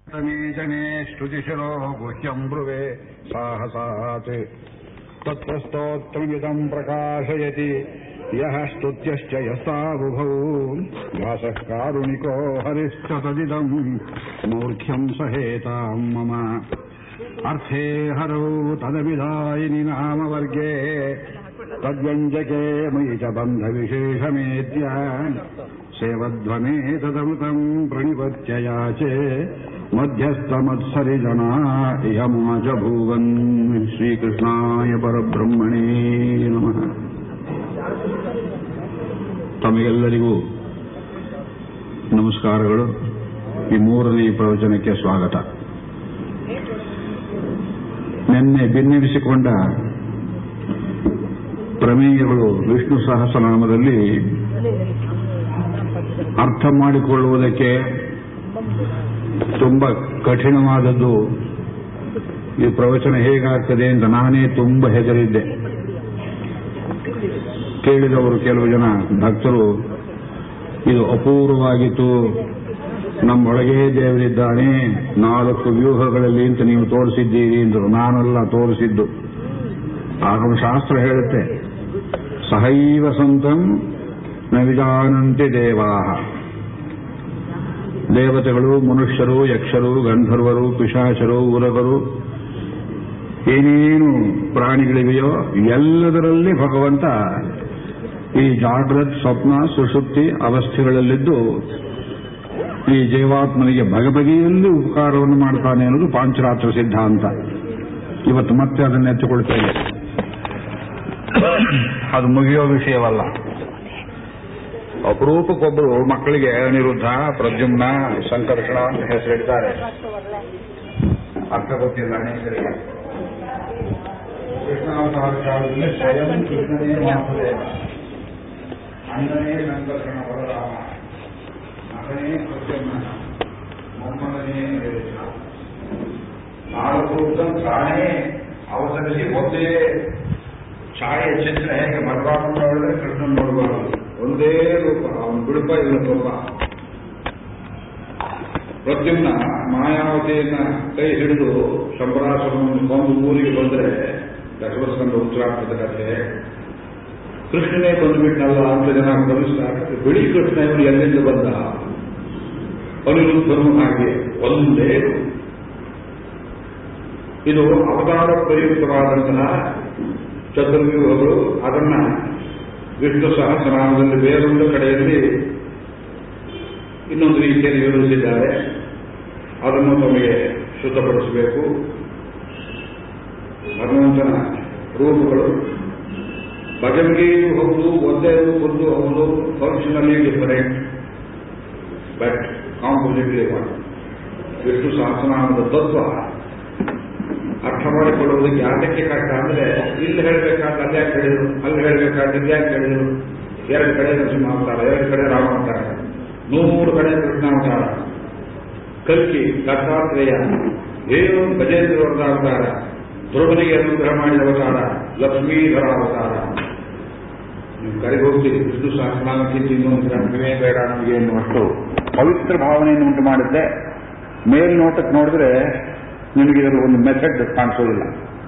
तमे जने श्रुतिशिरो गुह्यम् ब्रुवे साहसात् तत्र स्तोत्रमिदम् प्रकाशयति यः स्तुत्यश्च यस्ताबुभौ व्यासः कारुणिको हरिश्च तदिदम् मूर्ख्यम् सहेताम् मम अर्थे हरौ तदविधायिनि नामवर्गे तद्व्यञ्जके मयि च बन्धविशेषमेत्य सेवध्वमेतदमृतम् प्रणिपत्य याचे मध्यस्थमत्सरिजना यमा च भूवन् ಶ್ರೀಕೃಷ್ಣಾಯ ಪರಬ್ರಹ್ಮಣೇ ನಮಃ ತಮಗೆಲ್ಲರಿಗೂ ನಮಸ್ಕಾರಗಳು ಈ ಮೂರನೇ ಪ್ರವಚನಕ್ಕೆ ಸ್ವಾಗತ ನಿನ್ನೆ ಭಿನ್ನವಿಸಿಕೊಂಡ ಪ್ರಮೇಯಗಳು ವಿಷ್ಣು ಸಹಸ್ರನಾಮದಲ್ಲಿ ಅರ್ಥ ಮಾಡಿಕೊಳ್ಳುವುದಕ್ಕೆ ತುಂಬಾ ಕಠಿಣವಾದದ್ದು ಈ ಪ್ರವಚನ ಹೇಗಾಗ್ತದೆ ಅಂತ ನಾನೇ ತುಂಬಾ ಹೆದರಿದ್ದೆ ಕೇಳಿದವರು ಕೆಲವು ಜನ ಭಕ್ತರು ಇದು ಅಪೂರ್ವವಾಗಿತ್ತು ನಮ್ಮೊಳಗೇ ದೇವರಿದ್ದಾನೆ ನಾಲ್ಕು ವ್ಯೂಹಗಳಲ್ಲಿ ಅಂತ ನೀವು ತೋರಿಸಿದ್ದೀರಿ ಎಂದರು ನಾನೆಲ್ಲ ತೋರಿಸಿದ್ದು ಆಗಮಶಾಸ್ತ್ರ ಹೇಳುತ್ತೆ ಸಹೈವ ಸಂತಂ ನ ವಿಜಾನಂತೆ ದೇವಾಹ ದೇವತೆಗಳು ಮನುಷ್ಯರು ಯಕ್ಷರು ಗಂಧರ್ವರು ಪಿಶಾಚರು ಉರಗರು ಏನೇನು ಪ್ರಾಣಿಗಳಿವೆಯೋ ಎಲ್ಲದರಲ್ಲಿ ಭಗವಂತ ಈ ಜಾಗ್ರತ್ ಸ್ವಪ್ನ ಸುಷುಪ್ತಿ ಅವಸ್ಥೆಗಳಲ್ಲಿದ್ದು ಈ ಜೀವಾತ್ಮನಿಗೆ ಬಗೆಬಗೆಯಲ್ಲಿ ಉಪಕಾರವನ್ನು ಮಾಡ್ತಾನೆ ಅನ್ನೋದು ಪಾಂಚರಾತ್ರ ಸಿದ್ಧಾಂತ ಇವತ್ತು ಮತ್ತೆ ಅದನ್ನು ಎತ್ತಿಕೊಳ್ತೇವೆ ಅದು ಮುಗಿಯೋ ವಿಷಯವಲ್ಲ ಅಪರೂಪಕ್ಕೊಬ್ಬರು ಮಕ್ಕಳಿಗೆ ಅನಿರುದ್ಧ ಪ್ರದ್ಯುಮ್ನ ಸಂಕರ್ಷಣ ಅಂತ ಹೆಸರಿಡ್ತಾರೆ ಅರ್ಥ ಗೊತ್ತಿಲ್ಲ ಅನೇಕರಿಗೆ ಕೃಷ್ಣಾವತಾರ ಕಾಲದಲ್ಲಿ ಸ್ವಯಂ ಕೃಷ್ಣನೇ ವಾಸುದೇವ ಅಣ್ಣನೇ ಸಂಕರ್ಷಣ ಬಲರಾಮ ಮಗನೇ ಪ್ರದ್ಯುಮ್ನ ಮೊಮ್ಮಗನೇ ಅನಿರುದ್ಧ ನಾಲ್ಕು ತಾನೇ ಅವತರಿಸಿ ಒಂದೇ ಛಾಯೆ ಚಿತ್ರ ಹೇಗೆ ಬಲರಾಮ ನೋಡಿದ್ರೆ ಕೃಷ್ಣನ್ ನೋಡಬಾರದು ಒಂದೇ ರೂಪ ಅವನು ಬಿಡುಪ ಇಲ್ಲ ರೂಪ ಪ್ರದ್ಯುಮ್ನ ಮಾಯಾವತಿಯನ್ನ ಕೈ ಹಿಡಿದು ಶಂಬರಾಸುರನನ್ನು ಕೊಂದು ಊರಿಗೆ ಬಂದ್ರೆ ದಶವಸ್ಕಂದ ಉತ್ತರಾರ್ಥದ ಕಥೆ ಕೃಷ್ಣನೇ ಬಂದುಬಿಟ್ನಲ್ಲ ಅಂತ ಜನ ಗಮನಿಸ್ತಾರೆ ಬಿಳಿ ಕೃಷ್ಣ ಇವನು ಎಲ್ಲಿಂದ ಬಂದ ಅನಿರುದ್ಧನು ಹಾಗೆ ಒಂದೇ ರೂಪ. ಇದು ಅವತಾರ ಪ್ರಯುಕ್ತವಾದಂತಹ ಚತುರ್ವ್ಯೂಹಗಳು ಅದನ್ನ ವಿಷ್ಣು ಸಹಸ್ರನಾಮದಲ್ಲಿ ಬೇರೊಂದು ಕಡೆಯಲ್ಲಿ ಇನ್ನೊಂದು ರೀತಿಯಲ್ಲಿ ವಿವರಿಸಿದ್ದಾರೆ ಅದನ್ನು ತಮಗೆ ಶುದ್ಧಪಡಿಸಬೇಕು ಭಗವಂತನ ರೂಪಗಳು ಬಗೆಬಗೆಯೂ ಹೌದು ಒಂದೇ ರೂಪದ್ದು ಹೌದು functionally different but compositely one Vishnu ಸಹಸ್ರನಾಮದ ತತ್ವ ಅರ್ಥ ಮಾಡಿಕೊಳ್ಳುವುದಕ್ಕೆ ಯಾತಕ್ಕೆ ಕಷ್ಟ ಅಂದ್ರೆ ಇಲ್ಲಿ ಹೇಳಬೇಕಾದ ಅದ್ಯಾಕೆ ಹೇಳಿದ್ರು ಅಲ್ಲಿ ಹೇಳಬೇಕಾದ ಇದ್ಯಾಕೆ ಹೇಳಿದ್ರು ಎರಡು ಕಡೆ ನರಸಿಂಹಾವತಾರ ಎರಡು ಕಡೆ ರಾಮಾವತಾರ ನೂರು ಕಡೆ ಕೃಷ್ಣಾವತಾರ ಕಲ್ಕಿ ದತ್ತಾತ್ರೇಯ ಏನು ಗಜೇಂದ್ರವರದ ಅವತಾರ ಧ್ರುವನಿಗೆ ಅನುಗ್ರಹ ಮಾಡಿದ ಅವತಾರ ಲಕ್ಷ್ಮೀಧರ ಅವತಾರ ನೀವು ಕರೆಗೆ ಹೋಗ್ತೀರಿ ವಿಷ್ಣು ಸಹಸ್ರನಾಮಕ್ಕಿಂತ ಇನ್ನೊಂದು ಗ್ರಂಥವೇ ಬೇಡ ನಮಗೆ ಎನ್ನುವಷ್ಟು ಪವಿತ್ರ ಭಾವನೆಯನ್ನು ಉಂಟು ಮಾಡಿದ್ದೆ ಮೇಲ್ನೋಟಕ್ಕೆ ನೋಡಿದ್ರೆ ನಿಮಗೆ ಇದರ ಒಂದು ಮೆಥಡ್ ಕಾಣಿಸೋದಿಲ್ಲ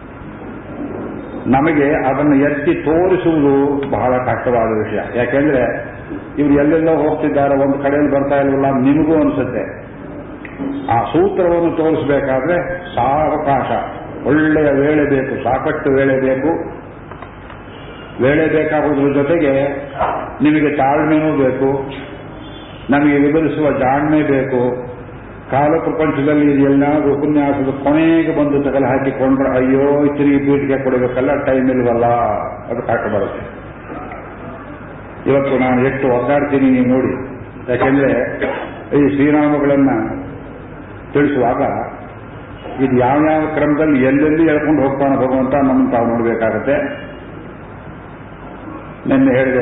ನಮಗೆ ಅದನ್ನು ಎತ್ತಿ ತೋರಿಸುವುದು ಬಹಳ ಕಷ್ಟವಾದ ವಿಷಯ ಯಾಕೆಂದ್ರೆ ಇವರು ಎಲ್ಲೆಲ್ಲೋ ಹೋಗ್ತಿದ್ದಾರೆ ಒಂದು ಕಡೆಯಲ್ಲಿ ಬರ್ತಾ ಇಲ್ವಲ್ಲ ನಿಮಗೂ ಅನಿಸುತ್ತೆ ಆ ಸೂತ್ರವನ್ನು ತೋರಿಸಬೇಕಾದ್ರೆ ಸಾವಕಾಶ ಒಳ್ಳೆಯ ವೇಳೆ ಬೇಕು ಸಾಕಷ್ಟು ವೇಳೆ ಬೇಕು ವೇಳೆ ಬೇಕಾಗುವುದ್ರ ಜೊತೆಗೆ ನಿಮಗೆ ತಾಳ್ಮೆನೂ ಬೇಕು ನಮಗೆ ವಿವರಿಸುವ ಜಾಣ್ಮೆ ಬೇಕು ಕಾಲ ಪ್ರಪಂಚದಲ್ಲಿ ಇದೆಲ್ಲಾದ್ರೂ ಉಪನ್ಯಾಸದ ಕೊನೆಗೆ ಬಂದು ತಗಲು ಹಾಕಿಕೊಂಡ್ರೆ ಅಯ್ಯೋ ತಿರುಗಿ ಪೀಠಿಗೆ ಕೊಡಬೇಕಲ್ಲ ಟೈಮ್ ಇಲ್ವಲ್ಲ ಅದು ಕಾಟ ಬರುತ್ತೆ ಇವತ್ತು ನಾನು ಎಷ್ಟು ಒದ್ದಾಡ್ತೀನಿ ನೀವು ನೋಡಿ ಯಾಕೆಂದ್ರೆ ಈ ಶ್ರೀನಾಮಗಳನ್ನ ತಿಳಿಸುವಾಗ ಇದು ಯಾವ್ಯಾವ ಕ್ರಮದಲ್ಲಿ ಎಲ್ಲೆಲ್ಲಿ ಹೇಳ್ಕೊಂಡು ಹೋಗ್ತಾನೆ ಭಗವಂತ ನಮ್ಮನ್ನು ತಾವು ನೋಡಬೇಕಾಗತ್ತೆ ನಿನ್ನೆ ಹೇಳಿದೆ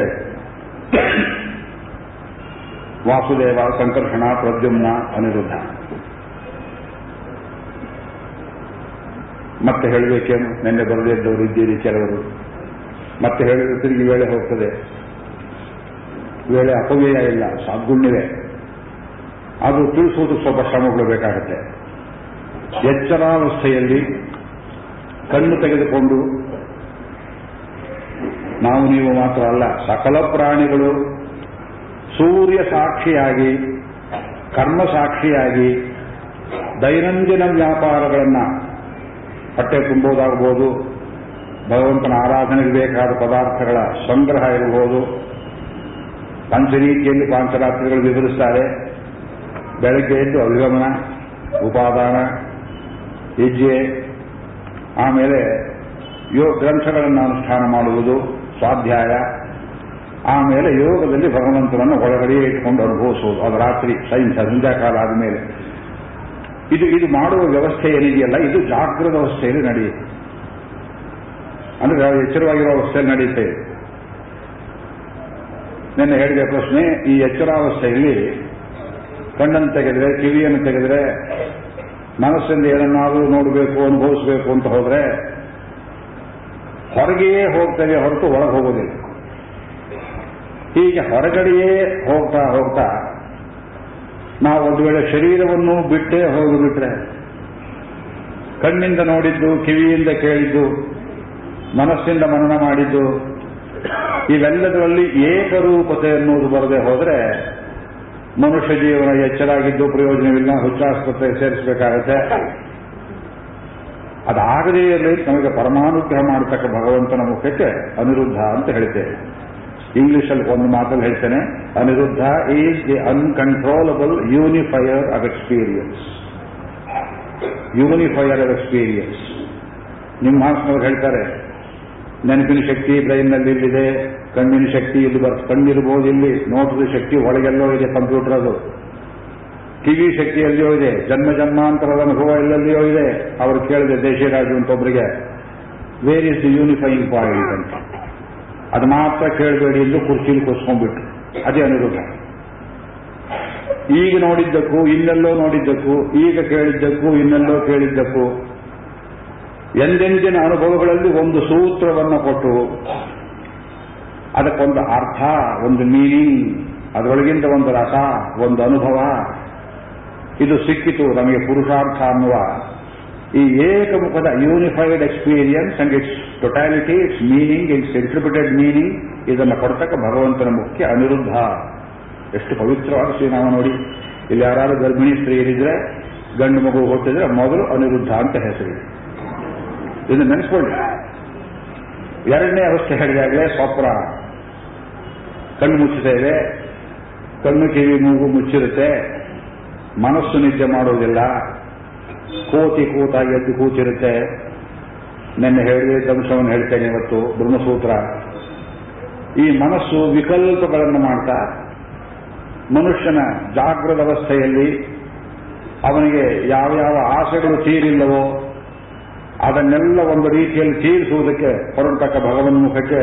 ವಾಸುದೇವ ಸಂಕರ್ಷಣ ಪ್ರದ್ಯುಮ್ನ ಅನಿರುದ್ಧ ಮತ್ತೆ ಹೇಳಬೇಕೇನು ನಿನ್ನೆ ಬರದೇ ಇದ್ದವರು ಇದ್ದೀರಿ ಕೆಲವರು ಮತ್ತೆ ಹೇಳಿದ್ರೆ ತಿರುಗಿ ವೇಳೆ ಹೋಗ್ತದೆ ವೇಳೆ ಅಪವ್ಯಯ ಇಲ್ಲ ಸಾಗುಣ್ಯವೇ ಅದು ತಿಳಿಸುವುದಕ್ಕೆ ಸ್ವಲ್ಪ ಶ್ರಮಗಳು ಬೇಕಾಗುತ್ತೆ ಎಚ್ಚರಾವಸ್ಥೆಯಲ್ಲಿ ಕಣ್ಣು ತೆಗೆದುಕೊಂಡು ನಾವು ನೀವು ಮಾತ್ರ ಅಲ್ಲ ಸಕಲ ಪ್ರಾಣಿಗಳು ಸೂರ್ಯ ಸಾಕ್ಷಿಯಾಗಿ ಕರ್ಮ ಸಾಕ್ಷಿಯಾಗಿ ದೈನಂದಿನ ವ್ಯಾಪಾರಗಳನ್ನು ಹೊಟ್ಟೆ ತುಂಬುವುದಾಗಬಹುದು ಭಗವಂತನ ಆರಾಧನೆಗೆ ಬೇಕಾದ ಪದಾರ್ಥಗಳ ಸಂಗ್ರಹ ಇರಬಹುದು ಪಂಚರೀತಿಯಲ್ಲಿ ಪಾಂಚರಾತ್ರಿಗಳು ವಿವರಿಸ್ತಾರೆ ಬೆಳಗ್ಗೆ ಎದ್ದು ಅಭಿಗಮನ ಉಪಾದಾನ ಹೆಜ್ಜೆ ಆಮೇಲೆ ಯೋಗ ಗ್ರಂಥಗಳನ್ನು ಅನುಷ್ಠಾನ ಮಾಡುವುದು ಸ್ವಾಧ್ಯಾಯ ಆಮೇಲೆ ಯೋಗದಲ್ಲಿ ಭಗವಂತನನ್ನು ಒಳಗಡೆ ಇಟ್ಕೊಂಡು ಅನುಭವಿಸುವುದು ಅದು ರಾತ್ರಿ ಸೈನ್ಸ್ ಸಂಧ್ಯಾಕಾಲ ಆದಮೇಲೆ ಇದು ಇದು ಮಾಡುವ ವ್ಯವಸ್ಥೆ ಏನಿದೆಯಲ್ಲ ಇದು ಜಾಗೃತ ಅವಸ್ಥೆಯಲ್ಲಿ ನಡೆಯುತ್ತೆ ಅಂದ್ರೆ ನಾವು ಎಚ್ಚರವಾಗಿರೋ ಅವಸ್ಥೆಯಲ್ಲಿ ನಡೆಯುತ್ತೆ ಇದು. ನಿನ್ನೆ ಹೇಳಿದ ಪ್ರಶ್ನೆ ಈ ಎಚ್ಚರಾವಸ್ಥೆಯಲ್ಲಿ ಕಣ್ಣನ್ನು ತೆಗೆದ್ರೆ ಕಿವಿಯನ್ನು ತೆಗೆದ್ರೆ ಮನಸ್ಸಿಂದ ಏನನ್ನಾದರೂ ನೋಡಬೇಕು ಅನುಭವಿಸಬೇಕು ಅಂತ ಹೋದ್ರೆ ಹೊರಗೆಯೇ ಹೋಗ್ತೇವೆ ಹೊರತು ಒಳಗೆ ಹೋಗೋದಿಲ್ಲ ಹೀಗೆ ಹೊರಗಡೆಯೇ ಹೋಗ್ತಾ ಹೋಗ್ತಾ ನಾವು ಒಂದು ವೇಳೆ ಶರೀರವನ್ನು ಬಿಟ್ಟೇ ಹೋಗಿಬಿಟ್ರೆ ಕಣ್ಣಿಂದ ನೋಡಿದ್ದು ಕಿವಿಯಿಂದ ಕೇಳಿದ್ದು ಮನಸ್ಸಿಂದ ಮನನ ಮಾಡಿದ್ದು ಇವೆಲ್ಲದರಲ್ಲಿ ಏಕರೂಪತೆ ಎನ್ನುವುದು ಬರದೆ ಹೋದರೆ ಮನುಷ್ಯ ಜೀವನ ಎಚ್ಚರಾಗಿದ್ದು ಪ್ರಯೋಜನವಿಲ್ಲ ಹುಚ್ಚಾಸ್ಪತ್ರೆ ಸೇರಿಸಬೇಕಾಗತ್ತೆ ಅದಾಗದೇ ಇರಲಿ ನಮಗೆ ಪರಮಾನುಗ್ರಹ ಮಾಡತಕ್ಕ ಭಗವಂತನ ಮುಖಕ್ಕೆ ಅನಿರುದ್ಧ ಅಂತ ಹೇಳ್ತೇವೆ ಇಂಗ್ಲಿಷಲ್ಲಿ ಒಂದು ಮಾತಲ್ಲಿ ಹೇಳ್ತೇನೆ Aniruddha is the uncontrollable unifier of experience unifier of experience ನಿಮ್ಮ ಮಾಸ್ನವ್ರು ಹೇಳ್ತಾರೆ ನೆನಪಿನ ಶಕ್ತಿ ಬ್ರೈನ್ನಲ್ಲಿ ಇಲ್ಲಿದೆ ಕಣ್ಣಿನ ಶಕ್ತಿ ಇಲ್ಲಿ ಬರ್ ಕಣ್ಣಿರ್ಬೋದು ಇಲ್ಲಿ ನೋಟದ ಶಕ್ತಿ ಒಳಗೆಲ್ಲೋ ಇದೆ ಕಂಪ್ಯೂಟರ್ ಅದು ಕಿವಿ ಶಕ್ತಿ ಎಲ್ಲಿಯೋ ಇದೆ ಜನ್ಮ ಜನ್ಮಾಂತರದ ಅನುಭವ ಎಲ್ಲೆಲ್ಲಿಯೋ ಇದೆ ಅವರು ಕೇಳಿದೆ ದೇಶರಾಜು ಅಂತ ಒಬ್ಬರಿಗೆ where is the unifying point ಅಂತ ಅದು ಮಾತ್ರ ಕೇಳಬೇಡಿ ಎಂದು ಕುರ್ಚಿಲಿ ಕೂರ್ಸ್ಕೊಂಡ್ಬಿಟ್ರು ಅದೇ ಅನಿರುದ್ಧ ಈಗ ನೋಡಿದ್ದಕ್ಕೂ ಇನ್ನೆಲ್ಲೋ ನೋಡಿದ್ದಕ್ಕೂ ಈಗ ಕೇಳಿದ್ದಕ್ಕೂ ಇನ್ನೆಲ್ಲೋ ಕೇಳಿದ್ದಕ್ಕೂ ಎಂದೆಂದಿನ ಅನುಭವಗಳಲ್ಲಿ ಒಂದು ಸೂತ್ರವನ್ನು ಕೊಟ್ಟು ಅದಕ್ಕೊಂದು ಅರ್ಥ ಒಂದು ಮೀನಿಂಗ್ ಅದರೊಳಗಿಂದ ಒಂದು ರಸ ಒಂದು ಅನುಭವ ಇದು ಸಿಕ್ಕಿತು ನಮಗೆ ಪುರುಷಾರ್ಥ ಅನ್ನುವ ಈ ಏಕಮುಖದ unified experience and its totality its meaning its interpreted meaning ಇದನ್ನು ಕೊಡ್ತಕ್ಕ ಭಗವಂತನ ಮುಖ್ಯ ಅನಿರುದ್ಧ ಎಷ್ಟು ಪವಿತ್ರವಾದ ಶ್ರೀನಾಮ ನೋಡಿ ಇಲ್ಲಿ ಯಾರು ಗರ್ಭಿಣಿ ಸ್ತ್ರೀಯರಿದ್ರೆ ಗಂಡು ಮಗು ಹುಟ್ಟಿದ್ರೆ ಮೊದಲು ಅನಿರುದ್ಧ ಅಂತ ಹೆಸರಿದೆ ಇದನ್ನು ನೆನೆಸ್ಕೊಳ್ಳಿ ಎರಡನೇ ಅವಸ್ಥೆ ಹೇಳಿದಾಗಲೇ ಸ್ವಪ್ನ ಕಣ್ಣು ಮುಚ್ಚುತ್ತೇವೆ ಕಣ್ಣು ಕಿವಿ ಮೂಗು ಮುಚ್ಚಿರುತ್ತೆ ಮನಸ್ಸು ನಿದ್ದೆ ಮಾಡೋದಿಲ್ಲ ಕೋತಿ ಕೂತಾಗಿ ಎದ್ದು ಕೂತಿರುತ್ತೆ ನಿನ್ನೆ ಹೇಳಿದ ಅಂಶವನ್ನು ಹೇಳ್ತೇನೆ ಇವತ್ತು ಬ್ರಹ್ಮಸೂತ್ರ ಈ ಮನಸ್ಸು ವಿಕಲ್ಪಗಳನ್ನು ಮಾಡ್ತಾ ಮನುಷ್ಯನ ಜಾಗೃತ ಅವಸ್ಥೆಯಲ್ಲಿ ಅವನಿಗೆ ಯಾವ ಯಾವ ಆಸೆಗಳು ತೀರಿಲ್ಲವೋ ಅದನ್ನೆಲ್ಲ ಒಂದು ರೀತಿಯಲ್ಲಿ ತೀರಿಸುವುದಕ್ಕೆ ಹೊರಟಕ್ಕ ಭಗವನ್ ಮುಖಕ್ಕೆ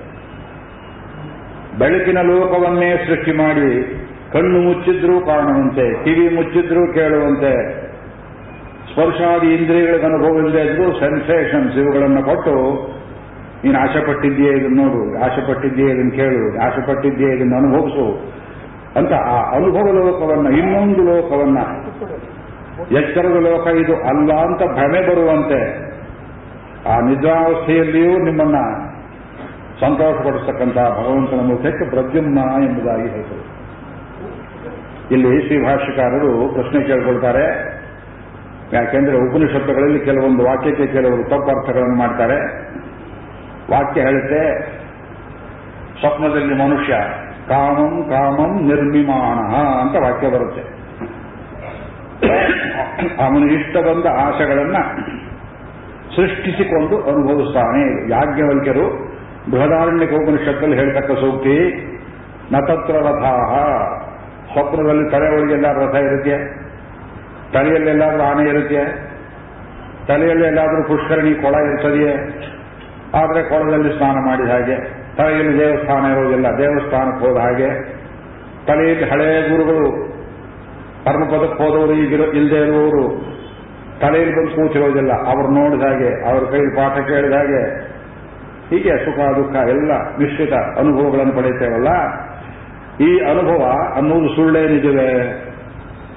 ಬೆಳಕಿನ ಲೋಕವನ್ನೇ ಸೃಷ್ಟಿ ಮಾಡಿ ಕಣ್ಣು ಮುಚ್ಚಿದ್ರೂ ಕಾಣುವಂತೆ ಕಿವಿ ಮುಚ್ಚಿದ್ರೂ ಕೇಳುವಂತೆ ಸ್ಪರ್ಶಾದಿ ಇಂದ್ರಿಯಗಳಿಗೆ ಅನುಭವ ಇಲ್ಲದೆ ಇದ್ರೂ ಸೆನ್ಸೇಷನ್ಸ್ ಇವುಗಳನ್ನು ಕೊಟ್ಟು ನೀನು ಆಶೆ ಪಟ್ಟಿದ್ದೀಯೇ ಇದನ್ನು ನೋಡು ಆಶೆ ಪಟ್ಟಿದ್ದೀಯೇ ಇದನ್ನು ಕೇಳು ಆಶೆ ಪಟ್ಟಿದ್ದೀಯೇ ಇದನ್ನು ಅನುಭವಿಸು ಅಂತ ಆ ಅನುಭವ ಲೋಕವನ್ನ ಇನ್ನೊಂದು ಲೋಕವನ್ನ ಎಚ್ಚರದ ಲೋಕ ಇದು ಅಲ್ಲ ಅಂತ ಭ್ರಮೆ ಬರುವಂತೆ ಆ ನಿದ್ರಾವಸ್ಥೆಯಲ್ಲಿಯೂ ನಿಮ್ಮನ್ನ ಸಂತೋಷಪಡಿಸ್ತಕ್ಕಂಥ ಭಗವಂತನ ಮುಖಕ್ಕೆ ಪ್ರದ್ಯುಮ್ನ ಎಂಬುದಾಗಿ ಹೆಸರು ಇಲ್ಲಿ ಶ್ರೀ ಭಾಷ್ಯಕಾರರು ಪ್ರಶ್ನೆ ಕೇಳ್ಕೊಳ್ತಾರೆ ಯಾಕೆಂದ್ರೆ ಉಪನಿಷತ್ತುಗಳಲ್ಲಿ ಕೆಲವೊಂದು ವಾಕ್ಯಕ್ಕೆ ಕೆಲವರು ತಪ್ಪು ಅರ್ಥಗಳನ್ನು ಮಾಡ್ತಾರೆ ವಾಕ್ಯ ಹೇಳುತ್ತೆ ಸ್ವಪ್ನದಲ್ಲಿ ಮನುಷ್ಯ ಕಾಮಂ ಕಾಮಂ ನಿರ್ಮಿಮಾಣ ಅಂತ ವಾಕ್ಯ ಬರುತ್ತೆ ಅವನು ಇಷ್ಟ ಬಂದ ಆಶೆಗಳನ್ನ ಸೃಷ್ಟಿಸಿಕೊಂಡು ಅನುಭವಿಸ್ತಾನೆ ಯಾಜ್ಞವಲ್ಕ್ಯರು ಬೃಹದಾರಣ್ಯ ಉಪನಿಷತ್ತಲ್ಲಿ ಹೇಳ್ತಕ್ಕ ಸೂಕ್ತಿ ನತತ್ರ ರಥಾಹ ಸ್ವಪ್ನದಲ್ಲಿ ತಲೆ ಒಳಗೆಲ್ಲ ರಥ ಇರುತ್ತೆ ತಲೆಯಲ್ಲಿ ಎಲ್ಲಾದ್ರೂ ಆನೆ ಇರುತ್ತೆ ತಲೆಯಲ್ಲಿ ಎಲ್ಲಾದ್ರೂ ಪುಷ್ಕರಣಿ ಕೊಳ ಇರ್ತದೆಯೇ ಆದರೆ ಕೊಳದಲ್ಲಿ ಸ್ನಾನ ಮಾಡಿದ ಹಾಗೆ ತಲೆಯಲ್ಲಿ ದೇವಸ್ಥಾನ ಇರೋದಿಲ್ಲ ದೇವಸ್ಥಾನಕ್ಕೆ ಹೋದ ಹಾಗೆ ತಲೆಯಲ್ಲಿ ಹಳೆಯ ಗುರುಗಳು ಪರಮಪದಕ್ಕೆ ಹೋದವರು ಈಗಿರೋ ಇಲ್ಲದೆ ಇರುವವರು ತಲೆಯಲ್ಲಿ ಬಂದು ಕೂತಿರೋದಿಲ್ಲ ಅವ್ರು ನೋಡಿದ ಹಾಗೆ ಅವ್ರ ಕೈಲಿ ಪಾಠ ಕೇಳಿದ ಹಾಗೆ ಹೀಗೆ ಸುಖ ದುಃಖ ಎಲ್ಲ ಮಿಶ್ರಿತ ಅನುಭವಗಳನ್ನು ಪಡೆಯುತ್ತೇವಲ್ಲ ಈ ಅನುಭವ ಅನ್ನುವುದು ಸುಳ್ಳೇ ನಿಜವೇ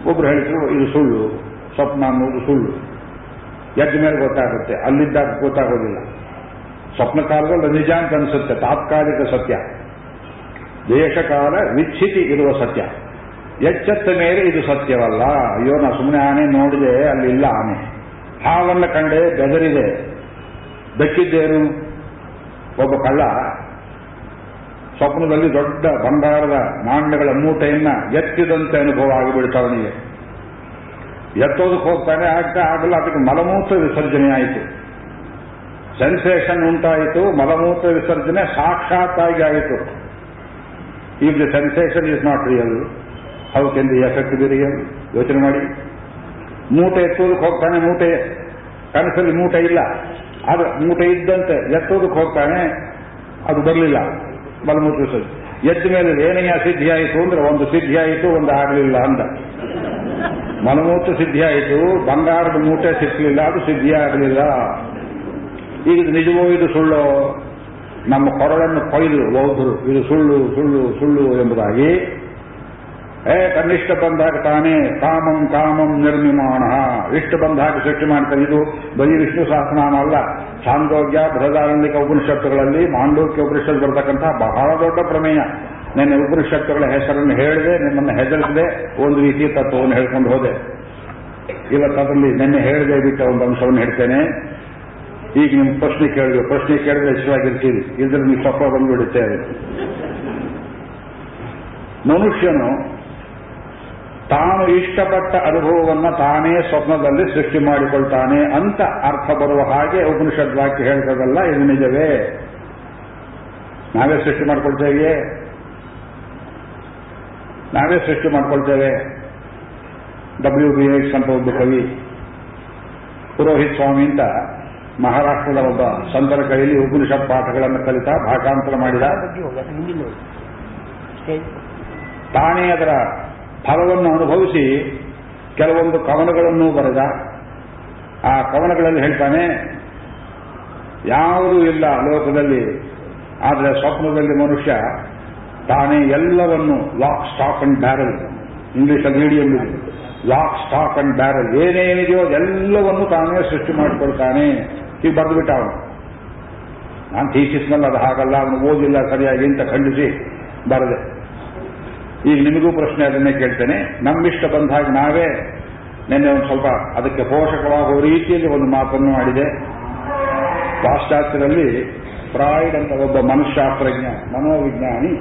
ಒಬ್ರು ಹೇಳಿದ್ರು ಇದು ಸುಳ್ಳು ಸ್ವಪ್ನ ಅನ್ನೋದು ಸುಳ್ಳು ಎದ್ದ ಮೇಲೆ ಗೊತ್ತಾಗುತ್ತೆ ಅಲ್ಲಿದ್ದಾಗ ಗೊತ್ತಾಗೋದಿಲ್ಲ ಸ್ವಪ್ನ ಕಾಲದಲ್ಲಿ ನಿಜ ಅಂತ ಅನಿಸುತ್ತೆ ತಾತ್ಕಾಲಿಕ ಸತ್ಯ ದೇಶಕಾಲ ವಿಚ್ಛಿತಿ ಇರುವ ಸತ್ಯ ಎಚ್ಚೆತ್ತ ಮೇಲೆ ಇದು ಸತ್ಯವಲ್ಲ ಅಯ್ಯೋ ನಾ ಸುಮ್ಮನೆ ಆನೆ ನೋಡಿದೆ ಅಲ್ಲಿ ಇಲ್ಲ ಆನೆ ಹಾವನ್ನು ಕಂಡೆ ಬೆದರಿದೆ ಬೆಕ್ಕಿದ್ದೇನು ಒಬ್ಬ ಕಳ್ಳ ಸ್ವಪ್ನದಲ್ಲಿ ದೊಡ್ಡ ಬಂಗಾರದ ನಾಣ್ಯಗಳ ಮೂಟೆಯನ್ನ ಎತ್ತಿದಂತೆ ಅನುಭವ ಆಗಿಬಿಡ್ತು ಅವನಿಗೆ ಎತ್ತೋದಕ್ಕೆ ಹೋಗ್ತಾನೆ ಆಗ್ತಾ ಆಗಲ್ಲ ಅದಕ್ಕೆ ಮಲಮೂತ್ರ ವಿಸರ್ಜನೆ ಆಯಿತು ಸೆನ್ಸೇಷನ್ ಉಂಟಾಯಿತು ಮಲಮೂತ್ರ ವಿಸರ್ಜನೆ ಸಾಕ್ಷಾತ್ತಾಗಿ ಆಯಿತು if the sensation is not real how can the effect be real ಯೋಚನೆ ಮಾಡಿ ಮೂಟೆ ಎತ್ತೋದಕ್ಕೆ ಹೋಗ್ತಾನೆ ಮೂಟೆ ಕನಸಲ್ಲಿ ಮೂಟೆ ಇಲ್ಲ ಆದ್ರೆ ಮೂಟೆ ಇದ್ದಂತೆ ಎತ್ತೋದಕ್ಕೆ ಹೋಗ್ತಾನೆ ಅದು ಬರಲಿಲ್ಲ ಮಲಮೂತ್ರ ವಿಸರ್ಜನೆ ಎದ್ದ ಮೇಲೆ ಏನಯ್ಯ ಸಿದ್ಧಿ ಆಯಿತು ಅಂದ್ರೆ ಒಂದು ಸಿದ್ಧಿ ಆಯಿತು ಒಂದು ಆಗಲಿಲ್ಲ ಅಂದ ಮಲಮೂತ್ರ ಸಿದ್ಧಿ ಆಯಿತು ಬಂಗಾರದ ಮೂಟೆ ಸಿಕ್ಕಲಿಲ್ಲ ಅದು ಸಿದ್ಧಿ ಆಗಲಿಲ್ಲ ಈಗ ಇದು ನಿಜವೋ ಇದು ಸುಳ್ಳು ನಮ್ಮ ಕೊರಳನ್ನು ಕೊಯ್ದು ಬೌದ್ಧರು ಇದು ಸುಳ್ಳು ಸುಳ್ಳು ಸುಳ್ಳು ಎಂಬುದಾಗಿ ಏ ತನ್ನಿಷ್ಟ ಬಂದಾಗ ತಾನೇ ಕಾಮಂ ಕಾಮಂ ನಿರ್ಮಿಮಾಣ ಇಷ್ಟ ಬಂದಾಗ ಸೃಷ್ಟಿ ಮಾಡ್ತಾರೆ ಇದು ಬರೀ ವಿಷ್ಣು ಸಹಸ್ರನಾಮ ಅಲ್ಲ ಛಾಂದೋಗ್ಯ ಬೃಹದಾರಣ್ಯಕ ಉಪನಿಷತ್ತುಗಳಲ್ಲಿ ಮಾಂಡೋಕ್ಯ ಉಪನಿಷತ್ ಬರ್ತಕ್ಕಂಥ ಬಹಳ ದೊಡ್ಡ ಪ್ರಮೇಯ ನನ್ನ ಉಪನಿಷತ್ತುಗಳ ಹೆಸರನ್ನು ಹೇಳಿದೆ ನಿಮ್ಮನ್ನು ಹೆದರಿಸದೆ ಒಂದು ರೀತಿಯ ತತ್ವವನ್ನು ಹೇಳ್ಕೊಂಡು ಹೋದೆ ಇವತ್ತು ಅದರಲ್ಲಿ ನಿನ್ನೆ ಹೇಳದೆ ಬಿಟ್ಟ ಒಂದು ಅಂಶವನ್ನು ಹೇಳ್ತೇನೆ ಈಗ ನಿಮ್ಮ ಪ್ರಶ್ನೆ ಕೇಳಿದ್ರು ಪ್ರಶ್ನೆ ಕೇಳಿದ್ರೆ ಹೆಸರಾಗಿರ್ತೀರಿ ಇದ್ರಲ್ಲಿ ನೀವು ಸ್ವಪ್ನ ಬಂದ್ಬಿಡುತ್ತೆ ಅದು ಮನುಷ್ಯನು ತಾನು ಇಷ್ಟಪಟ್ಟ ಅನುಭವವನ್ನ ತಾನೇ ಸ್ವಪ್ನದಲ್ಲಿ ಸೃಷ್ಟಿ ಮಾಡಿಕೊಳ್ತಾನೆ ಅಂತ ಅರ್ಥ ಬರುವ ಹಾಗೆ ಉಪನಿಷತ್ ವಾಕ್ಯ ಹೇಳ್ತದಲ್ಲ ಇದು ನಿಜವೇ ನಾವೇ ಸೃಷ್ಟಿ ಮಾಡ್ಕೊಳ್ತೇವೆ ನಾವೇ ಸೃಷ್ಟಿ ಮಾಡ್ಕೊಳ್ತೇವೆ ಡಬ್ಲ್ಯೂ ಬಿ ಎಕ್ಸ್ ಅಂತ ಒಬ್ಬ ಕವಿ ಪುರೋಹಿತ್ ಸ್ವಾಮಿ ಅಂತ ಮಹಾರಾಷ್ಟ್ರದ ಒಬ್ಬ ಸಂತರ ಕೈಯಲ್ಲಿ ಉಪನಿಷತ್ ಪಾಠಗಳನ್ನು ಕಲಿತ ಭಾಷಾಂತರ ಮಾಡಿದ ಬಗ್ಗೆ ಹೋಗ ಹಿಂದಿನ ಸ್ಟೇಜ್ ತಾನೇ ಅದರ ಫಲವನ್ನು ಅನುಭವಿಸಿ ಕೆಲವೊಂದು ಕವನಗಳನ್ನು ಬರೆದ ಆ ಕವನಗಳಲ್ಲಿ ಹೇಳ್ತಾನೆ ಯಾವುದೂ ಇಲ್ಲ ಲೋಕದಲ್ಲಿ ಆದರೆ ಸ್ವಪ್ನದಲ್ಲಿ ಮನುಷ್ಯ ತಾನೇ ಎಲ್ಲವನ್ನು ಲಾಕ್ ಸ್ಟಾಕ್ ಅಂಡ್ ಬ್ಯಾರಲ್ ಇಂಗ್ಲಿಷಲ್ಲಿ ಮೀಡಿಯಂ ಇದೆ ಲಾಕ್ ಸ್ಟಾಕ್ ಅಂಡ್ ಬ್ಯಾರಲ್ ಏನೇನಿದೆಯೋ ಅದೆಲ್ಲವನ್ನು ತಾನೇ ಸೃಷ್ಟಿ ಮಾಡಿಕೊಳ್ತಾನೆ ಈಗ ಬರೆದುಬಿಟ್ಟ ಅವನು ನಾನು ಥೀಸಿಸ್ನಲ್ಲಿ ಅದು ಹಾಗಲ್ಲ ಅವನು ಓದಿಲ್ಲ ಸರಿಯಾಗಿ ಅಂತ ಖಂಡಿಸಿ ಬರದೆ ಈಗ ನಿಮಗೂ ಪ್ರಶ್ನೆ ಅದನ್ನೇ ಕೇಳ್ತೇನೆ ನಮ್ಮಿಷ್ಟ ಬಂದ ಹಾಗೆ ನಾವೇ ನಿನ್ನೆ ಒಂದು ಸ್ವಲ್ಪ ಅದಕ್ಕೆ ಪೋಷಕವಾಗುವ ರೀತಿಯಲ್ಲಿ ಒಂದು ಮಾತನ್ನು ಮಾಡಿದೆ ಪಾಶ್ಚಾತ್ಯದಲ್ಲಿ ಫ್ರಾಯ್ಡ್ ಅಂತ ಒಬ್ಬ ಮನಃಶಾಸ್ತ್ರಜ್ಞ ಮನೋವಿಜ್ಞಾನಿ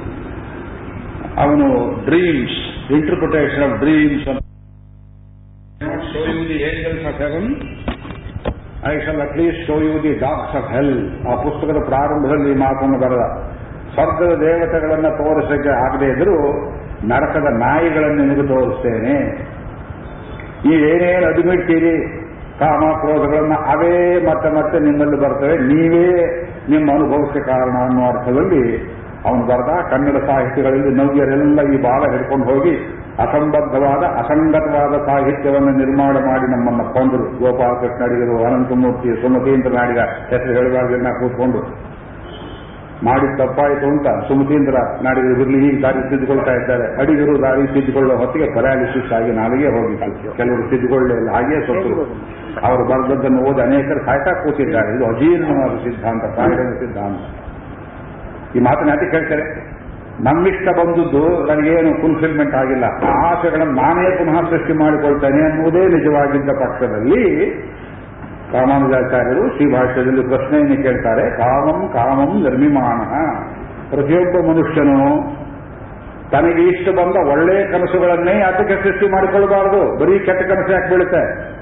ಅವನು dreams interpretation of dreams show you the angels of heaven I shall at least show you the docks of hell ಆ ಪುಸ್ತಕದ ಪ್ರಾರಂಭದಲ್ಲಿ ಈ ಮಾತನ್ನು ಬರೆದ ಸ್ವರ್ಗದ ದೇವತೆಗಳನ್ನು ತೋರಿಸಕ್ಕೆ ಆಗದೇ ಇದ್ರೂ ನರಕದ ನಾಯಿಗಳನ್ನು ನಿಮಗೆ ತೋರಿಸ್ತೇನೆ ನೀವೇನೇನು ಅದುಮಿಡ್ತೀರಿ ಕಾಮ ಕ್ರೋಧಗಳನ್ನು ಅವೇ ಮತ್ತೆ ಮತ್ತೆ ನಿಮ್ಮಲ್ಲಿ ಬರ್ತವೆ ನೀವೇ ನಿಮ್ಮ ಅನುಭವಕ್ಕೆ ಕಾರಣ ಅನ್ನೋ ಅರ್ಥದಲ್ಲಿ ಅವನು ಬರೆದ ಕನ್ನಡ ಸಾಹಿತ್ಯಗಳಲ್ಲಿ ನವ್ಯರೆಲ್ಲ ಈ ಬಾಲ ಹಿಡ್ಕೊಂಡು ಹೋಗಿ ಅಸಂಬದ್ಧವಾದ ಅಸಂಗತವಾದ ಸಾಹಿತ್ಯವನ್ನು ನಿರ್ಮಾಣ ಮಾಡಿ ನಮ್ಮನ್ನು ಕೊಂದರು ಗೋಪಾಲಕೃಷ್ಣ ಅಡಿಗರು ಅನಂತಮೂರ್ತಿ ಸುಮತೀಂದ್ರ ನಾಡಿಗ ಹೆಸರು ಹೇಳುವಾಗ ಕೂತ್ಕೊಂಡು ಮಾಡಿದ ತಪ್ಪಾಯಿತು ಅಂತ ಸುಮತೀಂದ್ರ ನಾಡಿಗರು ಬಿರ್ಲಿ ಈಗ ದಾರಿ ತಿದ್ದುಕೊಳ್ತಾ ಇದ್ದಾರೆ ಅಡಿಗರು ದಾರಿ ತಿದ್ದುಕೊಳ್ಳೋ ಹೊತ್ತಿಗೆ ಪರಾಲಿಸಿಸ್ ಆಗಿ ನಾಲಿಗೆ ಹೋಗಿತ್ತು ಕೆಲವರು ತಿದ್ದುಕೊಳ್ಳಲಿಲ್ಲ ಹಾಗೆ ಸೊತ್ತು ಅವರು ಬರೆದದ್ದನ್ನು ಓದಿ ಅನೇಕರು ಕಾಯ್ತಾ ಕೂತಿದ್ದಾರೆ ಇದು ಅಜೀರ್ಣವಾದ ಸಿದ್ಧಾಂತ ಕಾಯಿಲೆಯ ಸಿದ್ಧಾಂತ ಈ ಮಾತನ್ನ ಯಾಕೆ ಕೇಳ್ತಾರೆ ನಮ್ಮಿಷ್ಟ ಬಂದದ್ದು ನನಗೇನು ಫುಲ್ಫಿಲ್ಮೆಂಟ್ ಆಗಿಲ್ಲ ಆ ಆಸೆಗಳನ್ನು ನಾನೇ ಪುನಃ ಸೃಷ್ಟಿ ಮಾಡಿಕೊಳ್ತೇನೆ ಅನ್ನುವುದೇ ನಿಜವಾಗಿದ್ದ ಪಕ್ಷದಲ್ಲಿ ರಾಮಾನುಜಾಚಾರ್ಯರು ಶ್ರೀಭಾಷ್ಯದಲ್ಲಿ ಪ್ರಶ್ನೆಯನ್ನು ಕೇಳ್ತಾರೆ ಕಾಮಂ ಕಾಮಂ ನಿರ್ಮಿಮಾಣ ಪ್ರತಿಯೊಬ್ಬ ಮನುಷ್ಯನು ತನಗೆ ಇಷ್ಟ ಬಂದ ಒಳ್ಳೆಯ ಕನಸುಗಳನ್ನೇ ಅದಕ್ಕೆ ಸೃಷ್ಟಿ ಮಾಡಿಕೊಳ್ಳಬಾರದು ಬರೀ ಕೆಟ್ಟ ಕನಸು ಯಾಕೆ ಬೀಳುತ್ತೆ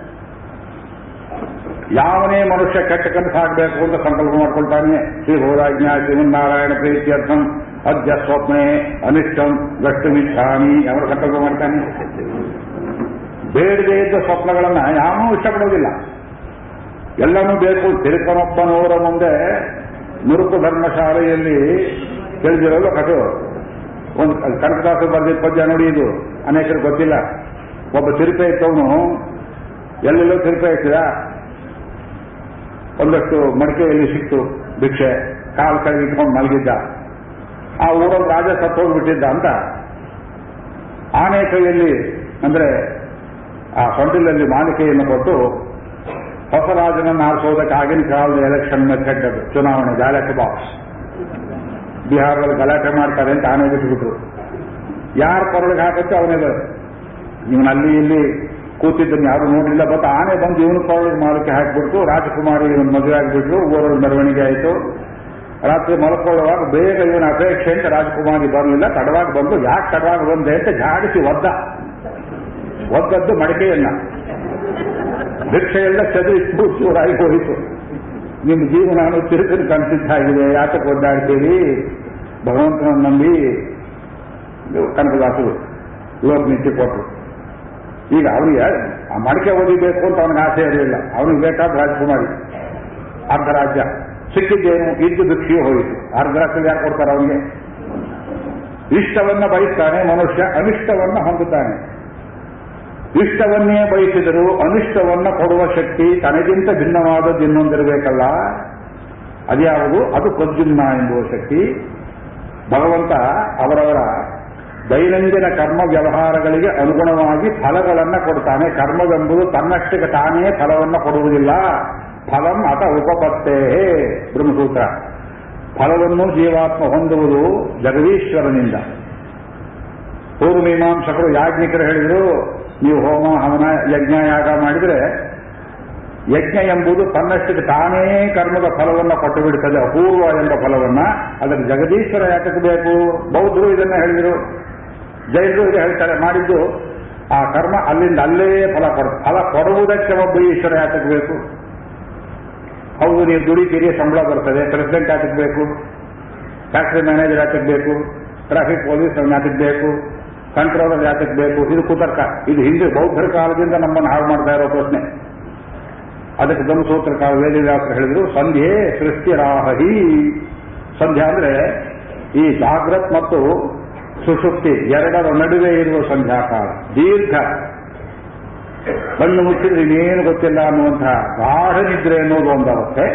ಯಾವನೇ ಮನುಷ್ಯ ಕೆಟ್ಟ ಕನಸು ಆಗಬೇಕು ಅಂತ ಸಂಕಲ್ಪ ಮಾಡ್ಕೊಳ್ತಾನೆ ಶ್ರೀ ಭೋರಾಜ್ಞ ಶ್ರೀಮನ್ನಾರಾಯಣ ಪ್ರೀತ್ಯರ್ಥಂ ಅದ್ಯ ಸ್ವಪ್ನೆ ಅನಿಷ್ಟಂ ಗಷ್ಟಮಿಚ್ಛಾಮಿ ಅವರ ಸಂಕಲ್ಪ ಮಾಡ್ತಾನೆ ಬೇಡದೇ ಇದ್ದ ಸ್ವಪ್ನಗಳನ್ನ ಯಾವನೂ ಇಷ್ಟಪಡೋದಿಲ್ಲ ಎಲ್ಲನೂ ಬೇಕು ತಿರುಕನೊಬ್ಬನವರ ಮುಂದೆ ನುರುಕು ಧರ್ಮಶಾಲೆಯಲ್ಲಿ ತಿಳಿದಿರೋದು ಕಥೆ ಒಂದು ಕನಕದಾಸರು ಬರೆದಿದ್ದ ಪದ್ಯ ನೋಡಿ ಇದು ಅನೇಕರು ಗೊತ್ತಿಲ್ಲ ಒಬ್ಬ ತಿರುಪೆ ಇತ್ತವನು ಎಲ್ಲೆಲ್ಲೋ ತಿರುಪೆ ಇಟ್ಟಿದ ಒಂದಷ್ಟು ಮಡಿಕೆಯಲ್ಲಿ ಸಿಕ್ತು ಭಿಕ್ಷೆ ಕಾಲು ಕೈ ಇಟ್ಕೊಂಡು ಮಲಗಿದ್ದ ಆ ಊರಲ್ಲಿ ರಾಜ ಸತ್ತೋಗ್ಬಿಟ್ಟಿದ್ದ ಅಂತ ಆನೆ ಕೈಯಲ್ಲಿ ಅಂದ್ರೆ ಆ ಸೊಂಡಿಲಲ್ಲಿ ಮಾಲಿಕೆಯನ್ನು ಕೊಟ್ಟು ಹೊಸ ರಾಜನನ್ನು ಆರಿಸೋದಕ್ಕೆ ಆಗಿನ ಕಾಲದ ಎಲೆಕ್ಷನ್ ಮೆಥಡ್ ಅದು ಚುನಾವಣೆ ಬ್ಯಾಲೆಟ್ ಬಾಕ್ಸ್ ಬಿಹಾರದಲ್ಲಿ ಗಲಾಟೆ ಮಾಡ್ತಾರೆ ಅಂತ ಆನೆ ಬಿಟ್ಬಿಟ್ರು ಯಾರು ಕೊರಳಿಗೆ ಹಾಕುತ್ತೆ ಅವನೇ ಇವನು ಅಲ್ಲಿ ಇಲ್ಲಿ ಕೂತಿದ್ದನ್ನು ಯಾರು ನೋಡಲಿಲ್ಲ ಬಟ್ ಆನೆ ಬಂದು ಇವನು ಕೊರಳಿಗೆ ಮಾಲಿಕೆ ಹಾಕಿಬಿಟ್ಟು ರಾಜಕುಮಾರಿ ಇವನು ಮದುವೆ ಆಗಿಬಿಟ್ರು ಊರಲ್ಲಿ ಮೆರವಣಿಗೆ ಆಯಿತು ರಾತ್ರಿ ಮಲ್ಕೊಳ್ಳುವಾಗ ಬೇಗ ಇವನ ಅಪೇಕ್ಷೆ ಅಂತ ರಾಜಕುಮಾರಿ ಬರಲಿಲ್ಲ ತಡವಾಗಿ ಬಂದು ಯಾಕೆ ತಡವಾಗಿ ಬಂದೆ ಅಂತ ಜಾಡಿಸಿ ಒದ್ದ ಒದ್ದದ್ದು ಮಡಿಕೆಯನ್ನ ಭಿಕ್ಷೆ ಎಲ್ಲ ಚದುರಿ ಚೂರು ಚೂರಾಗಿ ಹೋಯಿತು ನಿಮ್ಮ ಜೀವನ ತಿರುಗಿನ ಕನಸಿದ್ದಾಗಿದೆ ಯಾತಕ್ಕೆ ಒದ್ದಾಡ್ತೀರಿ ಭಗವಂತನ ನಂಬಿ ನೀವು ಕನಕದಾಸರು ಲೋಕನೀತಿ ಕೊಟ್ಟರು ಈಗ ಅವನಿಗೆ ಆ ಮಡಿಕೆ ಓದಿಬೇಕು ಅಂತ ಅವನಿಗೆ ಆಸೆ ಇರಲಿಲ್ಲ ಅವನಿಗೆ ಬೇಕಾದ ರಾಜಕುಮಾರಿ ಅರ್ಧ ರಾಜ್ಯ ಸಿಕ್ಕಿದ್ದೇನು ಇದ್ದು ಭಿಕ್ಷೆಯೂ ಹೋಯಿತು ಅರ್ಧ ರಾಜ್ಯ ಯಾರು ಕೊಡ್ತಾರೆ ಅವನಿಗೆ ಇಷ್ಟವನ್ನ ಬಯಸ್ತಾನೆ ಮನುಷ್ಯ ಅನಿಷ್ಟವನ್ನ ಹೊಂದುತ್ತಾನೆ ಇಷ್ಟವನ್ನೇ ಬಯಸಿದರೂ ಅನಿಷ್ಟವನ್ನ ಕೊಡುವ ಶಕ್ತಿ ತನಗಿಂತ ಭಿನ್ನವಾದದ್ದು ಇನ್ನೊಂದಿರಬೇಕಲ್ಲ ಅದ್ಯಾವುದು ಅದು ಪ್ರದ್ಯುಮ್ನ ಎಂಬುವ ಶಕ್ತಿ ಭಗವಂತ ಅವರವರ ದೈನಂದಿನ ಕರ್ಮ ವ್ಯವಹಾರಗಳಿಗೆ ಅನುಗುಣವಾಗಿ ಫಲಗಳನ್ನು ಕೊಡ್ತಾನೆ ಕರ್ಮವೆಂಬುದು ತನ್ನಷ್ಟಕ್ಕೆ ತಾನೇ ಫಲವನ್ನು ಕೊಡುವುದಿಲ್ಲ ಫಲಂ ಅಥ ಉಪಪತ್ತೇ ಬ್ರಹ್ಮಸೂತ್ರ ಫಲವನ್ನು ಜೀವಾತ್ಮ ಹೊಂದುವುದು ಜಗದೀಶ್ವರನಿಂದ ಪೂರ್ವಮೀಮಾಂಸಕರು ಯಾಜ್ಞಿಕರು ಹೇಳಿದರು ನೀವು ಹೋಮ ಹವನ ಯಜ್ಞ ಯಾಗ ಮಾಡಿದರೆ ಯಜ್ಞ ಎಂಬುದು ತನ್ನಷ್ಟಕ್ಕೆ ತಾನೇ ಕರ್ಮದ ಫಲವನ್ನು ಕೊಟ್ಟು ಬಿಡುತ್ತದೆ ಅಪೂರ್ವ ಎಂಬ ಫಲವನ್ನ ಅದಕ್ಕೆ ಜಗದೀಶ್ವರ ಯಾತಕ್ಕೆ ಬೇಕು ಬೌದ್ಧರು ಇದನ್ನ ಹೇಳಿದರು ಜೈನರು ಇದು ಹೇಳ್ತಾರೆ ಮಾಡಿದ್ದು ಆ ಕರ್ಮ ಅಲ್ಲಿಂದ ಅಲ್ಲೇ ಫಲ ಕೊಡ ಫಲ ಕೊಡುವುದಕ್ಕೆ ಒಬ್ಬ ಈಶ್ವರ ಯಾತಕ್ಕೆ ಬೇಕು ಹೌದು ನೀವು ದುಡಿತೀರಿ ಸಂಬಳ ಬರ್ತದೆ ಪ್ರೆಸಿಡೆಂಟ್ ಯಾತಕ್ಕೆ ಬೇಕು ಫ್ಯಾಕ್ಟರಿ ಮ್ಯಾನೇಜರ್ ಯಾತಕ್ಕೆ ಬೇಕು ಟ್ರಾಫಿಕ್ ಪೊಲೀಸ್ ಯಾತಕ್ಕೆ ಬೇಕು ಕಂಟ್ರೋಲರ್ ಯಾತಕ್ಕೆ ಬೇಕು ಇದು ಕುತರ್ಕ ಇದು ಹಿಂದೆ ಬೌದ್ಧರ ಕಾಲದಿಂದ ನಮ್ಮನ್ನು ಹಾಳು ಮಾಡ್ತಾ ಇರೋ ಪ್ರಶ್ನೆ ಅದಕ್ಕೆ ಬ್ರಹ್ಮಸೂತ್ರ ಕಾಲ ವೇದವ್ಯಾಸರು ಹೇಳಿದ್ರು ಸಂಧ್ಯೆ ಸೃಷ್ಟಿರಾಹಿ ಸಂಧ್ಯಾ ಅಂದ್ರೆ ಈ ಜಾಗ್ರತ್ ಮತ್ತು ಸುಷುಪ್ತಿ ಎರಡರ ನಡುವೆ ಇರುವ ಸಂಧ್ಯಾಕಾಲ ದೀರ್ಘ ಕಣ್ಣು ಮುಚ್ಚಿದ್ರೆ ಇನ್ನೇನು ಗೊತ್ತಿಲ್ಲ ಅನ್ನುವಂತಹ ಗಾಢ ನಿದ್ರೆ ಅನ್ನೋದು ಒಂದು ಅವಸ್ಥೆ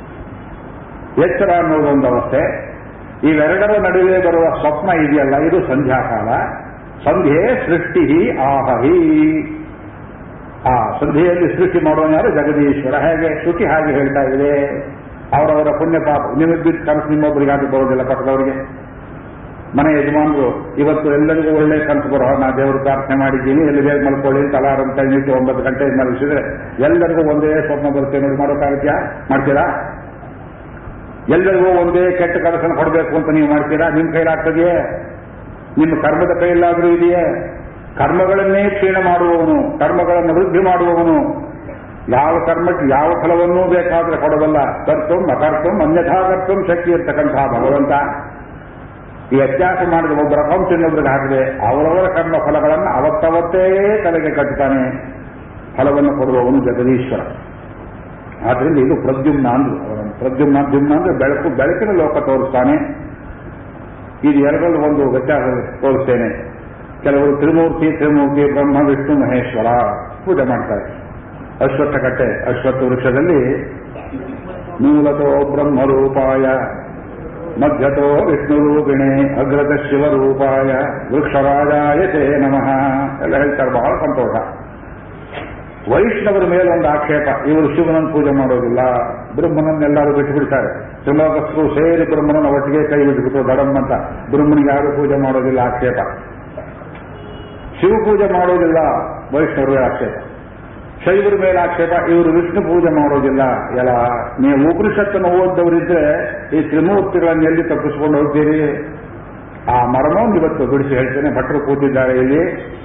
ಎಚ್ಚರ ಅನ್ನೋದು ಒಂದು ಅವಸ್ಥೆ ಇವೆರಡರ ನಡುವೆ ಬರುವ ಸ್ವಪ್ನ ಇದೆಯಲ್ಲ ಇದು ಸಂಧ್ಯಾಕಾಲ ಸಂಧ್ಯೆ ಸೃಷ್ಟಿ ಆಹಿ ಆ ಸಂಧ್ಯೆಯಲ್ಲಿ ಸೃಷ್ಟಿ ಮಾಡೋನು ಯಾರು ಜಗದೀಶ್ವರ ಹೇಗೆ ಶ್ರುತಿ ಹಾಗೆ ಹೇಳ್ತಾ ಇದೆ ಅವರವರ ಪುಣ್ಯ ಪಾಪ ನಿಮಗಿದ್ದ ಕನಸು ನಿಮ್ಮೊಬ್ಬರಿಗೆ ಹಾಕಿ ಬರೋದಿಲ್ಲ ಪಕ್ಕದವರಿಗೆ ಮನೆ ಯಜಮಾನರು ಇವತ್ತು ಎಲ್ಲರಿಗೂ ಒಳ್ಳೆ ಕನಸು ಬರೋ ನಾ ದೇವರು ಪ್ರಾರ್ಥನೆ ಮಾಡಿದ್ದೀನಿ ಎಲ್ಲಿ ಬೇಗ ಮಲ್ಕೊಳ್ಳಿ ಅಂತ ಅಲಾರಂ ಟೈಮ್ ಇಟ್ಟು ಒಂಬತ್ತು ಗಂಟೆಗೆ ಮಲಗಿಸಿದ್ರೆ ಎಲ್ಲರಿಗೂ ಒಂದೇ ಸ್ವಪ್ನ ಬರುತ್ತೆ ನೋಡಿ ಮಾಡೋಕ್ಕಾಗತ್ಯಾ ಮಾಡ್ತೀರಾ ಎಲ್ಲರಿಗೂ ಒಂದೇ ಕೆಟ್ಟ ಕನಸನ್ನು ಕೊಡಬೇಕು ಅಂತ ನೀವು ಮಾಡ್ತೀರಾ ನಿಮ್ಮ ಕೈಲಾಗ್ತದೆಯೇ ನಿಮ್ಮ ಕರ್ಮದ ಕೈಯಲ್ಲಾದರೂ ಇದೆಯೇ ಕರ್ಮಗಳನ್ನೇ ಕ್ಷೀಣ ಮಾಡುವವನು ಕರ್ಮಗಳನ್ನು ವೃದ್ಧಿ ಮಾಡುವವನು ಯಾವ ಕರ್ಮಕ್ಕೆ ಯಾವ ಫಲವನ್ನೂ ಬೇಕಾದ್ರೆ ಕೊಡಬಲ್ಲ ಕರ್ತುಂ ಅಕರ್ತುಂ ಅನ್ಯಥಾ ಕರ್ತುಂ ಶಕ್ತಿ ಇರ್ತಕ್ಕಂತಹ ಭಗವಂತ ಈ ವ್ಯತ್ಯಾಸ ಮಾಡಿದ ಒಬ್ಬರ ಅಕೌಂಟ್ ಇನ್ನೊಬ್ಬರಿಗೆ ಹಾಕಿದೆ ಅವರವರ ಕರ್ಮ ಫಲಗಳನ್ನು ಅವತ್ತವತ್ತೇ ತಲೆಗೆ ಕಟ್ಟುತ್ತಾನೆ ಫಲವನ್ನು ಕೊಡುವವನು ಜಗದೀಶ್ವರ ಆದ್ರಿಂದ ಇದು ಪ್ರದ್ಯುಮ್ನ ಅಂದ್ರು ಅವರನ್ನು ಪ್ರದ್ಯುಮ್ನ ದ್ಯುಮ್ನ ಅಂದ್ರೆ ಬೆಳಕು ಬೆಳಕಿನ ಲೋಕ ತೋರಿಸ್ತಾನೆ ಇದು ಎರಡರಲ್ಲಿ ಒಂದು ವ್ಯತ್ಯಾಸ ತೋರಿಸ್ತೇನೆ ಕೆಲವರು ತ್ರಿಮೂರ್ತಿ ತ್ರಿಮೂರ್ತಿ ಬ್ರಹ್ಮ ವಿಷ್ಣು ಮಹೇಶ್ವರ ಪೂಜೆ ಮಾಡ್ತಾರೆ ಅಶ್ವತ್ಥ ಕಟ್ಟೆ ಅಶ್ವತ್ಥ ವೃಕ್ಷದಲ್ಲಿ ಮೂಲತೋ ಬ್ರಹ್ಮರೂಪಾಯ ಮಧ್ಯತೋ ವಿಷ್ಣುರೂಪಿಣೆ ಅಗ್ರತ ಶಿವರೂಪಾಯ ವೃಕ್ಷರಾಜಾಯ ತೇ ನಮಃ ಎಲ್ಲ ಹೇಳ್ತಾರೆ ಬಹಳ ಸಂತೋಷ ವೈಷ್ಣವರ ಮೇಲೆ ಒಂದು ಆಕ್ಷೇಪ ಇವರು ಶಿವನನ್ನು ಪೂಜೆ ಮಾಡೋದಿಲ್ಲ ಬ್ರಹ್ಮನನ್ನೆಲ್ಲರೂ ಬಿಟ್ಟುಬಿಡ್ತಾರೆ ತ್ರಿಲೋಕಸ್ಥರು ಸೇರಿ ಬ್ರಹ್ಮನನ್ನ ಒಟ್ಟಿಗೆ ಕೈ ಬಿಟ್ಬಿಟ್ಟು ದಡಮ್ ಅಂತ ಬ್ರಹ್ಮನಿಗೆ ಯಾರು ಪೂಜೆ ಮಾಡೋದಿಲ್ಲ ಆಕ್ಷೇಪ ಶಿವ ಪೂಜೆ ಮಾಡೋದಿಲ್ಲ ವೈಷ್ಣವರ ಆಕ್ಷೇಪ ಶೈವರ ಮೇಲೆ ಆಕ್ಷೇಪ ಇವರು ವಿಷ್ಣು ಪೂಜೆ ಮಾಡೋದಿಲ್ಲ ಎಲ್ಲ ನೀವು ಉಪನಿಷತ್ತನ್ನು ಓದ್ದವರಿದ್ರೆ ಈ ತ್ರಿಮೂರ್ತಿಗಳನ್ನು ಎಲ್ಲಿ ತಪ್ಪಿಸ್ಕೊಂಡು ಹೋಗ್ತೀರಿ ಆ ಮರಮವನ್ನು ಇವತ್ತು ಬಿಡಿಸಿ ಹೇಳ್ತೇನೆ ಭಟ್ರು ಕೂತಿದ್ದಾರೆ ಇಲ್ಲಿ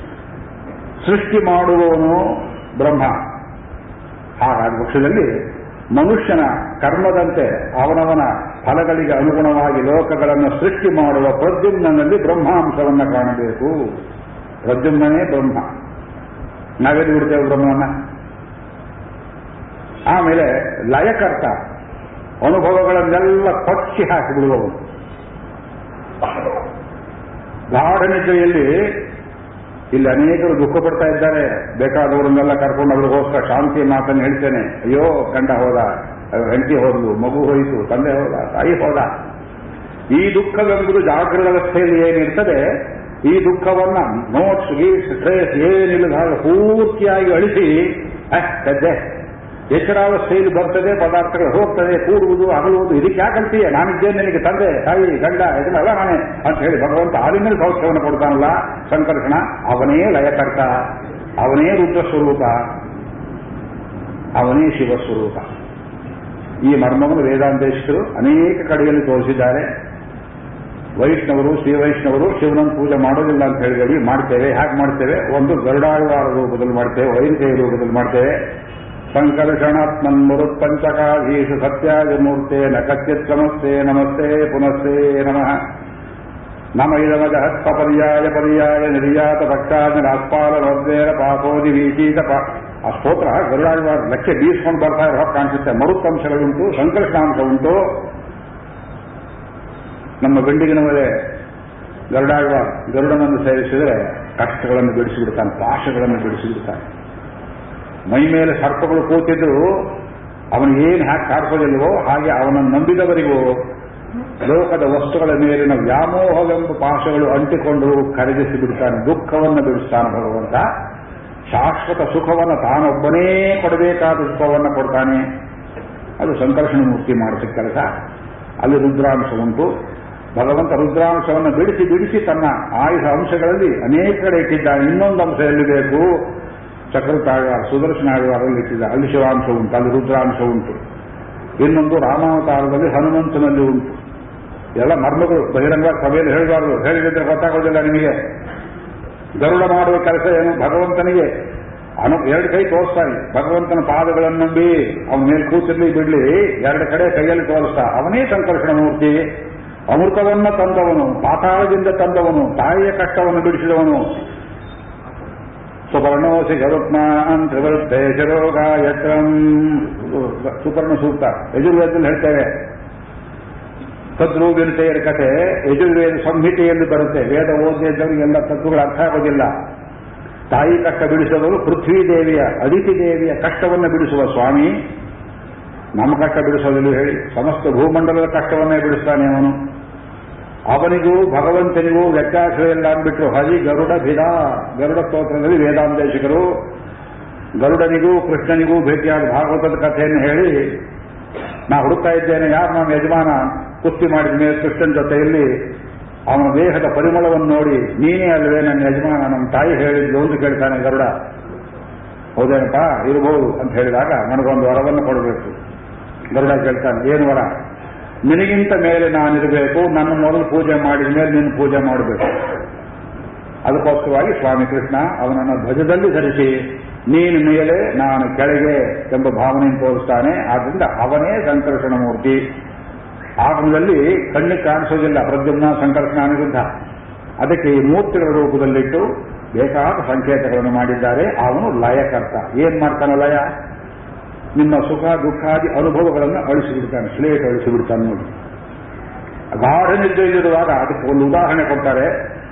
ಸೃಷ್ಟಿ ಮಾಡುವವನು ಬ್ರಹ್ಮ ಹಾಗಾಗಿ ವೃಕ್ಷದಲ್ಲಿ ಮನುಷ್ಯನ ಕರ್ಮದಂತೆ ಅವನವನ ಫಲಗಳಿಗೆ ಅನುಗುಣವಾಗಿ ಲೋಕಗಳನ್ನು ಸೃಷ್ಟಿ ಮಾಡುವ ಪ್ರದ್ಯುಮ್ನಲ್ಲಿ ಬ್ರಹ್ಮಾಂಶವನ್ನು ಕಾಣಬೇಕು ಪ್ರದ್ಯುಮ್ನೇ ಬ್ರಹ್ಮ ನಾವೆಲ್ಲಿ ಬಿಡ್ತೇವೆ ಬ್ರಹ್ಮನನ್ನ ಆಮೇಲೆ ಲಯಕರ್ತ ಅನುಭವಗಳನ್ನೆಲ್ಲ ಕೊಚ್ಚಿ ಹಾಕಿಬಿಡುವವನು ಗಾಢ ನಿದ್ರೆಯಲ್ಲಿ ಇಲ್ಲಿ ಅನೇಕರು ದುಃಖ ಪಡ್ತಾ ಇದ್ದಾರೆ ಬೇಕಾದವರನ್ನೆಲ್ಲ ಕರ್ಕೊಂಡು ಅವ್ರಿಗೋಸ್ಕರ ಶಾಂತಿ ಮಾತನ್ನು ಹೇಳ್ತೇನೆ ಅಯ್ಯೋ ಗಂಡ ಹೋದ ಹೆಂಡತಿ ಹೋದ್ಲು ಮಗು ಹೋಯಿತು ತಂದೆ ಹೋದ ತಾಯಿ ಹೋದ ಈ ದುಃಖವೆಂಬುದು ಜಾಗೃತ ಅವಸ್ಥೆಯಲ್ಲಿ ಏನಿರ್ತದೆ ಈ ದುಃಖವನ್ನ ನೋಟ್ಸ್ ಗೀಟ್ಸ್ ಟ್ರೇಸ್ ಏನಿಲ್ಲದ ಹಾಗೆ ಪೂರ್ತಿಯಾಗಿ ಅಳಿಸಿ ಅಷ್ಟೇ ಎಚ್ಚರಾವಸ್ಥೆಯಲ್ಲಿ ಬರ್ತದೆ ಪದಾರ್ಥಗಳು ಹೋಗ್ತದೆ ಕೂಡುವುದು ಅಗಲುವುದು ಇದಕ್ಕೆ ಯಾಕಂತೀಯ ನಾನಿದ್ದೇನೆ ನಿನಗೆ ತಂದೆ ತಾಯಿ ಗಂಡ ಇದನ್ನೆಲ್ಲ ನಾನೇ ಅಂತ ಹೇಳಿ ಭಗವಂತ ಆದಿನಲ್ಲಿ ಭವಿಷ್ಯವನ್ನು ಕೊಡ್ತಾನಲ್ಲ ಸಂಕರ್ಷಣ ಅವನೇ ಲಯಕರ್ತ ಅವನೇ ರುದ್ರ ಸ್ವರೂಪ ಅವನೇ ಶಿವಸ್ವರೂಪ ಈ ಮರ್ಮವನ್ನು ವೇದಾಂತೇಶರು ಅನೇಕ ಕಡೆಯಲ್ಲಿ ತೋರಿಸಿದ್ದಾರೆ ವೈಷ್ಣವರು ಶ್ರೀ ವೈಷ್ಣವರು ಶಿವನನ್ನು ಪೂಜೆ ಮಾಡೋದಿಲ್ಲ ಅಂತ ಹೇಳಿದಡಿ ಮಾಡ್ತೇವೆ ಹೇಗೆ ಮಾಡ್ತೇವೆ ಒಂದು ಗರುಡಾಳ್ವಾರ ರೂಪದಲ್ಲಿ ಮಾಡ್ತೇವೆ ವೈರಿಕೆಯ ರೂಪದಲ್ಲಿ ಮಾಡ್ತೇವೆ ಸಂಕರ್ಷಣಾತ್ಮನ್ ಮರುತ್ಪಂಚಕಾಧೀಶು ಸತ್ಯಾದಿ ಮೂರ್ತೆ ನ ಕಚ್ಚಿತ್ ನಮಸ್ತೆ ನಮಸ್ತೆ ಪುನಸ್ತೆ ನಮಃ ನಮ ಇದಮಜ ಹಸ್ತ ಪರ್ಯಾಯ ಪರ್ಯಾಯ ನಿರ್ಯಾತ ಪಕ್ಷಾದ ರಾಸ್ಪಾಲ ರದ್ವೇರ ಪಾಪೋದಿ ವೀಚೀತ ಪಾ ಆ ಸ್ತೋತ್ರ ಗರುಡಾಳ್ವಾರ ಲಕ್ಷ ಬೀಸ್ಕೊಂಡು ಬರ್ತಾ ಇರೋ ಹಾಗೆ ಕಾಣಿಸುತ್ತೆ ಮರುತ್ತಂಶಗಳುಂಟು ಸಂಕರ್ಷಣಾಂಶ ಉಂಟು ನಮ್ಮ ಗಂಡಿಗಿನವರೇ ಗರುಡಾಳ್ವ ಗರುಡನನ್ನು ಸೇರಿಸಿದರೆ ಕಷ್ಟಗಳನ್ನು ಬಿಡಿಸಿಬಿಡ್ತಾನೆ ಪಾಶಗಳನ್ನು ಬಿಡಿಸಿಬಿಡ್ತಾನೆ ಮೈ ಮೇಲೆ ಸರ್ಪಗಳು ಕೂತಿದ್ರು ಅವನಿಗೆ ಏನು ಹ್ಯಾಕ್ ಕಾಡ್ಕೋದಿಲ್ವೋ ಹಾಗೆ ಅವನನ್ನು ನಂಬಿದವರಿಗೂ ಲೋಕದ ವಸ್ತುಗಳ ಮೇಲಿನ ವ್ಯಾಮೋಹವೆಂಬ ಪಾಶಗಳು ಅಂಟಿಕೊಂಡು ಕರಗಿಸಿ ಬಿಡ್ತಾನೆ ದುಃಖವನ್ನು ಬಿಡಿಸ್ತಾನೆ ಭಗವಂತ ಶಾಶ್ವತ ಸುಖವನ್ನು ತಾನೊಬ್ಬನೇ ಕೊಡಬೇಕಾದ ಸುಖವನ್ನು ಕೊಡ್ತಾನೆ ಅದು ಸಂಕರ್ಷಣ ಮೂರ್ತಿ ಮಾಡಿದ ಕೆಲಸ ಅಲ್ಲಿ ರುದ್ರಾಂಶ ಉಂಟು ಭಗವಂತ ರುದ್ರಾಂಶವನ್ನು ಬಿಡಿಸಿ ಬಿಡಿಸಿ ತನ್ನ ಆಯುಧ ಅಂಶಗಳಲ್ಲಿ ಅನೇಕ ಕಡೆ ಇಟ್ಟಿದ್ದಾನೆ ಇನ್ನೊಂದು ಅಂಶ ಎಲ್ಲಿ ಬೇಕು ಚಕ್ರತಾಳ್ವ ಸುದರ್ಶನ ಆಳ್ವಾರಲ್ಲಿ ಇಟ್ಟಿದ್ದ ಅಲ್ಲಿ ಶಿವಾಂಶ ಉಂಟು ಅಲ್ಲಿ ರುದ್ರಾಂಶ ಉಂಟು ಇನ್ನೊಂದು ರಾಮಾವತಾರದಲ್ಲಿ ಹನುಮಂತನಲ್ಲಿ ಉಂಟು ಎಲ್ಲ ಮರ್ಮಗಳು ಬಹಿರಂಗ ಸಭೆಯಲ್ಲಿ ಹೇಳಬಾರದು ಹೇಳಿದ್ರೆ ಗೊತ್ತಾಗೋದಿಲ್ಲ ನಿಮಗೆ ಗರುಡ ಮಾಡುವ ಕೆಲಸ ಏನು ಭಗವಂತನಿಗೆ ಅನು ಎರಡು ಕೈ ತೋರಿಸ್ತಾನೆ ಭಗವಂತನ ಪಾದಗಳನ್ನು ನಂಬಿ ಅವನ ಮೇಲೆ ಕೂತಿರ್ಲಿ ಬಿಡ್ಲಿ ಎರಡು ಕಡೆ ಕೈಯಲ್ಲಿ ತೋರಿಸ್ತಾ ಅವನೇ ಸಂಕರ್ಷಣ ಮೂರ್ತಿ ಅಮೃತವನ್ನ ತಂದವನು ಪಾತಾಳದಿಂದ ತಂದವನು ತಾಯಿಯ ಕಷ್ಟವನ್ನು ಬಿಡಿಸಿದವನು ಸುಪರ್ಣೋಸಿ ಗರುತ್ಮಾನ್ ತ್ರಿವೃತ್ತೆ ಶಿರೋಗಾಯತ್ರಂ ಸುಪರ್ಣ ಸೂಕ್ತ ಯಜುರ್ವೇದದಲ್ಲಿ ಹೇಳ್ತೇವೆ ತದ್ರೂಪಿನತೆಯರ ಕಥೆ ಯಜುರ್ವೇದ ಸಂಹಿತೆಯಲ್ಲಿ ಬರುತ್ತೆ ವೇದ ಓದಿದ್ದವರಿಗೆಲ್ಲ ತತ್ವಗಳು ಅರ್ಥ ಆಗೋದಿಲ್ಲ ತಾಯಿ ಕಷ್ಟ ಬಿಡಿಸುವವರು ಪೃಥ್ವಿ ದೇವಿಯ ಅದಿತಿ ದೇವಿಯ ಕಷ್ಟವನ್ನು ಬಿಡಿಸುವ ಸ್ವಾಮಿ ನಮ್ಮ ಕಷ್ಟ ಬಿಡಿಸೋದಿಲ್ಲ ಹೇಳಿ ಸಮಸ್ತ ಭೂಮಂಡಲದ ಕಷ್ಟವನ್ನೇ ಬಿಡಿಸ್ತಾನೆ ಅವನು ಅವನಿಗೂ ಭಗವಂತನಿಗೂ ವ್ಯತ್ಯಾಸವಿಲ್ಲ ಅಂದ್ಬಿಟ್ರು ಹರಿ ಗರುಡ ಭಿದ ಗರುಡ ಸ್ತೋತ್ರದಲ್ಲಿ ವೇದಾಂತೇಶಿಕರು ಗರುಡನಿಗೂ ಕೃಷ್ಣನಿಗೂ ಭೇಟಿಯಾದ ಭಾಗವತದ ಕಥೆಯನ್ನು ಹೇಳಿ ನಾ ಹುಡುಕ್ತಾ ಇದ್ದೇನೆ ಯಾರು ನಮ್ಮ ಯಜಮಾನ ಕುಸ್ತಿ ಮಾಡಿದ ಮೇಲೆ ಕೃಷ್ಣನ ಜೊತೆಯಲ್ಲಿ ಅವನ ದೇಹದ ಪರಿಮಳವನ್ನು ನೋಡಿ ನೀನೇ ಅಲ್ವೇ ನನ್ನ ಯಜಮಾನ ನಮ್ಮ ತಾಯಿ ಹೇಳಿದ್ಲು ಅಂತ ಕೇಳ್ತಾನೆ ಗರುಡ ಹೌದೇನಪ್ಪ ಇರಬಹುದು ಅಂತ ಹೇಳಿದಾಗ ನನಗೊಂದು ವರವನ್ನು ಕೊಡಬೇಕು ಗರುಡ ಕೇಳ್ತಾನೆ ಏನು ವರ ನಿನಗಿಂತ ಮೇಲೆ ನಾನಿರಬೇಕು ನನ್ನ ಮೊದಲು ಪೂಜೆ ಮಾಡಿದ ಮೇಲೆ ನಿನ್ನ ಪೂಜೆ ಮಾಡಬೇಕು ಅದಕ್ಕೋಸ್ಕರವಾಗಿ ಸ್ವಾಮಿ ಕೃಷ್ಣ ಅವನನ್ನು ಧ್ವಜದಲ್ಲಿ ಧರಿಸಿ ನೀನು ಮೇಲೆ ನಾನು ಕೆಳಗೆ ಎಂಬ ಭಾವನೆಯನ್ನು ತೋರಿಸ್ತಾನೆ ಆದ್ರಿಂದ ಅವನೇ ಸಂಕರ್ಷಣ ಮೂರ್ತಿ ಆಗಮದಲ್ಲಿ ಕಣ್ಣಿಗೆ ಕಾಣಿಸೋದಿಲ್ಲ ಪ್ರದ್ಯುಮ್ನ ಸಂಕರ್ಷಣ ಅನಿರುದ್ಧ ಅದಕ್ಕೆ ಈ ಮೂರ್ತಿಗಳ ರೂಪದಲ್ಲಿಟ್ಟು ಬೇಕಾದ ಸಂಕೇತಗಳನ್ನು ಮಾಡಿದ್ದಾರೆ ಅವನು ಲಯಕರ್ತ ಏನ್ ಮಾಡ್ತಾನೆ ಲಯ ನಿಮ್ಮ ಸುಖ ದುಃಖಾದಿ ಅನುಭವಗಳನ್ನು ಅಳಿಸಿಬಿಡ್ತಾನೆ ಸ್ಲೇಟ್ ಅಳಿಸಿಬಿಡ್ತಾನೆ ನೋಡಿ ಗಾಢ ನಿದ್ದೆಯಲ್ಲಿರುವಾಗ ಅದಕ್ಕೆ ಒಂದು ಉದಾಹರಣೆ ಕೊಡ್ತಾರೆ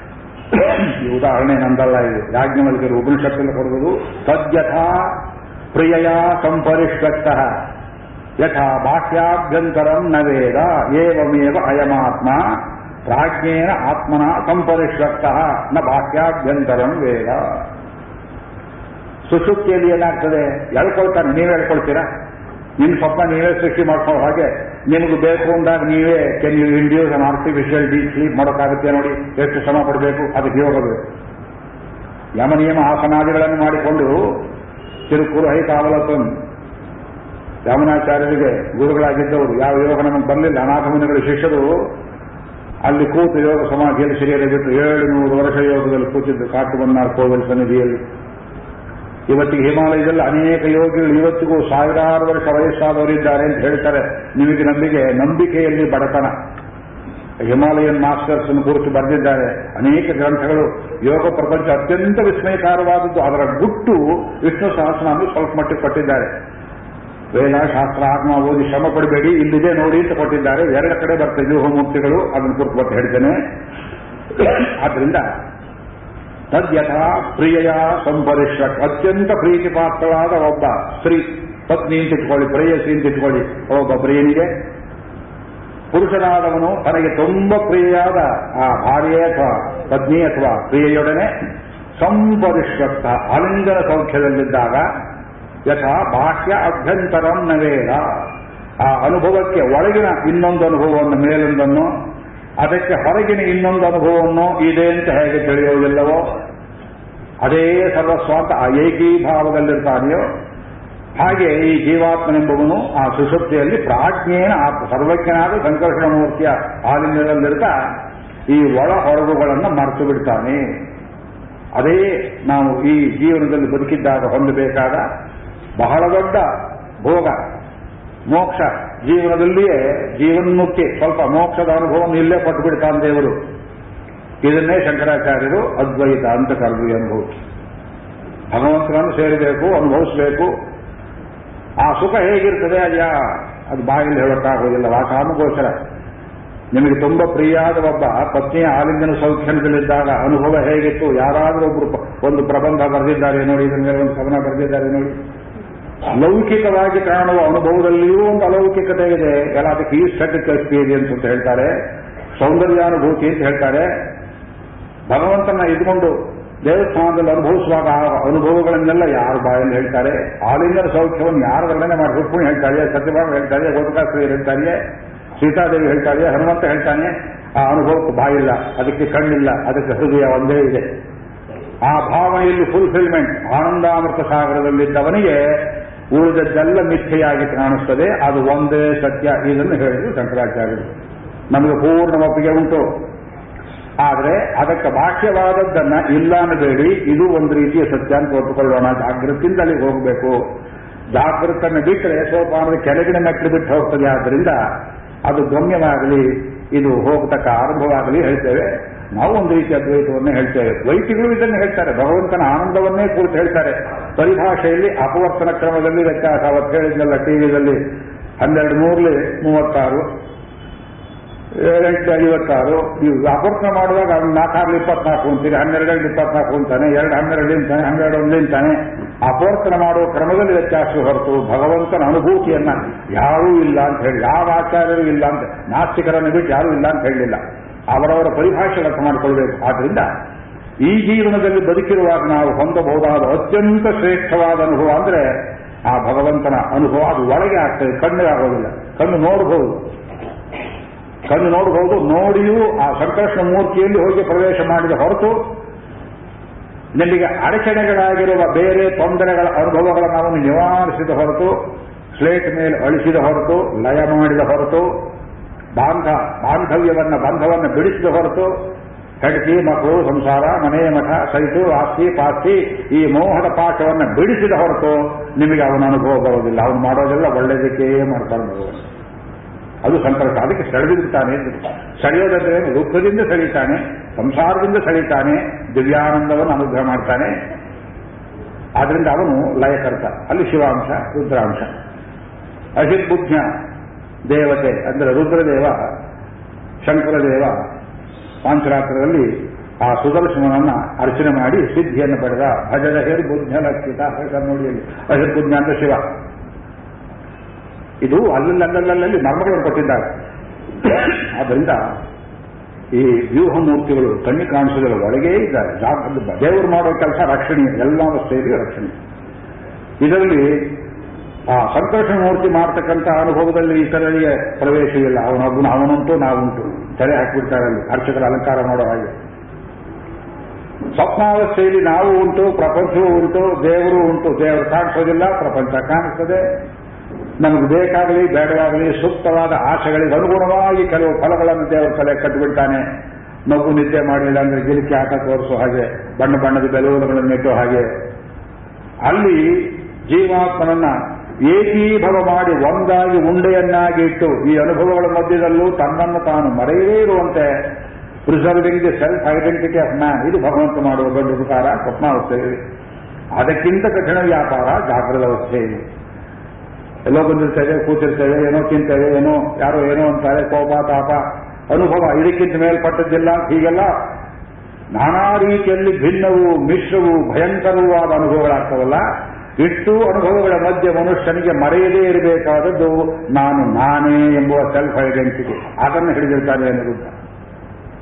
ಈ ಉದಾಹರಣೆ ನಂದಲ್ಲ ಇದು ಯಾಜ್ಞವಲ್ಕರು ಉಪನಿಷತ್ತಲ್ಲಿ ಕೊಡುವುದು ತದ್ಯಥಾ ಪ್ರಿಯಯ ಸಂಪರಿಷ್ವಕ್ತ ಯಥಾ ಬಾಹ್ಯಾಭ್ಯಂತರಂ ನ ವೇದ ಏವಮೇವ ಅಯಮಾತ್ಮ ಪ್ರಾಜ್ಞೇನ ಆತ್ಮನ ಸಂಪರಿಷ್ವಕ್ತ ನ ಬಾಹ್ಯಾಭ್ಯಂತರಂ ವೇದ ಸುಶುಕ್ತಿಯಲ್ಲಿ ಏನಾಗ್ತದೆ ಎಳ್ಕೊಳ್ತಾನೆ ನೀವೇ ಹೇಳ್ಕೊಳ್ತೀರಾ ನಿಮ್ಮ ಸ್ವಪ್ನ ನೀವೇ ಸೃಷ್ಟಿ ಮಾಡ್ಕೊಳ್ಳೋ ಹಾಗೆ ನಿಮಗೆ ಬೇಕು ಅಂದಾಗ ನೀವೇ can you induce an artificial deep sleep ಮಾಡೋಕ್ಕಾಗುತ್ತೆ ನೋಡಿ ಎಷ್ಟು ಶ್ರಮ ಪಡಬೇಕು ಅದಕ್ಕೆ ಯೋಗ ಬೇಕು ಯಮನಿಯಮ ಆಸನಾದಿಗಳನ್ನು ಮಾಡಿಕೊಂಡು ತಿರುಕುರು ಹೈತಾವಲತನ್ ಯಮನಾಚಾರ್ಯರಿಗೆ ಗುರುಗಳಾಗಿದ್ದವರು ಯಾವ ಯೋಗ ನಮಗೆ ಬರಲಿಲ್ಲ ಅನಾಥ ಮುನಿಗಳ ಶಿಷ್ಯರು ಅಲ್ಲಿ ಕೂತು ಯೋಗ ಸಮಾಧಿಯಲ್ಲಿ ಸಿರಿಯರೆ ಬಿಟ್ಟು ಏಳು ನೂರು ವರ್ಷ ಯೋಗದಲ್ಲಿ ಕೂತಿದ್ದು ಕಾಟು ಬನ್ನಾರ್ ಕೋವಿಲ್ ಸನ್ನಿಧಿಯಲ್ಲಿ ಇವತ್ತಿಗೆ ಹಿಮಾಲಯದಲ್ಲಿ ಅನೇಕ ಯೋಗಿಗಳು ಇವತ್ತಿಗೂ ಸಾವಿರಾರು ವರ್ಷ ವಯಸ್ಸಾದವರಿದ್ದಾರೆ ಅಂತ ಹೇಳ್ತಾರೆ ನಿಮಗೆ ನಂಬಿಕೆ ನಂಬಿಕೆಯಲ್ಲಿ ಬಡತನ ಹಿಮಾಲಯನ್ ಮಾಸ್ಟರ್ಸ್ ಅನ್ನು ಕುರಿತು ಬರೆದಿದ್ದಾರೆ ಅನೇಕ ಗ್ರಂಥಗಳು ಯೋಗ ಪ್ರಪಂಚ ಅತ್ಯಂತ ವಿಸ್ಮಯಕಾರವಾದದ್ದು ಅದರ ಗುಟ್ಟು ವಿಷ್ಣು ಸಹಸ್ರನಾಮಿ ಸ್ವಲ್ಪ ಮಟ್ಟಿಗೆ ಕೊಟ್ಟಿದ್ದಾರೆ ವೇದ ಶಾಸ್ತ್ರ ಆತ್ಮ ಓದಿ ಶ್ರಮ ಪಡಬೇಡಿ ಇಲ್ಲಿದೆ ನೋಡಿ ಅಂತ ಕೊಟ್ಟಿದ್ದಾರೆ ಎರಡು ಕಡೆ ಬರ್ತದೆ ವ್ಯೂಹಮೂರ್ತಿಗಳು ಅದನ್ನು ಕುರಿತು ಮತ್ತೆ ಹೇಳ್ತೇನೆ ಆದ್ರಿಂದ ತದ್ಯಥಾ ಪ್ರಿಯಯ ಸಂಪರಿಷ್ಯ ಅತ್ಯಂತ ಪ್ರೀತಿ ಪಾತ್ರವಾದ ಒಬ್ಬ ಸ್ತ್ರೀ ಪತ್ನಿ ಅಂತ ಇಟ್ಕೊಳ್ಳಿ ಪ್ರೇಯಸಿ ಅಂತ ಇಟ್ಕೊಳ್ಳಿ ಒಬ್ಬ ಪ್ರಿಯನಿಗೆ ಪುರುಷನಾದವನು ತನಗೆ ತುಂಬ ಪ್ರಿಯವಾದ ಆ ಭಾರ್ಯೆ ಅಥವಾ ಪತ್ನಿ ಅಥವಾ ಪ್ರಿಯೆಯೊಡನೆ ಸಂಪರಿಶ್ವಕ್ತ ಆಲಿಂಗನ ಸೌಖ್ಯದಲ್ಲಿದ್ದಾಗ ಯಥಾ ಬಾಹ್ಯ ಅಭ್ಯಂತರಂ ನವೇದ ಆ ಅನುಭವಕ್ಕೆ ಒಳಗಿನ ಇನ್ನೊಂದು ಅನುಭವವನ್ನು ಮೇಲೊಂದನ್ನು ಅದಕ್ಕೆ ಹೊರಗಿನ ಇನ್ನೊಂದು ಅನುಭವವನ್ನು ಇದೆ ಅಂತ ಹೇಗೆ ತಿಳಿಯೋದಿಲ್ಲವೋ ಅದೇ ಸರ್ವಸ್ವ ಅಂತ ಆ ಏಕೀಭಾವದಲ್ಲಿರ್ತಾನೆಯೋ ಹಾಗೆ ಈ ಜೀವಾತ್ಮನೆಂಬುವನು ಆ ಸುಷುಪ್ತಿಯಲ್ಲಿ ಪ್ರಾಜ್ಞೇನ ಆ ಸರ್ವಜ್ಞನಾದ ಸಂಕರ್ಷಣ ಮೂರ್ತಿಯ ಆಲಿಂಗದಲ್ಲಿರ್ತಾ ಈ ಒಳ ಹೊರಗುಗಳನ್ನು ಮರೆತು ಬಿಡ್ತಾನೆ ಅದೇ ನಾವು ಈ ಜೀವನದಲ್ಲಿ ಬದುಕಿದ್ದಾಗ ಹೊಂದಬೇಕಾದ ಬಹಳ ದೊಡ್ಡ ಭೋಗ ಮೋಕ್ಷ ಜೀವನದಲ್ಲಿಯೇ ಜೀವನ್ಮುಕ್ತಿ ಸ್ವಲ್ಪ ಮೋಕ್ಷದ ಅನುಭವವನ್ನು ಇಲ್ಲೇ ಪಟ್ಟು ಬಿಡ್ತಾನೆ ದೇವರು ಇದನ್ನೇ ಶಂಕರಾಚಾರ್ಯರು ಅದ್ವೈತ ಅಂತ ಕರೆದು ಅನುಭವ ಭಗವಂತನನ್ನು ಸೇರಬೇಕು ಅನುಭವಿಸಬೇಕು ಆ ಸುಖ ಹೇಗಿರ್ತದೆ ಅಯ್ಯ ಅದು ಬಾಯಲ್ಲಿ ಹೇಳೋಕ್ಕಾಗೋದಿಲ್ಲ ವಾಚಾನುಗೋಚರ ನಿಮಗೆ ತುಂಬ ಪ್ರಿಯಾದ ಒಬ್ಬ ಪತ್ನಿಯ ಆಲಿಂಗನ ಸೌಖ್ಯದಲ್ಲಿದ್ದಾಗ ಅನುಭವ ಹೇಗಿತ್ತು ಯಾರಾದರೂ ಒಬ್ರು ಪ- ಒಂದು ಪ್ರಬಂಧ ಬರೆದಿದ್ದಾರೆ ನೋಡಿ ಇದರ ಮೇಲೆ ಒಂದು ಕವನ ಬರೆದಿದ್ದಾರೆ ನೋಡಿ ಲೌಕಿಕವಾಗಿ ಕಾಣುವ ಅನುಭವದಲ್ಲಿಯೂ ಒಂದು ಅಲೌಕಿಕತೆ ಇದೆ ಎಲ್ಲ ಅದಕ್ಕೆ ಈ ಸ್ಟೆಟಿಕ್ ಎಕ್ಸ್ಪೀರಿಯನ್ಸ್ ಅಂತ ಹೇಳ್ತಾರೆ ಸೌಂದರ್ಯಾನುಭೂತಿ ಅಂತ ಹೇಳ್ತಾರೆ ಭಗವಂತನ ಇದ್ಕೊಂಡು ದೇವಸ್ಥಾನದಲ್ಲಿ ಅನುಭವಿಸುವಾಗ ಆ ಅನುಭವಗಳನ್ನೆಲ್ಲ ಯಾರ ಬಾಯಲ್ಲಿ ಹೇಳ್ತಾರೆ ಆಲಿಂಗನ ಸೌಖ್ಯವನ್ನು ಯಾರು ವರ್ಣನೆ ಮಾಡಿ ರುಕ್ಮಿಣಿ ಹೇಳ್ತಾರೆ ಸತ್ಯಭಾಮ ಹೇಳ್ತಾರೆ ಗೋಪಿಕಾಸ್ತ್ರೀ ಹೇಳ್ತಾರೆ ಸೀತಾದೇವಿ ಹೇಳ್ತಾರೆ ಹನುಮಂತ ಹೇಳ್ತಾನೆ ಆ ಅನುಭವಕ್ಕೆ ಬಾಯಿಲ್ಲ ಅದಕ್ಕೆ ಕಣ್ಣಿಲ್ಲ ಅದಕ್ಕೆ ಹೃದಯ ಒಂದೇ ಇದೆ ಆ ಭಾವನೆಯಲ್ಲಿ ಫುಲ್ಫಿಲ್ಮೆಂಟ್ ಆನಂದಾಮೃತ ಸಾಗರದಲ್ಲಿದ್ದವನಿಗೆ ಉಳಿದದ್ದೆಲ್ಲ ಮಿಥ್ಯೆಯಾಗಿ ಕಾಣಿಸ್ತದೆ ಅದು ಒಂದೇ ಸತ್ಯ ಇದನ್ನು ಹೇಳಿದ್ರು ಶಂಕರಾಚಾರ್ಯರು ನಮಗೆ ಪೂರ್ಣ ಒಪ್ಪಿಗೆ ಉಂಟು ಆದರೆ ಅದಕ್ಕೆ ಬಾಹ್ಯವಾದದ್ದನ್ನ ಇಲ್ಲ ಅನ್ನಬೇಡಿ ಇದು ಒಂದು ರೀತಿಯ ಸತ್ಯ ಅಂತ ಒಪ್ಪಿಕೊಳ್ಳೋಣ ಜಾಗೃತಿಯಿಂದ ಅಲ್ಲಿಗೆ ಹೋಗಬೇಕು ಜಾಗೃತನ್ನು ಬಿಟ್ಟರೆ ಸೋಪಾನದ ಕೆಳಗಿನ ಮೆಟ್ಟಲು ಬಿಟ್ಟು ಹೋಗ್ತದೆ ಆದ್ದರಿಂದ ಅದು ಗಮ್ಯವಾಗಲಿ ಇದು ಹೋಗತಕ್ಕ ಆರಂಭವಾಗಲಿ ಹೇಳ್ತೇವೆ ನಾವು ಒಂದು ರೀತಿಯ ಅದ್ವೈತವನ್ನೇ ಹೇಳ್ತೇವೆ ವೈದಿಗಳು ಇದನ್ನು ಹೇಳ್ತಾರೆ ಭಗವಂತನ ಆನಂದವನ್ನೇ ಕುರಿತು ಹೇಳ್ತಾರೆ ಪರಿಭಾಷೆಯಲ್ಲಿ ಅಪವರ್ತನ ಕ್ರಮದಲ್ಲಿ ವ್ಯತ್ಯಾಸ ಅವತ್ತು ಹೇಳಿದ್ನಲ್ಲ ಟಿವಿದಲ್ಲಿ ಹನ್ನೆರಡು ನೂರ್ಲಿ ಮೂವತ್ತಾರು ಏಳೆಂಟು ಐವತ್ತಾರು ನೀವು ಅಪವರ್ತನ ಮಾಡುವಾಗ ಅವ್ನು ನಾಲ್ಕಾರ್ಲಿ ಇಪ್ಪತ್ನಾಲ್ಕು ಅಂತೀರಿ ಹನ್ನೆರಡರಲ್ಲಿ ಇಪ್ಪತ್ನಾಲ್ಕು ಅಂತಾನೆ ಎರಡು ಹನ್ನೆರಡು ಅಂತಾನೆ ಹನ್ನೆರಡು ಒಂದು ಅಂತಾನೆ ಅಪವರ್ತನ ಮಾಡುವ ಕ್ರಮದಲ್ಲಿ ವ್ಯತ್ಯಾಸ ಹೊರತು ಭಗವಂತನ ಅನುಭೂತಿಯನ್ನ ಯಾರೂ ಇಲ್ಲ ಅಂತ ಹೇಳಿ ಯಾವ ಆಚಾರ್ಯರು ಇಲ್ಲ ಅಂತ ನಾಸ್ತಿಕರನ್ನು ಬಿಟ್ಟು ಯಾರೂ ಇಲ್ಲ ಅಂತ ಹೇಳಲಿಲ್ಲ ಅವರವರ ಪರಿಭಾಷೆ ಅರ್ಥ ಮಾಡಿಕೊಳ್ಬೇಕು ಆದ್ರಿಂದ ಈ ಜೀವನದಲ್ಲಿ ಬದುಕಿರುವಾಗ ನಾವು ಹೊಂದಬಹುದಾದ ಅತ್ಯಂತ ಶ್ರೇಷ್ಠವಾದ ಅನುಭವ ಅಂದ್ರೆ ಆ ಭಗವಂತನ ಅನುಭವ ಅದು ಒಳಗೆ ಆಗ್ತದೆ ಕಣ್ಣಿಗೆ ಆಗೋದಿಲ್ಲ ಕಣ್ಣು ನೋಡಬಹುದು ಕಣ್ಣು ನೋಡಬಹುದು ನೋಡಿಯೂ ಆ ಸಂಕರ್ಷಣ ಮೂರ್ತಿಯಲ್ಲಿ ಹೋಗಿ ಪ್ರವೇಶ ಮಾಡಿದ ಹೊರತು ನಿಮಗೆ ಅಡಚಣೆಗಳಾಗಿರುವ ಬೇರೆ ತೊಂದರೆಗಳ ಅನುಭವಗಳನ್ನು ಅವನು ನಿವಾರಿಸಿದ ಹೊರತು ಸ್ಲೇಟ್ ಮೇಲೆ ಅಳಿಸಿದ ಹೊರತು ಲಯ ಮಾಡಿದ ಹೊರತು ಬಾಂಧ ಬಾಂಧವ್ಯವನ್ನ ಬಂಧವನ್ನ ಬಿಡಿಸಿದ ಹೊರತು ಹೆಂಡತಿ ಮಕ್ಕಳು ಸಂಸಾರ ಮನೆ ಮಠ ಸೈಟು ಆಸ್ತಿ ಪಾಸ್ತಿ ಈ ಮೋಹದ ಪಾಠವನ್ನು ಬಿಡಿಸಿದ ಹೊರತು ನಿಮಗೆ ಅವನ ಅನುಭವ ಬರೋದಿಲ್ಲ ಅವನು ಮಾಡೋದೆಲ್ಲ ಒಳ್ಳೆಯದಕ್ಕೆ ಮಾಡ್ತಾನೆ ಭಗವಂತ ಅದು ಸಂಕಲ್ಪ ಅದಕ್ಕೆ ಸೆಳೆದಿರ್ತಾನೆ ಸೆಳೆಯೋದಂದ್ರೆ ದುಃಖದಿಂದ ಸೆಳೀತಾನೆ ಸಂಸಾರದಿಂದ ಸೆಳೀತಾನೆ ದಿವ್ಯಾನಂದವನ್ನು ಅನುಗ್ರಹ ಮಾಡ್ತಾನೆ ಆದ್ರಿಂದ ಅವನು ಲಯಕರ್ತ ಅಲ್ಲಿ ಶಿವಾಂಶ ರುದ್ರಾಂಶ ಅಹಿರ್ಬುದ್ಧ ದೇವತೆ ಅಂದ್ರೆ ರುದ್ರದೇವ ಶಂಕರದೇವ ಪಾಂಚರಾತ್ರದಲ್ಲಿ ಆ ಸುದರ್ಶನನನ್ನ ಅರ್ಚನೆ ಮಾಡಿ ಸಿದ್ಧಿಯನ್ನು ಪಡೆದ ಭಜದ ಹೇರ್ಬುದ್ಧ ಲಕ್ಷಿತ ಹೇಳ್ತಾರೆ ನೋಡಿ ಅಲ್ಲಿ ಅಹಿರ್ಬುದ್ಧ ಅಂದ್ರೆ ಶಿವ ಇದು ಅಲ್ಲಲ್ಲಲ್ಲಲ್ಲಿ ಮರ್ಮಗಳನ್ನು ಕೊಟ್ಟಿದ್ದಾರೆ ಆದ್ದರಿಂದ ಈ ವ್ಯೂಹ ಮೂರ್ತಿಗಳು ಕಣ್ಣಿ ಕಾಣಿಸೋದ್ರ ಒಳಗೇ ಇದ್ದಾರೆ ಜಾಗ- ದೇವರು ಮಾಡೋ ಕೆಲಸ ರಕ್ಷಣೆ ಎಲ್ಲ ಸೇರಿ ರಕ್ಷಣೆ ಇದರಲ್ಲಿ ಆ ಸಂಕರ್ಷಣ ಮೂರ್ತಿ ಮಾಡ್ತಕ್ಕಂಥ ಅನುಭವದಲ್ಲಿ ಇತರರಿಗೆ ಪ್ರವೇಶವಿಲ್ಲ ಅವನೊಬ್ಬನು ಅವನುಂಟು ನಾವುಂಟು ತಲೆ ಹಾಕಿಬಿಡ್ತಾರೆ ಅಲ್ಲಿ ಅರ್ಚಕರ ಅಲಂಕಾರ ಮಾಡೋ ಹಾಗೆ ಸ್ವಪ್ನಾವಸ್ಥೆಯಲ್ಲಿ ನಾವು ಉಂಟು ಪ್ರಪಂಚವೂ ಉಂಟು ದೇವರು ಉಂಟು ದೇವರು ಕಾಣಿಸೋದಿಲ್ಲ ಪ್ರಪಂಚ ಕಾಣಿಸ್ತದೆ ನಮಗೆ ಬೇಕಾಗಲಿ ಬೇಡವಾಗಲಿ ಸೂಕ್ತವಾದ ಆಶೆಗಳಿಗೆ ಅನುಗುಣವಾಗಿ ಕೆಲವು ಫಲಗಳನ್ನು ದೇವರ ತಲೆ ಕಟ್ಟಿಬಿಡ್ತಾನೆ ಮಗು ನಿದ್ದೆ ಮಾಡಲಿಲ್ಲ ಅಂದ್ರೆ ಗಿಲಿಕೆ ಆಟ ತೋರಿಸೋ ಹಾಗೆ ಬಣ್ಣ ಬಣ್ಣದ ಬೆಲೂನುಗಳನ್ನು ನೆಟ್ಟೋ ಹಾಗೆ ಅಲ್ಲಿ ಜೀವಾತ್ಮನನ್ನ ಏಕೀಭವ ಮಾಡಿ ಒಂದಾಗಿ ಉಂಡೆಯನ್ನಾಗಿ ಇಟ್ಟು ಈ ಅನುಭವಗಳ ಮಧ್ಯದಲ್ಲೂ ತನ್ನನ್ನು ತಾನು ಮರೆಯದೇ ಇರುವಂತೆ preserving the self identity of man ಇದು ಭಗವಂತ ಮಾಡುವ ದೊಡ್ಡ ಉಪಕಾರ ಸ್ವಪ್ನಾವಸ್ಥೆಯಲ್ಲಿ ಅದಕ್ಕಿಂತ ಕಠಿಣ ವ್ಯಾಪಾರ ಜಾಗೃತ ಅವಸ್ಥೆಯಲ್ಲಿ ಎಲ್ಲೋ ಬಂದಿರ್ತೇವೆ ಕೂತಿರ್ತೇವೆ ಏನೋ ತಿಂತೇವೆ ಏನೋ ಯಾರೋ ಏನೋ ಅಂತಾರೆ ಕೋಪ ತಾಪ ಅನುಭವ ಇದಕ್ಕಿಂತ ಮೇಲ್ಪಟ್ಟದ್ದಿಲ್ಲ ಹೀಗೆಲ್ಲ ನಾನಾ ರೀತಿಯಲ್ಲಿ ಭಿನ್ನವೂ ಮಿಶ್ರವೂ ಭಯಂಕರವೂ ಆದ ಅನುಭವಗಳಾಗ್ತವಲ್ಲ ಇಷ್ಟು ಅನುಭವಗಳ ಮಧ್ಯೆ ಮನುಷ್ಯನಿಗೆ ಮರೆಯದೇ ಇರಬೇಕಾದದ್ದು ನಾನು ನಾನೇ ಎಂಬುವ ಸೆಲ್ಫ್ ಐಡೆಂಟಿಟಿ ಅದನ್ನು ಹಿಡಿದಿರ್ತಾನೆ ಅನಿರುದ್ಧ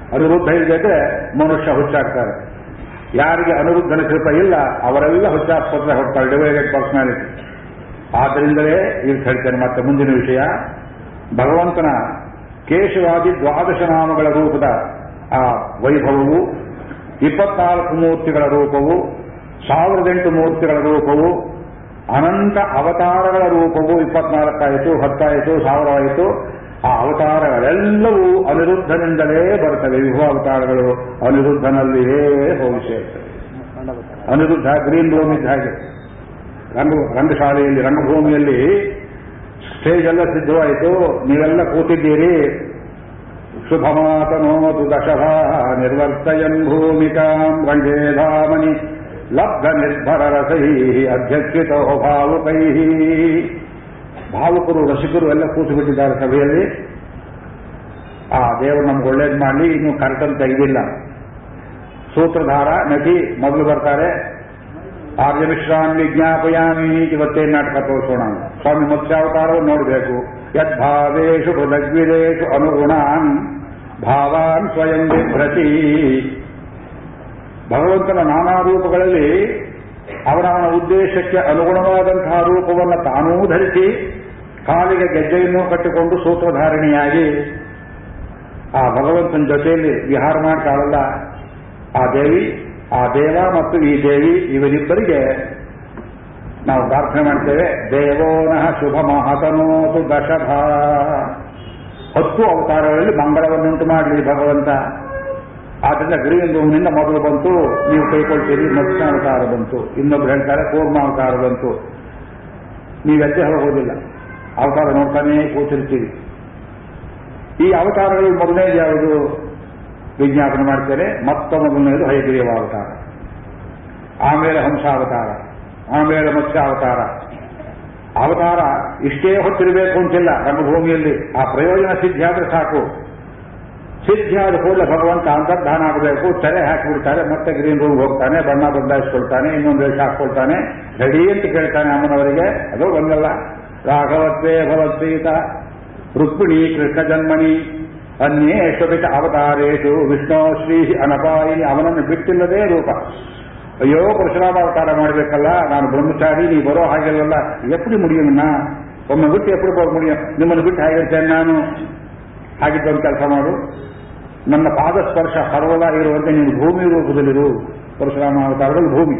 ಅನಿರುದ್ಧ ಇಲ್ಲದೆ ಮನುಷ್ಯ ಹುಚ್ಚಾಗ್ತಾರೆ ಯಾರಿಗೆ ಅನಿರುದ್ಧನ ಕೃಪೆ ಇಲ್ಲ ಅವರೆಲ್ಲ ಹುಚ್ಚಾಸ್ಪತ್ರೆ ಹೋಗ್ತಾರೆ ಡಿವೈಡೆಡ್ ಪರ್ಸನಾಲಿಟಿ ಆದ್ದರಿಂದಲೇ ಈಗ ಹೇಳ್ತೇನೆ ಮತ್ತೆ ಮುಂದಿನ ವಿಷಯ ಭಗವಂತನ ಕೇಶವಾದಿ ದ್ವಾದಶ ನಾಮಗಳ ರೂಪದ ಆ ವೈಭವವು ಇಪ್ಪತ್ನಾಲ್ಕು ಮೂರ್ತಿಗಳ ರೂಪವು ಸಾವಿರದ ಎಂಟು ಮೂರ್ತಿಗಳ ರೂಪವು ಅನಂತ ಅವತಾರಗಳ ರೂಪವು ಇಪ್ಪತ್ನಾಲ್ಕಾಯಿತು ಹತ್ತಾಯಿತು ಸಾವಿರವಾಯಿತು ಆ ಅವತಾರಗಳೆಲ್ಲವೂ ಅನಿರುದ್ಧನಿಂದಲೇ ಬರ್ತವೆ ವಿಭವ ಅವತಾರಗಳು ಅನಿರುದ್ಧನಲ್ಲಿಯೇ ಹೋಗಿ ಸೇರ್ತವೆ ಅನಿರುದ್ಧ ಗ್ರೀನ್ ರೂಮ್ ಇದ್ದ ಹಾಗೆ ರಂಗ ರಂಗಶಾಲೆಯಲ್ಲಿ ರಂಗಭೂಮಿಯಲ್ಲಿ ಸ್ಟೇಜ್ ಎಲ್ಲ ಸಿದ್ಧವಾಯಿತು ನೀವೆಲ್ಲ ಕೂತಿದ್ದೀರಿ ಶುಭಮಾತನೋತು ದಶಭ ನಿರ್ವರ್ತಯನ್ ಭೂಮಿಕಾಂ ರಂಗೇಧಾಮನಿ ಲಬ್ಧ ನಿರ್ಭರ ರಸೈ ಅಧ್ಯಕ್ಷಿತೋ ಭಾವುಕೈ ಭಾವುಕರು ರಸಿಕರು ಎಲ್ಲ ಕೂತು ಬಿಟ್ಟಿದ್ದಾರೆ ಸಭೆಯಲ್ಲಿ ಆ ದೇವರು ನಮ್ಗೆ ಒಳ್ಳೇದು ಮಾಡಲಿ ಇನ್ನು ಕರ್ಟನ್ ತೆಗೆದಿಲ್ಲ ಸೂತ್ರಧಾರ ನಟಿ ಮೊದಲು ಬರ್ತಾರೆ ಆರ್ಯ ಮಿಶ್ರಾನ್ ವಿಜ್ಞಾಪಯಾಮಿ ಇವತ್ತೇನು ನಾಟಕ ತೋರಿಸೋಣ ಸ್ವಾಮಿ ಮತ್ಸ್ಯಾವತಾರವನ್ನು ನೋಡಬೇಕು ಯದ್ಭಾವೇಶು ಹೃದಗ್ವಿದೇಶು ಅನುಗುಣಾನ್ ಭಾವಾನ್ ಸ್ವಯಂ ಬಿಭ್ರತಿ ಭಗವಂತನ ನಾನಾ ರೂಪಗಳಲ್ಲಿ ಅವನವನ ಉದ್ದೇಶಕ್ಕೆ ಅನುಗುಣವಾದಂತಹ ರೂಪವನ್ನು ತಾನೂ ಧರಿಸಿ ಕಾಲಿಗೆ ಗೆಜ್ಜೆಯನ್ನು ಕಟ್ಟಿಕೊಂಡು ಸೂತ್ರಧಾರಿಣಿಯಾಗಿ ಆ ಭಗವಂತನ ಜೊತೆಯಲ್ಲಿ ವಿಹಾರ ಮಾಡ್ತಾಳಲ್ಲ ಆ ದೇವಿ ಆ ದೇವ ಮತ್ತು ಈ ದೇವಿ ಇವರಿಬ್ಬರಿಗೆ ನಾವು ಪ್ರಾರ್ಥನೆ ಮಾಡ್ತೇವೆ ದೇವೋನಃ ಶುಭ ಮಹತನೋತು ದಶಭ ಹತ್ತು ಅವತಾರಗಳಲ್ಲಿ ಮಂಗಳವನ್ನುಂಟು ಮಾಡಲಿ ಭಗವಂತ ಆದ್ರಿಂದ ಗ್ರೀನ್ ರೂಮ್ನಿಂದ ಮೊದಲು ಬಂತು ನೀವು ಕೈಕೊಳ್ತೀರಿ ಮತ್ಸ್ಯಾವತಾರ ಬಂತು ಇನ್ನೊಬ್ರು ಹೇಳ್ತಾರೆ ಕೂರ್ಮಾವತಾರ ಬಂತು ನೀವೆದ್ದೆ ಹೋಗೋದಿಲ್ಲ ಅವತಾರ ನೋಡ್ತಾನೇ ಕೂತಿರ್ತೀವಿ ಈ ಅವತಾರಗಳಲ್ಲಿ ಮೊದಲನೇದು ಯಾವುದು ವಿಜ್ಞಾಪನೆ ಮಾಡ್ತೇನೆ ಮತ್ತ ಮೊದಲನೇದು ಹೈಗ್ರೀವ ಅವತಾರ ಆಮೇಲೆ ಹಂಸಾವತಾರ ಆಮೇಲೆ ಮತ್ಸ್ಯಾವತಾರ ಅವತಾರ ಇಷ್ಟೇ ಹೊತ್ತಿರಬೇಕು ಅಂತಿಲ್ಲ ರಂಗಭೂಮಿಯಲ್ಲಿ ಆ ಪ್ರಯೋಜನ ಸಿದ್ಧಿಯಾದ್ರೆ ಸಾಕು ಸಿದ್ಧಿಯಾದ ಕೂಡಲೇ ಭಗವಂತ ಅಂತರ್ಧಾನ ಆಗಬೇಕು ತೆರೆ ಹಾಕಿಬಿಡ್ತಾರೆ ಮತ್ತೆ ಗ್ರೀನ್ ರೂಮ್ ಹೋಗ್ತಾನೆ ಬಣ್ಣ ಬದಲಾಯಿಸ್ಕೊಳ್ತಾನೆ ಇನ್ನೊಂದು ವೇಷ ಹಾಕ್ಕೊಳ್ತಾನೆ ರೆಡಿ ಅಂತ ಕೇಳ್ತಾನೆ ಅಮ್ಮನವರಿಗೆ ಅದು ಬಂದಲ್ಲ ರಾಘವತ್ವೇ ಭವತ್ಸೀತ ರುಕ್ಮಿಣಿ ಕೃಷ್ಣ ಜನ್ಮಣಿ ಅನ್ಯೇಶ್ವರಿತ ಅವತಾರೇಶು ವಿಷ್ಣು ಶ್ರೀ ಅನಪಾಯಿನಿ ಅವನನ್ನು ಬಿಟ್ಟಿಲ್ಲದೇ ರೂಪ ಅಯ್ಯೋ ಪರಶುರಾಮ ಅವತಾರ ಮಾಡಬೇಕಲ್ಲ ನಾನು ಬ್ರಹ್ಮಚಾರಿ ನೀ ಬರೋ ಹಾಗೆಲ್ಲ ಎಪ್ಪಡಿ ಮುಡಿಯೋಣ ಒಮ್ಮೆ ಬಿಟ್ಟು ಎಪ್ಪಡಿ ಹೋಗಿ ಮುಡಿಯ ನಿಮ್ಮನ್ನು ಬಿಟ್ಟು ಹೇಗಿರ್ತೇನೆ ನಾನು ಹಾಗಿದ್ದೊಂದು ಕೆಲಸ ಮಾಡು ನನ್ನ ಪಾದ ಸ್ಪರ್ಶ ಸರ್ವದ ಇರುವಂತೆ ನೀನು ಭೂಮಿ ರೂಪದಲ್ಲಿರು ಪರಶುರಾಮ ಅವತಾರದಲ್ಲಿ ಭೂಮಿ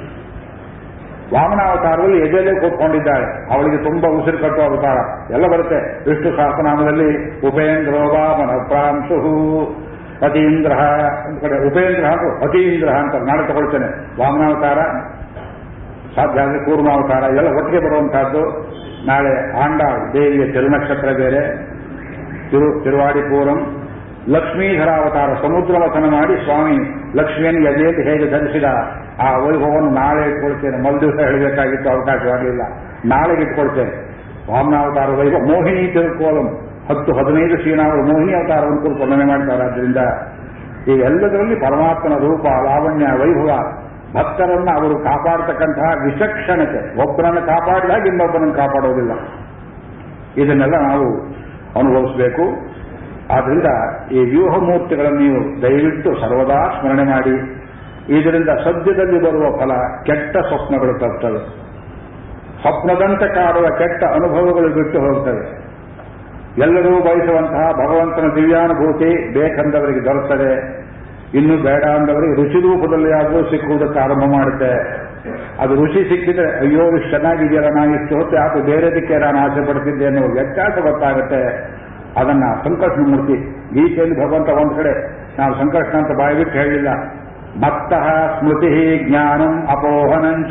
ವಾಮನಾವತಾರದಲ್ಲಿ ಎದೆಯಲ್ಲೇ ಕೂತ್ಕೊಂಡಿದ್ದಾಳೆ ಅವಳಿಗೆ ತುಂಬಾ ಉಸಿರು ಕಟ್ಟುವ ಅವತಾರ ಎಲ್ಲ ಬರುತ್ತೆ ವಿಷ್ಣು ಸಹಸ್ರನಾಮದಲ್ಲಿ ಉಪೇಂದ್ರ ವಾಮನ ಪ್ರಾಂಶು ಅತೀಂದ್ರ ಒಂದು ಕಡೆ ಉಪೇಂದ್ರ ಹಾಗೂ ಅತೀಂದ್ರ ಅಂತ ನಾಳೆ ತಗೊಳ್ತೇನೆ ವಾಮನಾವತಾರ ಸಾಧ್ಯ ಆದರೆ ಕೂರ್ಮಾವತಾರ ಎಲ್ಲ ಒಟ್ಟಿಗೆ ಬರುವಂತಹದ್ದು ನಾಳೆ ಆಂಡ ದೇವಿಯ ತಿರುನಕ್ಷತ್ರ ಬೇರೆ ತಿರು ತಿರುವಾಡಿಪೂರಂ ಲಕ್ಷ್ಮೀಧರ ಅವತಾರ ಸಮುದ್ರ ವತನ ಮಾಡಿ ಸ್ವಾಮಿ ಲಕ್ಷ್ಮಿಯನ್ನು ಎದೆಯಲ್ಲಿ ಹೇಗೆ ಧರಿಸಿದ ಆ ವೈಭವವನ್ನು ನಾಳೆ ಇಟ್ಕೊಳ್ತೇನೆ ಮೊದಲು ದಿವಸ ಹೇಳಬೇಕಾಗಿತ್ತು ಅವಕಾಶವಾಗಲಿಲ್ಲ ನಾಳೆಗೆ ಇಟ್ಕೊಳ್ತೇನೆ ವಾಮನಾವತಾರ ವೈಭವ ಮೋಹಿನಿ ತಿರುಕೋಲಂ ಹತ್ತು ಹದಿನೈದು ಶ್ರೀನಾವರು ಮೋಹಿನಿ ಅವತಾರವನ್ನು ಕುರಿತು ವರ್ಣನೆ ಮಾಡ್ತಾರೆ ಆದ್ದರಿಂದ ಈ ಎಲ್ಲದರಲ್ಲಿ ಪರಮಾತ್ಮನ ರೂಪ ಲಾವಣ್ಯ ವೈಭವ ಭಕ್ತರನ್ನ ಅವರು ಕಾಪಾಡತಕ್ಕಂತಹ ವಿಚಕ್ಷಣತೆ ಒಬ್ಬರನ್ನು ಕಾಪಾಡಿದಾಗ ಇನ್ನೊಬ್ಬರನ್ನು ಕಾಪಾಡೋದಿಲ್ಲ ಇದನ್ನೆಲ್ಲ ನಾವು ಅನುಭವಿಸಬೇಕು ಆದ್ರಿಂದ ಈ ವ್ಯೂಹ ಮೂರ್ತಿಗಳನ್ನು ನೀವು ದಯವಿಟ್ಟು ಸರ್ವದಾ ಸ್ಮರಣೆ ಮಾಡಿ ಇದರಿಂದ ಸದ್ಯದಲ್ಲಿ ಬರುವ ಫಲ ಕೆಟ್ಟ ಸ್ವಪ್ನಗಳು ತರ್ತವೆ ಸ್ವಪ್ನದಂತೆ ಕಾಡುವ ಕೆಟ್ಟ ಅನುಭವಗಳು ಬಿಟ್ಟು ಹೋಗ್ತವೆ ಎಲ್ಲರೂ ಬಯಸುವಂತಹ ಭಗವಂತನ ದಿವ್ಯಾನುಭೂತಿ ಬೇಕಂದವರಿಗೆ ದೊರೆತದೆ ಇನ್ನು ಬೇಡ ಅಂದವರಿಗೆ ರುಚಿ ರೂಪದಲ್ಲಿ ಆದರೂ ಸಿಕ್ಕುವುದಕ್ಕೆ ಆರಂಭ ಮಾಡುತ್ತೆ ಅದು ರುಚಿ ಸಿಕ್ಕಿದ್ರೆ ಅಯ್ಯೋ ಇಷ್ಟು ಚೆನ್ನಾಗಿದೆಯಲ್ಲ ನಾನು ಇಷ್ಟು ಹೊತ್ತು ಯಾಕೆ ಬೇರೆದಕ್ಕೆ ನಾನು ಆಸೆ ಪಡ್ತಿದ್ದೆ ಅನ್ನೋ ವ್ಯತ್ಯಾಸ ಗೊತ್ತಾಗುತ್ತೆ ಅದನ್ನ ಸಂಕರ್ಷಣ ಮೂರ್ತಿ ಗೀತೆಯಲ್ಲಿ ಭಗವಂತ ಒಂದು ಕಡೆ ನಾವು ಸಂಕರ್ಷಣ ಅಂತ ಬಾಯ್ಬಿಟ್ಟು ಹೇಳಿಲ್ಲ ಮತ್ತಃ ಸ್ಮೃತಿ ಜ್ಞಾನಂ ಅಪೋಹನಂಚ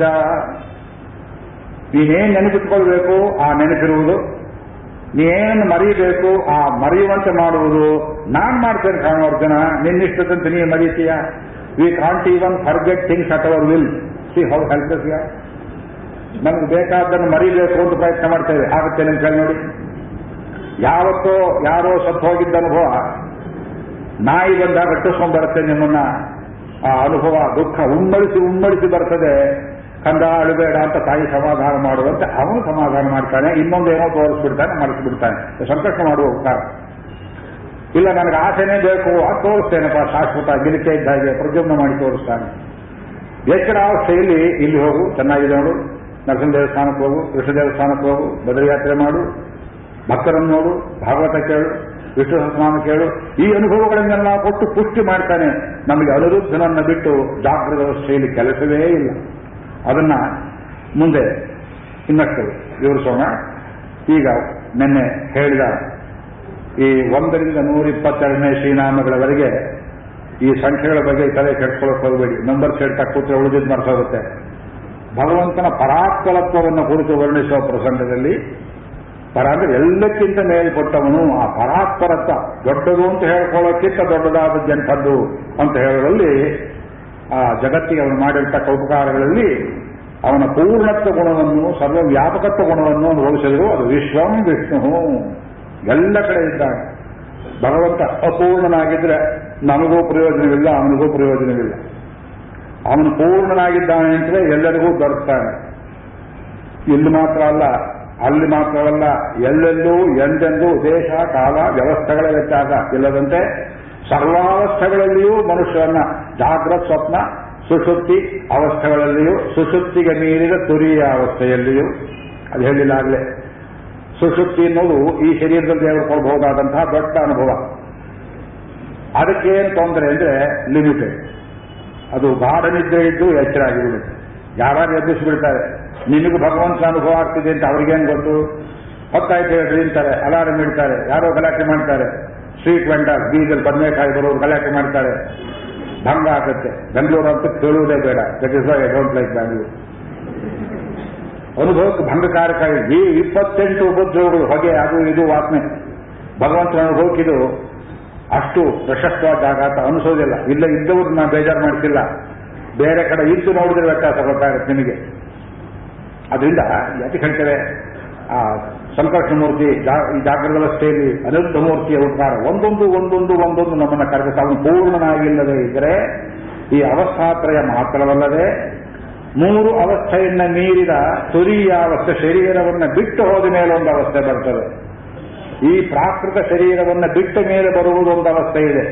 ನೀನೇನ್ ನೆನಪಿಟ್ಕೊಳ್ಬೇಕು ಆ ನೆನಪಿರುವುದು ನೀನೇನು ಮರೀಬೇಕು ಆ ಮರೆಯುವಂತೆ ಮಾಡುವುದು ನಾನ್ ಮಾಡ್ತೇನೆ ಕಾಣೋರ್ಜನ ನಿನ್ನಿಷ್ಟದಂತೆ ನೀ ಮರೀತೀಯ we can't even forget things at our will see how help ಯಾ ನಮ್ಗೆ ಬೇಕಾದ್ದನ್ನು ಮರಿಬೇಕು ಅಂತ ಪ್ರಯತ್ನ ಮಾಡ್ತೇವೆ ಆಗುತ್ತೆ ಅಂತ ಹೇಳಿ ನೋಡಿ ಯಾವತ್ತೋ ಯಾರೋ ಸತ್ತು ಹೋಗಿದ್ದ ಅನುಭವ ನಾಯಿ ಬಂದಾಗ ಕಟ್ಟಿಸ್ಕೊಂಡ್ ಬರುತ್ತೆ ನಿಮ್ಮನ್ನ ಆ ಅನುಭವ ದುಃಖ ಉಮ್ಮಳಿಸಿ ಉಮ್ಮಳಿಸಿ ಬರ್ತದೆ ಕಂದ ಅಳಬೇಡ ಅಂತ ತಾಯಿ ಸಮಾಧಾನ ಮಾಡುವಂತೆ ಅವನು ಸಮಾಧಾನ ಮಾಡ್ತಾನೆ ಇನ್ನೊಂದೇನೋ ತೋರಿಸ್ಬಿಡ್ತಾನೆ ಮರೆಸಿಬಿಡ್ತಾನೆ ಸಂಕಷ್ಟ ಮಾಡುವ ಉಪಕಾರ ಇಲ್ಲ ನನಗೆ ಆಸೆನೇ ಬೇಕು ಅದು ತೋರಿಸ್ತೇನಪ್ಪ ಶಾಶ್ವತ ಗಿಲಿಕೆ ಇದ್ದ ಹಾಗೆ ಪ್ರದ್ಯುಮ್ನ ಮಾಡಿ ತೋರಿಸ್ತಾನೆ ಎಚ್ಚರ ಅವಸ್ಥೆಯಲ್ಲಿ ಇಲ್ಲಿ ಹೋಗು ಚೆನ್ನಾಗಿದೆ ನೋಡು ನರಸಿಂಹ ದೇವಸ್ಥಾನಕ್ಕೆ ಹೋಗು ಕೃಷ್ಣ ದೇವಸ್ಥಾನಕ್ಕೆ ಹೋಗು ಬದರಿಯಾತ್ರೆ ಮಾಡು ಭಕ್ತರನ್ನು ನೋಡು ಭಾಗವತ ಕೇಳು ವಿಷ್ಣು ಸಹಸ್ರನಾಮ ಕೇಳು ಈ ಅನುಭವಗಳನ್ನೆಲ್ಲ ಕೊಟ್ಟು ಪುಷ್ಟಿ ಮಾಡ್ತಾನೆ ನಮಗೆ ಅನಿರುದ್ಧನನ್ನ ಬಿಟ್ಟು ಜಾಗೃತ ಅವಸ್ಥೆಯಲ್ಲಿ ಕೆಲಸವೇ ಇಲ್ಲ ಅದನ್ನ ಮುಂದೆ ಇನ್ನಷ್ಟು ವಿವರಿಸೋಣ ಈಗ ನಿನ್ನೆ ಹೇಳಿದ ಈ ಒಂದರಿಂದ ನೂರ ಇಪ್ಪತ್ತೆರಡನೇ ಶ್ರೀನಾಮಗಳವರೆಗೆ ಈ ಸಂಖ್ಯೆಗಳ ಬಗ್ಗೆ ತಲೆ ಕೆಡ್ಸ್ಕೊಳ್ಳೋಕೆ ಹೋಗಬೇಡಿ ನಂಬರ್ ಹೇಳ್ತಾ ಕೂತ್ರೆ ಉಳಿದಿದ್ದು ಮರೆಸೋಗುತ್ತೆ ಭಗವಂತನ ಪರಾತ್ಪರತ್ವವನ್ನು ಕುರಿತು ವರ್ಣಿಸುವ ಪ್ರಸಂಗದಲ್ಲಿ ಪರ ಅಂದ್ರೆ ಎಲ್ಲಕ್ಕಿಂತ ಮೇಲ್ಪಟ್ಟವನು ಆ ಪರಾತ್ಪರತ್ವ ದೊಡ್ಡದು ಅಂತ ಹೇಳ್ಕೊಳ್ಳೋಕ್ಕಿಂತ ದೊಡ್ಡದಾದದ್ದೆಂಥದ್ದು ಅಂತ ಹೇಳೋದ್ರಲ್ಲಿ ಆ ಜಗತ್ತಿಗೆ ಅವನು ಮಾಡಿರ್ತಕ್ಕ ಉಪಕಾರಗಳಲ್ಲಿ ಅವನ ಪೂರ್ಣತ್ವ ಗುಣವನ್ನು ಸರ್ವವ್ಯಾಪಕತ್ವ ಗುಣವನ್ನು ಅನುಭವಿಸಿದ್ರು ಅದು ವಿಶ್ವಂ ವಿಷ್ಣು ಎಲ್ಲ ಕಡೆ ಇದ್ದಾನೆ ಭಗವಂತ ಅಪೂರ್ಣನಾಗಿದ್ರೆ ನಮಗೂ ಪ್ರಯೋಜನವಿಲ್ಲ ಅವನಿಗೂ ಪ್ರಯೋಜನವಿಲ್ಲ ಅವನು ಪೂರ್ಣನಾಗಿದ್ದಾನೆ ಅಂತಲೇ ಎಲ್ಲರಿಗೂ ದೊರಕ್ತಾನೆ ಇಲ್ಲಿ ಮಾತ್ರ ಅಲ್ಲ ಅಲ್ಲಿ ಮಾತ್ರವಲ್ಲ ಎಲ್ಲೆಲ್ಲೂ ಎಂದೆಂದೂ ದೇಶ ಕಾಲ ವ್ಯವಸ್ಥೆಗಳ ವ್ಯತ್ಯಾಸ ಇಲ್ಲದಂತೆ ಸರ್ವಾವಸ್ಥೆಗಳಲ್ಲಿಯೂ ಮನುಷ್ಯರನ್ನ ಜಾಗ್ರತ್ ಸ್ವಪ್ನ ಸುಷುಪ್ತಿ ಅವಸ್ಥೆಗಳಲ್ಲಿಯೂ ಸುಷುಪ್ತಿಗೆ ಮೀರಿದ ತುರಿಯ ಅವಸ್ಥೆಯಲ್ಲಿಯೂ ಅದು ಹೇಳಿಲ್ಲ ಆಗಲೇ ಸುಷುಪ್ತಿ ಅನ್ನೋದು ಈ ಶರೀರದಲ್ಲಿ ದೇವರು ಕೊಡಬಹುದಾದಂತಹ ದೊಡ್ಡ ಅನುಭವ ಅದಕ್ಕೇನು ತೊಂದರೆ ಅಂದ್ರೆ ಲಿಮಿಟೆಡ್ ಅದು ಗಾಢ ನಿದ್ರೆ ಇದ್ದು ಎಚ್ಚರ ಆಗಿಬಿಡುತ್ತೆ ಯಾರು ಎಬ್ಬಿಸಿಬಿಡ್ತಾರೆ ನಿನಗೆ ಭಗವಂತನ ಅನುಭವ ಆಗ್ತಿದೆ ಅಂತ ಅವ್ರಿಗೇನು ಗೊತ್ತು ಹೊತ್ತಾಯ್ತು ಹೇಳ್ರಿ ಅಂತಾರೆ ಅಲಾರಂ ಇಡ್ತಾರೆ ಯಾರೋ ಗಲಾಟೆ ಮಾಡ್ತಾರೆ ಸ್ಟ್ರೀಟ್ ವೆಂಡರ್ ಬೀಜಲ್ ಬದನೆಕಾಯಿ ಬರೋರು ಗಲಾಟೆ ಮಾಡ್ತಾರೆ ಭಂಗ ಆಗುತ್ತೆ ಬೆಂಗಳೂರು ಅಂತ ಕೇಳುವುದೇ ಬೇಡ that is I don't like Bangalore ಅನುಭವಕ್ಕೆ ಭಂಗಕಾರಕ ಈ ಇಪ್ಪತ್ತೆಂಟು ಉಪದ್ರವಗಳು ಹೊಗೆ ಅದು ಇದು ವಾಸನೆ ಭಗವಂತನ ಅನುಭವಕ್ಕಿದು ಅಷ್ಟು ಪ್ರಶಸ್ತವಾದ ಜಾಗ ಅಂತ ಅನಿಸೋದಿಲ್ಲ ಇಲ್ಲ ಇದ್ದವ್ರು ನಾ ಬೇಜಾರು ಮಾಡ್ತಿಲ್ಲ ಬೇರೆ ಕಡೆ ಇದ್ದು ನೋಡಿದ್ರೆ ವ್ಯತ್ಯಾಸ ಗೊತ್ತಾಗುತ್ತೆ ನಿಮಗೆ ಅದರಿಂದ ಯಾಕೆ ಹೇಳ್ತೇವೆ ಆ ಸಂಕರ್ಷಣ ಮೂರ್ತಿ ಜಾ- ಈ ಜಾಗೃತ ವ್ಯವಸ್ಥೆಯಲ್ಲಿ ಅನಿರುದ್ಧ ಮೂರ್ತಿಯ ಉದ್ಧಾರ ಒಂದೊಂದು ಒಂದೊಂದು ಒಂದೊಂದು ನಮ್ಮನ್ನ ಕರೆದು ಅವನು ಪೂರ್ಣನಾಗಿಲ್ಲದೆ ಇದ್ದರೆ ಈ ಅವಸ್ಥಾತ್ರಯ ಮಾತ್ರವಲ್ಲದೆ ಮೂರು ಅವಸ್ಥೆಯನ್ನ ಮೀರಿದ ತುರಿಯ ಅವಸ್ಥೆ ಶರೀರವನ್ನ ಬಿಟ್ಟು ಹೋದ ಮೇಲೆ ಒಂದು ಅವಸ್ಥೆ ಬರ್ತದೆ ಈ ಪ್ರಾಕೃತ ಶರೀರವನ್ನ ಬಿಟ್ಟ ಮೇಲೆ ಬರುವುದೊಂದು ಅವಸ್ಥೆ ಇದೆ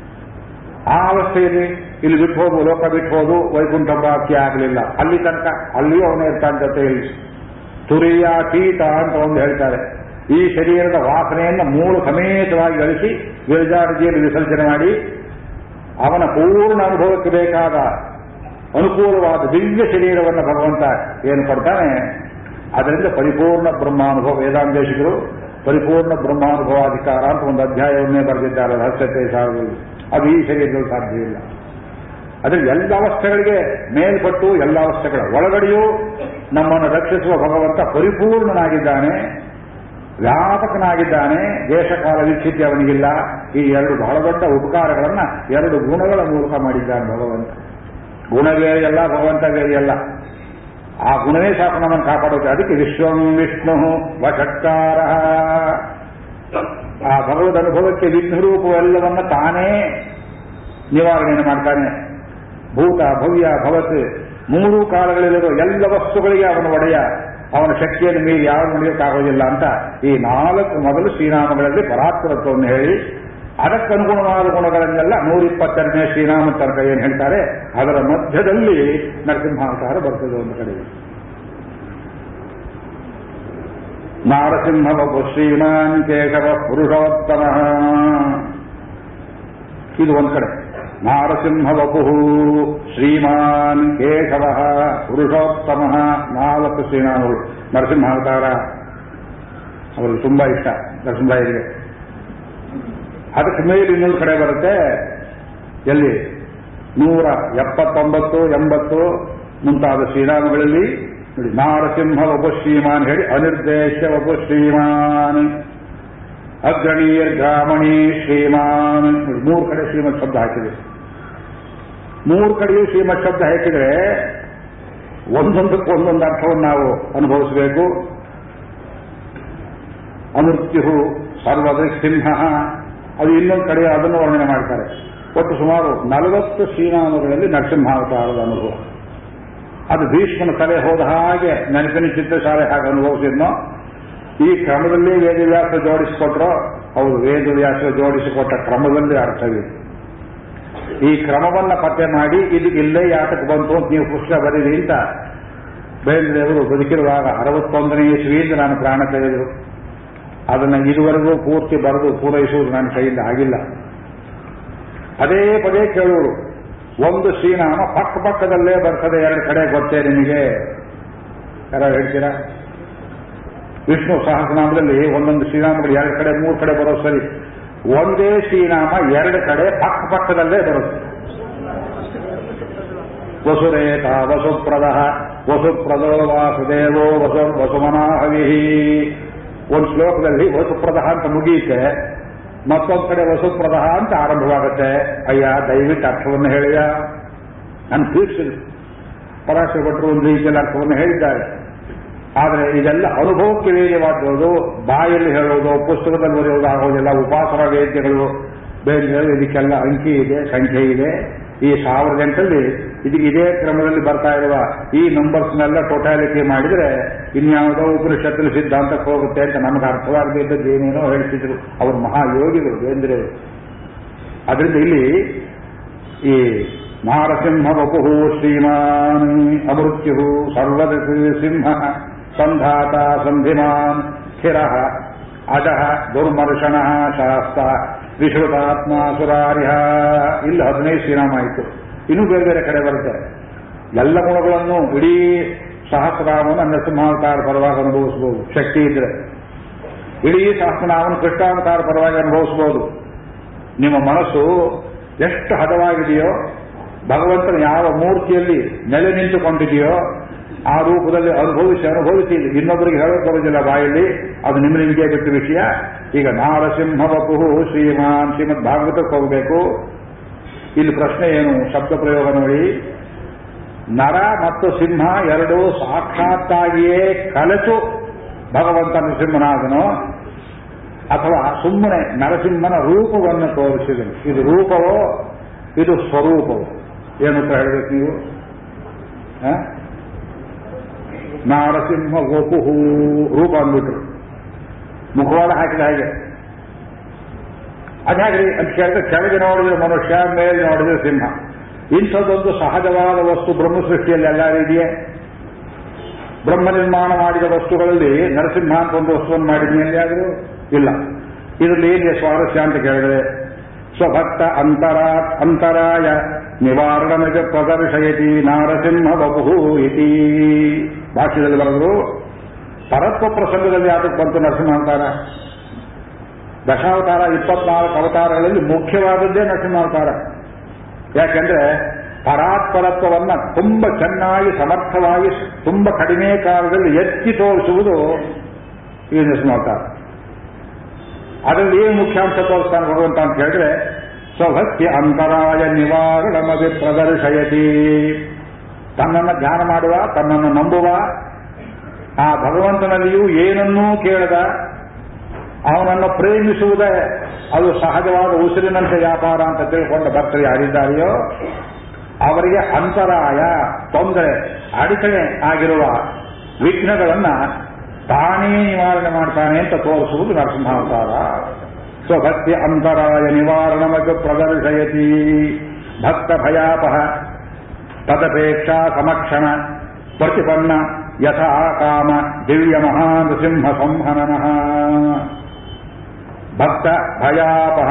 ಆ ಅವಸ್ಥೆಯಲ್ಲಿ ಇಲ್ಲಿ ಬಿಟ್ಟು ಹೋಗು ಲೋಕ ಬಿಟ್ಟು ಹೋದು ವೈಕುಂಠ ಪ್ರಾಪ್ತಿ ಆಗಲಿಲ್ಲ ಅಲ್ಲಿ ತನಕ ಅಲ್ಲಿಯೂ ಅವನೇ ಇರ್ತಾನೆ ಜೊತೆಯಲ್ಲಿ ತುರಿಯಾತೀತ ಅಂತ ಒಂದು ಹೇಳ್ತಾರೆ ಈ ಶರೀರದ ವಾಸನೆಯನ್ನು ಮೂರು ಸಮೇತವಾಗಿ ಗಳಿಸಿ ವಿರಜಾನದಿಯಲ್ಲಿ ವಿಸರ್ಜನೆ ಮಾಡಿ ಅವನ ಪೂರ್ಣ ಅನುಭವಕ್ಕೆ ಬೇಕಾದ ಅನುಕೂಲವಾದ ದಿವ್ಯ ಶರೀರವನ್ನು ಭಗವಂತ ಏನು ಕೊಡ್ತಾನೆ ಅದರಿಂದ ಪರಿಪೂರ್ಣ ಬ್ರಹ್ಮಾನುಭವ ವೇದಾಂತೇಶಿಕರು ಪರಿಪೂರ್ಣ ಬ್ರಹ್ಮಾನುಭವಾಧಿಕಾರ ಅಂತ ಒಂದು ಅಧ್ಯಾಯವನ್ನೇ ಬರೆದಿದ್ದಾರೆ ರಹಸ್ಯತೆ ಸಾರದಲ್ಲಿ ಅದು ಈ ಶರೀರದಲ್ಲಿ ಸಾಧ್ಯ ಇಲ್ಲ ಅದ್ರ ಎಲ್ಲ ಅವಸ್ಥೆಗಳಿಗೆ ಮೇಲ್ಪಟ್ಟು ಎಲ್ಲ ಅವಸ್ಥೆಗಳ ಒಳಗಡೆಯೂ ನಮ್ಮನ್ನು ರಕ್ಷಿಸುವ ಭಗವಂತ ಪರಿಪೂರ್ಣನಾಗಿದ್ದಾನೆ ವ್ಯಾಪಕನಾಗಿದ್ದಾನೆ ದೇಶಕಾಲ ವಿಚ್ಛಿತಿ ಅವನಿಗಿಲ್ಲ ಈ ಎರಡು ಬಹಳ ದೊಡ್ಡ ಉಪಕಾರಗಳನ್ನ ಎರಡು ಗುಣಗಳ ಮೂಲಕ ಮಾಡಿದ್ದಾನೆ ಭಗವಂತ ಗುಣ ಬೇರೆಯಲ್ಲ ಭಗವಂತ ಬೇರೆಯಲ್ಲ ಆ ಗುಣವೇ ಸಾಕು ನಮ್ಮನ್ನು ಕಾಪಾಡುತ್ತೆ ಅದಕ್ಕೆ ವಿಶ್ವಂ ವಿಷ್ಣು ವಷಟ್ಕಾರ ಆ ಭಗವದ್ ಅನುಭವಕ್ಕೆ ವಿಘ್ನರೂಪವೆಲ್ಲವನ್ನ ತಾನೇ ನಿವಾರಣೆಯನ್ನು ಮಾಡ್ತಾನೆ ಭೂತ ಭವ್ಯ ಭವತ್ ಮೂರು ಕಾಲಗಳಲ್ಲಿರೋ ಎಲ್ಲ ವಸ್ತುಗಳಿಗೆ ಅವನ ಒಡೆಯ ಅವನ ಶಕ್ತಿಯನ್ನು ಮೀರಿ ಯಾವ ನಡೆಯೋಕ್ಕಾಗೋದಿಲ್ಲ ಅಂತ ಈ ನಾಲ್ಕು ಮೊದಲು ಶ್ರೀನಾಮಗಳಲ್ಲಿ ಪರಾತ್ಪರತ್ವವನ್ನು ಹೇಳಿ ಅದಕ್ಕನುಗುಣವಾದ ಗುಣಗಳನ್ನೆಲ್ಲ ನೂರಿಪ್ಪತ್ತೆರಡನೇ ಶ್ರೀನಾಮ ತನಕ ಏನು ಹೇಳ್ತಾರೆ ಅದರ ಮಧ್ಯದಲ್ಲಿ ನರಸಿಂಹಾವತಾರ ಬರ್ತದೆ ಒಂದು ಕಡೆ ನಾರಸಿಂಹವಪು ಶ್ರೀಮಾನ್ ಕೇಶವ ಪುರುಷೋತ್ತಮ ಇದು ಒಂದು ಕಡೆ ನಾರಸಿಂಹವಪು ಶ್ರೀಮಾನ್ ಕೇಶವ ಪುರುಷೋತ್ತಮ ನಾಲ್ಕು ಶ್ರೀನಾಮಗಳು ನರಸಿಂಹಾವತಾರ ಅವರಿಗೆ ತುಂಬಾ ಇಷ್ಟ ನರಸಿಂಹರಾಯರಿಗೆ ಅದಕ್ಕೆ ಮೇಲೆ ಇನ್ನೊಂದು ಕಡೆ ಬರುತ್ತೆ ಎಲ್ಲಿ ನೂರ ಎಪ್ಪತ್ತೊಂಬತ್ತು ಎಂಬತ್ತು ಮುಂತಾದ ಶ್ರೀರಾಮಗಳಲ್ಲಿ ನೋಡಿ ನಾರಸಿಂಹ ಒಬ್ಬ ಶ್ರೀಮಾನ್ ಹೇಳಿ ಅನಿರ್ದೇಶ ಒಬ್ಬ ಶ್ರೀಮಾನ್ ಅಗ್ರಣೀಯ ಗ್ರಾಮಣಿ ಶ್ರೀಮಾನ್ ನೋಡಿ ಮೂರು ಕಡೆ ಶ್ರೀಮತ್ ಶಬ್ದ ಹಾಕಿದೆ ಮೂರು ಕಡೆಯೂ ಶ್ರೀಮತ್ ಶಬ್ದ ಹಾಕಿದ್ರೆ ಒಂದೊಂದಕ್ಕೆ ಒಂದೊಂದು ಅರ್ಥವನ್ನು ನಾವು ಅನುಭವಿಸಬೇಕು ಅಮೃತ್ಯು ಸರ್ವದೃಕ್ಸಿಂಹ ಅದು ಇನ್ನೊಂದು ಕಡೆ ಅದನ್ನು ವರ್ಣನೆ ಮಾಡ್ತಾರೆ ಒಟ್ಟು ಸುಮಾರು ನಲವತ್ತು ಶ್ರೀನಾಮಗಳಲ್ಲಿ ನರಸಿಂಹಾವತಾರದ ಅನುಭವ ಅದು ಭೀಷ್ಮನ ತಲೆ ಹೋದ ಹಾಗೆ ನೆನಪಿನ ಚಿತ್ರಶಾಲೆ ಹಾಗೆ ಅನುಭವಿಸಿದ್ನೋ ಈ ಕ್ರಮದಲ್ಲಿ ವೇದವ್ಯಾಸ ಜೋಡಿಸಿಕೊಟ್ರೋ ಹೌದು ವೇದವ್ಯಾಸ ಜೋಡಿಸಿಕೊಟ್ಟ ಕ್ರಮದಲ್ಲಿ ಅರ್ಥವಿದೆ ಈ ಕ್ರಮವನ್ನ ಪತ್ತೆ ಮಾಡಿ ಇದು ಇಲ್ಲೇ ಯಾತಕ್ಕೆ ಬಂತು ಅಂತ ನೀವು ಪುಸ್ತಕ ಬರೀರಿ ಅಂತ ಬೇಂದ್ರೆಯವರು ಬದುಕಿರುವಾಗ ಅರವತ್ತೊಂದನೇ ಇಸ್ವಿಯಿಂದ ನಾನು ಪ್ರಾಣ ತೆಗೆದರು ಅದನ್ನು ಇದುವರೆಗೂ ಪೂರ್ತಿ ಬರೆದು ಪೂರೈಸುವುದು ನನ್ನ ಕೈಯಿಂದ ಆಗಿಲ್ಲ ಪದೇ ಪದೇ ಕೇಳುವರು ಒಂದು ಶ್ರೀನಾಮ ಪಕ್ಕ ಪಕ್ಕದಲ್ಲೇ ಬರ್ತದೆ ಎರಡು ಕಡೆ ಗೊತ್ತೇ ನಿಮಗೆ ಯಾರು ಹೇಳ್ತೀರಾ ವಿಷ್ಣು ಸಹಸ್ರನಾಮದಲ್ಲಿ ಒಂದೊಂದು ಶ್ರೀನಾಮಗಳು ಎರಡು ಕಡೆ ಮೂರು ಕಡೆ ಬರೋ ಸರಿ ಒಂದೇ ಶ್ರೀನಾಮ ಎರಡು ಕಡೆ ಪಕ್ಕ ಪಕ್ಕದಲ್ಲೇ ಬರುತ್ತೆ ವಸುರೇತ ವಸುಪ್ರದ ವಸುಪ್ರದೋ ವಾಸುದೇವೋ ವಸು ವಸುಮನಾಹವಿ ಒಂದು ಶ್ಲೋಕದಲ್ಲಿ ವಸುಪ್ರದ ಅಂತ ಮುಗಿಯುತ್ತೆ ಮತ್ತೊಂದು ಕಡೆ ವಸುಪ್ರದ ಅಂತ ಆರಂಭವಾಗುತ್ತೆ ಅಯ್ಯ ದಯವಿಟ್ಟು ಅರ್ಥವನ್ನು ಹೇಳಿಯ ನಾನು ತೀರ್ಸಿದೆ ಪರಾಶರ ಭಟ್ರು ಒಂದು ರೀತಿಯಲ್ಲಿ ಅರ್ಥವನ್ನು ಹೇಳಿದ್ದಾರೆ ಆದರೆ ಇದೆಲ್ಲ ಅನುಭವಕ್ಕೆ ವೇದ್ಯವಾದದ್ದು ಬಾಯಲ್ಲಿ ಹೇಳೋದು ಪುಸ್ತಕದಲ್ಲಿ ಬರೆಯೋದು ಆಗೋದಿಲ್ಲ ಉಪಾಸನ ವೇದ್ಯಗಳು ಬೇರೆ ಇದಕ್ಕೆಲ್ಲ ಅಂಕಿ ಇದೆ ಸಂಖ್ಯೆ ಇದೆ ಈ ಸಾವಿರದ ಎಂಟಲ್ಲಿ ಇದಕ್ಕೆ ಇದೇ ಕ್ರಮದಲ್ಲಿ ಬರ್ತಾ ಇರುವ ಈ ನಂಬರ್ಸ್ನೆಲ್ಲ ಟೋಟಾಲಿಟಿ ಮಾಡಿದರೆ ಇನ್ಯಾವುದೋ ಉಪನಿಷತ್ತಿನ ಸಿದ್ಧಾಂತಕ್ಕೆ ಹೋಗುತ್ತೆ ಅಂತ ನಮಗೆ ಅರ್ಥವಾಗದೇ ಇದ್ದದ್ದು ಏನೇನೋ ಹೇಳ್ತಿದ್ರು ಅವರು ಮಹಾಯೋಗಿಗಳು ಬೇಂದ್ರೆ ಅದರಿಂದ ಇಲ್ಲಿ ಈ ನಾರಸಿಂಹ ವಪು ಶ್ರೀಮಾನ್ ಅಮೃತ್ಯು ಸರ್ವದೃಕ್ ಸಿಂಹ ಸಂಧಾತ ಸಂಧಿಮಾನ್ ಸ್ಥಿರ ಅಜಃ ದುರ್ಮರ್ಷಣ ಶಾಸ್ತ ವಿಶ್ರುತಾತ್ಮ ಸುರಾರಿಹ ಇಲ್ಲಿ ಹದಿನೈದು ಶ್ರೀನಾಮ ಆಯಿತು ಇನ್ನೂ ಬೇರೆ ಬೇರೆ ಕಡೆ ಬರುತ್ತೆ ಎಲ್ಲ ಗುಣಗಳನ್ನು ಇಡೀ ಸಹಸ್ರನಾಮವನ್ನು ನರಸಿಂಹಾವತಾರ ಪರವಾಗಿ ಅನುಭವಿಸಬಹುದು ಶಕ್ತಿ ಇದ್ರೆ ಇಡೀ ಸಹಸ್ರನಾಮವನ್ನು ಕೃಷ್ಣಾವತಾರ ಪರವಾಗಿ ಅನುಭವಿಸಬಹುದು ನಿಮ್ಮ ಮನಸ್ಸು ಎಷ್ಟು ಹದವಾಗಿದೆಯೋ ಭಗವಂತನ ಯಾವ ಮೂರ್ತಿಯಲ್ಲಿ ನೆಲೆ ನಿಂತುಕೊಂಡಿದೆಯೋ ಆ ರೂಪದಲ್ಲಿ ಅನುಭವಿಸಿ ಅನುಭವಿಸಿ ಇನ್ನೊಬ್ಬರಿಗೆ ಹೇಳೋಕೆ ಬರೋದಿಲ್ಲ ಬಾಯಲ್ಲಿ ಅದು ನಿಮ್ಮ ನಿಮಗೆ ಬಿಟ್ಟ ವಿಷಯ ಈಗ ನಾರಸಿಂಹ ವಪುಹು ಶ್ರೀಮಾನ್ ಶ್ರೀಮದ್ ಭಾಗವತಕ್ಕೆ ಹೋಗಬೇಕು ಇಲ್ಲಿ ಪ್ರಶ್ನೆ ಏನು ಶಬ್ದ ಪ್ರಯೋಗ ನೋಡಿ ನರ ಮತ್ತು ಸಿಂಹ ಎರಡೂ ಸಾಕ್ಷಾತ್ತಾಗಿಯೇ ಕಲೆತು ಭಗವಂತ ನರಸಿಂಹನಾದನೋ ಅಥವಾ ಸುಮ್ಮನೆ ನರಸಿಂಹನ ರೂಪವನ್ನು ತೋರಿಸಿದನು ಇದು ರೂಪವೋ ಇದು ಸ್ವರೂಪವೋ ಏನು ಅಂತ ಹೇಳಬೇಕು ನೀವು ಆ? ನಾರಸಿಂಹ ಗೋಪುಹು ರೂಪ ಅಂದ್ಬಿಟ್ರು ಮುಖವಾಡ ಹಾಕಿದ ಹಾಗೆ ಅದ್ಹಾಗ್ರಿ ಅಂತ ಕೇಳಿದ್ರೆ ಕೆಳಗೆ ನೋಡಿದ್ರೆ ಮನುಷ್ಯ ಮೇಲೆ ನೋಡಿದ್ರೆ ಸಿಂಹ ಇಂಥದ್ದೊಂದು ಸಹಜವಾದ ವಸ್ತು ಬ್ರಹ್ಮ ಸೃಷ್ಟಿಯಲ್ಲಿ ಎಲ್ಲರೂ ಇದೆಯೇ ಬ್ರಹ್ಮ ನಿರ್ಮಾಣ ಮಾಡಿದ ವಸ್ತುಗಳಲ್ಲಿ ನರಸಿಂಹ ಅಂತ ಒಂದು ವಸ್ತುವನ್ನು ಮಾಡಿದ್ನಿ ಎಲ್ಲಿಯಾದರೂ ಇಲ್ಲ ಇದರಲ್ಲಿ ಏನಿದೆ ಸ್ವಾರಸ್ಯ ಅಂತ ಕೇಳಿದ್ರೆ ಸ್ವಭಕ್ತ ಅಂತರ ಅಂತರಾಯ ನಿವಾರಣೆಗೆ ಪ್ರದರ್ಶಯತಿ ನಾರಸಿಂಹ ಬಪು ಇತಿ ಭಾಷ್ಯದಲ್ಲಿ ಬರೆದ್ರು ಪರತ್ವ ಪ್ರಸಂಗದಲ್ಲಿ ಯಾತಕ್ಕೆ ಬಂತು ನರಸಿಂಹಾವತಾರ ದಶಾವತಾರ ಇಪ್ಪತ್ನಾಲ್ಕು ಅವತಾರಗಳಲ್ಲಿ ಮುಖ್ಯವಾದದ್ದೇ ನರಸಿಂಹಾವತಾರ ಯಾಕೆಂದ್ರೆ ಪರಾತ್ಪರತ್ವವನ್ನ ತುಂಬ ಚೆನ್ನಾಗಿ ಸಮರ್ಥವಾಗಿ ತುಂಬ ಕಡಿಮೆ ಕಾಲದಲ್ಲಿ ಎತ್ತಿ ತೋರಿಸುವುದು ಈ ನರಸಿಂಹಾವತಾರ ಅದರಲ್ಲಿ ಏನು ಮುಖ್ಯಾಂಶ ತೋರಿಸ್ತಾನೆ ಭಗವಂತ ಅಂತ ಹೇಳಿದ್ರೆ ಸ್ವಭಕ್ತಿ ಅಂತರಾಯ ನಿವಾರಣಮಿ ಪ್ರದರ್ಶಯತಿ ತನ್ನನ್ನು ಧ್ಯಾನ ಮಾಡುವ ತನ್ನನ್ನು ನಂಬುವ ಆ ಭಗವಂತನಲ್ಲಿಯೂ ಏನನ್ನೂ ಕೇಳದ ಅವನನ್ನು ಪ್ರೇಮಿಸುವುದೇ ಅದು ಸಹಜವಾದ ಉಸಿರಿನಂತೆ ವ್ಯಾಪಾರ ಅಂತ ತಿಳ್ಕೊಂಡ ಭಕ್ತರು ಯಾರಿದ್ದಾರೆಯೋ ಅವರಿಗೆ ಅಂತರಾಯ ತೊಂದರೆ ಅಡಚಣೆ ಆಗಿರುವ ವಿಘ್ನಗಳನ್ನ ತಾನೇ ನಿವಾರಣೆ ಮಾಡ್ತಾನೆ ಅಂತ ತೋರಿಸುವುದು ನರಸಿಂಹಾವತಾರ ಸ್ವಭಕ್ತಿ ಅಂತರಾಯ ನಿವಾರಣಮಗ ಪ್ರದರ್ಶಯತಿ ಭಕ್ತ ಭಯಾಪಹ ತದಪೇಕ್ಷಾ ಸಮಕ್ಷಣ ಪ್ರತಿಪನ್ನ ಯಥಾ ಕಾಮ ದಿವ್ಯ ಮಹಾನೃಸಿಂಹ ಸಂಹನನಃ ಭಕ್ತ ಭಯಾಪಹ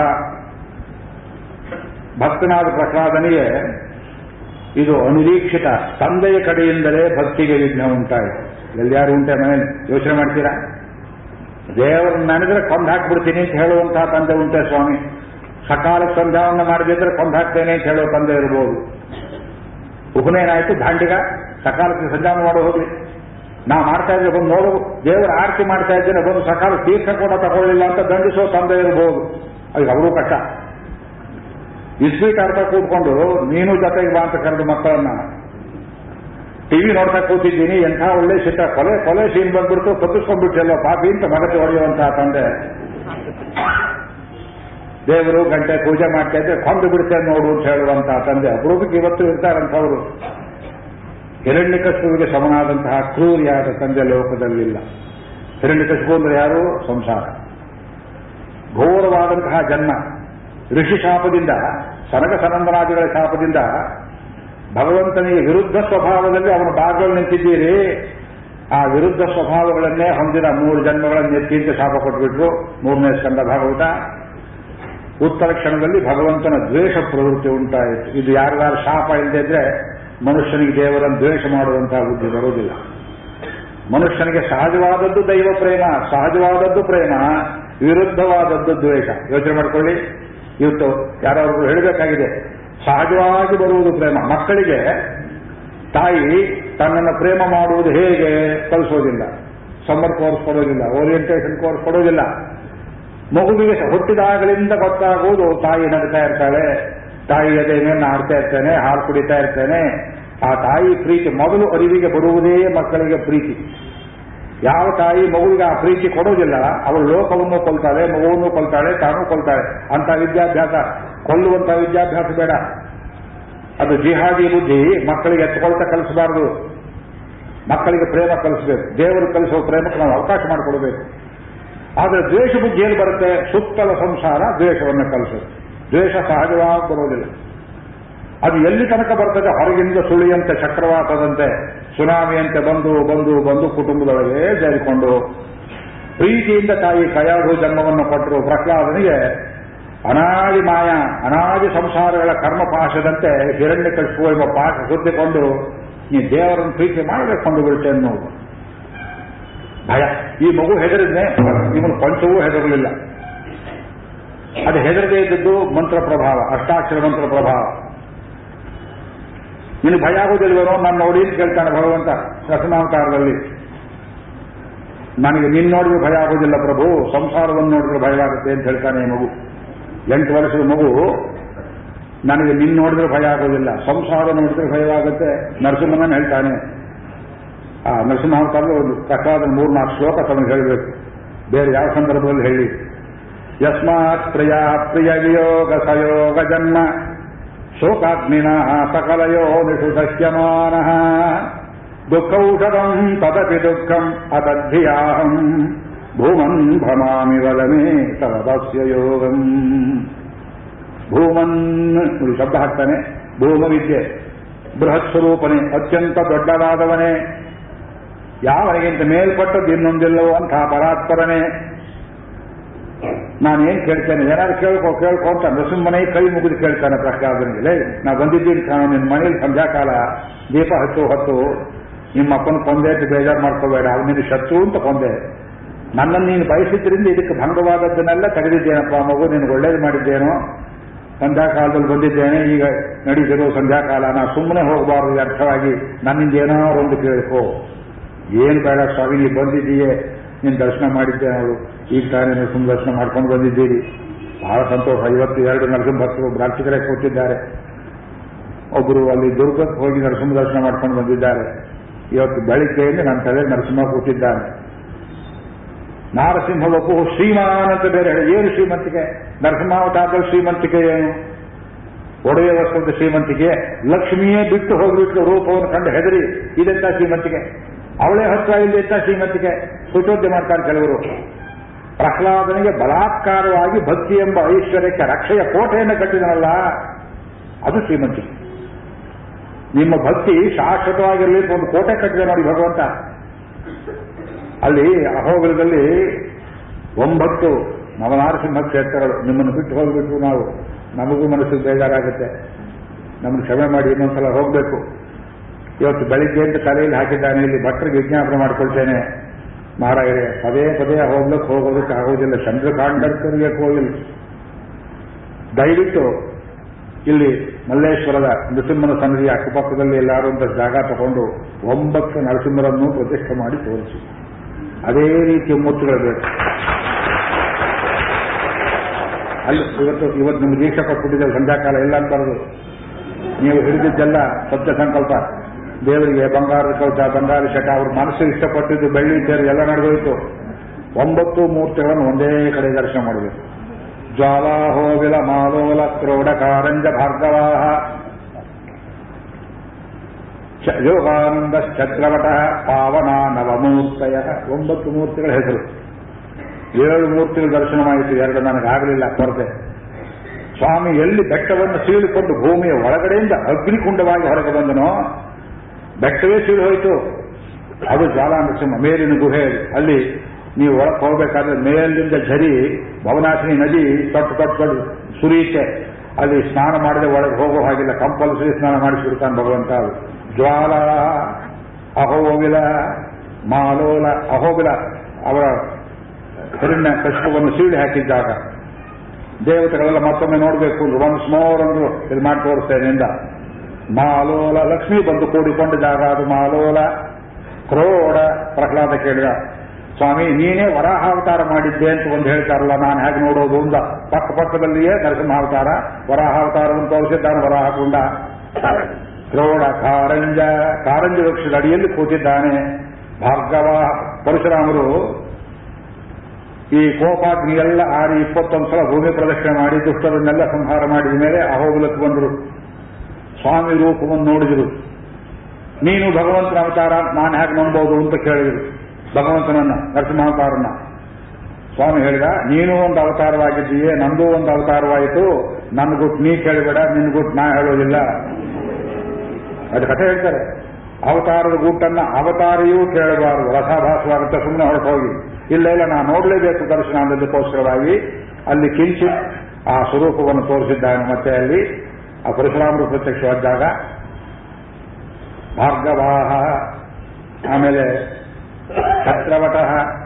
ಭಕ್ತನಾದ ಪ್ರಹ್ಲಾದನಿಗೆ ಇದು ಅನಿರೀಕ್ಷಿತ ತಂದೆಯ ಕಡೆಯಿಂದಲೇ ಭಕ್ತಿಗೆ ವಿಘ್ನ ಉಂಟಾಯಿತು ಎಲ್ಲಿಯಾರು ಉಂಟೆ ಮನೇಲಿ ಯೋಚನೆ ಮಾಡ್ತೀರಾ ದೇವರು ನನದ್ರೆ ಕೊಂದು ಹಾಕ್ಬಿಡ್ತೀನಿ ಅಂತ ಹೇಳುವಂತಹ ತಂದೆ ಉಂಟೆ ಸ್ವಾಮಿ ಸಕಾಲಕ್ಕೆ ಸಂಧ್ಯಾವನ್ನ ಮಾಡದಿದ್ರೆ ಕೊಂದು ಹಾಕ್ತೇನೆ ಅಂತ ಹೇಳೋ ತಂದೆ ಇರ್ಬೋದು ಉಪನಯನಾಯ್ತು ದಾಂಡಿಗ ಸಕಾಲಕ್ಕೆ ಸಂಧಾನ ಮಾಡೋ ಹೋಗ್ಲಿ ನಾ ಮಾಡ್ತಾ ಇದ್ರೆ ಬಂದು ನೋಡು ದೇವರ ಆರತಿ ಮಾಡ್ತಾ ಇದ್ದೇನೆ ಬಂದು ಸಕಾಲ ತೀರ್ಥ ಕೂಡ ತಗೊಳ್ಳಿಲ್ಲ ಅಂತ ದಂಡಿಸೋ ತಂದೆ ಇರಬಹುದು ಅದು ಅವರು ಕಷ್ಟ ಇಸ್ವೀಟ್ ಆಡ್ತಾ ಕೂತ್ಕೊಂಡು ನೀನು ಜೊತೆಗೆ ಬಾ ಅಂತ ಕರೆದು ಮಕ್ಕಳನ್ನ ಟಿವಿ ನೋಡ್ತಾ ಕೂತಿದ್ದೀನಿ ಎಂಥ ಒಳ್ಳೆ ಸಿಟ್ಟ ಕೊಲೆ ಕೊಲೆ ಸೀನ್ ಬಂದ್ಬಿಡ್ತು ಕಬ್ಬಿಸ್ಕೊಂಡ್ಬಿಟ್ಟೆಲ್ಲ ಪಾಪಿ ಅಂತ ಮಗತಿ ಹೊಡೆಯುವಂತಹ ತಂದೆ ದೇವರು ಗಂಟೆ ಪೂಜೆ ಮಾಡ್ತಾ ಇದ್ರೆ ಕೊಂದು ಬಿಡ್ತೇನೆ ನೋಡು ಅಂತ ಹೇಳುವಂತಹ ತಂದೆ ಅಪರೂಪಕ್ಕೆ ಇವತ್ತು ಇರ್ತಾರಂಥವರು ಹಿರಣ್ಯಕಶುವಿಗೆ ಸಮನಾದಂತಹ ಕ್ರೂರಿಯಾದ ತಂದೆ ಲೋಕದಲ್ಲಿಲ್ಲ ಹಿರಣ್ಯಕಶು ಅಂದ್ರೆ ಯಾರು ಸಂಸಾರ ಘೋರವಾದಂತಹ ಜನ್ಮ ಋಷಿ ಶಾಪದಿಂದ ಸನಕ ಸನಂದನಾದಿಗಳ ಶಾಪದಿಂದ ಭಗವಂತನಿಗೆ ವಿರುದ್ಧ ಸ್ವಭಾವದಲ್ಲಿ ಅವನ ಭಾಗಗಳು ನಿಂತಿದ್ದೀರಿ ಆ ವಿರುದ್ಧ ಸ್ವಭಾವಗಳನ್ನೇ ಹೊಂದಿದ ಮೂರು ಜನ್ಮಗಳನ್ನು ಎತ್ತಿಂತ ಶಾಪ ಕೊಟ್ಬಿಟ್ರು ಮೂರನೇ ಸ್ಕಂದ ಭಾಗವತ ಉತ್ತರ ಕ್ಷಣದಲ್ಲಿ ಭಗವಂತನ ದ್ವೇಷ ಪ್ರವೃತ್ತಿ ಉಂಟಾಯಿತು ಇದು ಯಾರಿಗಾರು ಶಾಪ ಇಲ್ಲದೆ ಇದ್ರೆ ಮನುಷ್ಯನಿಗೆ ದೇವರನ್ನು ದ್ವೇಷ ಮಾಡುವಂತಹ ಬುದ್ಧಿ ಬರುವುದಿಲ್ಲ ಮನುಷ್ಯನಿಗೆ ಸಹಜವಾದದ್ದು ದೈವ ಪ್ರೇಮ ಸಹಜವಾದದ್ದು ಪ್ರೇಮ ವಿರುದ್ಧವಾದದ್ದು ದ್ವೇಷ ಯೋಚನೆ ಮಾಡ್ಕೊಳ್ಳಿ ಇವತ್ತು ಯಾರಾದ್ರೂ ಹೇಳಬೇಕಾಗಿದೆ ಸಹಜವಾಗಿ ಬರುವುದು ಪ್ರೇಮ ಮಕ್ಕಳಿಗೆ ತಾಯಿ ತನ್ನನ್ನು ಪ್ರೇಮ ಮಾಡುವುದು ಹೇಗೆ ಕಲಿಸೋದಿಲ್ಲ ಸಮ್ಮರ್ ಕೋರ್ಸ್ ಕೊಡೋದಿಲ್ಲ ಓರಿಯಂಟೇಷನ್ ಕೋರ್ಸ್ ಕೊಡೋದಿಲ್ಲ ಮಗುವಿಗೆ ಹುಟ್ಟಿದಾಗಲಿಂದ ಗೊತ್ತಾಗುವುದು ತಾಯಿ ನಗ್ತಾ ಇರ್ತಾಳೆ ತಾಯಿ ಎದೆ ಮೇಲೆ ಆಡ್ತಾ ಇರ್ತೇನೆ ಹಾಲು ಕುಡಿತಾ ಇರ್ತೇನೆ ಆ ತಾಯಿ ಪ್ರೀತಿ ಮೊದಲು ಅರಿವಿಗೆ ಬರುವುದೇ ಮಕ್ಕಳಿಗೆ ಪ್ರೀತಿ ಯಾವ ತಾಯಿ ಮಗುವಿಗೆ ಆ ಪ್ರೀತಿ ಕೊಡೋದಿಲ್ಲ ಅವಳು ಲೋಕವನ್ನು ಕೊಲ್ತಾಳೆ ಮಗುವನ್ನು ಕೊಲ್ತಾಳೆ ತಾನು ಕೊಲ್ತಾಳೆ ಅಂತ ವಿದ್ಯಾಭ್ಯಾಸ ಕೊಲ್ಲುವಂತ ವಿದ್ಯಾಭ್ಯಾಸ ಬೇಡ ಅದು ಜಿಹಾದಿ ಬುದ್ಧಿ ಮಕ್ಕಳಿಗೆ ಎತ್ಕೊಳ್ತಾ ಕಲಿಸಬಾರದು ಮಕ್ಕಳಿಗೆ ಪ್ರೇಮ ಕಲಿಸಬೇಕು ದೇವರು ಕಲಿಸುವ ಪ್ರೇಮಕ್ಕೆ ನಾವು ಅವಕಾಶ ಮಾಡಿಕೊಡಬೇಕು ಆದರೆ ದ್ವೇಷ ಬುದ್ಧಿಯಲ್ಲಿ ಬರುತ್ತೆ ಸುತ್ತಲ ಸಂಸಾರ ದ್ವೇಷವನ್ನು ಕಲಿಸುತ್ತೆ ದ್ವೇಷ ಸಹಜವಾಗಿ ಬರುವುದಿಲ್ಲ ಅದು ಎಲ್ಲಿ ತನಕ ಬರ್ತದೆ ಹೊರಗಿಂದ ಸುಳಿಯಂತೆ ಚಕ್ರವಾತದಂತೆ ಸುನಾಮಿಯಂತೆ ಬಂದು ಬಂದು ಬಂದು ಕುಟುಂಬದೊಳಗೆ ಸೇರಿಕೊಂಡು ಪ್ರೀತಿಯಿಂದ ತಾಯಿ ಕಯಾದು ಜನ್ಮವನ್ನು ಕೊಟ್ಟರು ಪ್ರಹ್ಲಾದನಿಗೆ ಅನಾದಿ ಮಾಯ ಅನಾದಿ ಸಂಸಾರಗಳ ಕರ್ಮಪಾಶದಂತೆ ಹಿರಣ್ಯ ಕಳಿಸುವ ಎಂಬ ಪಾಶ ಸುತ್ತಿಕೊಂಡು ನೀ ದೇವರನ್ನು ಪ್ರೀತಿ ಮಾಡಬೇಕು ಬಿಡುತ್ತೆ ಅನ್ನೋದು ಭಯ ಈ ಮಗು ಹೆದರಿದ್ನೆ ಇವನು ಪಂಚವೂ ಹೆದರಲಿಲ್ಲ ಅದು ಹೆದರದೇ ಇದ್ದದ್ದು ಮಂತ್ರ ಪ್ರಭಾವ ಅಷ್ಟಾಕ್ಷರ ಮಂತ್ರ ಪ್ರಭಾವ ನಿನಗೆ ಭಯ ಆಗೋದಿಲ್ವೇನೋ ನಾನು ನೋಡಿ ಅಂತ ಕೇಳ್ತಾನೆ ಭಗವಂತ ರಸನಾವತಾರದಲ್ಲಿ ನನಗೆ ನಿನ್ನ ನೋಡಿದ್ರೆ ಭಯ ಆಗೋದಿಲ್ಲ ಪ್ರಭು ಸಂಸಾರವನ್ನು ನೋಡಿದ್ರೆ ಭಯವಾಗುತ್ತೆ ಅಂತ ಹೇಳ್ತಾನೆ ಈ ಮಗು ಎಂಟು ವರ್ಷದ ಮಗು ನನಗೆ ನಿನ್ನ ನೋಡಿದ್ರೆ ಭಯ ಆಗೋದಿಲ್ಲ ಸಂಸಾರ ನೋಡಿದ್ರೆ ಭಯವಾಗುತ್ತೆ ನರಸಿಂಹನ ಹೇಳ್ತಾನೆ ಆ ನರಸಿಂಹಾವತಾರದಲ್ಲಿ ಒಂದು ಕಷ್ಟಾದ ಮೂರ್ನಾಲ್ಕು ಶ್ಲೋಕ ತಮಗೆ ಹೇಳಬೇಕು ಬೇರೆ ಯಾವ ಸಂದರ್ಭದಲ್ಲಿ ಹೇಳಿ ಯಸ್ಮಾತ್ ಪ್ರಿಯ ಪ್ರಿಯ ವಿಯೋಗ ಸಯೋಗ ಜನ್ಮ ಶೋಕಾಗ್ನಿನ ಸಕಲಯೋ ನಿಷು ದಶ್ಯಮಾನ ದುಃಖೌಷಧಂ ತದಪಿ ದುಃಖಂ ಅತದ್ಧಿಯಾಹಂ ಭೂಮನ್ ಭ್ರಮಾಮಿ ವಲಮೇ ತವದಸ್ಯ ಯೋಗಂ ಭೂಮನ್ ನೋಡಿ ಶಬ್ದ ಹಾಕ್ತಾನೆ ಭೂಮವಿದ್ಯೆ ಬೃಹತ್ ಸ್ವರೂಪನೇ ಅತ್ಯಂತ ದೊಡ್ಡದಾದವನೇ ಯಾವನಿಗಿಂತ ಮೇಲ್ಪಟ್ಟದ್ದು ಇನ್ನೊಂದಿಲ್ಲವೋ ಅಂತ ಪರಾತ್ಪರನೇ ನಾನೇನ್ ಕೇಳ್ತೇನೆ ಏನಾದ್ರು ಕೇಳ್ಕೊ ಕೇಳ್ಕೊ ಅಂತ ನರಸಿಂಹನೇ ಕೈ ಮುಗಿದು ಕೇಳ್ತಾನೆ ಪ್ರಹ್ಲಾದನಿಗೆ ಲೇ ನಾ ಬಂದಿದ್ದೀನಿ ಕಾಣೋ ನಿನ್ನ ಮನೇಲಿ ಸಂಧ್ಯಾಕಾಲ ದೀಪ ಹಚ್ಚು ಹೊತ್ತು ನಿಮ್ಮ ಅಪ್ಪನ ಕೊಂದೆ ಅಂತ ಬೇಜಾರು ಮಾಡ್ಕೋಬೇಡ ಅವ್ನು ನಿನ್ನ ಶತ್ರು ಅಂತ ಕೊಂದೆ ನನ್ನನ್ನು ನೀನು ಬಯಸಿದ್ರಿಂದ ಇದಕ್ಕೆ ಭಂಗವಾದದ್ದನ್ನೆಲ್ಲ ತೆಗೆದಿದ್ದೇನಪ್ಪ ಮಗು ನಿನಗೆ ಒಳ್ಳೇದು ಮಾಡಿದ್ದೇನೋ ಸಂಧ್ಯಾಕಾಲದಲ್ಲಿ ಬಂದಿದ್ದೇನೆ ಈಗ ನಡೀತಿರೋ ಸಂಧ್ಯಾಕಾಲ ನಾ ಸುಮ್ಮನೆ ಹೋಗಬಾರದು ಅರ್ಥವಾಗಿ ನನ್ನಿಂದ ಏನಾದ್ರು ಒಂದು ಕೇಳ್ಕೋ ಏನ್ ಬೇಡ ಸ್ವಾಮಿ ನೀವು ಬಂದಿದ್ದೀಯೇ ನೀನು ದರ್ಶನ ಮಾಡಿದ್ದೆ ನಾವು ಈಗ ತಾನೇ ನರಸಿಂಹ ದರ್ಶನ ಮಾಡ್ಕೊಂಡು ಬಂದಿದ್ದೀರಿ ಬಹಳ ಸಂತೋಷ ಐವತ್ತು ಎರಡು ನರಸಿಂಹ ಭಕ್ತರು ಬ್ರಾಂಚಿಕರೇ ಕೂತಿದ್ದಾರೆ ಒಬ್ಬರು ಅಲ್ಲಿ ದುರ್ಗಕ್ಕೆ ಹೋಗಿ ನರಸಿಂಹ ದರ್ಶನ ಮಾಡ್ಕೊಂಡು ಬಂದಿದ್ದಾರೆ ಇವತ್ತು ಬೆಳಿಗ್ಗೆಯಿಂದ ನನ್ನ ತಲೆ ನರಸಿಂಹ ಕೂತಿದ್ದಾನೆ ನಾರಸಿಂಹ ಒಪ್ಪು ಶ್ರೀಮಾನ್ ಅಂತ ಬೇರೆ ಹೇಳಿ ಏನು ಶ್ರೀಮಂತಿಕೆ ನರಸಿಂಹಾವತಾರದಲ್ಲಿ ಶ್ರೀಮಂತಿಕೆ ಏನು ಒಡೆಯ ವಸ್ತ್ರದ ಶ್ರೀಮಂತಿಕೆ ಲಕ್ಷ್ಮಿಯೇ ಬಿಟ್ಟು ಹೋಗ್ಬಿಟ್ಟು ರೂಪವನ್ನು ಕಂಡು ಹೆದರಿ ಇದೆಂತ ಶ್ರೀಮಂತಿಕೆ ಅವಳೇ ಹತ್ರ ಇಲ್ಲಿ ಅಂತ ಶ್ರೀಮಂತಿಕೆ ಸುಚೋದ್ಯ ಮಾಡ್ತಾರೆ ಕೆಲವರು ಪ್ರಹ್ಲಾದನಿಗೆ ಬಲಾತ್ಕಾರವಾಗಿ ಭಕ್ತಿ ಎಂಬ ಐಶ್ವರ್ಯಕ್ಕೆ ರಕ್ಷೆಯ ಕೋಟೆಯನ್ನು ಕಟ್ಟಿದನಲ್ಲ ಅದು ಶ್ರೀಮಂತಿಕೆ ನಿಮ್ಮ ಭಕ್ತಿ ಶಾಶ್ವತವಾಗಿರಲಿ ಅಂತ ಒಂದು ಕೋಟೆ ಕಟ್ಟಿದೆ ನೋಡಿ ಭಗವಂತ ಅಲ್ಲಿ ಅಹೋಗಲದಲ್ಲಿ ಒಂಬತ್ತು ನವನಾರಸಿಂಹ ಕ್ಷೇತ್ರಗಳು ನಿಮ್ಮನ್ನು ಬಿಟ್ಟು ಹೋಗ್ಬಿಟ್ಟು ನಾವು ನಮಗೂ ಮನಸ್ಸಿಗೆ ಬೇಜಾರಾಗುತ್ತೆ ನಮ್ಮನ್ನು ಕ್ಷಮೆ ಮಾಡಿ ಇನ್ನೊಂದ್ಸಲ ಹೋಗಬೇಕು ಇವತ್ತು ಬೆಳಿಗ್ಗೆ ಅಂತ ತಲೆಯಲ್ಲಿ ಹಾಕಿದ್ದಾನೆ ಇಲ್ಲಿ ಭಕ್ತರಿಗೆ ವಿಜ್ಞಾಪನೆ ಮಾಡ್ಕೊಳ್ತೇನೆ ಮಹಾರಾಜರೇ ಪದೇ ಪದೇ ಹೋಗ್ಲಿಕ್ಕೆ ಹೋಗೋದಕ್ಕೆ ಆಗೋದಿಲ್ಲ ಚಂದ್ರಕಾಂಡರ್ಕರಿಗೆ ಕೋಯಿಲ್ ದಯವಿಟ್ಟು ಇಲ್ಲಿ ಮಲ್ಲೇಶ್ವರದ ನರಸಿಂಹನ ಸನ್ನಿಧಿಯ ಅಕ್ಕಪಕ್ಕದಲ್ಲಿ ಎಲ್ಲಾರು ಅಂತ ಜಾಗ ತಗೊಂಡು ಒಂಬತ್ತು ನರಸಿಂಹರನ್ನು ಪ್ರತಿಷ್ಠೆ ಮಾಡಿ ತೋರಿಸಿ ಅದೇ ರೀತಿಯ ಮೂರ್ತಿಗಳು ಬೇಕು ಅಲ್ಲಿ ಇವತ್ತು ಇವತ್ತು ನಿಮ್ಗೆ ದೀಕ್ಷೆ ಕೊಟ್ಬಿಟ್ಟಿದೆ ಸಂಧ್ಯಾಕಾಲ ಎಲ್ಲ ಅಂತಬಾರದು ನೀವು ಹಿಡಿದಿದ್ದೆಲ್ಲ ಸತ್ಯ ಸಂಕಲ್ಪ ದೇವರಿಗೆ ಬಂಗಾರದ ಕವಚ ಬಂಗಾರ ಶಟ ಅವ್ರ ಮನಸ್ಸು ಇಷ್ಟಪಟ್ಟಿದ್ದು ಬೆಳ್ಳಿ ಸೇರಿ ಎಲ್ಲ ನಡೆದೋಯ್ತು ಒಂಬತ್ತು ಮೂರ್ತಿಗಳನ್ನು ಒಂದೇ ಕಡೆ ದರ್ಶನ ಮಾಡಬೇಕು ಜ್ವಾಲಾಹೋವಿಲ ಮಾಲೋಲ ಕ್ರೋಡ ಕಾರಂಜ ಭಾರ್ಗವಾಹ ಯೋಗಾನಂದ ಚಕ್ರವಟ ಪಾವನ ನವಮೂರ್ತಯ ಒಂಬತ್ತು ಮೂರ್ತಿಗಳ ಹೆಸರು ಏಳು ಮೂರ್ತಿಗಳ ದರ್ಶನವಾಯಿತು ಎರಡು ನನಗಾಗಲಿಲ್ಲ ಕೊರತೆ ಸ್ವಾಮಿ ಎಲ್ಲಿ ಬೆಟ್ಟವನ್ನು ಸೀಳಿಕೊಂಡು ಭೂಮಿಯ ಒಳಗಡೆಯಿಂದ ಅಗ್ನಿಕುಂಡವಾಗಿ ಹೊರಗೆ ಬಂದನೋ ಬೆಟ್ಟವೇ ಸೀಳು ಹೋಯಿತು ಅದು ಜ್ವಾಲಾನರಸಿಂಹ ಮೇಲಿನ ಗುಹೆ ಅಲ್ಲಿ ನೀವು ಒಳಗೆ ಹೋಗಬೇಕಾದ್ರೆ ಮೇಲಿಂದ ಝರಿ ಭವನಾಶಿನಿ ನದಿ ತೊಟ್ಟು ತೊಟ್ಟು ತೊಟ್ಟು ಸುರಿಯುತ್ತೆ ಅಲ್ಲಿ ಸ್ನಾನ ಮಾಡದೆ ಒಳಗೆ ಹೋಗೋ ಹಾಗಿಲ್ಲ ಕಂಪಲ್ಸರಿ ಸ್ನಾನ ಮಾಡಿಸ್ಬಿಡ್ತಾನೆ ಭಗವಂತ ಅದು ಜ್ವಾಲ ಅಹೋಬಿಲ ಮಾಲೋಲ ಅಹೋಬಿಲ ಅವರ ಹಿರಣ್ಯ ಕಶ್ಯಪವನ್ನು ಸೀಳಿ ಹಾಕಿದ್ದಾಗ ದೇವತೆಗಳೆಲ್ಲ ಮತ್ತೊಮ್ಮೆ ನೋಡಬೇಕು ಒನ್ಸ್ ಮೋರ್ ಅಂದ್ರು ಇದು ಮಾಡಿ ತೋರಿಸ್ತೇನೆ ಎಂದ ಮಾಲೋಲ ಲಕ್ಷ್ಮಿ ಬಂದು ಕೂಡಿಕೊಂಡಿದ್ದಾಗ ಅದು ಮಾಲೋಲ ಕ್ರೋಡ ಪ್ರಹ್ಲಾದ ಕೇಳಿದ ಸ್ವಾಮಿ ನೀನೇ ವರಾಹಾವತಾರ ಮಾಡಿದ್ದೆ ಅಂತ ಒಂದು ಹೇಳ್ತಾರಲ್ಲ ನಾನು ಹೇಗೆ ನೋಡೋದು ಅಂದ ಪಕ್ಕ ಪಕ್ಕದಲ್ಲಿಯೇ ನರಸಿಂಹಾವತಾರ ವರಾಹಾವತಾರವನ್ನು ತೋರಿಸಿದ್ದಾನೆ ವರಾಹಕುಂಡ ಕ್ರೋಡ ಕಾರಂಜ ಕಾರಂಜ ವೃಕ್ಷದ ಅಡಿಯಲ್ಲಿ ಕೂತಿದ್ದಾನೆ ಭಾರ್ಗವ ಪರಶುರಾಮರು ಈ ಕೋಪಾಗ್ನಿ ಎಲ್ಲ ಆರಿ ಇಪ್ಪತ್ತೊಂದು ಸಲ ಭೂಮಿ ಪ್ರದಕ್ಷಿಣೆ ಮಾಡಿ ದುಷ್ಟರನ್ನೆಲ್ಲ ಸಂಹಾರ ಮಾಡಿದ ಮೇಲೆ ಅಹೋಬಲಕ್ಕೆ ಬಂದರು ಸ್ವಾಮಿ ರೂಪವನ್ನು ನೋಡಿದರು ನೀನು ಭಗವಂತನ ಅವತಾರ ನಾನು ಹೇಗೆ ನಂಬೋದು ಅಂತ ಕೇಳಿದರು ಭಗವಂತನನ್ನ ನರಸಿಂಹಾವತಾರನ್ನ ಸ್ವಾಮಿ ಹೇಳಿದ ನೀನು ಒಂದು ಅವತಾರವಾಗಿದ್ದೀಯೇ ನಂದು ಒಂದು ಅವತಾರವಾಯಿತು ನನ್ನ ಗುಟ್ಟು ನೀ ಕೇಳಬೇಡ ನಿನ್ನ ಗುಟ್ಟು ನಾ ಹೇಳೋದಿಲ್ಲ ಅದು ಕಥೆ ಹೇಳ್ತಾರೆ ಅವತಾರದ ಗುಟ್ಟನ್ನ ಅವತಾರಿಯೂ ಕೇಳಬಾರದು ರಸಾಭಾಸವಾಗುತ್ತೆ ಸುಮ್ಮನೆ ಹೊರಟು ಹೋಗಿ ಇಲ್ಲ ಇಲ್ಲ ನಾನು ನೋಡಲೇಬೇಕು ದರ್ಶನ ಅನ್ನೋದಕ್ಕೋಸ್ಕರವಾಗಿ ಅಲ್ಲಿ ಕಿಂಚಿತ್ ಆ ಸ್ವರೂಪವನ್ನು ತೋರಿಸಿದ್ದಾನೆ ಮತ್ತೆ ಅಲ್ಲಿ ಆ ಪರಶುರಾಮರು ಪ್ರತ್ಯಕ್ಷವಾದಾಗ ಭಾರ್ಗವಾಹ ಆಮೇಲೆ ಛತ್ರವಟ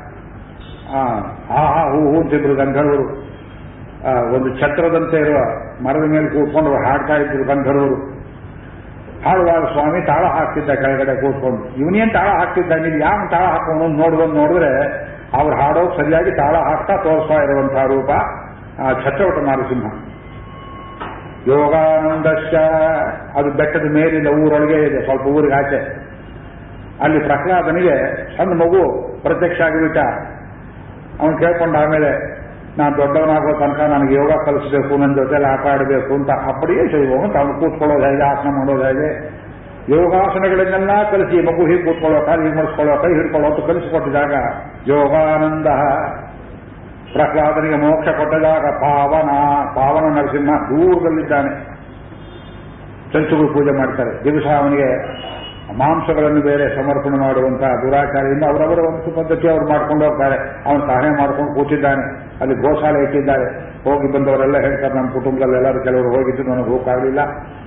ಆಹಾ ಹೂ ಹೂ ಅಂತಿದ್ರು ಗಂಧರ್ವರು ಆ, ಒಂದು ಛತ್ರದಂತೆ ಇರುವ ಮರದ ಮೇಲೆ ಕೂತ್ಕೊಂಡು ಹಾಡ್ತಾ ಇದ್ರು ಗಂಧರ್ವರು ಹಾಡುವಾಗ ಸ್ವಾಮಿ ತಾಳ ಹಾಕ್ತಿದ್ದ ಕೆಳಗಡೆ ಕೂತ್ಕೊಂಡು ಇವನೇನ್ ತಾಳ ಹಾಕ್ತಿದ್ದ ನೀವು ಯಾವ ತಾಳ ಹಾಕೊಂಡು ನೋಡ್ಕೊಂಡು ನೋಡಿದ್ರೆ ಅವ್ರು ಹಾಡೋದು ಸರಿಯಾಗಿ ತಾಳ ಹಾಕ್ತಾ ತೋರಿಸ್ತಾ ಇರುವಂತಹ ರೂಪ ಆ ಛತ್ರವಟ ನರಸಿಂಹ ಯೋಗಾನಂದಶ್ಚ ಅದು ಬೆಟ್ಟದ ಮೇಲಿಂದ ಊರೊಳಗೆ ಇದೆ ಸ್ವಲ್ಪ ಊರಿಗೆ ಆಚೆ ಅಲ್ಲಿ ಪ್ರಹ್ಲಾದನಿಗೆ ಸಣ್ಣ ಮಗು ಪ್ರತ್ಯಕ್ಷ ಆಗಿಬಿಟ್ಟ ಅವನು ಕೇಳ್ಕೊಂಡ ಆಮೇಲೆ ನಾನು ದೊಡ್ಡವನಾಗೋ ತನಕ ನನಗೆ ಯೋಗ ಕಲಿಸಬೇಕು ನನ್ನ ಜೊತೆಲಿ ಆಟ ಆಡಬೇಕು ಅಂತ ಅಪ್ಪಡಿಯೇ ಶೈವ ಅಂತ ಅವನು ಕೂತ್ಕೊಳ್ಳೋದು ಹೇಗೆ ಆಸನ ಮಾಡೋದು ಹೇಗೆ ಯೋಗಾಸನಗಳನ್ನೆಲ್ಲ ಕಲಿಸಿ ಮಗು ಹೀಗೆ ಕೂತ್ಕೊಳ್ಳೋ ಕಾಲು ಹೀಗೆ ಮಾಡಿಸ್ಕೊಳ್ಳೋ ಕೈ ಹಿಡ್ಕೊಳ್ಳೋ ಅಂತ ಕಲಿಸಿಕೊಟ್ಟಿದಾಗ ಯೋಗಾನಂದ ಪ್ರಹ್ಲಾದನಿಗೆ ಮೋಕ್ಷ ಕೊಟ್ಟದಾಗ ಪಾವನ ಪಾವನ ನರಸಿಂಹ ದೂರದಲ್ಲಿದ್ದಾನೆ ಚಂಚುಗಳು ಪೂಜೆ ಮಾಡ್ತಾರೆ ದಿವಸ ಅವನಿಗೆ ಮಾಂಸಗಳನ್ನು ಬೇರೆ ಸಮರ್ಪಣೆ ಮಾಡುವಂತಹ ದುರಾಚಾರದಿಂದ ಅವರವರ ಒಂದು ಪದ್ಧತಿ ಅವರು ಮಾಡ್ಕೊಂಡು ಹೋಗ್ತಾರೆ ಅವನು ಸಹಾಯ ಮಾಡ್ಕೊಂಡು ಕೂತಿದ್ದಾನೆ ಅಲ್ಲಿ ಗೋಶಾಲೆ ಇಟ್ಟಿದ್ದಾರೆ ಹೋಗಿ ಬಂದವರೆಲ್ಲ ಹೇಳ್ತಾರೆ ನಮ್ಮ ಕುಟುಂಬದಲ್ಲಿ ಎಲ್ಲರೂ ಕೆಲವರು ಹೋಗಿದ್ದು ನನಗೆ ಹೋಗಕ್ಕಾಗಲಿಲ್ಲ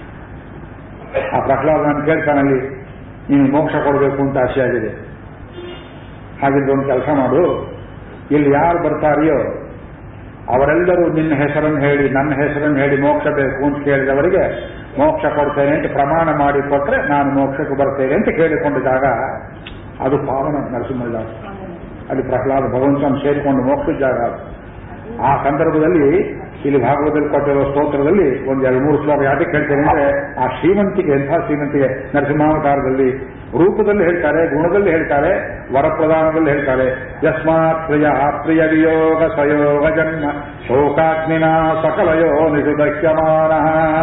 ಆ ಪ್ರಹ್ಲಾದ ನಾನು ಕೇಳ್ತಾನಲ್ಲಿ ನೀನು ಮೋಕ್ಷ ಕೊಡಬೇಕು ಅಂತ ಆಸೆಯಾಗಿದೆ ಹಾಗಿದ್ದು ಒಂದು ಕೆಲಸ ಮಾಡು ಇಲ್ಲಿ ಯಾರು ಬರ್ತಾರೆಯೋ ಅವರೆಲ್ಲರೂ ನಿನ್ನ ಹೆಸರನ್ನು ಹೇಳಿ ನನ್ನ ಹೆಸರನ್ನು ಹೇಳಿ ಮೋಕ್ಷ ಬೇಕು ಅಂತ ಕೇಳಿದವರಿಗೆ ಮೋಕ್ಷ ಕೊಡ್ತೇನೆ ಅಂತ ಪ್ರಮಾಣ ಮಾಡಿ ಕೊಟ್ರೆ ನಾನು ಮೋಕ್ಷಕ್ಕೆ ಬರ್ತೇನೆ ಅಂತ ಕೇಳಿಕೊಂಡಿದ್ದಾಗ ಅದು ಪಾವನ ನರಸಿಂಹದಾಸ್ ಅಲ್ಲಿ ಪ್ರಹ್ಲಾದ ಭಗವಂತನ ಸೇರಿಕೊಂಡು ಮೋಕ್ಷದ ಜಾಗ ಅದು. ಆ ಸಂದರ್ಭದಲ್ಲಿ ಇಲ್ಲಿ ಭಾಗವತದಲ್ಲಿ ಕೊಟ್ಟಿರೋ ಸ್ತೋತ್ರದಲ್ಲಿ ಒಂದು ಎರಡು ಮೂರು ಶ್ಲೋಕ ಯಾಕೆ ಹೇಳ್ತೇನೆ ಅಂದ್ರೆ ಆ ಶ್ರೀಮಂತಿಗೆ ಎಂಥ ಶ್ರೀಮಂತಿಗೆ ನರಸಿಂಹಾವತಾರದಲ್ಲಿ ರೂಪದಲ್ಲಿ ಹೇಳ್ತಾರೆ ಗುಣದಲ್ಲಿ ಹೇಳ್ತಾರೆ ವರಪ್ರದಾನದಲ್ಲಿ ಹೇಳ್ತಾರೆ ಯಸ್ಮಾತ್ ಪ್ರಿಯ ಪ್ರಿಯ ವಿಯೋಗ ಸಯೋಗ ಜನ್ಮ ಶೋಕಾಗ್ನಿನ ಸಕಲಯೋ ನಿಷುದಕ್ಯಮಾನ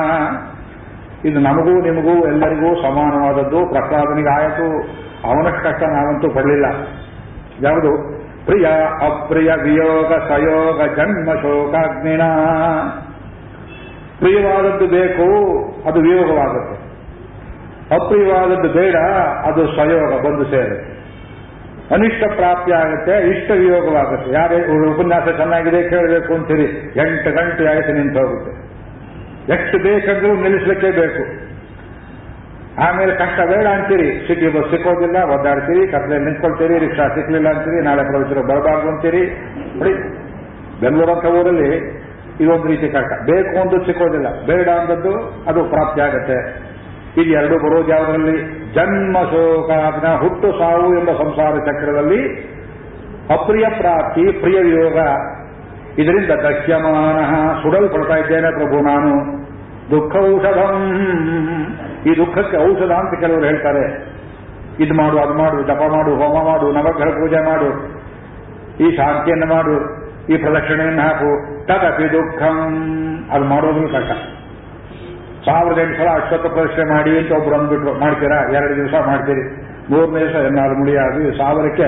ಇದು ನಮಗೂ ನಿಮಗೂ ಎಲ್ಲರಿಗೂ ಸಮಾನವಾದದ್ದು ಪ್ರಹ್ಲಾದನಿಗೆ ಆಯಿತು ಅವನಷ್ಟು ಕಷ್ಟ ನಾವಂತೂ ಪಡಲಿಲ್ಲ ಯಾವುದು ಪ್ರಿಯ ಅಪ್ರಿಯ ವಿಯೋಗ ಸಯೋಗ ಜನ್ಮ ಶೋಕಾಗ್ನಿನ ಪ್ರಿಯವಾದದ್ದು ಬೇಕು ಅದು ವಿಯೋಗವಾಗುತ್ತೆ ಅಪ್ರಿಯವಾದದ್ದು ಬೇಡ ಅದು ಸ್ವಯೋಗ ಬಂದು ಸೇರುತ್ತೆ ಅನಿಷ್ಟ ಪ್ರಾಪ್ತಿ ಆಗುತ್ತೆ ಇಷ್ಟ ವಿಯೋಗವಾಗುತ್ತೆ ಯಾರೇ ಉಪನ್ಯಾಸ ಚೆನ್ನಾಗಿದೆ ಕೇಳಬೇಕು ಅಂತೀರಿ ಎಂಟು ಗಂಟೆ ಆಯ್ತು ನಿಂತು ಹೋಗುತ್ತೆ ಎಷ್ಟು ಬೇಕಂದ್ರೂ ನಿಲ್ಲಿಸ್ಲಿಕ್ಕೆ ಬೇಕು ಆಮೇಲೆ ಕಷ್ಟ ಬೇಡ ಅಂತೀರಿ ಸಿಟಿ ಬಸ್ ಸಿಕ್ಕೋದಿಲ್ಲ ಒದ್ದಾಡ್ತೀರಿ ಕತ್ಲೆ ನಿಂತ್ಕೊಳ್ತೀರಿ ರಿಕ್ಷಾ ಸಿಕ್ಲಿಲ್ಲ ಅಂತೀರಿ ನಾಳೆ ಪ್ರವಚನ ಬರಬಾರ್ದು ಅಂತೀರಿ ನೋಡಿ ಬೆಂಗಳೂರು ಅಂತ ಊರಲ್ಲಿ ಇದೊಂದು ರೀತಿ ಕಷ್ಟ ಬೇಕು ಅಂದು ಸಿಕ್ಕೋದಿಲ್ಲ ಬೇಡ ಅಂದದ್ದು ಅದು ಪ್ರಾಪ್ತಿ ಆಗುತ್ತೆ ಇದು ಎರಡು ಬರೋದು ಯಾವುದರಲ್ಲಿ ಜನ್ಮ ಶೋಕಾಗ್ನ ಹುಟ್ಟು ಸಾವು ಎಂಬ ಸಂಸಾರ ಚಕ್ರದಲ್ಲಿ ಅಪ್ರಿಯ ಪ್ರಾಪ್ತಿ ಪ್ರಿಯ ವಿಯೋಗ ಇದರಿಂದ ದಕ್ಷ್ಯಮಾನ ಸುಡಲ್ಪಡ್ತಾ ಇದ್ದೇನೆ ಪ್ರಭು ನಾನು ದುಃಖ ಔಷಧಂ ಈ ದುಃಖಕ್ಕೆ ಔಷಧ ಅಂತ ಕೆಲವರು ಹೇಳ್ತಾರೆ ಇದು ಮಾಡು ಅದು ಮಾಡು ಜಪ ಮಾಡು ಹೋಮ ಮಾಡು ನವಗ್ರಹ ಪೂಜೆ ಮಾಡು ಈ ಶಾಂತಿಯನ್ನು ಮಾಡು ಈ ಪ್ರದಕ್ಷಿಣೆಯನ್ನು ಹಾಕು ತದಪಿ ದುಃಖಂ ಅದು ಮಾಡೋದು ಕಷ್ಟ ಸಾವಿರದ ಎಂಟು ಸಲ ಅಶ್ವತ್ಥ ಪ್ರದಕ್ಷಿಣೆ ಮಾಡಿ ಅಂತ ಒಬ್ರು ಅಂದ್ಬಿಟ್ರು ಮಾಡ್ತೀರಾ ಎರಡು ದಿವಸ ಮಾಡ್ತೀರಿ ಮೂರನೇ ದಿವಸ ಎನ್ನಾರು ಮುಡಿಯಾಗಿ ಸಾವಿರಕ್ಕೆ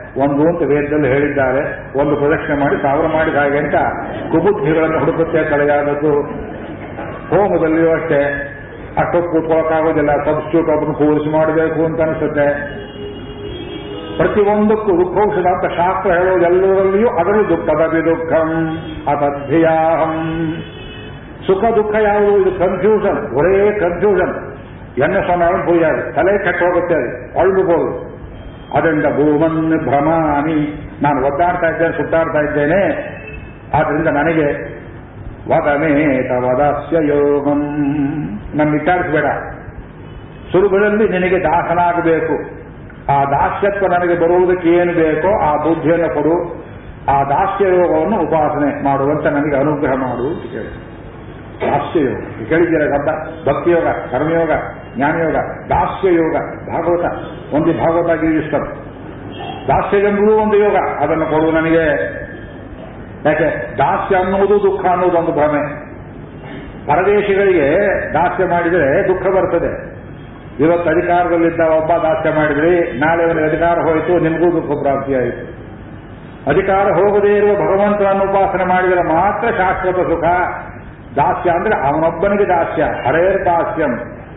ಒಂದು ಅಂತ ವೇದದಲ್ಲಿ ಹೇಳಿದ್ದಾರೆ ಒಂದು ಪ್ರದಕ್ಷಿಣೆ ಮಾಡಿ ಸಾವಿರ ಮಾಡಿದ ಹಾಗೆ ಅಂತ ಕುಬುದ್ಧಿಗಳನ್ನು ಹುಡುಕುತ್ತೆ ಕಳೆಯಾದದ್ದು ಹೋಮದಲ್ಲಿಯೂ ಅಷ್ಟೇ ಅಷ್ಟೊತ್ತು ಕೂತ್ಕೊಳ್ಳೋಕ್ಕಾಗೋದಿಲ್ಲ ಸಬ್ಸ್ಟ್ಯೂಟ್ ಒಬ್ಬನು ಕೂರಿಸಿ ಮಾಡಬೇಕು ಅಂತ ಅನಿಸುತ್ತೆ ಪ್ರತಿಯೊಂದಕ್ಕೂ ದುಃಖೌಷಧ ಅಂತ ಶಾಸ್ತ್ರ ಹೇಳುವುದೆಲ್ಲರಲ್ಲಿಯೂ ಅದರಲ್ಲೂ ದುಃಖದ ದುಃಖಂ ಅತದ್ಧಿಯಾಹಂ ಸುಖ ದುಃಖ ಯಾವುದು ಇದು ಕನ್ಫ್ಯೂಷನ್ ಒರೇ ಕನ್ಫ್ಯೂಷನ್ ಎನ್ನ ಸ್ವಾಮಿ ಪೂಜಾರಿ ತಲೆ ಕೆಟ್ಟು ಹೋಗುತ್ತೆ ಅದು ಅಳ್ಳುಬೋದು ಅದರಿಂದ ಭೂಮನ್ ಭ್ರಮಾನಿ ನಾನು ಒದ್ದಾಡ್ತಾ ಇದ್ದೇನೆ ಸುತ್ತಾಡ್ತಾ ಇದ್ದೇನೆ ಆದ್ರಿಂದ ನನಗೆ ವದಮೇತ ವದಸ್ಯ ಯೋಗಂ ನನ್ನ ವಿಚಾರಿಸಬೇಡ ಸುಲಭದಲ್ಲಿ ನಿನಗೆ ದಾಸನಾಗಬೇಕು ಆ ದಾಸ್ಯತ್ವ ನನಗೆ ಬರುವುದಕ್ಕೆ ಏನು ಬೇಕೋ ಆ ಬುದ್ಧಿಯನ್ನು ಕೊಡು ಆ ದಾಸ್ಯ ಯೋಗವನ್ನು ಉಪಾಸನೆ ಮಾಡುವಂತ ನನಗೆ ಅನುಗ್ರಹ ಮಾಡು ಅಂತ ಕೇಳಿ ದಾಸ್ಯ ಯೋಗ ಕೇಳಿದ್ದೀರ ಶಬ್ದ ಭಕ್ತಿಯೋಗ ಕರ್ಮಯೋಗ ಜ್ಞಾನಯೋಗ ದಾಸ್ಯ ಯೋಗ ಭಾಗವತ ಒಂದು ಭಾಗವತ ಗೀರಿಸ್ತಾರೆ ದಾಸ್ಯ ಎಂಬುದು ಒಂದು ಯೋಗ ಅದನ್ನು ಕೊಡು ನನಗೆ ಯಾಕೆ ದಾಸ್ಯ ಅನ್ನುವುದು ದುಃಖ ಅನ್ನುವುದು ಒಂದು ಭ್ರಮೆ ಪರದೇಶಿಗಳಿಗೆ ದಾಸ್ಯ ಮಾಡಿದರೆ ದುಃಖ ಬರ್ತದೆ ಇವತ್ತು ಅಧಿಕಾರದಲ್ಲಿದ್ದ ಒಬ್ಬ ದಾಸ್ಯ ಮಾಡಿದ್ರಿ ನಾಳೆ ಅವನಿಗೆ ಅಧಿಕಾರ ಹೋಯಿತು ನಿಮಗೂ ದುಃಖ ಪ್ರಾಪ್ತಿಯಾಯಿತು ಅಧಿಕಾರ ಹೋಗದೇ ಇರುವ ಭಗವಂತನನ್ನು ಉಪಾಸನೆ ಮಾಡಿದರೆ ಮಾತ್ರ ಶಾಶ್ವತ ಸುಖ ದಾಸ್ಯ ಅಂದ್ರೆ ಅವನೊಬ್ಬನಿಗೆ ದಾಸ್ಯ ಹರೇರ್ ದಾಸ್ಯಂ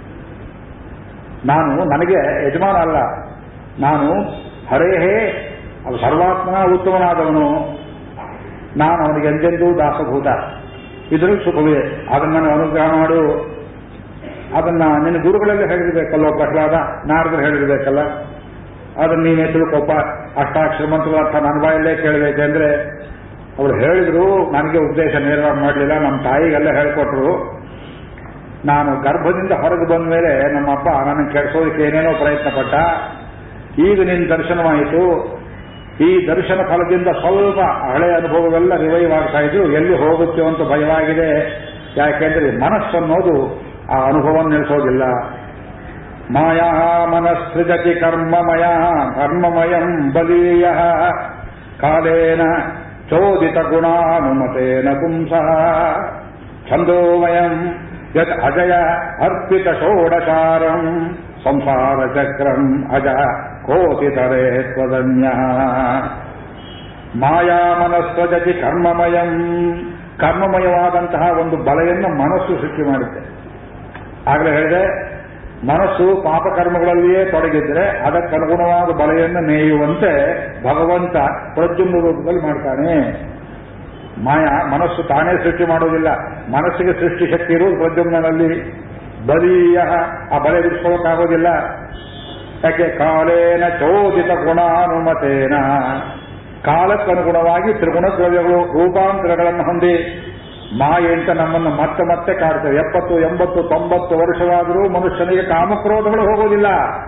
ನಾನು ನನಗೆ ಯಜಮಾನ ಅಲ್ಲ ನಾನು ಹರೇಹೇ ಅದು ಸರ್ವಾತ್ಮನ ಉತ್ತಮನಾದವನು ನಾನು ಅವನಿಗೆ ಎಂದೆಂದೂ ದಾಸಭೂತ ಇದರಲ್ಲಿ ಸುಖವೇ ಅದನ್ನು ನಾನು ಅನುಗ್ರಹ ಮಾಡು ಅದನ್ನ ನಿನ್ನ ಗುರುಗಳೆಲ್ಲ ಹೇಳಿರ್ಬೇಕಲ್ಲ ಪ್ರಹ್ಲಾದ ನಾರದರು ಹೇಳಿರ್ಬೇಕಲ್ಲ ಅದನ್ನ ನೀನೇ ತಿಳ್ಕೊಪ್ಪ ಅಷ್ಟಾಕ್ಷರ ಮಂತ್ರಗಳ ಅರ್ಥ ನನ್ನ ಬಾಯಲ್ಲೇ ಕೇಳಬೇಕೆಂದ್ರೆ ಅವ್ರು ಹೇಳಿದ್ರು ನನಗೆ ಉದ್ದೇಶ ನೇರವಾಗಿ ಮಾಡಲಿಲ್ಲ ನಮ್ಮ ತಾಯಿಗೆಲ್ಲ ಹೇಳ್ಕೊಟ್ರು ನಾನು ಗರ್ಭದಿಂದ ಹೊರಗೆ ಬಂದ ಮೇಲೆ ನಮ್ಮಪ್ಪ ನನ್ನ ಕೆಡಿಸೋದಕ್ಕೆ ಏನೇನೋ ಪ್ರಯತ್ನ ಪಟ್ಟ ಈಗ ನಿನ್ನ ದರ್ಶನವಾಯಿತು ಈ ದರ್ಶನ ಫಲದಿಂದ ಸ್ವಲ್ಪ ಹಳೆ ಅನುಭವವೆಲ್ಲ ರಿವೈವ್ ಆಗ್ತಾ ಇದ್ರು ಎಲ್ಲಿ ಹೋಗುತ್ತೋ ಅಂತ ಭಯವಾಗಿದೆ ಯಾಕೆಂದ್ರೆ ಮನಸ್ಸನ್ನೋದು ಆ ಅನುಭವ ನಿಲ್ಲಿಸೋದಿಲ್ಲ ಮಾಯಾ ಮನಸ್ಸೃಜತಿ ಕರ್ಮಮಯ ಕರ್ಮಮಯಂ ಬಲೀಯ ಕಾಲೇನ ಚೋದಿತ ಗುಣಾನುಮತೇನ ಪುಂಸಃ ಛಂದೋಮಯಂ ಯತ್ ಅಜಯ ಅರ್ಪಿತ ಷೋಡಚಾರಂ ಸಂಸಾರ ಚಕ್ರಂ ಅಜ ಕೋತಿತರೇ ತ್ವದನ್ಯ ಮಾಯಾ ಮನಸ್ವಜತಿ ಕರ್ಮಮಯಂ ಕರ್ಮಮಯವಾದಂತಹ ಒಂದು ಬಲೆಯನ್ನು ಮನಸ್ಸು ಸೃಷ್ಟಿ ಮಾಡುತ್ತೆ ಆಗಲೇ ಹೇಳಿದೆ ಮನಸ್ಸು ಪಾಪಕರ್ಮಗಳಲ್ಲಿಯೇ ತೊಡಗಿದ್ರೆ ಅದಕ್ಕನುಗುಣವಾದ ಬಲೆಯನ್ನು ನೇಯುವಂತೆ ಭಗವಂತ ಪ್ರಜ್ಜುಮ್ನ ರೂಪದಲ್ಲಿ ಮಾಡ್ತಾನೆ ಮಾಯ ಮನಸ್ಸು ತಾನೇ ಸೃಷ್ಟಿ ಮಾಡೋದಿಲ್ಲ ಮನಸ್ಸಿಗೆ ಸೃಷ್ಟಿ ಶಕ್ತಿ ಇರುವುದು ಪ್ರದ್ಯುಮ್ನಲ್ಲಿ ಬಲೀಯ ಆ ಬಲೆ ಬಿಡಿಸ್ಕೊಳ್ಳೋಕ್ಕಾಗೋದಿಲ್ಲ ಯಾಕೆ ಕಾಲೇನ ಚೋದಿತ ಗುಣಾನುಮತೇನ ಕಾಲಕ್ಕನುಗುಣವಾಗಿ ತ್ರಿಗುಣ ದ್ರವ್ಯಗಳು ರೂಪಾಂತರಗಳನ್ನು ಹೊಂದಿ ಮಾಯೆ ಅಂತ ನಮ್ಮನ್ನು ಮತ್ತೆ ಮತ್ತೆ ಕಾಡ್ತವೆ ಎಪ್ಪತ್ತು ಎಂಬತ್ತು ತೊಂಬತ್ತು ವರ್ಷವಾದರೂ ಮನುಷ್ಯನಿಗೆ ಕಾಮಕ್ರೋಧಗಳು ಹೋಗೋದಿಲ್ಲ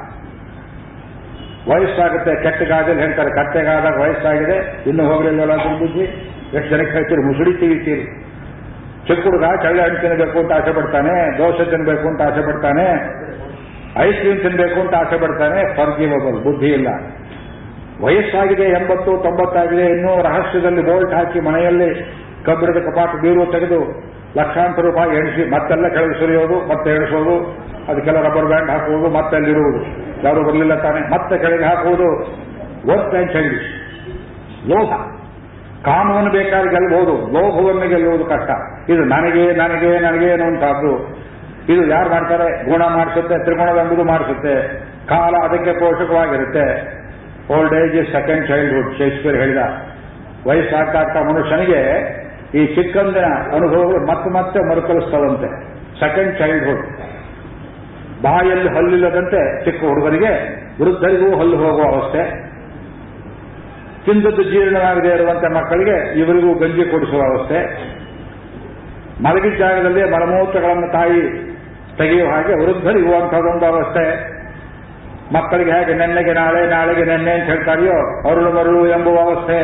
ವಯಸ್ಸಾಗುತ್ತೆ ಕೆಟ್ಟಗಾದಲ್ಲಿ ಹೇಳ್ತಾರೆ ಕಟ್ಟೆಗಾದಾಗ ವಯಸ್ಸಾಗಿದೆ ಇನ್ನು ಹೋಗಲಿಲ್ಲಲ್ಲ ಅದ್ರ ಬುದ್ಧಿ ಎಷ್ಟು ಜನಕ್ಕೆ ಹೇಳ್ತೀರಿ ಮುಸುಡಿ ತೆಗಿತೀರಿ ಚಿಕ್ಕ ಹುಡುಗ ಚಳ್ಳೆ ಹಣ್ಣು ತಿನ್ನಬೇಕು ಅಂತ ಆಸೆ ಪಡ್ತಾನೆ ದೋಸೆ ತಿನ್ನಬೇಕು ಅಂತ ಆಸೆ ಪಡ್ತಾನೆ ಐಸ್ ಕ್ರೀಮ್ ತಿನ್ನಬೇಕು ಅಂತ ಆಸೆ ಪಡ್ತಾನೆ ಫರ್ಗಿವಬಲ್ ಬುದ್ಧಿ ಇಲ್ಲ ವಯಸ್ಸಾಗಿದೆ ಎಂಬತ್ತು ತೊಂಬತ್ತಾಗಿದೆ ಇನ್ನೂ ರಹಸ್ಯದಲ್ಲಿ ಬೋಲ್ಟ್ ಹಾಕಿ ಮನೆಯಲ್ಲಿ ಕಬ್ಬಿಣದ ಕಪಾಟ ಬೀರು ತೆಗೆದು ಲಕ್ಷಾಂತರ ರೂಪಾಯಿ ಎಣಿಸಿ ಮತ್ತೆಲ್ಲ ಕೆಳಗೆ ಸುರಿಯೋದು ಮತ್ತೆ ಎಣಿಸೋದು ಅದಕ್ಕೆಲ್ಲ ರಬ್ಬರ್ ಬ್ಯಾಂಡ್ ಹಾಕುವುದು ಮತ್ತೆ ಅಲ್ಲಿರುವುದು ಯಾರು ಬರಲಿಲ್ಲ ತಾನೆ ಮತ್ತೆ ಕೆಳಗೆ ಹಾಕುವುದು ವರ್ಕ್ ಆ್ಯಂಡ್ ಚೈಲ್ಡಿಶ್ ಲೋಹ ಕಾಮವನ್ನು ಬೇಕಾದ್ರೆ ಗೆಲ್ಲಬಹುದು ಲೋಭವನ್ನು ಗೆಲ್ಲುವುದು ಕಷ್ಟ ಇದು ನನಗೆ ನನಗೆ ನನಗೆ ಅನ್ನುವಂತಹದ್ದು ಇದು ಯಾರು ಮಾಡ್ತಾರೆ ಗುಣ ಮಾಡಿಸುತ್ತೆ ತ್ರಿಗುಣವೆಂಬುದು ಮಾಡಿಸುತ್ತೆ ಕಾಲ ಅದಕ್ಕೆ ಪೋಷಕವಾಗಿರುತ್ತೆ old age is second childhood Shakespeare ಹೇಳಿದ ವಯಸ್ಸಾಗ್ತಾ ಆಗ್ತಾ ಮನುಷ್ಯನಿಗೆ ಈ ಚಿಕ್ಕಂದಿನ ಅನುಭವಗಳು ಮತ್ತೆ ಮತ್ತೆ ಮರುಕಳಿಸ್ತವಂತೆ ಸೆಕೆಂಡ್ ಚೈಲ್ಡ್ಹುಡ್ ಬಾಯಲ್ಲಿ ಹಲ್ಲಿಲ್ಲದಂತೆ ಚಿಕ್ಕ ಹುಡುಗರಿಗೆ ವೃದ್ಧರಿಗೂ ಹಲ್ಲು ಹೋಗುವ ಅವಸ್ಥೆ ತಿಂದದ್ದು ಜೀರ್ಣವಾಗದೇ ಇರುವಂತೆ ಮಕ್ಕಳಿಗೆ ಇವರಿಗೂ ಗಂಜಿ ಕೊಡಿಸುವ ಅವಸ್ಥೆ ಮಲಗಿದ ಜಾಗದಲ್ಲಿ ಮಲಮೂತ್ರಗಳನ್ನು ತಾಯಿ ತೆಗೆಯುವ ಹಾಗೆ ವೃದ್ಧರಿಗುವಂತಹದೊಂದು ಅವಸ್ಥೆ ಮಕ್ಕಳಿಗೆ ಹೇಗೆ ನೆನ್ನೆಗೆ ನಾಳೆ ನಾಳೆಗೆ ನೆನ್ನೆ ಅಂತ ಹೇಳ್ತಾರೆಯೋ ಅರುಳು ಮರುಳು ಎಂಬುವ ಅವಸ್ಥೆ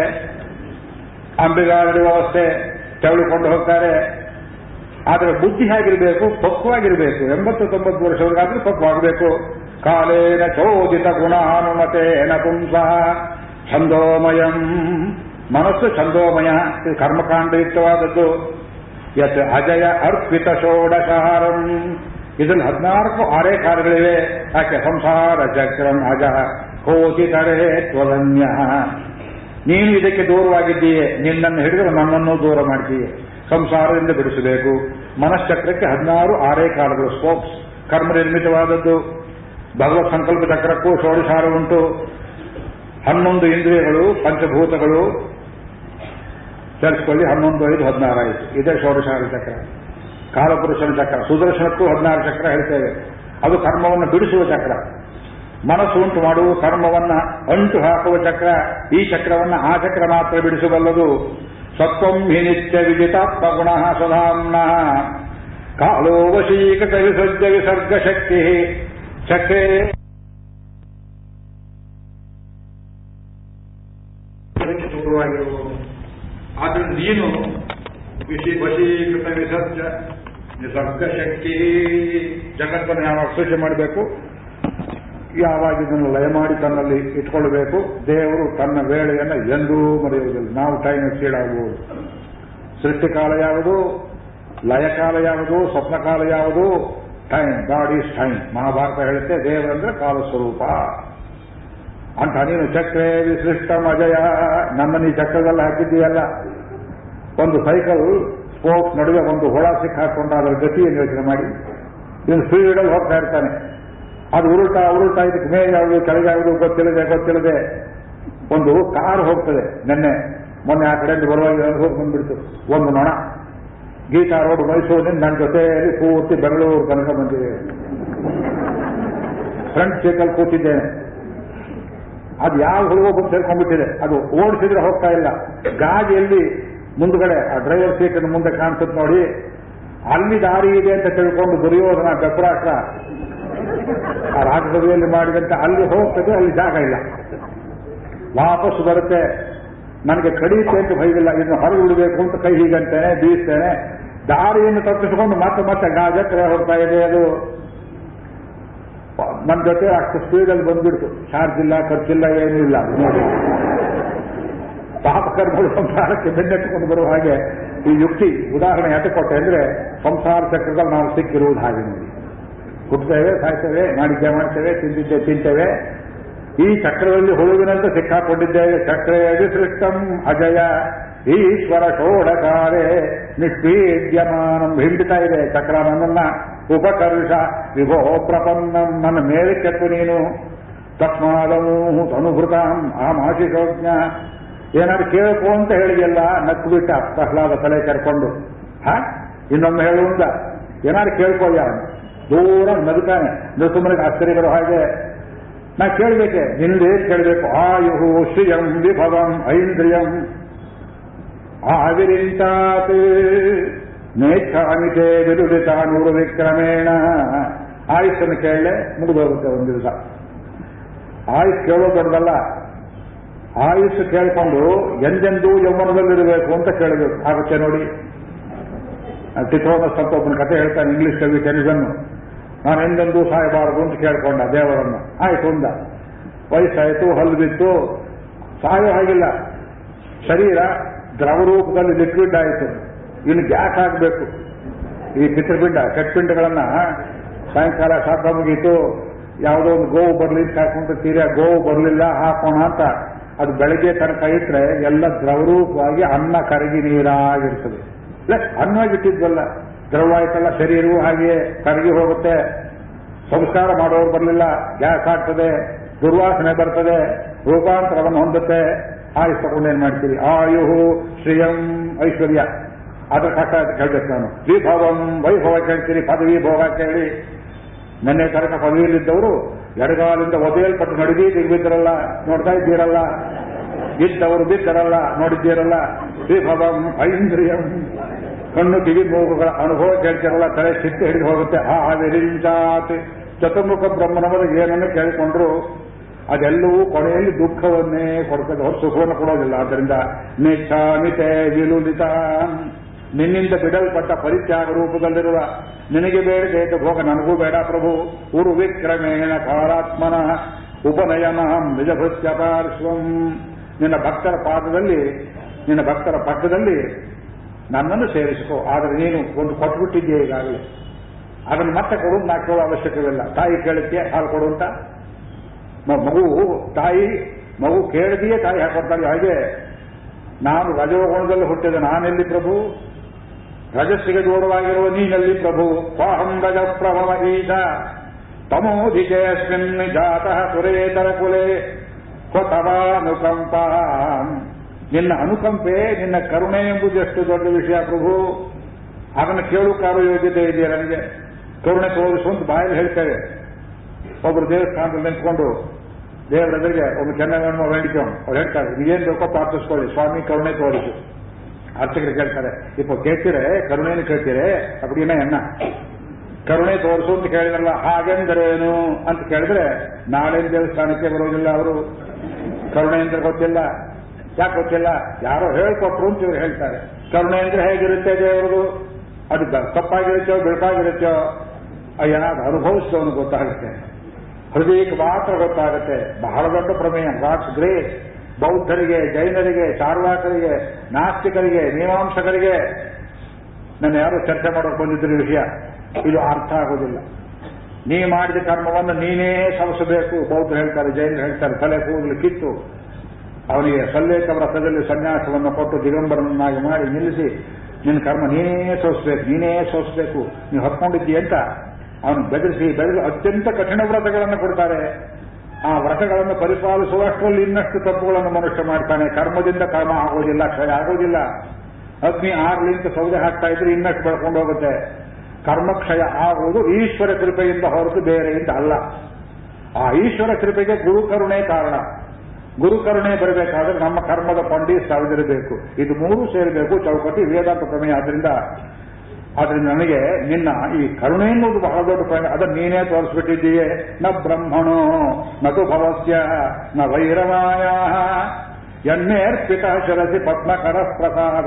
ಅಂಬಿಗಾಡಿರುವ ಅವಸ್ಥೆ ತೆವಳಿಕೊಂಡು ಹೋಗ್ತಾರೆ ಆದರೆ ಬುದ್ಧಿ ಹೇಗಿರಬೇಕು ಪಕ್ವಾಗಿರಬೇಕು ಎಂಬತ್ತು ತೊಂಬತ್ತು ವರ್ಷವರೆಗಾದ್ರೂ ಪಕ್ವಾಗಬೇಕು ಕಾಲೇನ ಚೋದಿತ ಗುಣಾನುಮತೇನ ಪುಂಸ ಛಂದೋಮಯಂ ಮನಸ್ಸು ಛಂದೋಮಯ ಇದು ಕರ್ಮಕಾಂಡಯುಕ್ತವಾದದ್ದು ಯತ್ ಅಜಯ ಅರ್ಪಿತ ಷೋಡಶಾರಂ ಇದರಲ್ಲಿ ಹದಿನಾಲ್ಕು ಆರೇ ಕಾರ್ಯಗಳಿವೆ ಯಾಕೆ ಸಂಸಾರ ಚಕ್ರಂ ಅಜ ಹೋತಿ ತರೆ ತ್ವದನ್ಯ ನೀನು ಇದಕ್ಕೆ ದೂರವಾಗಿದ್ದೀಯೆ ನಿನ್ನನ್ನು ಹಿಡಿದು ನನ್ನನ್ನು ದೂರ ಮಾಡ್ತೀಯೆ ಸಂಸಾರದಿಂದ ಬಿಡಿಸಬೇಕು ಮನಶ್ಚಕ್ರಕ್ಕೆ ಹದಿನಾರು ಆರೇ ಕಾಲಗಳು ಸ್ಪೋಕ್ಸ್ ಕರ್ಮ ನಿರ್ಮಿತವಾದದ್ದು ಭಗವತ್ ಸಂಕಲ್ಪ ಚಕ್ರಕ್ಕೂ ಷೋಡಶಾರ ಉಂಟು ಹನ್ನೊಂದು ಇಂದ್ರಿಯಗಳು ಪಂಚಭೂತಗಳು ಸೇರಿಸ್ಕೊಳ್ಳಿ ಹನ್ನೊಂದು ಐದು ಹದಿನಾರು ಆಯಿತು ಇದೇ ಷೋಡಶಾರ ಚಕ್ರ ಕಾಲಪುರುಷನ ಚಕ್ರ ಸುದರ್ಶನಕ್ಕೂ ಹದಿನಾರು ಚಕ್ರ ಹೇಳ್ತೇವೆ ಅದು ಕರ್ಮವನ್ನು ಬಿಡಿಸುವ ಚಕ್ರ ಮನಸ್ಸು ಉಂಟು ಮಾಡುವ ಕರ್ಮವನ್ನ ಅಂಟು ಹಾಕುವ ಚಕ್ರ ಈ ಚಕ್ರವನ್ನ ಆ ಚಕ್ರ ಮಾತ್ರ ಬಿಡಿಸಬಲ್ಲದು ಸತ್ವಂ ಹಿ ನಿತ್ಯ ವಿಜಿತಾತ್ಮ ಗುಣ ಸ್ವಧಾಮ್ನ ಕಾಲೋ ವಶೀಕೃತ ವಿಸರ್ಜ ವಿಸರ್ಗ ಶಕ್ತಿ ಚಕ್ರೇ ಆದ್ರಿಂದ ನೀನು ವಿಷಿ ವಶೀಕೃತ ವಿಸರ್ಜ ನಿಸರ್ಗ ಶಕ್ತಿ ಜಗತ್ತನ್ನು ಯಾವಾಗ ಸೃಷ್ಟಿ ಮಾಡಬೇಕು ಯಾವಾಗ ಇದನ್ನು ಲಯ ಮಾಡಿ ತನ್ನಲ್ಲಿ ಇಟ್ಕೊಳ್ಬೇಕು ದೇವರು ತನ್ನ ವೇಳೆಯನ್ನು ಎಂದೂ ಮರೆಯುವುದಿಲ್ಲ ನಾವು ಟೈಮ್ ಎಕ್ಸೀಡಾಗುವುದು ಸೃಷ್ಟಿಕಾಲ ಯಾವುದು ಲಯಕಾಲ ಯಾವುದು ಸ್ವಪ್ನಕಾಲ ಯಾವುದು time god is time Mahabharata ಹೇಳುತ್ತೆ ದೇವರಂದ್ರೆ ಕಾಲ ಸ್ವರೂಪ ಅಂತ ನೀನು ಚಕ್ರೇ ವಿಸೃಷ್ಟ ಅಜಯ ನಮ್ಮನ್ನು ಈ ಚಕ್ರದಲ್ಲಿ ಹಾಕಿದ್ದೀಯಲ್ಲ ಒಂದು ಸೈಕಲ್ ಸ್ಪೋಕ್ಸ್ ನಡುವೆ ಒಂದು ಹೊಳ ಸಿಕ್ಕಾಕೊಂಡು ಅದರ ಗತಿಯನ್ನು ಯೋಚನೆ ಮಾಡಿ ಇವನು ಸ್ಪೀಡಲ್ಲಿ ಹೋಗ್ತಾ ಇರ್ತಾನೆ ಅದು ಉರುಳ್ತಾ ಉರುಳ್ತಾ ಇದಕ್ಕೆ ಮೇಲೆ ಯಾವುದು ಕೆಳಗೆ ಯಾವುದು ಗೊತ್ತಿಲ್ಲದೆ ಗೊತ್ತಿಲ್ಲದೆ ಒಂದು ಕಾರ್ ಹೋಗ್ತದೆ ನಿನ್ನೆ ಮೊನ್ನೆ ಆ ಕಡೆಯಿಂದ ಬರುವಾಗ ಹೋಗಿ ಬಂದ್ಬಿಡ್ತು ಒಂದು ನೊಣ ಗೀತಾ ರೋಡ್ ಮೈಸೂರಿನಿಂದ ನನ್ನ ಜೊತೆಯಲ್ಲಿ ಪೂರ್ತಿ ಬೆಂಗಳೂರು ತನಕ ಬಂದಿದೆ ಫ್ರಂಟ್ ಸೀಟಲ್ಲಿ ಕೂತಿದ್ದೇನೆ ಅದು ಯಾವ ಹುಡುಗ ಬಂದು ಸೇರ್ಕೊಂಡ್ಬಿಟ್ಟಿದೆ ಅದು ಓಡಿಸಿದ್ರೆ ಹೋಗ್ತಾ ಇಲ್ಲ ಗಾಡಿಯಲ್ಲಿ ಮುಂದ್ಗಡೆ ಆ ಡ್ರೈವರ್ ಸೀಟಿನ ಮುಂದೆ ಕಾಣಿಸುತ್ತೆ ನೋಡಿ ಅಲ್ಲಿ ದಾರಿ ಇದೆ ಅಂತ ತಿಳ್ಕೊಂಡು ದುರ್ಯೋಧನ ಬೆಪ್ರಾಟ ಆ ರಾಜಸಭೆಯಲ್ಲಿ ಮಾಡಿದಂತೆ ಅಲ್ಲಿ ಹೋಗ್ತದೆ ಅಲ್ಲಿ ಜಾಗ ಇಲ್ಲ ವಾಪಸ್ ಬರುತ್ತೆ ನನಗೆ ಕಡಿಯುತ್ತೆ ಅಂತ ಭಯವಿಲ್ಲ ಇದನ್ನು ಹೊರಗೆ ಬಿಡಬೇಕು ಅಂತ ಕೈ ಹೀಗಂತೇನೆ ಬೀಸ್ತೇನೆ ದಾರಿಯನ್ನು ತಪ್ಪಿಸಿಕೊಂಡು ಮತ್ತೆ ಮತ್ತೆ ಗಾಜಕ್ಕೆ ಹೋಗ್ತಾ ಇದೆ ಅದು ನನ್ನ ಜೊತೆ ಅಷ್ಟು ಸ್ಪೀಡಲ್ಲಿ ಬಂದ್ಬಿಡ್ತು ಚಾರ್ಜ್ ಇಲ್ಲ ಖರ್ಚಿಲ್ಲ ಏನೂ ಇಲ್ಲ ನೋಡಿ ಪಾಪಕರ್ಮಗಳು ಸಂಸಾರಕ್ಕೆ ಬೆನ್ನೆಟ್ಟುಕೊಂಡು ಬರುವ ಹಾಗೆ ಈ ಯುಕ್ತಿ ಉದಾಹರಣೆ ಯಾಕೆ ಕೊಟ್ಟೆ ಅಂದ್ರೆ ಸಂಸಾರ ಚಕ್ರದಲ್ಲಿ ನಾವು ಸಿಕ್ಕಿರುವುದು ಹಾಗೆ ನೋಡಿ ಹುಟ್ಟುತ್ತೇವೆ ಸಾಯ್ತೇವೆ ಮಾಡಿದ್ದೆ ಮಾಡ್ತೇವೆ ತಿಂದಿದ್ದೆ ತಿಂತೇವೆ ಈ ಚಕ್ರದಲ್ಲಿ ಹುಳುವಿನಂತೆ ಸಿಕ್ಕಾಕೊಂಡಿದ್ದೇವೆ ಚಕ್ರೇ ವಿಸೃಷ್ಟಂ ಅಜಯ ಈಶ್ವರ ಷೋಡಕಾರೇ ನಿಷ್ಪೀಡ್ಯಮಾನಂ ಹಿಂಡಿತಾ ಇದೆ ಚಕ್ರ ನನ್ನನ್ನ ಉಪಕರ್ಷ ವಿಭೋ ಪ್ರಪನ್ನಂ ನನ್ನ ಮೇಲೆ ಕೆತ್ತು ನೀನು ತಸ್ಮಾದಮೂ ಅನುಭೃತಾಂ ಆ ಮಾಸಿಕೋಜ್ಞ ಏನಾದ್ರು ಕೇಳ್ಕೊ ಅಂತ ಹೇಳಿದೆಲ್ಲ ನಕ್ಕು ಬಿಟ್ಟ ಪ್ರಹ್ಲಾದ ತಲೆ ಕರ್ಕೊಂಡು ಹ ಇನ್ನೊಮ್ಮೆ ಹೇಳುವಂದ ಏನಾದ್ರು ಕೇಳ್ಕೊಯ್ಯ ಅವನು ದೂರ ನಗುತ್ತಾನೆ ನೃಸುಮನಿಗೆ ಆಶ್ಚರ್ಯ ಬರೋ ಹಾಗೆ ನಾ ಕೇಳ್ಬೇಕೆ ನಿಂದೇ ಕೇಳಬೇಕು ಆಯು ಶ್ರಿಯಂ ವಿಭವಂ ಐಂದ್ರಿಯಂ ಆವಿರಿಂತಾತ್ ನೇಚ್ಛಾಮಿತೆ ವಿರುದಿತ ನೂರು ವಿಕ್ರಮೇಣ ಆಯುಷನ್ನು ಕೇಳಲೆ ಮುಗಿದೋಗುತ್ತೆ ಒಂದು ದಿವಸ ಆಯುಷ್ ಕೇಳೋ ದೊಡ್ಡದಲ್ಲ ಆಯುಷ್ ಕೇಳಿಕೊಂಡು ಎಂದೆಂದೂ ಯೌವನದಲ್ಲಿರಬೇಕು ಅಂತ ಕೇಳಬೇಕು ಆಗುತ್ತೆ ನೋಡಿ ಟಿಥೋಮಸ್ ಅಂತ ಒಬ್ಬನ ಕಥೆ ಹೇಳ್ತಾನೆ ಇಂಗ್ಲಿಷ್ ಕವಿ ಟೆನಿಸನ್ನು ನಾನು ಎಂದೆಂದೂ ಸಾಯಬಾರದು ಅಂತ ಕೇಳ್ಕೊಂಡ ದೇವರನ್ನು ಆಯ್ತು ಅಂದ ವಯಸ್ಸಾಯ್ತು ಹಲ್ಲು ಬಿತ್ತು ಸಾಯೋ ಹಾಗಿಲ್ಲ ಶರೀರ ದ್ರವರೂಪದಲ್ಲಿ ಲಿಕ್ವಿಡ್ ಆಯಿತು ಇನ್ನು ಗ್ಯಾಸ್ ಆಗಬೇಕು ಈ ಪಿತೃಪಿಂಡ ಕೆಟ್ಪಿಂಡಗಳನ್ನ ಸಾಯಂಕಾಲ ಶಾಪ ಮುಗೀತು ಯಾವುದೋ ಒಂದು ಗೋವು ಬರಲಿ ಅಂತ ಹಾಕೊಂಡು ತೀರಾ ಗೋವು ಬರಲಿಲ್ಲ ಹಾಕೋಣ ಅಂತ ಅದು ಬೆಳಗ್ಗೆ ತನಕ ಇಟ್ರೆ ಎಲ್ಲ ದ್ರವರೂಪವಾಗಿ ಅನ್ನ ಕರಗಿ ನೀರಾಗಿರ್ತದೆ ಪ್ಲಸ್ ಅನ್ನವಾಗಿಟ್ಟಿದ್ವಲ್ಲ ದ್ರವ ಆಯ್ತಲ್ಲ ಶರೀರವೂ ಹಾಗೆಯೇ ಕರಗಿ ಹೋಗುತ್ತೆ ಸಂಸ್ಕಾರ ಮಾಡೋರು ಬರಲಿಲ್ಲ ಗ್ಯಾಸ್ ಆಗ್ತದೆ ದುರ್ವಾಸನೆ ಬರ್ತದೆ ರೂಪಾಂತರವನ್ನು ಹೊಂದುತ್ತೆ ಆಯುಷ್ ತಗೊಂಡೇನ್ ಮಾಡ್ತೀರಿ ಆಯು ಶ್ರಿಯಂ ಐಶ್ವರ್ಯ ಅದ್ರ ಕಷ್ಟ ಕೇಳ್ಬೇಕು ನಾನು ವಿಭವಂ ವೈಭವ ಕೇಳ್ತೀರಿ ಪದವಿ ಭೋಗ ಕೇಳಿ ನಿನ್ನೆ ತನಕ ಪದವಿಯಲ್ಲಿದ್ದವರು ಎಡಗಾಲಿಂದ ಒದೆಯಲ್ಪಟ್ಟು ನಡುಗಿ ಬಿದ್ದಿರಲ್ಲ ನೋಡ್ತಾ ಇದ್ದೀರಲ್ಲ ಇದ್ದವರು ಬಿದ್ದರಲ್ಲ ನೋಡಿದ್ದೀರಲ್ಲ ವಿಭವಂ ಐಂದ್ರಿಯಂ ಕಣ್ಣು ಕಿವಿ ಮೂಗುಗಳ ಅನುಭವ ಕೇಳ್ತಿರಲ್ಲ ತಲೆ ಚಿತ್ತು ಹಿಡಿದು ಹೋಗುತ್ತೆ ಆ ವಿರಿಂಚಾತ್ ಚತುರ್ಮುಖ ಬ್ರಹ್ಮನವರು ಏನನ್ನು ಕೇಳಿಕೊಂಡ್ರು ಅದೆಲ್ಲವೂ ಕೊನೆಯಲ್ಲಿ ದುಃಖವನ್ನೇ ಕೊಡ್ತದೆ ಹೊರ ಸುಖವನ್ನು ಕೊಡೋದಿಲ್ಲ ಆದ್ದರಿಂದ ನಿಚ್ಛಾಮಿತೆ ವಿಲುಲಿತ ನಿನ್ನಿಂದ ಬಿಡಲ್ಪಟ್ಟ ಪರಿತ್ಯಾಗ ರೂಪದಲ್ಲಿರುವ ನಿನಗೆ ಬೇಡ ಭೋಗ ನನಗೂ ಬೇಡ ಪ್ರಭು ಉರು ವಿಕ್ರಮೇಣ ಕಾಲಾತ್ಮನ ಉಪನಯನ ನಿಜಭೃತ್ಯ ಪಾರ್ಶ್ವಂ ನಿನ್ನ ಭಕ್ತರ ಪಾದದಲ್ಲಿ ನಿನ್ನ ಭಕ್ತರ ಪಕ್ಕದಲ್ಲಿ ನನ್ನನ್ನು ಸೇರಿಸಿಕೋ ಆದರೆ ನೀನು ಒಂದು ಕೊಟ್ಬಿಟ್ಟಿದ್ದೀಯ ಈಗಾಗಲೇ ಅದನ್ನು ಮತ್ತೆ ಕೊಡು ನಾ ಕೇಳೋ ಅವಶ್ಯಕವಿಲ್ಲ ತಾಯಿ ಕೇಳುತ್ತೆ ಹಾಲು ಕೊಡು ಅಂತ ಮ- ಮಗು ತಾಯಿ ಮಗು ಕೇಳದೆಯೇ ತಾಯಿ ಹಾಕೊಡ್ತಾಳೆ ಹಾಗೆ ನಾನು ರಜೋಗುಣದಲ್ಲಿ ಹುಟ್ಟಿದ ನಾನೆಲ್ಲಿ ಪ್ರಭು ರಜಸ್ಸಿಗೆ ದೂರವಾಗಿರುವ ನೀನಲ್ಲಿ ಪ್ರಭು ಸ್ವಾಹಂ ರಜ ಪ್ರಭವ ಈಶ ತಮೋಧಿಜಯಸ್ಮಿನ್ ಜಾತಃ ಸುರೇತರ ಕುಲೆ ಸ್ವತವಾನುಕಂಪ ನಿನ್ನ ಅನುಕಂಪೆ ನಿನ್ನ ಕರುಣೆ ಎಂಬುದು ಎಷ್ಟು ದೊಡ್ಡ ವಿಷಯ ಪ್ರಭು ಅದನ್ನು ಕೇಳೋಕ್ಕಾರೋ ಯೋಗ್ಯತೆ ಇದೆಯಾ ನನಗೆ ಕರುಣೆ ತೋರಿಸು ಅಂತ ಬಾಯಲ್ಲಿ ಹೇಳ್ತೇವೆ ಒಬ್ಬರು ದೇವಸ್ಥಾನದಲ್ಲಿ ನಿಂತ್ಕೊಂಡು ದೇವರ ಎದುರಿಗೆ ಒಂದು ಕೆನ್ನೆಗಳನ್ನು ಬೇಡಿಕೊಂಡು ಅವ್ರು ಹೇಳ್ತಾರೆ ನೀವೇನು ಬೇಕೋ ಪ್ರಾರ್ಥಿಸ್ಕೊಳ್ಳಿ ಸ್ವಾಮಿ ಕರುಣೆ ತೋರಿಸು ಅರ್ಚಕರು ಕೇಳ್ತಾರೆ ಇಪ್ಪ ಕೇಳ್ತೀರೆ ಕರುಣೆಯನ್ನು ಕೇಳ್ತೀರೆ ಅಪ್ಪಡಿನ ಎನ್ನ ಕರುಣೆ ತೋರಿಸು ಅಂತ ಕೇಳಿದ್ರಲ್ಲ ಹಾಗೆಂದರೇನು ಅಂತ ಕೇಳಿದ್ರೆ ನಾಳೆ ದೇವಸ್ಥಾನಕ್ಕೆ ಬರೋದಿಲ್ಲ ಅವರು ಕರುಣೆ ಅಂದ್ರೆ ಗೊತ್ತಿಲ್ಲ ಯಾಕೆ ಗೊತ್ತಿಲ್ಲ ಯಾರೋ ಹೇಳ್ಕೊಟ್ರು ಅಂತ ಇವ್ರು ಹೇಳ್ತಾರೆ ಕರುಣೆ ಅಂದ್ರೆ ಹೇಗಿರುತ್ತೆ ದೇವರದು ಅದು ಬ- ತಪ್ಪಾಗಿರುತ್ತೋ ಬೆಳಕಾಗಿರುತ್ತೋ ಅಯ್ಯ ಅದು ಅನುಭವಿಸಿದವನು ಗೊತ್ತಾಗುತ್ತೆ ಹೃದಯಕ್ಕೆ ಮಾತ್ರ ಗೊತ್ತಾಗುತ್ತೆ ಬಹಳ ದೊಡ್ಡ ಪ್ರಮೇಯ ಗಾಡ್ಸ್ ಗ್ರೇಟ್ ಬೌದ್ಧರಿಗೆ ಜೈನರಿಗೆ ಚಾರ್ವಾಕರಿಗೆ ನಾಸ್ತಿಕರಿಗೆ ಮೀಮಾಂಸಕರಿಗೆ ನನ್ನ ಯಾರು ಚರ್ಚೆ ಮಾಡೋಕೆ ಬಂದಿದ್ದ ವಿಷಯ ಇದು ಅರ್ಥ ಆಗೋದಿಲ್ಲ ನೀ ಮಾಡಿದ ಕರ್ಮವನ್ನು ನೀನೇ ಸವಸಬೇಕು ಬೌದ್ಧರು ಹೇಳ್ತಾರೆ ಜೈನರು ಹೇಳ್ತಾರೆ ತಲೆ ಕೂದಲು ಕಿತ್ತು ಅವನಿಗೆ ಸಲ್ಲೇಖ ವ್ರತದಲ್ಲಿ ಸನ್ಯಾಸವನ್ನು ಕೊಟ್ಟು ದಿಗಂಬರನನ್ನಾಗಿ ಮಾಡಿ ನಿಲ್ಲಿಸಿ ನಿನ್ನ ಕರ್ಮ ನೀನೇ ಸೋಸ್ಬೇಕು ನೀನೇ ಸೋಸ್ಬೇಕು ನೀವು ಹತ್ಕೊಂಡಿದ್ದೀಯ ಅಂತ ಅವನು ಬೆದರಿಸಿ ಬೆಳೆದು ಅತ್ಯಂತ ಕಠಿಣ ವ್ರತಗಳನ್ನು ಕೊಡ್ತಾರೆ ಆ ವ್ರತಗಳನ್ನು ಪರಿಪಾಲಿಸುವಷ್ಟರಲ್ಲಿ ಇನ್ನಷ್ಟು ತಪ್ಪುಗಳನ್ನು ಮನುಷ್ಯ ಮಾಡ್ತಾನೆ ಕರ್ಮದಿಂದ ಕರ್ಮ ಆಗೋದಿಲ್ಲ ಕ್ಷಯ ಆಗೋದಿಲ್ಲ ಅಗ್ನಿ ಆಗ್ಲಿ ಅಂತ ಸೌದೆ ಹಾಕ್ತಾ ಇದ್ರೆ ಇನ್ನಷ್ಟು ಬೆಳ್ಕೊಂಡು ಹೋಗುತ್ತೆ ಕರ್ಮಕ್ಷಯ ಆಗುವುದು ಈಶ್ವರ ಕೃಪೆಯಿಂದ ಹೊರತು ಬೇರೆಯಿಂದ ಅಲ್ಲ ಆ ಈಶ್ವರ ಕೃಪೆಗೆ ಗುರು ಕರುಣೆ ಕಾರಣ ಗುರು ಕರುಣೆ ಬರಬೇಕಾದ್ರೆ ನಮ್ಮ ಕರ್ಮದ ಪಂಡಿ ಸಾವಿರಬೇಕು ಇದು ಮೂರು ಸೇರಬೇಕು ಚೌಕಟಿ ವೇದಾಂತ ಪ್ರಮೇಯ ಆದ್ರಿಂದ ಆದ್ರಿಂದ ನನಗೆ ನಿನ್ನ ಈ ಕರುಣೆ ಎನ್ನುವುದು ಬಹಳ ದೊಡ್ಡ ಪ್ರಮೇಯ ಅದನ್ನು ನೀನೇ ತೋರಿಸ್ಬಿಟ್ಟಿದ್ದೀಯೇ ನ ಬ್ರಹ್ಮಣೋ ನತು ಭವಸ್ಯ ನ ವೈರಮಾಯ ಎನ್ನೇರ್ಪಿತ ಶರಸಿ ಪದ್ಮಕರ ಪ್ರಸಾದ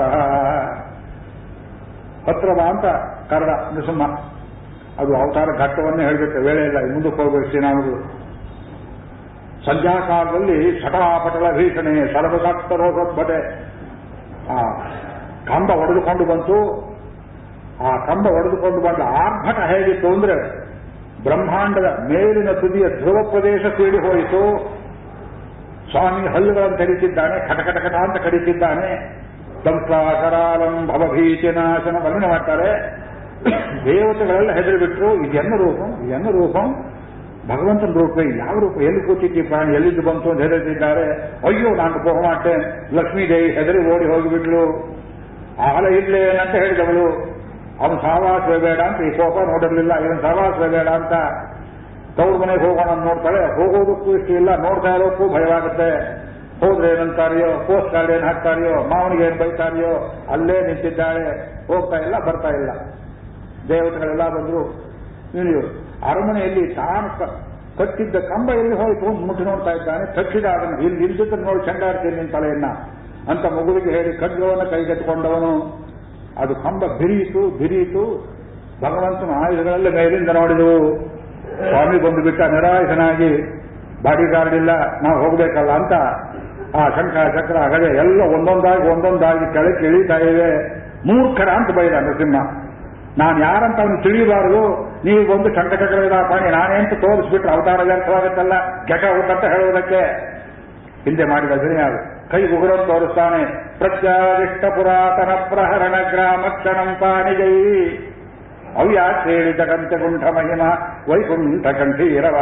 ಹತ್ರ ಬಾ ಅಂತ ಕರಡ ನೃಸಿಂಹ ಅದು ಅವತಾರ ಘಟ್ಟವನ್ನೇ ಹೇಳಬೇಕು ವೇಳೆ ಇಲ್ಲ ಮುಂದಕ್ಕೆ ಹೋಗ್ಬೇಕು ಶ್ರೀರಾಮರು ಸಂಧ್ಯಾಕಾಲದಲ್ಲಿ ಶಟಾಪಟಲ ಭೀಷಣೆ ಸರ್ವಸಾಕ್ತರೋಷೋದ್ಭಟೆ ಆ ಕಂಬ ಒಡೆದುಕೊಂಡು ಬಂತು ಆ ಕಂಬ ಒಡೆದುಕೊಂಡು ಬಂದ ಆರ್ಭಟ ಹೇಗಿತ್ತು ಅಂದ್ರೆ ಬ್ರಹ್ಮಾಂಡದ ಮೇಲಿನ ತುದಿಯ ಧ್ರುವ ಪ್ರದೇಶ ಸೀಳಿ ಹೋಯಿತು ಸ್ವಾಮಿ ಹಲ್ಲುಗಳನ್ನು ತೆರೀತಿದ್ದಾನೆ ಕಟಕಟಕಟ ಅಂತ ಕಡಿತಿದ್ದಾನೆ ದಂಸಾಕರಾಲಂ ಭವಭೀತಿ ನಾಶನ ವರ್ಣನೆ ಮಾಡ್ತಾರೆ ದೇವತೆಗಳೆಲ್ಲ ಹೆದರಿ ಬಿಟ್ರು ಇದೆನ್ನ ರೂಪಂ ಇದೆನ್ನ ರೂಪಂ ಭಗವಂತನ ರೂಪ ಯಾವ ರೂಪ ಎಲ್ಲಿ ಕೂತಿದ್ದಿ ಪ್ರಾಣಿ ಎಲ್ಲಿದ್ದು ಬಂತು ಅಂತ ಹೆದರಿದ್ದಾರೆ ಅಯ್ಯೋ ನಾನು ಪೋಹ ಮಾಡ್ತೇನೆ ಲಕ್ಷ್ಮೀದೇವಿ ಹೆದರಿ ಓಡಿ ಹೋಗಿಬಿಟ್ಲು ಆಲ ಇಡ್ಲೇ ಅಂತ ಹೇಳಿದವಳು ಅವನು ಸಹವಾಸವೇ ಬೇಡ ಅಂತ ಈ ಕೋಪ ನೋಡಿರ್ಲಿಲ್ಲ ಇವನು ಸಹವಾಸವೇ ಬೇಡ ಅಂತ ತವ್ರ ಮನೆಗೆ ಹೋಗೋಣ ಅಂತ ನೋಡ್ತಾಳೆ ಹೋಗೋದಕ್ಕೂ ಇಷ್ಟ ಇಲ್ಲ ನೋಡ್ತಾ ಇರೋಕ್ಕೂ ಭಯವಾಗುತ್ತೆ ಹೋದ್ರೆ ಏನಂತಾರೆಯೋ ಪೋಸ್ಟ್ ಕಾರ್ಡ್ ಏನ್ ಹಾಕ್ತಾರೆಯೋ ಮಾವನಿಗೆ ಏನ್ ಬೈತಾರೆಯೋ ಅಲ್ಲೇ ನಿಂತಿದ್ದಾಳೆ ಹೋಗ್ತಾ ಇಲ್ಲ ಬರ್ತಾ ಇಲ್ಲ ದೇವತೆಗಳೆಲ್ಲ ಬಂದ್ರು ಇಳಿಯು ಅರಮನೆಯಲ್ಲಿ ತಾನು ಕ- ಕಟ್ಟಿದ್ದ ಕಂಬ ಎಲ್ಲಿ ಹೋಯ್ತು ಅಂತ ಮುಟ್ಟಿ ನೋಡ್ತಾ ಇದ್ದಾನೆ ತಕ್ಷಿದ ಅದನ್ನು ಇಲ್ಲಿ ನಿಲ್ಸಿದ್ರೆ ನೋಡಿ ಚಂಡಾಡ್ತೀನಿ ನಿನ್ನ ತಲೆಯನ್ನ ಅಂತ ಮಗುವಿಗೆ ಹೇಳಿ ಖಡ್ಗವನ್ನು ಕೈಗೆತ್ತಿಕೊಂಡವನು ಅದು ಕಂಬ ಬಿರಿಯಿತು ಬಿರಿಯಿತು ಭಗವಂತನ ಆಯುಧಗಳೆಲ್ಲ ಮೇಲಿಂದ ನೋಡಿದವು ಸ್ವಾಮಿ ಬಂದು ಬಿಟ್ಟ ನಿರಾಯುಧನಾಗಿ ಬಾಡಿ ಗಾರ್ಡ್ ಇಲ್ಲ ನಾವು ಹೋಗ್ಬೇಕಲ್ಲ ಅಂತ ಆ ಶಂಖ ಚಕ್ರ ಅಗದೆ ಎಲ್ಲ ಒಂದೊಂದಾಗಿ ಒಂದೊಂದಾಗಿ ಕೆಳಕ್ಕೆ ಇಳಿತಾ ಇವೆ ಮೂರ್ಖರ ಅಂತ ಬೈದ ನರಸಿಂಹ ನಾನು ಯಾರಂತ ಅವನು ತಿಳಿಯಬಾರದು ನೀವು ಬಂದು ಶಂಖ ಚಕ್ರ ಪಾಣಿ ನಾನೇಂತ ತೋರಿಸ್ಬಿಟ್ರೆ ಅವತಾರ ವ್ಯರ್ಥವಾಗುತ್ತಲ್ಲ ಕೆಟ ಊಟಂತ ಹೇಳುವುದಕ್ಕೆ ಹಿಂದೆ ಮಾಡಿದ ಅದು ಕೈ ಉಗುರನ್ನು ತೋರಿಸ್ತಾನೆ ಪ್ರತ್ಯಾದಿಷ್ಟ ಪುರಾತನ ಪ್ರಹರಣ ಗ್ರಾಮ ಕ್ಷಣಂ ಪಾಣಿಜೈ ಅವ್ಯಾಶ್ರೇಳಿತ ಕಂಠ ಮಹಿಮ ವೈಕುಂಠ ಕಂಠೀರವ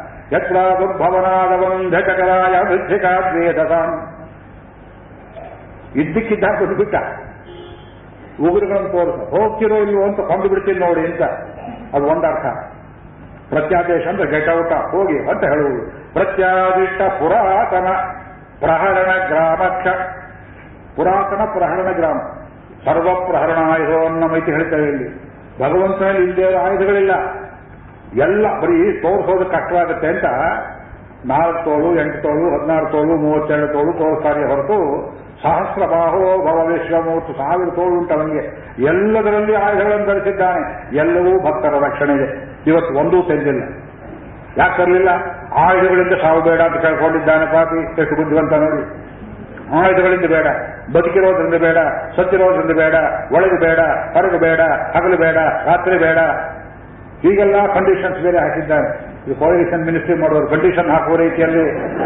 ಯತ್ರಾದುರ್ಭವನಾದವಂಧಕರಾಯ ವೃದ್ಧಿಕಾದ್ವೇದಸಾಂ ಇದ್ದಕ್ಕಿದ್ದ ಬಿಟ್ಟ ಉಗುರುಗಳನ್ನು ತೋರಿಸ ಹೋಗ್ತಿರೋ ಇಲ್ವೋ ಅಂತ ಕೊಂದು ಬಿಡ್ತೀನಿ ನೋಡಿ ಅಂತ ಅದು ಒಂದರ್ಥ ಪ್ರತ್ಯಾದೇಶ ಅಂದ್ರೆ ಗೆಟ್ ಔಟ ಹೋಗಿ ಅಂತ ಹೇಳುವುದು ಪ್ರತ್ಯಾದಿಷ್ಟ ಪುರಾತನ ಪ್ರಹರಣ ಗ್ರಾಮಕ್ಷ ಪುರಾತನ ಪ್ರಹರಣ ಗ್ರಾಮ ಸರ್ವ ಪ್ರಹರಣ ಆಯುಧ ಅನ್ನೋ ಮೈತಿ ಹೇಳ್ತೇವೆ ಇಲ್ಲಿ ಭಗವಂತನಲ್ಲಿ ಇಲ್ಲದೆ ಇರೋ ಆಯುಧಗಳಿಲ್ಲ ಎಲ್ಲ ಬರೀ ತೋರಿಸೋದು ಕಷ್ಟವಾಗುತ್ತೆ ಅಂತ ನಾಲ್ಕು ತೋಳು ಎಂಟು ತೋಳು ಹದಿನಾರು ತೋಳು ಮೂವತ್ತೆರಡು ತೋಳು ತೋರಿಸ್ತಾರೆ ಹೊರತು ಸಹಸ್ರ ಬಾಹೋ ಭವ ವಿಶ್ವಮೂರ್ತಿ ಸಾವಿರ ತೋಳು ಉಂಟು ಅವನಿಗೆ ಎಲ್ಲದರಲ್ಲಿ ಆಯುಧಗಳನ್ನು ಧರಿಸಿದ್ದಾನೆ ಎಲ್ಲವೂ ಭಕ್ತರ ರಕ್ಷಣೆಗೆ ಇವತ್ತು ಒಂದೂ ತೆಗೆದಿಲ್ಲ ಯಾಕೆ ತರಲಿಲ್ಲ ಆಯುಧಗಳಿಂದ ಸಾವು ಬೇಡ ಅಂತ ಕೇಳ್ಕೊಂಡಿದ್ದಾನೆ ಪಾಪಿ ಎಷ್ಟು ಬುದ್ಧಿವಂತ ನೋಡಿ ಆಯುಧಗಳಿಂದ ಬೇಡ ಬದುಕಿರೋದ್ರಿಂದ ಬೇಡ ಸತ್ತಿರೋದ್ರಿಂದ ಬೇಡ ಒಳಗೆ ಬೇಡ ಹೊರಗೆ ಬೇಡ ಹಗಲು ಬೇಡ ರಾತ್ರಿ ಬೇಡ ಹೀಗೆಲ್ಲ ಕಂಡೀಷನ್ಸ್ ಬೇರೆ ಹಾಕಿದ್ದಾನೆ ಇದು ಕೋಆರ್ಡಿನೇಷನ್ ಮಿನಿಸ್ಟ್ರಿ ಮಾಡೋರು ಕಂಡೀಷನ್ ಹಾಕುವ ರೀತಿಯಲ್ಲಿ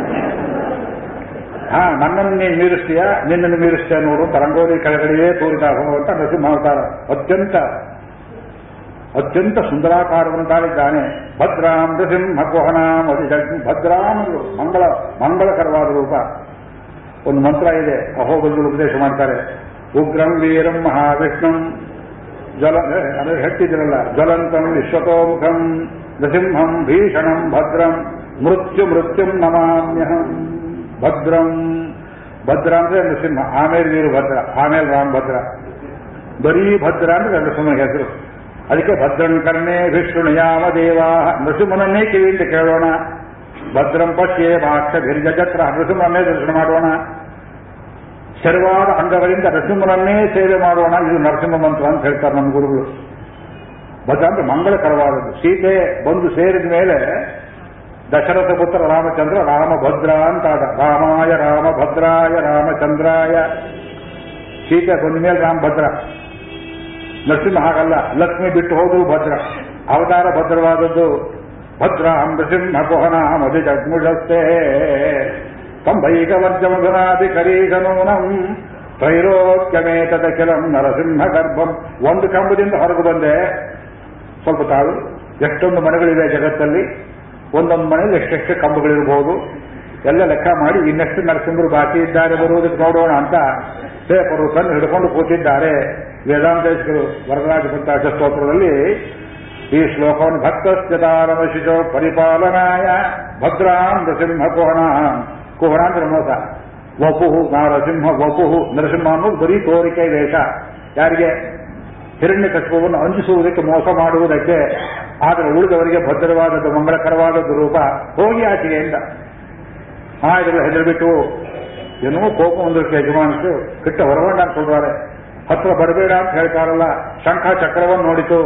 ಹಾ ನನ್ನನ್ನು ನೀನು ಮೀರಿಸ್ತೀಯ ನಿನ್ನನ್ನು ಮೀರಿಸ್ತೀಯ ನೋಡು ತರಂಗೋಲಿ ಕೆಳಗಡೆಯೇ ತೋರಿದ ಭಗವಂತ ನರಸಿಂಹಾವತಾರ ಅತ್ಯಂತ ಅತ್ಯಂತ ಸುಂದರಾಕಾರವನ್ನು ತಾಳಿದ್ದಾನೆ ಭದ್ರಾಂ ನೃಸಿಂಹ ಕೋಹನಾಂ ಅತಿ ಜಗ್- ಭದ್ರಾಂ ಅಂದ್ರು. ಮಂಗಳ ಮಂಗಳಕರವಾದ ರೂಪ ಒಂದು ಮಂತ್ರ ಇದೆ ಅಹೋಬಲ್ಗಳು ಉಪದೇಶ ಮಾಡ್ತಾರೆ ಉಗ್ರಂ ವೀರಂ ಮಹಾವಿಷ್ಣುಂ ಜ್ವಲ ಅಂದರೆ ಹೆಟ್ಟಿದ್ರಲ್ಲ ಜ್ವಲಂತಂ ವಿಶ್ವತೋಮುಖಂ ನೃಸಿಂಹಂ ಭೀಷಣಂ ಭದ್ರಂ ಮೃತ್ಯು ಮೃತ್ಯುಂ ನಮಾಮ್ಯಹಂ ಭದ್ರಂ ಭದ್ರ ಅಂದ್ರೆ ನೃಸಿಂಹ ಆಮೇಲೆ ವೀರಭದ್ರ ಆಮೇಲೆ ರಾಮಭದ್ರ ಬರೀ ಭದ್ರ ಅಂದ್ರೆ ನರಸಿಂಹ ಹೆಸರು ಅದಕ್ಕೆ ಭದ್ರನ್ ಕರ್ಣೇ ವಿಷ್ಣು ಯಾವ ದೇವಾ ನರಸಿಂಹನನ್ನೇ ಕಿವಿಯಿಂದ ಕೇಳೋಣ ಭದ್ರಂ ಪಶ್ಯೇ ಭಾಕ್ಷ ಗಿರಿಜತ್ರ ನರಸಿಂಹನನ್ನೇ ದರ್ಶನ ಮಾಡೋಣ ಶರವಾದ ಅಂಗಗಳಿಂದ ನರಸಿಂಹನನ್ನೇ ಸೇವೆ ಮಾಡೋಣ ಇದು ನರಸಿಂಹ ಮಂತ್ರ ಅಂತ ಹೇಳ್ತಾರೆ ನಮ್ಮ ಗುರುಗಳು ಭದ್ರ ಅಂದ್ರೆ ಮಂಗಳಕರವಾದದ್ದು ಸೀತೆ ಬಂದು ಸೇರಿದ ಮೇಲೆ ದಶರಥ ಪುತ್ರ ರಾಮಚಂದ್ರ ರಾಮಭದ್ರ ಅಂತಾದ ರಾಮಾಯ ರಾಮಭದ್ರಾಯ ರಾಮಚಂದ್ರಾಯ ಸೀತೆ ಬಂದ ಮೇಲೆ ರಾಮಭದ್ರ ನರಸಿಂಹ ಹಾಗಲ್ಲ ಲಕ್ಷ್ಮಿ ಬಿಟ್ಟು ಹೋದ್ರು ಭದ್ರ ಅವತಾರ ಭದ್ರವಾದದ್ದು ಭದ್ರ ನೃಸಿಂಹ ಕುಹನ ಮಧು ಜಗ್ಮುಷಸ್ತೆ ಕಂಬೈಕ ವರ್ಜಮಧುನಾದಿ ಕರೀಶನೂನಂ ತ್ರೈಲೋಕ್ಯಮೇತದಖಿಲಂ ನರಸಿಂಹ ಗರ್ಭಂ ಒಂದು ಕಂಬದಿಂದ ಹೊರಗೆ ಬಂದೆ ಸ್ವಲ್ಪ ತಾಳು ಎಷ್ಟೊಂದು ಮನೆಗಳಿವೆ ಜಗತ್ತಲ್ಲಿ ಒಂದೊಂದು ಮನೆಯಲ್ಲಿ ಎಷ್ಟೆಷ್ಟು ಕಂಬಗಳಿರಬಹುದು ಎಲ್ಲ ಲೆಕ್ಕ ಮಾಡಿ ಇನ್ನೆಷ್ಟು ನರಸಿಂಹರು ಬಾಕಿ ಇದ್ದಾರೆ ಬರುವುದಕ್ಕೆ ನೋಡೋಣ ಅಂತ ಪೇಪರು ತಂದು ಹಿಡ್ಕೊಂಡು ಕೂತಿದ್ದಾರೆ ವೇದಾಂತೇಶ್ವರು ವರದರಾಜ ಪಂಚಾಶ ಸ್ತೋತ್ರದಲ್ಲಿ ಈ ಶ್ಲೋಕವನ್ನು ಭಕ್ತಸ್ಥತಾರಮಶಿಶೋ ಪರಿಪಾಲನಾಯ ಭದ್ರಾಂ ನರಸಿಂಹ ಕುಹಣ ಕುಹಣ ಅಂದ್ರೆ ಮೋಸ ವಪುಹು ನರಸಿಂಹ ವಪುಹು ನರಸಿಂಹ ಅನ್ನೋದು ಬರೀ ತೋರಿಕೆ ವೇಷ ಯಾರಿಗೆ ಹಿರಣ್ಯ ಕಷ್ಟವನ್ನು ಅಂಜಿಸುವುದಕ್ಕೆ ಮೋಸ ಮಾಡುವುದಕ್ಕೆ ಆದರೆ ಉಳಿದವರಿಗೆ ಭದ್ರವಾದದ್ದು ಮಂಗಳಕರವಾದದ್ದು ರೂಪ ಹೋಗಿ ಆಚೆಗೆಯಿಂದ ಆ ಇದೆಲ್ಲ ಹೆದರ್ಬಿಟ್ಟು ಏನೋ ಕೋಪ ಒಂದಕ್ಕೆ ಯಜಮಾನರು ಕಿಟ್ಟ ಹೊರಗೊಂಡ ಅಂತ சொல்றாரு ಹತ್ರ ಬರಬೇಡ ಅಂತ ಹೇಳ್ತಾರಲ್ಲ ಶಂಖ ಚಕ್ರವನ್ನು ನೋಡಿತು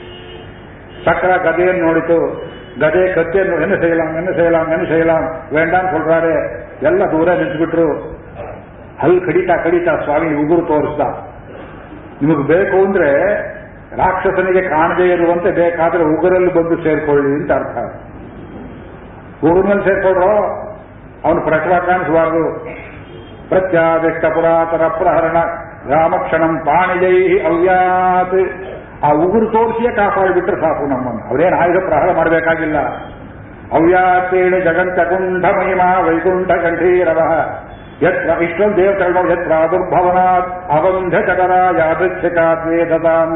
ಚಕ್ರ ಗದೆಯನ್ನು ನೋಡಿತು ಗದೆ ಕತ್ತೆಯನ್ನು என்ன செய்யலாம் என்ன செய்யலாம் என்ன செய்யலாம் வேண்டாம் சொல்றாரு ಎಲ್ಲ ದೂರ ನಿಂತುಬಿಟ್ರು ಹಲ್ಲು ಕಡಿತಾ ಕಡಿತಾ ಸ್ವಾಮಿ ಉಗುರು ತೋರಿಸ್ದ ನಿಮಗೆ ಬೇಕು ಅಂದ್ರೆ ರಾಕ್ಷಸನಿಗೆ ಕಾಣದೇ ಇರುವಂತೆ ಬೇಕಾದ್ರೆ ಉಗುರಲ್ಲಿ ಬಂದು ಸೇರ್ಕೊಳ್ಳಿ ಅಂತ ಅರ್ಥ ಉಗುರಿನಲ್ಲಿ ಸೇರ್ಕೊಳ್ರೋ ಅವನು ಪ್ರಕಟ ಕಾಣಿಸಬಾರದು ಪ್ರತ್ಯಾದಿಷ್ಟ ಪುರಾತನ ಪ್ರಹರಣ ರಾಮಕ್ಷಣಂ ಪಾಣಿಜೈ ಅವ್ಯಾತ್ ಆ ಉಗುರು ತೋರಿಸಿಯೇ ಕಾಪಾಡಿಬಿಟ್ರೆ ಸಾಕು ನಮ್ಮನ್ನು ಅವರೇನು ಆಯುಧ ಪ್ರಹಾರ ಮಾಡಬೇಕಾಗಿಲ್ಲ ಅವ್ಯಾತೇಣ ಜಗಂತ ಕುಂಠ ಮಹಿಮಾ ವೈಕುಂಠ ಕಂಠೀರವ ಯತ್ರ ಇಷ್ಟೊಂದು ದೇವತೆಗಳು ಯತ್ರ ದುರ್ಭವನಾತ್ ಅವಂಧ ಚಕರ ಯಾದೃಚ್ಛಿಕಾದ್ವೇದತಾಂ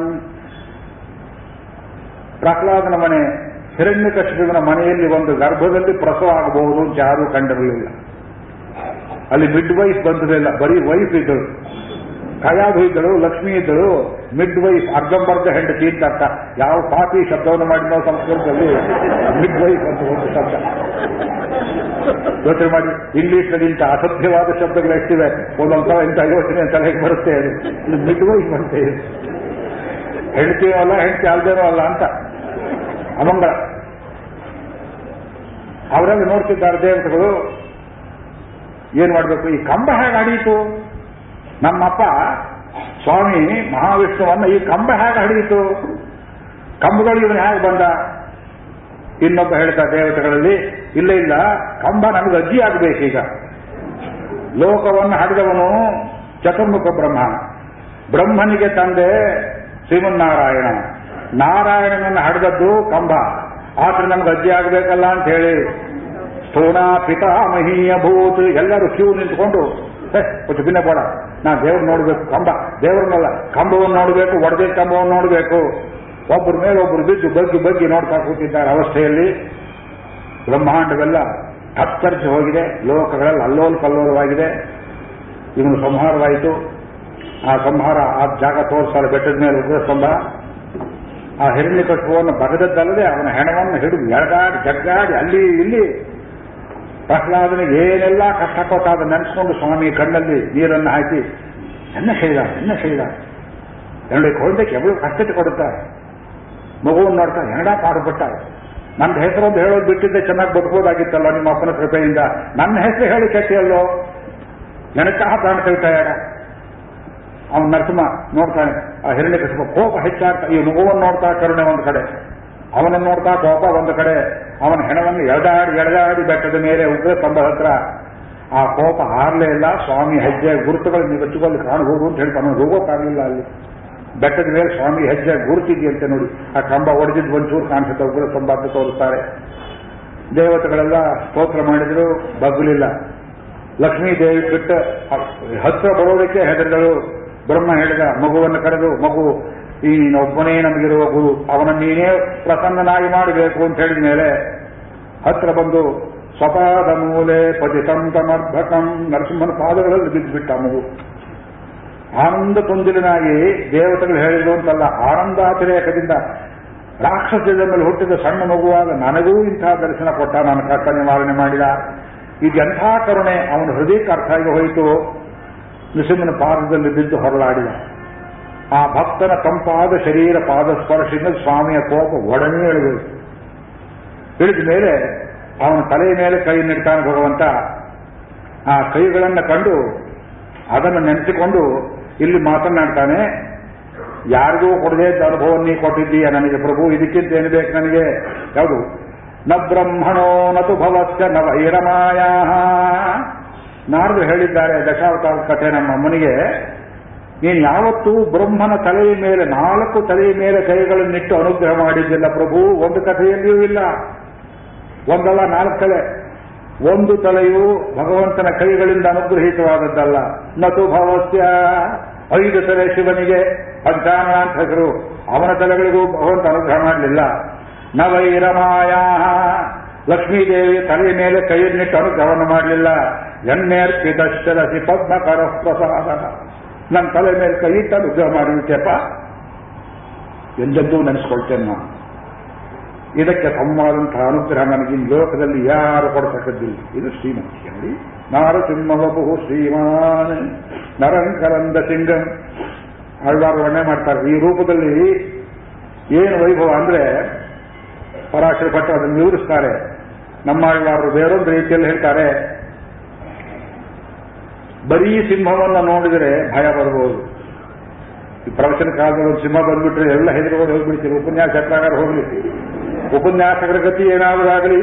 ಪ್ರಹ್ಲಾದನ ಮನೆ ಹಿರಣ್ಯಕಶಿಪುವಿನ ಮನೆಯಲ್ಲಿ ಒಂದು ಗರ್ಭದಲ್ಲಿ ಪ್ರಸವ ಆಗಬಹುದು ಅಂತ ಯಾರೂ ಕಂಡಿರಲಿಲ್ಲ ಅಲ್ಲಿ ಮಿಡ್ ವೈಫ್ ಬಂದಿರಲಿಲ್ಲ ಬರೀ ವೈಫ್ ಇದ್ದಳು ಕಯಾದು ಇದ್ದಳು ಲಕ್ಷ್ಮಿ ಇದ್ದಳು ಮಿಡ್ ವೈಫ್ ಅರ್ಧಂಬರ್ಧ ಹೆಂಡತಿ ಅಂತ ಅರ್ಥ ಯಾವ ಪಾಪಿ ಶಬ್ದವನ್ನು ಮಾಡಿದ್ನೋ ಸಂಸ್ಕೃತದಲ್ಲಿ ಮಿಡ್ ವೈಫ್ ಅಂತ ಒಂದು ಶಬ್ದ ಯೋಚನೆ ಮಾಡಿ ಇಂಗ್ಲಿಷ್ನಲ್ಲಿ ಇಂಥ ಅಸಭ್ಯವಾದ ಶಬ್ದಗಳು ಎಷ್ಟಿವೆ ಒಂದೊಂದ್ಸಲ ಇಂಥ ಯೋಚನೆ ತಲೆಗೆ ಬರುತ್ತೆ ಅದು ಇದು ಮಿಡ್ ವೈಫ್ ಅಂತ ಇದೆ ಹೆಂಡತಿಯೂ ಅಲ್ಲ ಹೆಂಡತಿ ಅಲ್ದೇನೋ ಅಲ್ಲ ಅಂತ ಅಮಂಗಳ ಅವರಲ್ಲಿ ನೋಡ್ತಿದ್ದಾರೆ ದೇವತೆಗಳು ಏನ್ ಮಾಡಬೇಕು ಈ ಕಂಬ ಹೇಗೆ ಹಡೀತು ನಮ್ಮಪ್ಪ ಸ್ವಾಮಿ ಮಹಾವಿಷ್ಣುವನ್ನ ಈ ಕಂಬ ಹೇಗೆ ಹಡೀತು ಕಂಬಗಳು ಇವನು ಹೇಗೆ ಬಂದ ಇನ್ನೊಬ್ಬ ಹೇಳ್ತಾ ದೇವತೆಗಳಲ್ಲಿ ಇಲ್ಲ ಇಲ್ಲ ಕಂಬ ನಮಗೆ ಅಜ್ಜಿ ಆಗಬೇಕೀಗ ಲೋಕವನ್ನು ಹಡಿದವನು ಚತುರ್ಮುಖ ಬ್ರಹ್ಮ ಬ್ರಹ್ಮನಿಗೆ ತಂದೆ ಶ್ರೀಮನ್ನಾರಾಯಣ ನಾರಾಯಣನನ್ನು ಹಡೆದದ್ದು ಕಂಬ ಆದ್ರೆ ನಮ್ಗೆ ಅಜ್ಜಿ ಆಗಬೇಕಲ್ಲ ಅಂತ ಹೇಳಿ ಸ್ಥೂಣ ಪಿತಾಮಹೀಯ ಭೂತ್ ಎಲ್ಲರೂ ಕ್ಯೂ ನಿಂತ್ಕೊಂಡು கொஞ்சம் ಭಿನ್ನ ಬೇಡ ನಾ ದೇವ್ರು ನೋಡ್ಬೇಕು ಕಂಬ ದೇವ್ರನ್ನಲ್ಲ ಕಂಬವನ್ನು ನೋಡಬೇಕು ಒಡೆದ ಕಂಬವನ್ನು ನೋಡಬೇಕು ಒಬ್ಬರ ಮೇಲೆ ಒಬ್ಬರು ಬಿದ್ದು ಬಗ್ಗಿ ಬಗ್ಗಿ ನೋಡ್ತಾ ಕೂತಿದ್ದಾರೆ ಅವಸ್ಥೆಯಲ್ಲಿ ಬ್ರಹ್ಮಾಂಡವೆಲ್ಲ ಕತ್ತರಿಸಿ ಹೋಗಿದೆ ಲೋಕಗಳೆಲ್ಲ ಅಲ್ಲೋಲ್ ಕಲ್ಲೋಲವಾಗಿದೆ ಇವನು ಸಂಹಾರವಾಯಿತು ಆ ಸಂಹಾರ ಆ ಜಾಗ ತೋರಿಸ್ತಾರೆ ಬೆಟ್ಟದ ಮೇಲೆ ಉಗ್ರ ಸ್ತಂಭ ಆ ಹಿರಣ್ಯ ಕಟ್ಟುವನ್ನು ಬಗದದ್ದಲ್ಲದೆ ಅವನ ಹೆಣವನ್ನು ಹಿಡಿದು ಎಳಗಾಡಿ ಜಗ್ಗಾಡಿ ಅಲ್ಲಿ ಇಲ್ಲಿ ಪ್ರಹ್ಲಾದನಿಗೆ ಏನೆಲ್ಲ ಕಷ್ಟ ಕೊಟ್ಟ ಅದನ್ನು ನೆನೆಸ್ಕೊಂಡು ಸ್ವಾಮಿ ಕಣ್ಣಲ್ಲಿ ನೀರನ್ನು ಹಾಕಿ என்ன செய்தார் என்ன செய்தார் என்னுடைய குழந்தைக்கு எவ்வளவு கஷ்டத்தை கொடுத்தார் ಮಗುವನ್ನು ನೋಡ್ತಾ ಏನಡಾ ಪಾಡುಪಟ್ಟ ನನ್ನ ಹೆಸರೊಂದು ಹೇಳೋದು ಬಿಟ್ಟಿದ್ದೆ ಚೆನ್ನಾಗಿ ಬದುಕೋದಾಗಿತ್ತಲ್ಲ ನಿಮ್ಮ ಅಪ್ಪನ ಕೃಪೆಯಿಂದ ನನ್ನ ಹೆಸರು ಹೇಳಿ ಕೆಟ್ಟಿಯಲ್ಲೋ ನೆನಕಾಹ ಪ್ರಾಣ ತೆಗಿತಾಯಾಗ ಅವನು ನರಸಿಂಹ ನೋಡ್ತಾನೆ ಆ ಹಿರಣ್ಯ ಕೃಷ್ಣ ಕೋಪ ಹೆಚ್ಚಾಗ್ತಾ ಈ ಮಗುವನ್ನು ನೋಡ್ತಾ ಕರುಣೆ ಒಂದು ಕಡೆ ಅವನನ್ನು ನೋಡ್ತಾ ಕೋಪ ಒಂದು ಕಡೆ ಅವನ ಹೆಣವನ್ನು ಎಳೆದಾಡಿ ಎಳೆದಾಡಿ ಬೆಟ್ಟದ ಮೇಲೆ ಉಗ್ರ ಸ್ತಂಭ ಹತ್ರ ಆ ಕೋಪ ಹಾರಲೇ ಇಲ್ಲ ಸ್ವಾಮಿ ಹೆಜ್ಜೆ ಗುರುತುಗಳು ನೀವು ಬೆಚ್ಚುಗಳಲ್ಲಿ ಕಾಣಬಹುದು ಅಂತ ಹೇಳ್ತಾನೆ ಅವನು ಹೋಗೋಕ್ಕಾಗಲಿಲ್ಲ ಅಲ್ಲಿ ಬೆಟ್ಟದ ಮೇಲೆ ಸ್ವಾಮಿ ಹೆಜ್ಜೆ ಗುರುತಿದೆಯಂತೆ ನೋಡಿ ಆ ಕಂಬ ಒಡೆದಿದ್ದು ಒಂಚೂರು ಕಾಣಿಸುತ್ತೆ ಉಗ್ರ ಸ್ತಂಭ ಅಂತ ತೋರಿಸ್ತಾರೆ ದೇವತೆಗಳೆಲ್ಲ ಸ್ತೋತ್ರ ಮಾಡಿದ್ರು ಬಗ್ಗಲಿಲ್ಲ ಲಕ್ಷ್ಮೀ ದೇವಿ ಬಿಟ್ಟು ಹತ್ರ ಬರೋದಕ್ಕೆ ಹೆದರಿದಳು ಬ್ರಹ್ಮ ಹೇಳಿದ ಮಗುವನ್ನು ಕರೆದು ಮಗು ಈ ಒಬ್ಬನೇ ನಮಗಿರುವ ಗುರು ಅವನನ್ನು ನೀನೇ ಪ್ರಸನ್ನನಾಗಿ ಮಾಡಬೇಕು ಅಂತ ಹೇಳಿದ ಮೇಲೆ ಹತ್ರ ಬಂದು ಸ್ವಪಾದ ಮೂಲೆ ಪತಿತಂ ತಮರ್ಭಕಂ ನರಸಿಂಹನ ಪಾದಗಳಲ್ಲಿ ಬಿದ್ದುಬಿಟ್ಟ ಮಗು ಆನಂದ ತುಂದಿಲನಾಗಿ ದೇವತೆಗಳು ಹೇಳಿದ್ರು ಅಂತಲ್ಲ ಆನಂದಾತಿರೇಕದಿಂದ ರಾಕ್ಷಸ ಮೇಲೆ ಹುಟ್ಟಿದ ಸಣ್ಣ ಮಗುವಾಗ ನನಗೂ ಇಂತಹ ದರ್ಶನ ಕೊಟ್ಟ ನಾನು ಕಷ್ಟ ನಿವಾರಣೆ ಮಾಡಿದ ಇದೆಂಥ ಕರುಣೆ ಅವನ ಹೃದಯಕ್ಕೆ ಅರ್ಥ ಆಗಿ ಹೋಯಿತು ನೃಸಿಂಹನ ಪಾದದಲ್ಲಿ ಬಿದ್ದು ಹೊರಳಾಡಿದ ಆ ಭಕ್ತನ ತಂಪಾದ ಶರೀರ ಪಾದ ಸ್ಪರ್ಶದಿಂದ ಸ್ವಾಮಿಯ ಕೋಪ ಒಡನೆ ಇಳಿಬೇಕು ಇಳಿದ ಮೇಲೆ ಅವನ ತಲೆಯ ಮೇಲೆ ಕೈ ನಿಡ್ತಾನೆ ಭಗವಂತ ಆ ಕೈಗಳನ್ನು ಕಂಡು ಅದನ್ನು ನೆನೆಸಿಕೊಂಡು ಇಲ್ಲಿ ಮಾತನಾಡ್ತಾನೆ ಯಾರಿಗೂ ಕೊಡದೇ ಇದ್ದ ಅನುಭವ ನೀ ಕೊಟ್ಟಿದ್ದೀಯ ನನಗೆ ಪ್ರಭು ಇದಕ್ಕಿಂತ ಏನು ಬೇಕು ನನಗೆ ಯಾವುದು ನ ಬ್ರಹ್ಮಣೋ ನತು ಭವಸ್ಯ ನ ವೈರಮಾಯ ನಾರದು ಹೇಳಿದ್ದಾರೆ ದಶಾವತಾರ ಕಥೆ ನಮ್ಮ ಅಮ್ಮನಿಗೆ ನೀನು ಯಾವತ್ತೂ ಬ್ರಹ್ಮನ ತಲೆಯ ಮೇಲೆ ನಾಲ್ಕು ತಲೆಯ ಮೇಲೆ ಕೈಗಳನ್ನಿಟ್ಟು ಅನುಗ್ರಹ ಮಾಡಿದ್ದಿಲ್ಲ ಪ್ರಭು ಒಂದು ಕಥೆಯಲ್ಲಿಯೂ ಇಲ್ಲ ಒಂದಲ್ಲ ನಾಲ್ಕು ತಲೆ ಒಂದು ತಲೆಯು ಭಗವಂತನ ಕೈಗಳಿಂದ ಅನುಗ್ರಹಿತವಾದದ್ದಲ್ಲ ನತು ಭವಸ್ಯ ಐದು ತಲೆ ಶಿವನಿಗೆ ಪಂಚಾನ ಅಂತ ಹೆಸರು ಅವನ ತಲೆಗಳಿಗೂ ಭಗವಂತ ಅನುಗ್ರಹ ಮಾಡಲಿಲ್ಲ ನವೈರಮಾಯ ಲಕ್ಷ್ಮೀದೇವಿ ತಲೆಯ ಮೇಲೆ ಕೈಯನ್ನಿಟ್ಟು ಅನುಗ್ರಹವನ್ನು ಮಾಡಲಿಲ್ಲ ಎಣ್ಣೆರ್ಪಿತಶ್ಚರಸಿ ಪದ್ಮಕರ ಪ್ರಸಾದ ನನ್ನ ತಲೆ ಮೇಲೆ ಕೈ ಇಟ್ಟು ಅನುಗ್ರಹ ಮಾಡಿಬಿಟ್ಟೆಪ್ಪ ಎಂದೆಂದೂ ನೆನೆಸ್ಕೊಳ್ತೇನೆ ನಾನು ಇದಕ್ಕೆ ಸಮವಾದಂತಹ ಅನುಗ್ರಹ ನನಗೆ ಈ ಲೋಕದಲ್ಲಿ ಯಾರು ಕೊಡತಕ್ಕದ್ದಿಲ್ಲ ಇದು ಶ್ರೀಮಂತಿಗೆ ನೋಡಿ ನಾರಸಿಂಹವಪು ಶ್ರೀಮಾನ್ ನರಂಕರಂದ ಸಿಂಗಂ ಆಳ್ವಾರ ವರ್ಣನೆ ಮಾಡ್ತಾರೆ ಈ ರೂಪದಲ್ಲಿ ಏನು ವೈಭವ ಅಂದ್ರೆ ಪರಾಶರ ಭಟ್ರು ಅದನ್ನು ವಿವರಿಸ್ತಾರೆ ನಮ್ಮ ಆಳ್ವಾರರು ಬೇರೊಂದು ರೀತಿಯಲ್ಲಿ ಹೇಳ್ತಾರೆ ಬರೀ ಸಿಂಹವನ್ನು ನೋಡಿದರೆ ಭಯ ಬರ್ಬೋದು ಈ ಪ್ರವಚನ ಕಾಲದಲ್ಲಿ ಒಂದು ಸಿಂಹ ಬಂದ್ಬಿಟ್ರೆ ಎಲ್ಲ ಹೆದರ್ಕೊಂಡು ಹೋಗ್ಬಿಡ್ತೀವಿ ಉಪನ್ಯಾಸ ಎತ್ತಾಗಾರ ಹೋಗ್ಲಿ ಉಪನ್ಯಾಸಕರ ಗತಿ ಏನಾದರೂ ಆಗಲಿ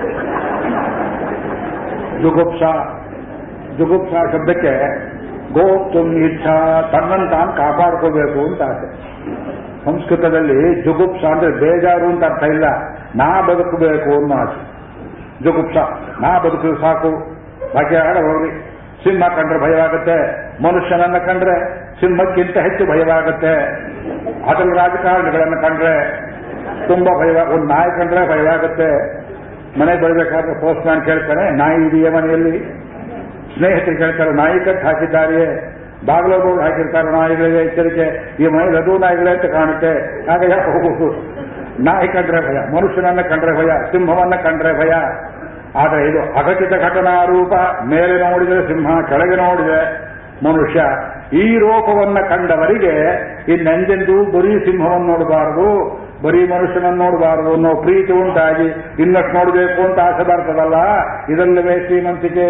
ಜುಗುಪ್ಸ ಜುಗುಪ್ಸ ಶಬ್ದಕ್ಕೆ ಗೋಪ್ತು ಇಚ್ಛಾ ತನ್ನನ್ನು ತಾನು ಕಾಪಾಡ್ಕೋಬೇಕು ಅಂತ ಆಸೆ ಸಂಸ್ಕೃತದಲ್ಲಿ ಜುಗುಪ್ಸ ಅಂದ್ರೆ ಬೇಜಾರು ಅಂತ ಅರ್ಥ ಇಲ್ಲ ನಾ ಬದುಕಬೇಕು ಅನ್ನೋ ಆಸೆ ಜುಗುಪ್ಸ ನಾ ಬದುಕಿದ್ರೆ ಸಾಕು ಬಾಕಿ ಆಡ ಹೋಗ್ಲಿ ಸಿಂಹ ಕಂಡ್ರೆ ಭಯವಾಗುತ್ತೆ ಮನುಷ್ಯನನ್ನ ಕಂಡ್ರೆ ಸಿಂಹಕ್ಕಿಂತ ಹೆಚ್ಚು ಭಯವಾಗುತ್ತೆ ಅಟಲ್ ರಾಜಕಾರಣಿಗಳನ್ನು ಕಂಡ್ರೆ ತುಂಬಾ ಭಯವ ಒಂದು ನಾಯಿ ಕಂಡ್ರೆ ಭಯವಾಗುತ್ತೆ ಮನೆಗೆ ಬರಬೇಕಾದ್ರೆ ಪೋಸ್ಟ್ ಮ್ಯಾನ್ ಕೇಳ್ತಾನೆ ನಾಯಿ ಇದೆಯೇ ಮನೆಯಲ್ಲಿ ಸ್ನೇಹಿತರು ಕೇಳ್ತಾರೆ ನಾಯಿ ಕಟ್ಟು ಹಾಕಿದ್ದಾರೆಯೇ ಬಾಗಿಲು ಬೋರ್ಡ್ ಹಾಕಿರ್ತಾರೆ ನಾಯಿಗಳಿಗೆ ಎಚ್ಚರಿಕೆ ಈ ಮನೆಯಲ್ಲಿ ಅದು ನಾಯಿಗಳೇ ಅಂತ ಕಾಣುತ್ತೆ ಆಗ ಯಾಕೆ ಹೋಗುವುದು ನಾಯಿ ಕಂಡ್ರೆ ಭಯ ಮನುಷ್ಯನನ್ನ ಕಂಡ್ರೆ ಭಯ ಸಿಂಹವನ್ನ ಕಂಡ್ರೆ ಭಯ ಆದರೆ ಇದು ಅಘಟಿತ ಘಟನಾ ರೂಪ ಮೇಲೆ ನೋಡಿದರೆ ಸಿಂಹ ಕೆಳಗೆ ನೋಡಿದರೆ ಮನುಷ್ಯ ಈ ರೂಪವನ್ನ ಕಂಡವರಿಗೆ ಇನ್ನೆಂದೆಂದೂ ಬರೀ ಸಿಂಹವನ್ನು ನೋಡಬಾರದು ಬರೀ ಮನುಷ್ಯನನ್ನು ನೋಡಬಾರದು ಅನ್ನೋ ಪ್ರೀತಿ ಉಂಟಾಗಿ ಇನ್ನಷ್ಟು ನೋಡಬೇಕು ಅಂತ ಆಸೆ ಬರ್ತದಲ್ಲ ಇದಲ್ಲವೇ ಶ್ರೀಮಂತಿಕೆ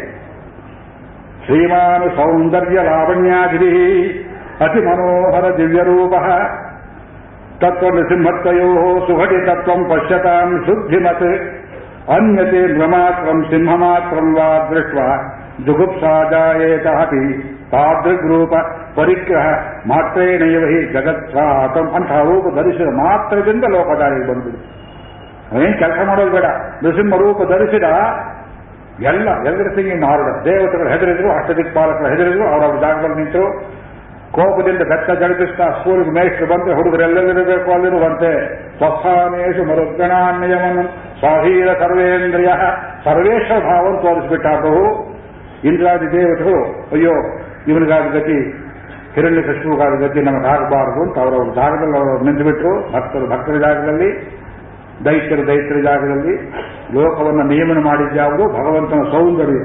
ಶ್ರೀಮಾನು ಸೌಂದರ್ಯ ಲಾವಣ್ಯಾದಿರಿ ಅತಿ ಮನೋಹರ ದಿವ್ಯರೂಪ ತತ್ವ ನೃಸಿಂಹತ್ವಯೋ ಸುಘಟಿತತ್ವಂ ಪಶ್ಯತಾಂ ಶುದ್ಧಿಮತ್ ಅನ್ಯತೆ ನೃಮಾತ್ರಂ ಸಿಂಹಮಾತ್ರಂ ವಾ ದೃಷ್ಟ ಜುಗುಪ್ಸಾ ಜಾಯೇತ ಅಪಿ ತಾದೃಗ್ರೂಪ ಪರಿಗ್ರಹ ಮಾತ್ರೇಣೈವ ಹಿ ಜಗತ್ಸಾತಂ ಅಂತಹ ರೂಪ ಧರಿಸಿದ ಮಾತ್ರದಿಂದ ಲೋಕದಾರಿಗೆ ಬಂದಿದೆ ಅವೇನು ಕೆಲಸ ಮಾಡೋದು ಬೇಡ ನೃಸಿಂಹ ರೂಪ ಧರಿಸಿದ ಎಲ್ಲ ಎವ್ರಿಥಿಂಗ್ ಇನ್ ಆರ್ಡರ್ ದೇವತೆಗಳು ಹೆದರಿದ್ರು ಅಷ್ಟದಿಕ್ಪಾಲಕರು ಹೆದರಿದ್ರು ಅವರವ್ರ ಜಾಗದಲ್ಲಿ ನಿಂತರು ಕೋಪದಿಂದ ಬೆತ್ತ ಜಳಪಿಸ್ತಾ ಸ್ಕೂಲಿಗೆ ಮೇಷ್ಟ್ರು ಬಂದ್ರೆ ಹುಡುಗರೆಲ್ಲರಿರಬೇಕು ಅಲ್ಲಿರುವಂತೆ ಸ್ವಸ್ಥಾನೇಶು ಮರುಗಣಾನ್ಯಮನ ಸ್ವಾಧೀನ ಸರ್ವೇಂದ್ರಿಯ ಸರ್ವೇಶ್ವರ ಭಾವವನ್ನು ತೋರಿಸಿಬಿಟ್ಟ ಪ್ರಭು ಇಂದ್ರಾದಿ ದೇವತೆಗಳು ಅಯ್ಯೋ ಇವನಿಗಾದ ಗತಿ ಹಿರಣ್ಯ ಕೃಷ್ಣಗಾದ ಗತಿ ನಮಗೆ ಆಗಬಾರದು ಅಂತ ಅವರವ್ರ ಜಾಗದಲ್ಲಿ ಅವರು ನಿಂತುಬಿಟ್ರು ಭಕ್ತರು ಭಕ್ತರ ಜಾಗದಲ್ಲಿ ದೈತ್ಯರು ದೈತ್ಯರ ಜಾಗದಲ್ಲಿ ಲೋಕವನ್ನು ನಿಯಮನ ಮಾಡಿದ್ಯಾವುದು ಭಗವಂತನ ಸೌಂದರ್ಯ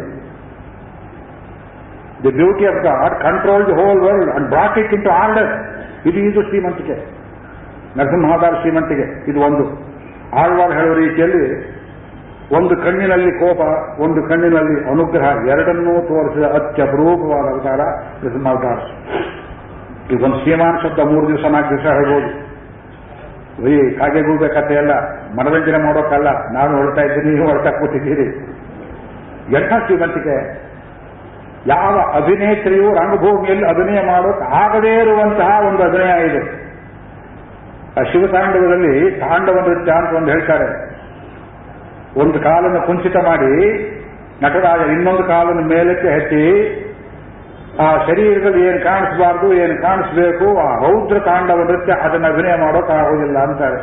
the beauty of god control the whole world and brought it into order ಇದು ಇದು ಶ್ರೀಮಂತಿಕೆ ನರಸಿಂಹಾಧಾರ ಶ್ರೀಮಂತಿಗೆ ಇದು ಒಂದು ಆಳ್ವಾರ್ ಹೇಳುವ ರೀತಿಯಲ್ಲಿ ಒಂದು ಕಣ್ಣಿನಲ್ಲಿ ಕೋಪ ಒಂದು ಕಣ್ಣಿನಲ್ಲಿ ಅನುಗ್ರಹ ಎರಡನ್ನೂ ತೋರಿಸಿದ ಅತ್ಯಪರೂಪವಾದ ಅವತಾರ ನರಸಿಂಹಾವತಾರ ಇದೊಂದು ಶ್ರೀಮಾನ್ ಶಬ್ದ ಮೂರು ದಿವಸ ನಾಲ್ಕು ದಿವಸ ಹೇಳ್ಬೋದು ಈ ಕಾಗೆ ಗೂಬೆ ಕಥೆ ಎಲ್ಲ ಮನರಂಜನೆ ಮಾಡೋಕ್ಕಲ್ಲ ನಾನು ಹೊರಡ್ತಾ ಇದ್ದೀನಿ ನೀವು ಹೊರಡ್ತಾ ಕೂತಿದ್ದೀರಿ ಎಂಥ ಶ್ರೀಮಂತಿಕೆ ಯಾವ ಅಭಿನೇತ್ರಿಯು ರಂಗಭೂಮಿಯಲ್ಲಿ ಅಭಿನಯ ಮಾಡೋಕೆ ಆಗದೇ ಇರುವಂತಹ ಒಂದು ಅಭಿನಯ ಇದೆ ಆ ಶಿವತಾಂಡವದಲ್ಲಿ ತಾಂಡವ ನೃತ್ಯ ಅಂತ ಒಂದು ಹೇಳ್ತಾರೆ ಒಂದು ಕಾಲನ್ನು ಕುಂಚಿತ ಮಾಡಿ ನಟರಾಜ ಇನ್ನೊಂದು ಕಾಲನ್ನು ಮೇಲಕ್ಕೆ ಹಚ್ಚಿ ಆ ಶರೀರದಲ್ಲಿ ಏನು ಕಾಣಿಸಬಾರ್ದು ಏನು ಕಾಣಿಸ್ಬೇಕು ಆ ರೌದ್ರ ತಾಂಡವ ನೃತ್ಯ ಅದನ್ನು ಅಭಿನಯ ಮಾಡೋಕ್ಕಾಗೋದಿಲ್ಲ ಅಂತಾರೆ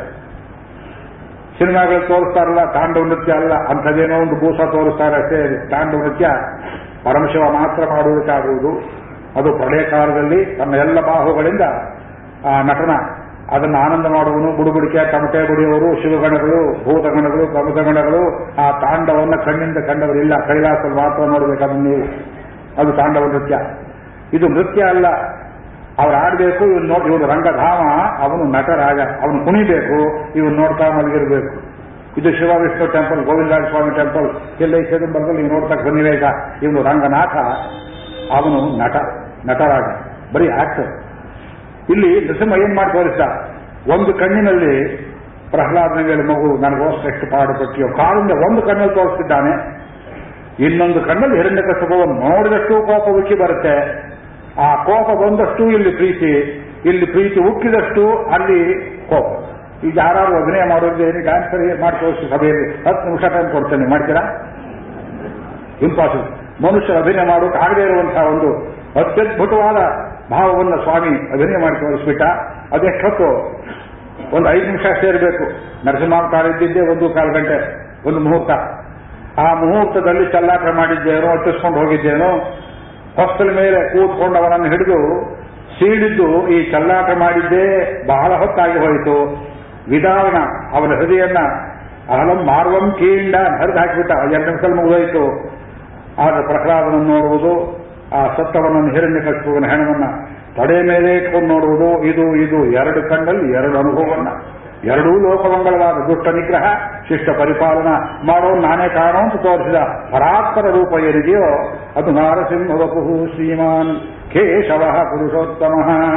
ಸಿನಿಮಾಗಳು ತೋರಿಸ್ತಾರಲ್ಲ ತಾಂಡವ ನೃತ್ಯ ಅಲ್ಲ ಅಂಥದ್ದೇನೋ ಒಂದು ಭೂಸ ತೋರಿಸ್ತಾರೆ ಅಷ್ಟೇ ಅದು. ತಾಂಡವ ನೃತ್ಯ ಪರಮಶಿವ ಮಾತ್ರ ಮಾಡುವುದಕ್ಕಾಗುವುದು ಅದು ಪ್ರಳಯ ಕಾಲದಲ್ಲಿ ತನ್ನ ಎಲ್ಲ ಬಾಹುಗಳಿಂದ ಆ ನಟನ ಅದನ್ನು ಆನಂದ ಮಾಡುವನು ಬುಡುಬುಡಿಕೆ ತಮಟೆ ಬಡಿಯುವವರು ಶಿವಗಣಗಳು ಭೂತಗಣಗಳು ಪ್ರಮುಖಗಣಗಳು ಆ ತಾಂಡವನ್ನ ಕಣ್ಣಿಂದ ಕಂಡವರಿಲ್ಲ ಕೈಲಾಸದಲ್ಲಿ ಮಾತ್ರ ನೋಡಬೇಕು ಅದನ್ನು ನೀವು ಅದು ತಾಂಡವ ನೃತ್ಯ ಇದು ನೃತ್ಯ ಅಲ್ಲ ಅವ್ರು ಆಡಬೇಕು ಇವನು ನೋಡಿ ಇವನು ರಂಗಧಾಮ ಅವನು ನಟರಾಜ ಅವನು ಕುಣಿಬೇಕು ಇವನು ನೋಡ್ತಾ ಮಲಗಿರ್ಬೇಕು ಇದು ಶಿವ ವಿಷ್ಣು ಟೆಂಪಲ್ ಗೋವಿಂದರಾಜ ಸ್ವಾಮಿ ಟೆಂಪಲ್ ಎಲ್ಲ ಈ ಚಿದಂಬರದಲ್ಲಿ ನೀವು ನೋಡ್ತಾ ಬಂದಿವೆ ಈಗ ಇವನು ರಂಗನಾಥ ಅವನು ನಟ ನಟರಾಜ ಬರೀ ಆಕ್ಟರ್ ಇಲ್ಲಿ ನರಸಿಂಹ ಏನ್ ಮಾಡಿ ತೋರಿಸ್ದ ಒಂದು ಕಣ್ಣಿನಲ್ಲಿ ಪ್ರಹ್ಲಾದನ ಮೇಲೆ ಮಗು ನನಗೋಸ್ಕರ ಎಷ್ಟು ಪಾಡುಪಟ್ಟಿಯೋ ಕಾಲಿಂದ ಒಂದು ಕಣ್ಣಲ್ಲಿ ತೋರಿಸ್ತಿದ್ದಾನೆ ಇನ್ನೊಂದು ಕಣ್ಣಲ್ಲಿ ಎರಡನೇ ಕಸಬವನ್ನು ನೋಡಿದಷ್ಟು ಕೋಪ ಉಕ್ಕಿ ಬರುತ್ತೆ ಆ ಕೋಪ ಬಂದಷ್ಟು ಇಲ್ಲಿ ಪ್ರೀತಿ ಇಲ್ಲಿ ಪ್ರೀತಿ ಉಕ್ಕಿದಷ್ಟು ಅಲ್ಲಿ ಕೋಪ ಈಗ ಯಾರು ಅಭಿನಯ ಮಾಡೋದು ಏನು ಡ್ಯಾನ್ಸರ್ ಮಾಡಿ ತೋರಿಸಿ ಸಭೆಯಲ್ಲಿ ಹತ್ತು ನಿಮಿಷ ಟೈಮ್ ಕೊಡ್ತೇನೆ ಮಾಡ್ತೀರಾ ಇಂಪಾಸಿಬಲ್ ಮನುಷ್ಯರ ಅಭಿನಯ ಮಾಡೋಕೆ ಆಗದೇ ಇರುವಂತಹ ಒಂದು ಅತ್ಯದ್ಭುತವಾದ ಭಾವವನ್ನು ಸ್ವಾಮಿ ಅಭಿನಯ ಮಾಡಿ ತೋರಿಸ್ಬಿಟ್ಟ ಅದೆಷ್ಟೊತ್ತು ಒಂದು ಐದು ನಿಮಿಷ ಸೇರಬೇಕು ನರಸಿಂಹಾವತಾರ ಇದ್ದಿದ್ದೇ ಒಂದು ಕಾಲು ಗಂಟೆ ಒಂದು ಮುಹೂರ್ತ ಆ ಮುಹೂರ್ತದಲ್ಲಿ ಚಲ್ಲಾಟ ಮಾಡಿದ್ದೇನೋ ಅಟ್ಟಿಸ್ಕೊಂಡು ಹೋಗಿದ್ದೇನೋ ಹೊಸ್ತಲ ಮೇಲೆ ಕೂತ್ಕೊಂಡು ಅವನನ್ನು ಹಿಡಿದು ಸೀಳಿದ್ದು ಈ ಚಲ್ಲಾಟ ಮಾಡಿದ್ದೇ ಬಹಳ ಹೊತ್ತಾಗಿ ಹೋಯಿತು ವಿಧಾನ ಅವನ ಹೃದಯನ್ನ ಅಹಲಂ ಮಾರ್ವಂ ಕೀಂಡ ಹರಿದು ಹಾಕಿಬಿಟ್ಟ ಎರಡು ನಿಮಿಷದಲ್ಲಿ ಮುಗಿದೋಯ್ತು ಆಗ ಪ್ರಹ್ಲಾದನನ್ನು ನೋಡುವುದು ಆ ಸತ್ತವನನ್ನು ಹಿರಣ್ಯ ಕಷ್ಟುವನ ಹೆಣವನ್ನ ತಡೆ ಮೇಲೆ ಇಟ್ಕೊಂಡು ನೋಡುವುದು ಇದು ಇದು ಎರಡು ಕಣ್ಣಲ್ಲಿ ಎರಡು ಅನುಭವವನ್ನ ಎರಡೂ ಲೋಕಮಂಗಳವಾದ ದುಷ್ಟ ನಿಗ್ರಹ ಶಿಷ್ಟ ಪರಿಪಾಲನ ಮಾಡೋ ನಾನೇ ಕಾರಣ ಅಂತ ತೋರಿಸಿದ ಪರಾತ್ಪರ ರೂಪ ಏನಿದೆಯೋ ಅದು ನಾರಸಿಂಹ ವಪು ಶ್ರೀಮಾನ್ ಕೇಶವ ಪುರುಷೋತ್ತಮ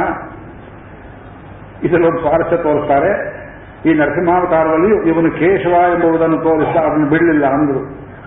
ಇದರಲ್ಲೊಂದು ಸ್ವಾರಸ್ಯ ತೋರಿಸ್ತಾರೆ ಈ ನರಸಿಂಹಾವತಾರದಲ್ಲಿ ಇವನು ಕೇಶವ ಎಂಬುದನ್ನು ತೋರಿಸ್ತಾ ಅದನ್ನು ಬಿಡಲಿಲ್ಲ ಅಂದ್ರು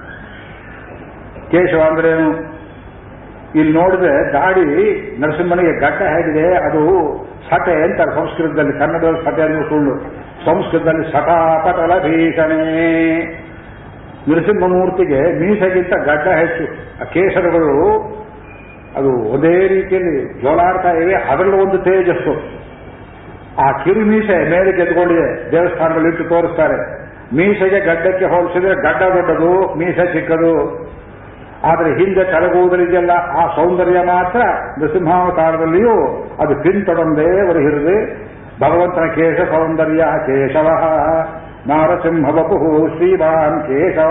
ಕೇಶವ ಅಂದ್ರೇನು ಇಲ್ಲಿ ನೋಡಿದ್ರೆ ದಾಡಿ ನರಸಿಂಹನಿಗೆ ಗಡ್ಡ ಹೇಗಿದೆ ಅದು ಸಟೆ ಅಂತಾರೆ ಸಂಸ್ಕೃತದಲ್ಲಿ ಕನ್ನಡದಲ್ಲಿ ಸಟೆ ಅಂದ್ರೆ ಸುಳ್ಳು ಸಂಸ್ಕೃತದಲ್ಲಿ ಸಟಾಪಟಲ ಭೀಷಣೆ ನರಸಿಂಹಮೂರ್ತಿಗೆ ಮೀಸೆಗಿಂತ ಗಡ್ಡ ಹೆಚ್ಚು ಆ ಕೇಸರಗಳು ಅದು ಒಂದೇ ರೀತಿಯಲ್ಲಿ ಜೋಲಾಡ್ತಾ ಇವೆ ಅದರಲ್ಲೂ ಒಂದು ತೇಜಸ್ಸು ಆ ಕಿರು ಮೀಸೆ ಮೇಲೆ ಗೆದ್ಕೊಂಡಿದೆ ದೇವಸ್ಥಾನದಲ್ಲಿ ಇಟ್ಟು ತೋರಿಸ್ತಾರೆ ಮೀಸೆಗೆ ಗಡ್ಡಕ್ಕೆ ಹೋಲಿಸಿದ್ರೆ ಗಡ್ಡ ದೊಡ್ಡದು ಮೀಸೆ ಚಿಕ್ಕದು ಆದರೆ ಹಿಂದೆ ತಲೆಗೂದಲಿದೆಯಲ್ಲ ಆ ಸೌಂದರ್ಯ ಮಾತ್ರ ನೃಸಿಂಹಾವತಾರದಲ್ಲಿಯೂ ಅದು ಪಿಂತೊಡೊಂದೇ ಹೊರಹಿರಿದು ಭಗವಂತನ ಕೇಶ ಸೌಂದರ್ಯ ಕೇಶವ ನಾರಸಿಂಹ ವಪು ಶ್ರೀಮಾನ್ ಕೇಶವ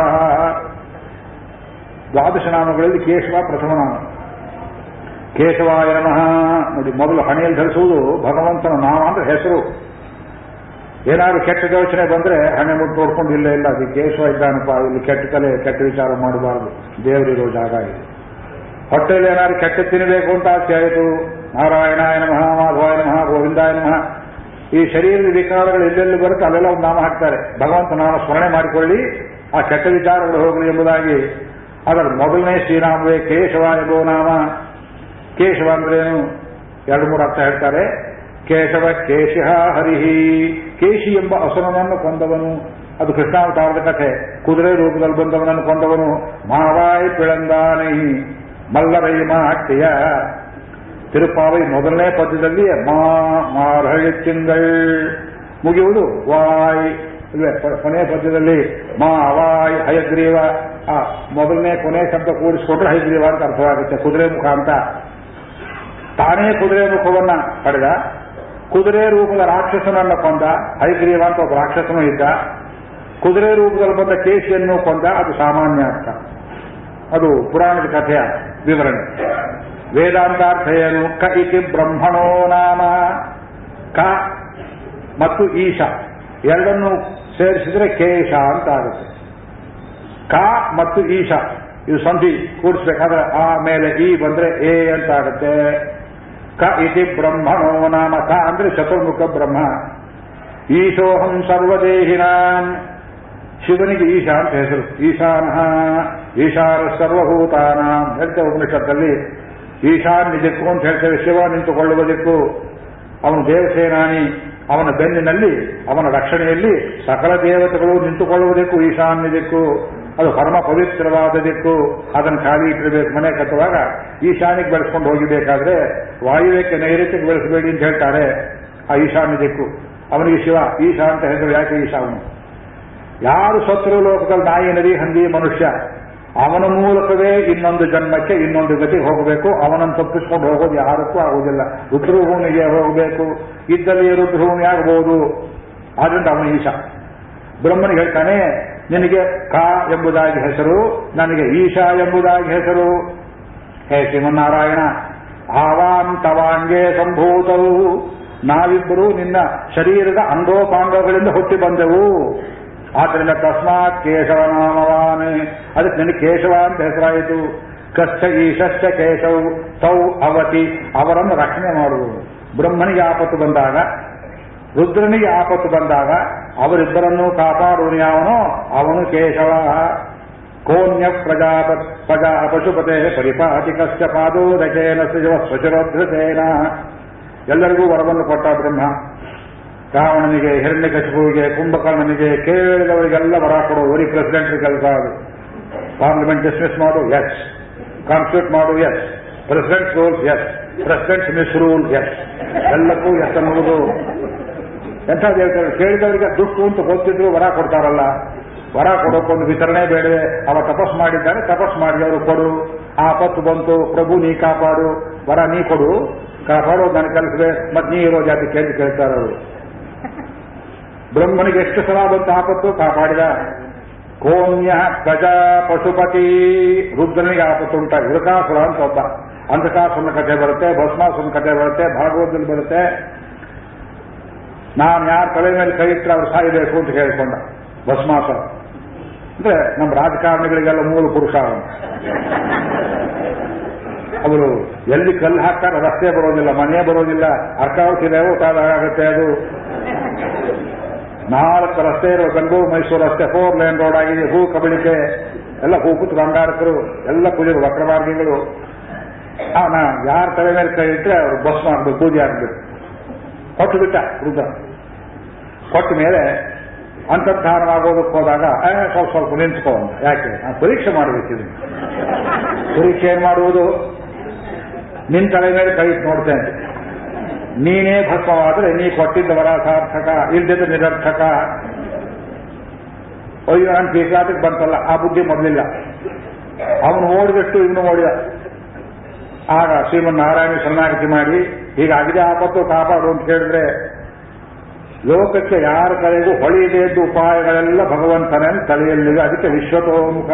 ದ್ವಾದಶ ನಾಮಗಳಲ್ಲಿ ಕೇಶವ ಪ್ರಥಮ ನಾಮ ಕೇಶವಾಯ ನಮಃ ನೋಡಿ ಮೊದಲು ಹಣೆಯಲ್ಲಿ ಧರಿಸುವುದು ಭಗವಂತನ ನಾಮ ಅಂದ್ರೆ ಹೆಸರು ಏನಾದ್ರು ಕೆಟ್ಟ ಯೋಚನೆ ಬಂದ್ರೆ ಹಣೆ ಮುಟ್ಟು ನೋಡ್ಕೊಂಡು ಇಲ್ಲ ಇಲ್ಲ ಅದು ಕೇಶವ ಇದ್ದಾನಪ್ಪ ಇಲ್ಲಿ ಕೆಟ್ಟ ಕಲೆ ಕೆಟ್ಟ ವಿಚಾರ ಮಾಡಬಾರದು ದೇವರಿರೋ ಜಾಗ ಇದೆ ಹೊಟ್ಟೆಯಲ್ಲಿ ಏನಾದ್ರು ಕೆಟ್ಟ ತಿನ್ನಬೇಕು ಅಂತ ಆಸೆ ಆಯಿತು ನಾರಾಯಣಾಯ ನಮಃ ಮಾಧವಾಯ ನಮಃ ಗೋವಿಂದಾಯ ನಮಃ ಈ ಶರೀರದ ವಿಕಾರಗಳು ಎಲ್ಲೆಲ್ಲಿ ಬರುತ್ತೆ ಅಲ್ಲೆಲ್ಲ ಒಂದು ನಾಮ ಹಾಕ್ತಾರೆ ಭಗವಂತ ನಾಮ ಸ್ಮರಣೆ ಮಾಡಿಕೊಳ್ಳಿ ಆ ಕೆಟ್ಟ ವಿಚಾರಗಳು ಹೋಗಲಿ ಎಂಬುದಾಗಿ ಅದರ ಮೊದಲನೇ ಶ್ರೀನಾಮವೇ ಕೇಶವ ಎಂಬುವ ನಾಮ ಕೇಶವ ಅಂದ್ರೇನು ಎರಡು ಮೂರು ಅರ್ಥ ಹೇಳ್ತಾರೆ ಕೇಶವ ಕೇಶಿಹ ಹರಿಹಿ ಕೇಶಿ ಎಂಬ ಅಸುರನನ್ನು ಕೊಂದವನು ಅದು ಕೃಷ್ಣಾವತಾರದ ಕಥೆ ಕುದುರೆ ರೂಪದಲ್ಲಿ ಬಂದವನನ್ನು ಕೊಂದವನು ಮಾವಾಯ್ ಪಿಳಂದಾನೈ ಮಲ್ಲರೈ ಮಾಟ್ಟಿಯ ತಿರುಪಾವೈ ಮೊದಲನೇ ಪದ್ಯದಲ್ಲಿ ಮಾ ಮಾರ್ಹಳಿತ್ತಿಂಗಳ್ ಮುಗಿಯುವುದು ವಾಯ್ ಇಲ್ವೇ ಪ- ಕೊನೆಯ ಪದ್ಯದಲ್ಲಿ ಮಾ ವಾಯ್ ಹಯಗ್ರೀವ ಆ ಮೊದಲನೇ ಕೊನೆ ಶಬ್ದ ಕೂಡಿಸ್ಕೊಂಡ್ರೆ ಹಯಗ್ರೀವ ಅಂತ ಅರ್ಥವಾಗುತ್ತೆ ಕುದುರೆ ಮುಖ ಅಂತ ತಾನೇ ಕುದುರೆ ಮುಖವನ್ನ ಪಡೆದ ಕುದುರೆ ರೂಪದ ರಾಕ್ಷಸನನ್ನ ಕೊಂದ ಹೈಗ್ರೀವ ಅಂತ ಒಬ್ಬ ರಾಕ್ಷಸನೂ ಇದ್ದ ಕುದುರೆ ರೂಪದಲ್ಲಿ ಬಂದ ಕೇಶಿಯನ್ನು ಕೊಂದ ಅದು ಸಾಮಾನ್ಯ ಅರ್ಥ ಅದು ಪುರಾಣದ ಕಥೆಯ ವಿವರಣೆ ವೇದಾಂತಾರ್ಥ ಏನು ಕ ಇತಿ ಬ್ರಹ್ಮಣೋ ನಾಮ ಕ ಮತ್ತು ಈಶ ಎರಡನ್ನು ಸೇರಿಸಿದ್ರೆ ಕೇಶ ಅಂತ ಆಗುತ್ತೆ ಕ ಮತ್ತು ಈಶ ಇದು ಸಂಧಿ ಕೂಡಿಸ್ಬೇಕಾದ್ರೆ ಆ ಮೇಲೆ ಈ ಬಂದ್ರೆ ಎ ಅಂತ ಆಗುತ್ತೆ ಕ ಇತಿ ಬ್ರಹ್ಮಣೋ ನಾಮ ಕ ಅಂದ್ರೆ ಚತುರ್ಮುಖ ಬ್ರಹ್ಮ ಈಶೋಹಂ ಸರ್ವದೇಹಿನಾನ್ ಶಿವನಿಗೆ ಈಶಾ ಅಂತ ಹೆಸರು ಈಶಾನ ಈಶಾನ ಸರ್ವಭೂತಾನ ಹೇಳ್ತೇವೆ ಉಪನಿಷತ್ತಲ್ಲಿ ಈಶಾನ್ಯ ದಿಕ್ಕು ಅಂತ ಹೇಳ್ತೇವೆ ಶಿವ ನಿಂತುಕೊಳ್ಳುವ ದಿಕ್ಕು ಅವನು ದೇವಸೇನಾನಿ ಅವನ ಬೆನ್ನಿನಲ್ಲಿ ಅವನ ರಕ್ಷಣೆಯಲ್ಲಿ ಸಕಲ ದೇವತೆಗಳು ನಿಂತುಕೊಳ್ಳುವುದಕ್ಕೂ ಈಶಾನ್ಯ ದಿಕ್ಕು ಅದು ಪರಮ ಪವಿತ್ರವಾದ ದಿಕ್ಕು ಅದನ್ನು ಖಾಲಿ ಇಟ್ಟಿರಬೇಕು ಮನೆ ಕಟ್ಟುವಾಗ ಈಶಾನ್ಯಕ್ಕೆ ಬೆಳೆಸ್ಕೊಂಡು ಹೋಗಿಬೇಕಾದ್ರೆ ವಾಯುವ್ಯಕ್ಕೆ ನೈಋತ್ಯಕ್ಕೆ ಬೆಳೆಸಬೇಡಿ ಅಂತ ಹೇಳ್ತಾರೆ ಆ ಈಶಾನ್ಯ ದಿಕ್ಕು ಅವನಿಗೆ ಶಿವ ಈಶಾ ಅಂತ ಹೇಳಿದ್ರು ಯಾಕೆ ಈಶಾ ಅವನು ಯಾರು ಸತ್ರು ಲೋಕದಲ್ಲಿ ನಾಯಿ ನದಿ ಹಂದಿ ಮನುಷ್ಯ ಅವನ ಮೂಲಕವೇ ಇನ್ನೊಂದು ಜನ್ಮಕ್ಕೆ ಇನ್ನೊಂದು ಗತಿಗೆ ಹೋಗಬೇಕು ಅವನನ್ನು ತಪ್ಪಿಸ್ಕೊಂಡು ಹೋಗೋದು ಯಾರಕ್ಕೂ ಆಗುವುದಿಲ್ಲ ರುದ್ರಭೂಮಿಗೆ ಹೋಗಬೇಕು ಇದ್ದಲ್ಲಿ ರುದ್ರಭೂಮಿ ಆಗಬಹುದು ಆದ್ರಿಂದ ಅವನು ಈಶಾ ಬ್ರಹ್ಮನಿಗೆ ಹೇಳ್ತಾನೆ ನಿನಗೆ ಕಾ ಎಂಬುದಾಗಿ ಹೆಸರು ನನಗೆ ಈಶಾ ಎಂಬುದಾಗಿ ಹೆಸರು ಹೇ ಶ್ರೀಮನ್ನಾರಾಯಣ ಆವಾಂ ತವಾಂಗೆ ಸಂಭೂತವು ನಾವಿಬ್ಬರು ನಿನ್ನ ಶರೀರದ ಅಂಗೋಪಾಂಗಗಳಿಂದ ಹುಟ್ಟಿ ಬಂದೆವು ಆದ್ದರಿಂದ ತಸ್ಮಾತ್ ಕೇಶವ ನಾಮವಾನ್ ಅದಕ್ಕೆ ನನಗೆ ಕೇಶವ ಅಂತ ಹೆಸರಾಯಿತು ಕಷ್ಟ ಈಶಶ್ಚ ಕೇಶವ್ ತೌ ಅವತಿ ಅವರನ್ನು ರಕ್ಷಣೆ ಮಾಡುವುದು ಬ್ರಹ್ಮನಿಗೆ ಆಪತ್ತು ಬಂದಾಗ ರುದ್ರನಿಗೆ ಆಪತ್ತು ಬಂದಾಗ ಅವರಿಬ್ಬರನ್ನು ಕಾಪಾಡುವನು ಯಾವನೋ ಅವನು ಕೇಶವ ಕೋನ್ಯ ಪ್ರಜಾಪ ಪ್ರಜಾ ಪಶುಪತೆ ಪರಿಪಾಟಿ ಕಶ್ಚ ಪಾದೋದಕೇನ ಸೃಜವ ಸ್ವಚರೋಧೃತೇನ ಎಲ್ಲರಿಗೂ ವರವನ್ನು ಕೊಟ್ಟ ಬ್ರಹ್ಮ ರಾವಣನಿಗೆ ಹಿರಣ್ಯಕಶಿಪುವಿಗೆ ಕುಂಭಕರ್ಣನಿಗೆ ಕೇಳಿದವರಿಗೆಲ್ಲ ವರ ಕೊಡು ಬರೀ ಪ್ರೆಸಿಡೆಂಟ್ ಕೆಲಸ ಅದು ಪಾರ್ಲಿಮೆಂಟ್ ಡಿಸ್ಮಿಸ್ ಮಾಡು ಎಸ್ ಕಾನ್ಸ್ಟಿಟ್ಯೂಟ್ ಮಾಡು yes president rules yes president misrule yes ಎಲ್ಲಕ್ಕೂ ಎಸ್ ಅನ್ನುವುದು ಎಂಥ ದೇವತೆಗಳು ಕೇಳಿದವರಿಗೆ ದುಡ್ಡು ಅಂತ ಗೊತ್ತಿದ್ರು ವರ ಕೊಡ್ತಾರಲ್ಲ ವರ ಕೊಡೋಕ್ಕೊಂದು ವಿತರಣೆ ಬೇಡವೆ ಅವ ತಪಸ್ ಮಾಡಿದ್ದಾರೆ ತಪಸ್ ಮಾಡಿ ಅವರು ಕೊಡು ಆಪತ್ತು ಬಂತು ಪ್ರಭು ನೀ ಕಾಪಾಡು ವರ ನೀ ಕೊಡು ಕಾಪಾಡೋದು ನನ್ನ ಕೆಲಸವೇ ಮತ್ತೆ ನೀ ಇರೋ ಜಾತಿ ಕೇಳಿ ಕೇಳ್ತಾರೆ ಅವರು ಬ್ರಹ್ಮನಿಗೆ ಎಷ್ಟು ಸಲ ಬಂತು ಆಪತ್ತು ಕಾಪಾಡಿದ ಕೋನ್ಯ ಪ್ರಜಾ ಪಶುಪತಿ ರುದ್ರನಿಗೆ ಆಪತ್ತು ಉಂಟ ವೃಕಾಸುರ ಅಂತ ಒಬ್ಬ ಅಂಧಕಾಸುರನ ಕಥೆ ಬರುತ್ತೆ ಭಸ್ಮಾಸುರನ ಕಥೆ ಬರುತ್ತೆ ಭಾಗವತದಲ್ಲಿ ಬರುತ್ತೆ ನಾನು ಯಾರ ತಲೆ ಮೇಲೆ ಕೈ ಇಟ್ಟರೆ ಅವ್ರು ಸಾಯಬೇಕು ಅಂತ ಹೇಳ್ಕೊಂಡ ಭಸ್ಮಾಸುರ ಅಂದ್ರೆ ನಮ್ಮ ರಾಜಕಾರಣಿಗಳಿಗೆಲ್ಲ ಮೂಲ ಪುರುಷ ಅವನು ಅವರು ಎಲ್ಲಿ ಕಲ್ಲು ಹಾಕ್ತಾರೆ ರಸ್ತೆ ಬರೋದಿಲ್ಲ ಮನೆ ಬರೋದಿಲ್ಲ ಅರ್ಕಾವತಿ ಆಗುತ್ತೆ ಅದು ನಾಲ್ಕು ರಸ್ತೆ ಇರೋ ಬೆಂಗಳೂರು ಮೈಸೂರು ರಸ್ತೆ ಫೋರ್ ಲೈನ್ ರೋಡ್ ಆಗಿದೆ ಹೂ ಕಬಳಿಕೆ ಎಲ್ಲ ಹೂಪುತ್ ಗಂಗಾರಕರು ಎಲ್ಲ ಪೂಜೆರು ವಕ್ರಮಾರ್ಗಿಗಳು ಅವನ ಯಾರ ತಲೆ ಮೇಲೆ ಕೈ ಇಟ್ಟರೆ ಅವರು ಬಸ್ ಮಾಡಬೇಕು ಪೂಜೆ ಆಗಬೇಕು ಕೊಟ್ಟು ಬಿಟ್ಟ ರುದ್ರ ಕೊಟ್ಟ ಮೇಲೆ ಅಂತರ್ಧಾನವಾಗೋದಕ್ಕೆ ಹೋದಾಗ ಏ, ಸ್ವಲ್ಪ ಸ್ವಲ್ಪ ನಿಂತ್ಕೋ ಅಂತ ಯಾಕೆ ನಾನು ಪರೀಕ್ಷೆ ಮಾಡಬೇಕಿದೆ ಪರೀಕ್ಷೆ ಏನ್ ಮಾಡುವುದು ನಿನ್ ತಲೆ ಮೇಲೆ ಕೈ ಇಟ್ಟು ನೋಡ್ತೇನೆ ನೀನೇ ಭಸ್ಮವಾದ್ರೆ ನೀ ಕೊಟ್ಟಿದ್ದ ವರ ಸಾರ್ಥಕ ಇಲ್ದಿದ್ದ ನಿರರ್ಥಕ ಅಯ್ಯೋ ನಾನು ಪೀಕಾಟಕ್ಕೆ ಬಂತಲ್ಲ ಆ ಬುದ್ಧಿ ಮೊದಲಿಲ್ಲ ಅವನು ಓಡಿದಷ್ಟು ಇವನು ಓಡಿದ ಆಗ ಶ್ರೀಮನ್ ನಾರಾಯಣ ಶರಣಾಗತಿ ಮಾಡಿ ಹೀಗಾಗಿದೆ ಆಪತ್ತು ಕಾಪಾಡು ಅಂತ ಹೇಳಿದ್ರೆ ಲೋಕಕ್ಕೆ ಯಾರ ಕಡೆಗೂ ಹೊಳೆಯದೇ ಇದ್ದ ಉಪಾಯಗಳೆಲ್ಲ ಭಗವಂತನೇ ತಲೆಯಲ್ಲಿದೆ ಅದಕ್ಕೆ ವಿಶ್ವತೋಮುಖ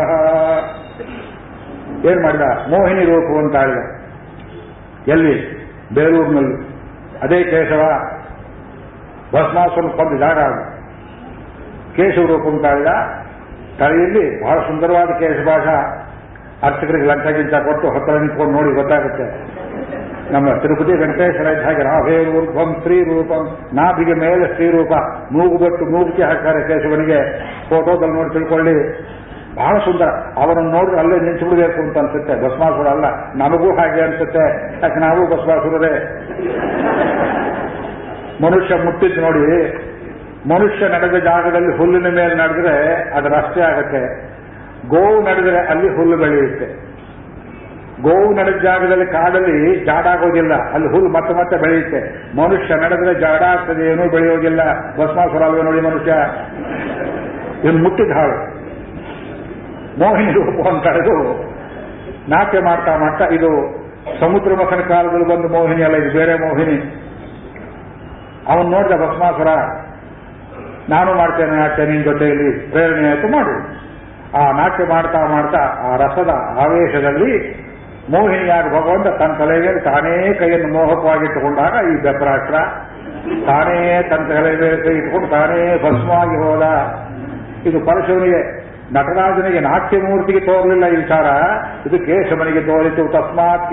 ಏನ್ ಮಾಡಿದ ಮೋಹಿನಿ ರೂಪು ಅಂತ ಆಳಿದ ಎಲ್ಲಿ ಬೇಲೂರಿನಲ್ಲಿ ಅದೇ ಕೇಶವ ಭಸ್ಮಾಸುರ ಕೊಂದ ಜಾಗ ಅದು ಕೇಶವ ರೂಪ ಅಂತ ಆಳಿದ ತಲೆಯಲ್ಲಿ ಬಹಳ ಸುಂದರವಾದ ಕೇಶಭಾಷ ಅರ್ಚಕರಿಗೆ ಲಂಚ ಗಿಂಚ ಕೊಟ್ಟು ಹತ್ತಿರ ನಿಂತ್ಕೊಂಡು ನೋಡಿ ಗೊತ್ತಾಗುತ್ತೆ ನಮ್ಮ ತಿರುಪತಿ ವೆಂಕಟೇಶ್ವರ ಇದ್ದ ಹಾಗೆ ರಾಭೇ ರೂಪಂ ಸ್ತ್ರೀ ರೂಪಂ ನಾಭಿಗೆ ಮೇಲೆ ಸ್ತ್ರೀ ರೂಪ ಮೂಗು ಬಟ್ಟು ಮೂಗುತಿ ಹಾಕ್ತಾರೆ ಕೇಶವನಿಗೆ ಫೋಟೋದಲ್ಲಿ ನೋಡಿ ತಿಳ್ಕೊಳ್ಳಿ ಬಹಳ ಸುಂದರ ಅವರನ್ನು ನೋಡಿದ್ರೆ ಅಲ್ಲೇ ನಿಂತು ಬಿಡಬೇಕು ಅಂತ ಅನ್ಸುತ್ತೆ ಭಸ್ಮಾಸುರ ಅಲ್ಲ ನಮಗೂ ಹಾಗೆ ಅನ್ಸುತ್ತೆ ಯಾಕೆ ನಾವು ಭಸ್ಮಾಸುರರೇ ಮನುಷ್ಯ ಮುಟ್ಟಿದ್ದು ನೋಡಿ ಮನುಷ್ಯ ನಡೆದ ಜಾಗದಲ್ಲಿ ಹುಲ್ಲಿನ ಮೇಲೆ ನಡೆದ್ರೆ ಅದು ರಸ್ತೆ ಆಗುತ್ತೆ ಗೋವು ನಡೆದರೆ ಅಲ್ಲಿ ಹುಲ್ಲು ಬೆಳೆಯುತ್ತೆ ಗೋವು ನಡೆದ ಜಾಗದಲ್ಲಿ ಕಾಡಲ್ಲಿ ಜಾಡಾಗೋದಿಲ್ಲ ಅಲ್ಲಿ ಹುಲ್ಲು ಮತ್ತೆ ಮತ್ತೆ ಬೆಳೆಯುತ್ತೆ ಮನುಷ್ಯ ನಡೆದ್ರೆ ಜಾಡ ಆಗ್ತದೆ ಏನೂ ಬೆಳೆಯೋದಿಲ್ಲ ಭಸ್ಮಾಸುರ ಅಲ್ವೇ ನೋಡಿ ಮನುಷ್ಯ ಇನ್ನು ಮುಟ್ಟಿದ ಹಾಳು ಮೋಹಿನಿ ರೂಪ ಅಂತ ಇದು ನಾಟ್ಯ ಮಾಡ್ತಾ ಮಾಡ್ತಾ ಇದು ಸಮುದ್ರ ಮಥನ ಕಾಲದಲ್ಲಿ ಬಂದ ಮೋಹಿನಿ ಅಲ್ಲ ಇದು ಬೇರೆ ಮೋಹಿನಿ ಅವನು ನೋಡಿದ ಭಸ್ಮಾಸುರ ನಾನು ಮಾಡ್ತೇನೆ ನಾಟ್ಯ ನಿನ್ ಜೊತೆಯಲ್ಲಿ ಪ್ರೇರಣೆ ಆಯ್ತು ಮಾಡು ಆ ನಾಟ್ಯ ಮಾಡ್ತಾ ಮಾಡ್ತಾ ಆ ರಸದ ಆವೇಶದಲ್ಲಿ ಮೋಹಿನಿಯಾಗಿ ಭಗವಂತ ತನ್ನ ತಲೆ ಮೇಲೆ ತಾನೇ ಕೈಯನ್ನು ಮೋಹಕವಾಗಿಟ್ಟುಕೊಂಡಾಗ ಈ ಬೆಪ್ರಾಷ್ಟ್ರ ತಾನೇ ತನ್ನ ತಲೆ ಮೇಲೆ ಕೈ ಇಟ್ಕೊಂಡು ತಾನೇ ಭಸ್ಮವಾಗಿ ಹೋದ ಇದು ಪರಶುವನಿಗೆ ನಟರಾಜನಿಗೆ ನಾಟ್ಯ ಮೂರ್ತಿಗೆ ತೋರಲಿಲ್ಲ ಈ ವಿಚಾರ ಇದು ಕೇಶವನಿಗೆ ತೋರಿತು ತಸ್ಮಾತ್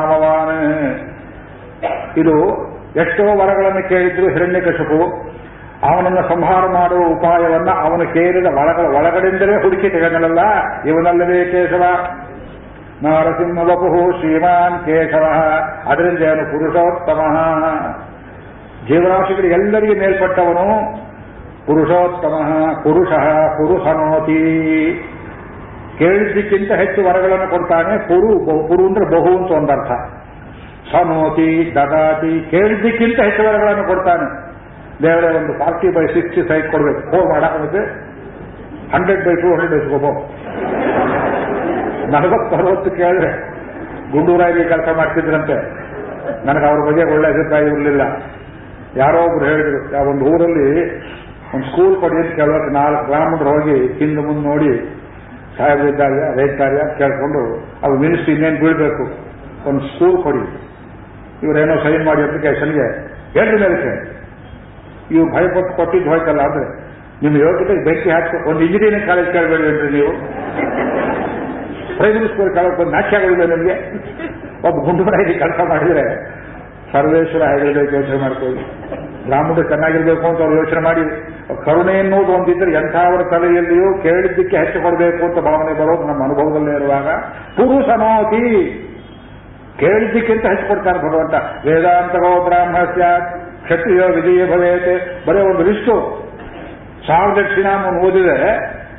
ಕೇಶವನಾಮವಾನ್ ಇದು ಎಷ್ಟೋ ವರಗಳನ್ನು ಕೇಳಿದ್ರು ಹಿರಣ್ಯಕಶಿಪು ಅವನನ್ನು ಸಂಹಾರ ಮಾಡುವ ಉಪಾಯವನ್ನ ಅವನು ಕೇಳಿದ ಒಳಗ ಒಳಗಡೆಯಿಂದಲೇ ಹುಡುಕಿ ತೆಗೆದನಲ್ಲ ಇವನಲ್ಲವೇ ಕೇಶವ ನರಸಿಂಹ ವಪು ಶ್ರೀಮಾನ್ ಕೇಶವ ಅದರಿಂದ ಅವನು ಪುರುಷೋತ್ತಮ ಜೀವರಾಶಿಗಳಿಗೆಲ್ಲರಿಗೆ ಮೇಲ್ಪಟ್ಟವನು ಪುರುಷೋತ್ತಮ ಪುರುಷ ಪುರುಷನೋತಿ ಕೇಳಿದ್ದಕ್ಕಿಂತ ಹೆಚ್ಚು ವರಗಳನ್ನು ಕೊಡ್ತಾನೆ ಪುರು ಪುರು ಅಂದ್ರೆ ಬಹು ಅಂತ ಒಂದರ್ಥ ಸನೋತಿ ದದಾತಿ ಕೇಳಿದ್ದಕ್ಕಿಂತ ಹೆಚ್ಚು ವರಗಳನ್ನು ಕೊಡ್ತಾನೆ ದೇವರೇ ಒಂದು ಫಾರ್ಟಿ ಬೈ ಸಿಕ್ಸ್ಟಿ ಸೈಟ್ ಕೊಡ್ಬೇಕು ಹೋ ಮಾಡಕ್ಕೆ ಹಂಡ್ರೆಡ್ ಬೈ ಟೂ ಹಂಡ್ರೆಡ್ ಇಸ್ಕೋಬೋ ನಲವತ್ತು ಅರವತ್ತು ಕೇಳಿದ್ರೆ ಗುಂಡೂರಾಗಿ ಕೆಲಸ ಮಾಡ್ತಿದ್ರಂತೆ ನನಗೆ ಅವ್ರ ಬಗ್ಗೆ ಒಳ್ಳೆ ಅಭಿಪ್ರಾಯ ಇರಲಿಲ್ಲ ಯಾರೋ ಒಬ್ರು ಹೇಳಿದ್ರು ಆ ಒಂದು ಊರಲ್ಲಿ ಒಂದು ಸ್ಕೂಲ್ ಕೊಡಿ ಅಂತ ಕೇಳೋಕೆ ನಾಲ್ಕು ಬ್ರಾಹ್ಮಣರು ಹೋಗಿ ಹಿಂದೆ ಮುಂದೆ ನೋಡಿ ಸಾಹೇಬರಿದ್ದಾರೆ ರೈತಾರೆ ಅಂತ ಕೇಳ್ಕೊಂಡು ಅವ್ರು ಮಿನಿಸ್ಟ್ರಿ ಇನ್ನೇನು ಬೀಳ್ಬೇಕು ಒಂದು ಸ್ಕೂಲ್ ಕೊಡಿ ಇವರೇನೋ ಸೈನ್ ಮಾಡಿ ಅಪ್ಲಿಕೇಶನ್ಗೆ ಹೇಳ್ರಿ ಮೇಲೆ ಇವು ಭಯಪಟ್ಟು ಕೊಟ್ಟಿದ್ದು ಹೋಯ್ತಲ್ಲ ಅಂದ್ರೆ ನಿಮ್ಮ ಯೋಗ್ಯತೆ ಬೆಂಕಿ ಹಾಕಿ ಒಂದು ಇಂಜಿನಿಯರಿಂಗ್ ಕಾಲೇಜ್ ಕೇಳಬೇಡಿ ಅಂದ್ರೆ ನೀವು ಪ್ರೈಮರಿ ಸ್ಕೂಲ್ ಕಾಲೇಜ್ ಬಂದು ನಾಟ್ಯ ಆಗೋದಿಲ್ಲ ನಿಮಗೆ ಒಬ್ಬ ಗುಂಡುಮರಾಗಿ ಕೆಲಸ ಮಾಡಿದ್ರೆ ಸರ್ವೇಶ್ವರ ಹೇಗಿರ್ಬೇಕು ಯೋಚನೆ ಮಾಡ್ಕೊಳ್ಳಿ ಬ್ರಾಹ್ಮಣರು ಚೆನ್ನಾಗಿರ್ಬೇಕು ಅಂತ ಅವ್ರು ಯೋಚನೆ ಮಾಡಿ ಕರುಣೆ ಎನ್ನುವುದು ಒಂದಿದ್ರೆ ಎಂಥವರ ತಲೆಯಲ್ಲಿಯೂ ಕೇಳಿದ್ದಕ್ಕೆ ಹೆಚ್ಚು ಕೊಡಬೇಕು ಅಂತ ಭಾವನೆ ಬರೋದು ನಮ್ಮ ಅನುಭವದಲ್ಲೇ ಇರುವಾಗ ಪುರುಷನೋತಿ ಕೇಳಿದ್ದಕ್ಕಿಂತ ಹೆಚ್ಚು ಕೊಡ್ತಾನೆ ಭಗವಂತ ವೇದಾಂತಗೋ ಬ್ರಾಹ್ಮಸ್ಯ ಕ್ಷತ್ರಿಯ ವಿಜಯ ಭವೇತೆ ಬರೀ ಒಂದು ಲಿಸ್ಟು ಸಾವಿರದ ಕ್ಷಿಣಾಮನ್ನು ಓದಿದರೆ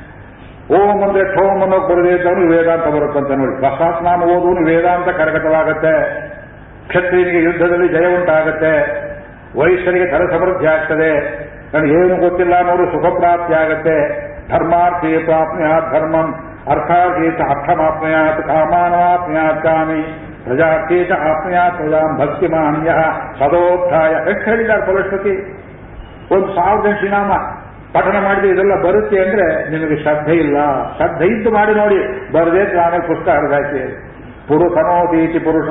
ಓಂ ಅಂದ್ರೆ ಠೋಮ್ ಅನ್ನೋಕ್ ಬರದೇ ಇದ್ದವನು ವೇದಾಂತ ಬರುತ್ತಂತ ನೋಡಿ ಬಸವಸ್ನಾಮ ಓದುವನು ವೇದಾಂತ ಕರಗತವಾಗತ್ತೆ ಕ್ಷತ್ರಿಯನಿಗೆ ಯುದ್ಧದಲ್ಲಿ ಜಯ ಉಂಟಾಗತ್ತೆ ವೈಶ್ಯರಿಗೆ ಧನ ಸಮೃದ್ಧಿ ಆಗ್ತದೆ ನನಗೆ ಏನು ಗೊತ್ತಿಲ್ಲ ಅನ್ನೋರು ಸುಖ ಪ್ರಾಪ್ತಿ ಆಗತ್ತೆ ಧರ್ಮಾರ್ಥಿ ಪ್ರಾಪ್ನುಯಾತ್ ಧರ್ಮಂ ಅರ್ಥಾರ್ಥೀತ ಅರ್ಥಮಾಪ್ನುಯಾತ್ ಕಾಮಾನವಾಪ್ನುಯಾತ್ ಕಾಮಿ ಪ್ರಜಾರ್ಥೀತ ಆಪ್ನುಯಾತ್ ಪ್ರಜಾಂ ಭಕ್ತಿಮಾನ್ಯ ಸದೋತ್ಥಾಯ ಎಷ್ಟು ಹೇಳಿದ್ದಾರೆ ಫಲಶ್ರುತಿ ಒಂದು ಸಾವಿರದ ಶ್ರೀನಾಮ ಪಠನ ಮಾಡಿದ್ರೆ ಇದೆಲ್ಲ ಬರುತ್ತೆ ಅಂದ್ರೆ ನಿಮಗೆ ಶ್ರದ್ಧೆ ಇಲ್ಲ ಶ್ರದ್ಧೆ ಇದ್ದು ಮಾಡಿ ನೋಡಿ ಬರದೇ ಆಮೇಲೆ ಪುಸ್ತಕ ಹರಿದಾಕಿ ಪುರುಷನೋದೀತಿ ಪುರುಷ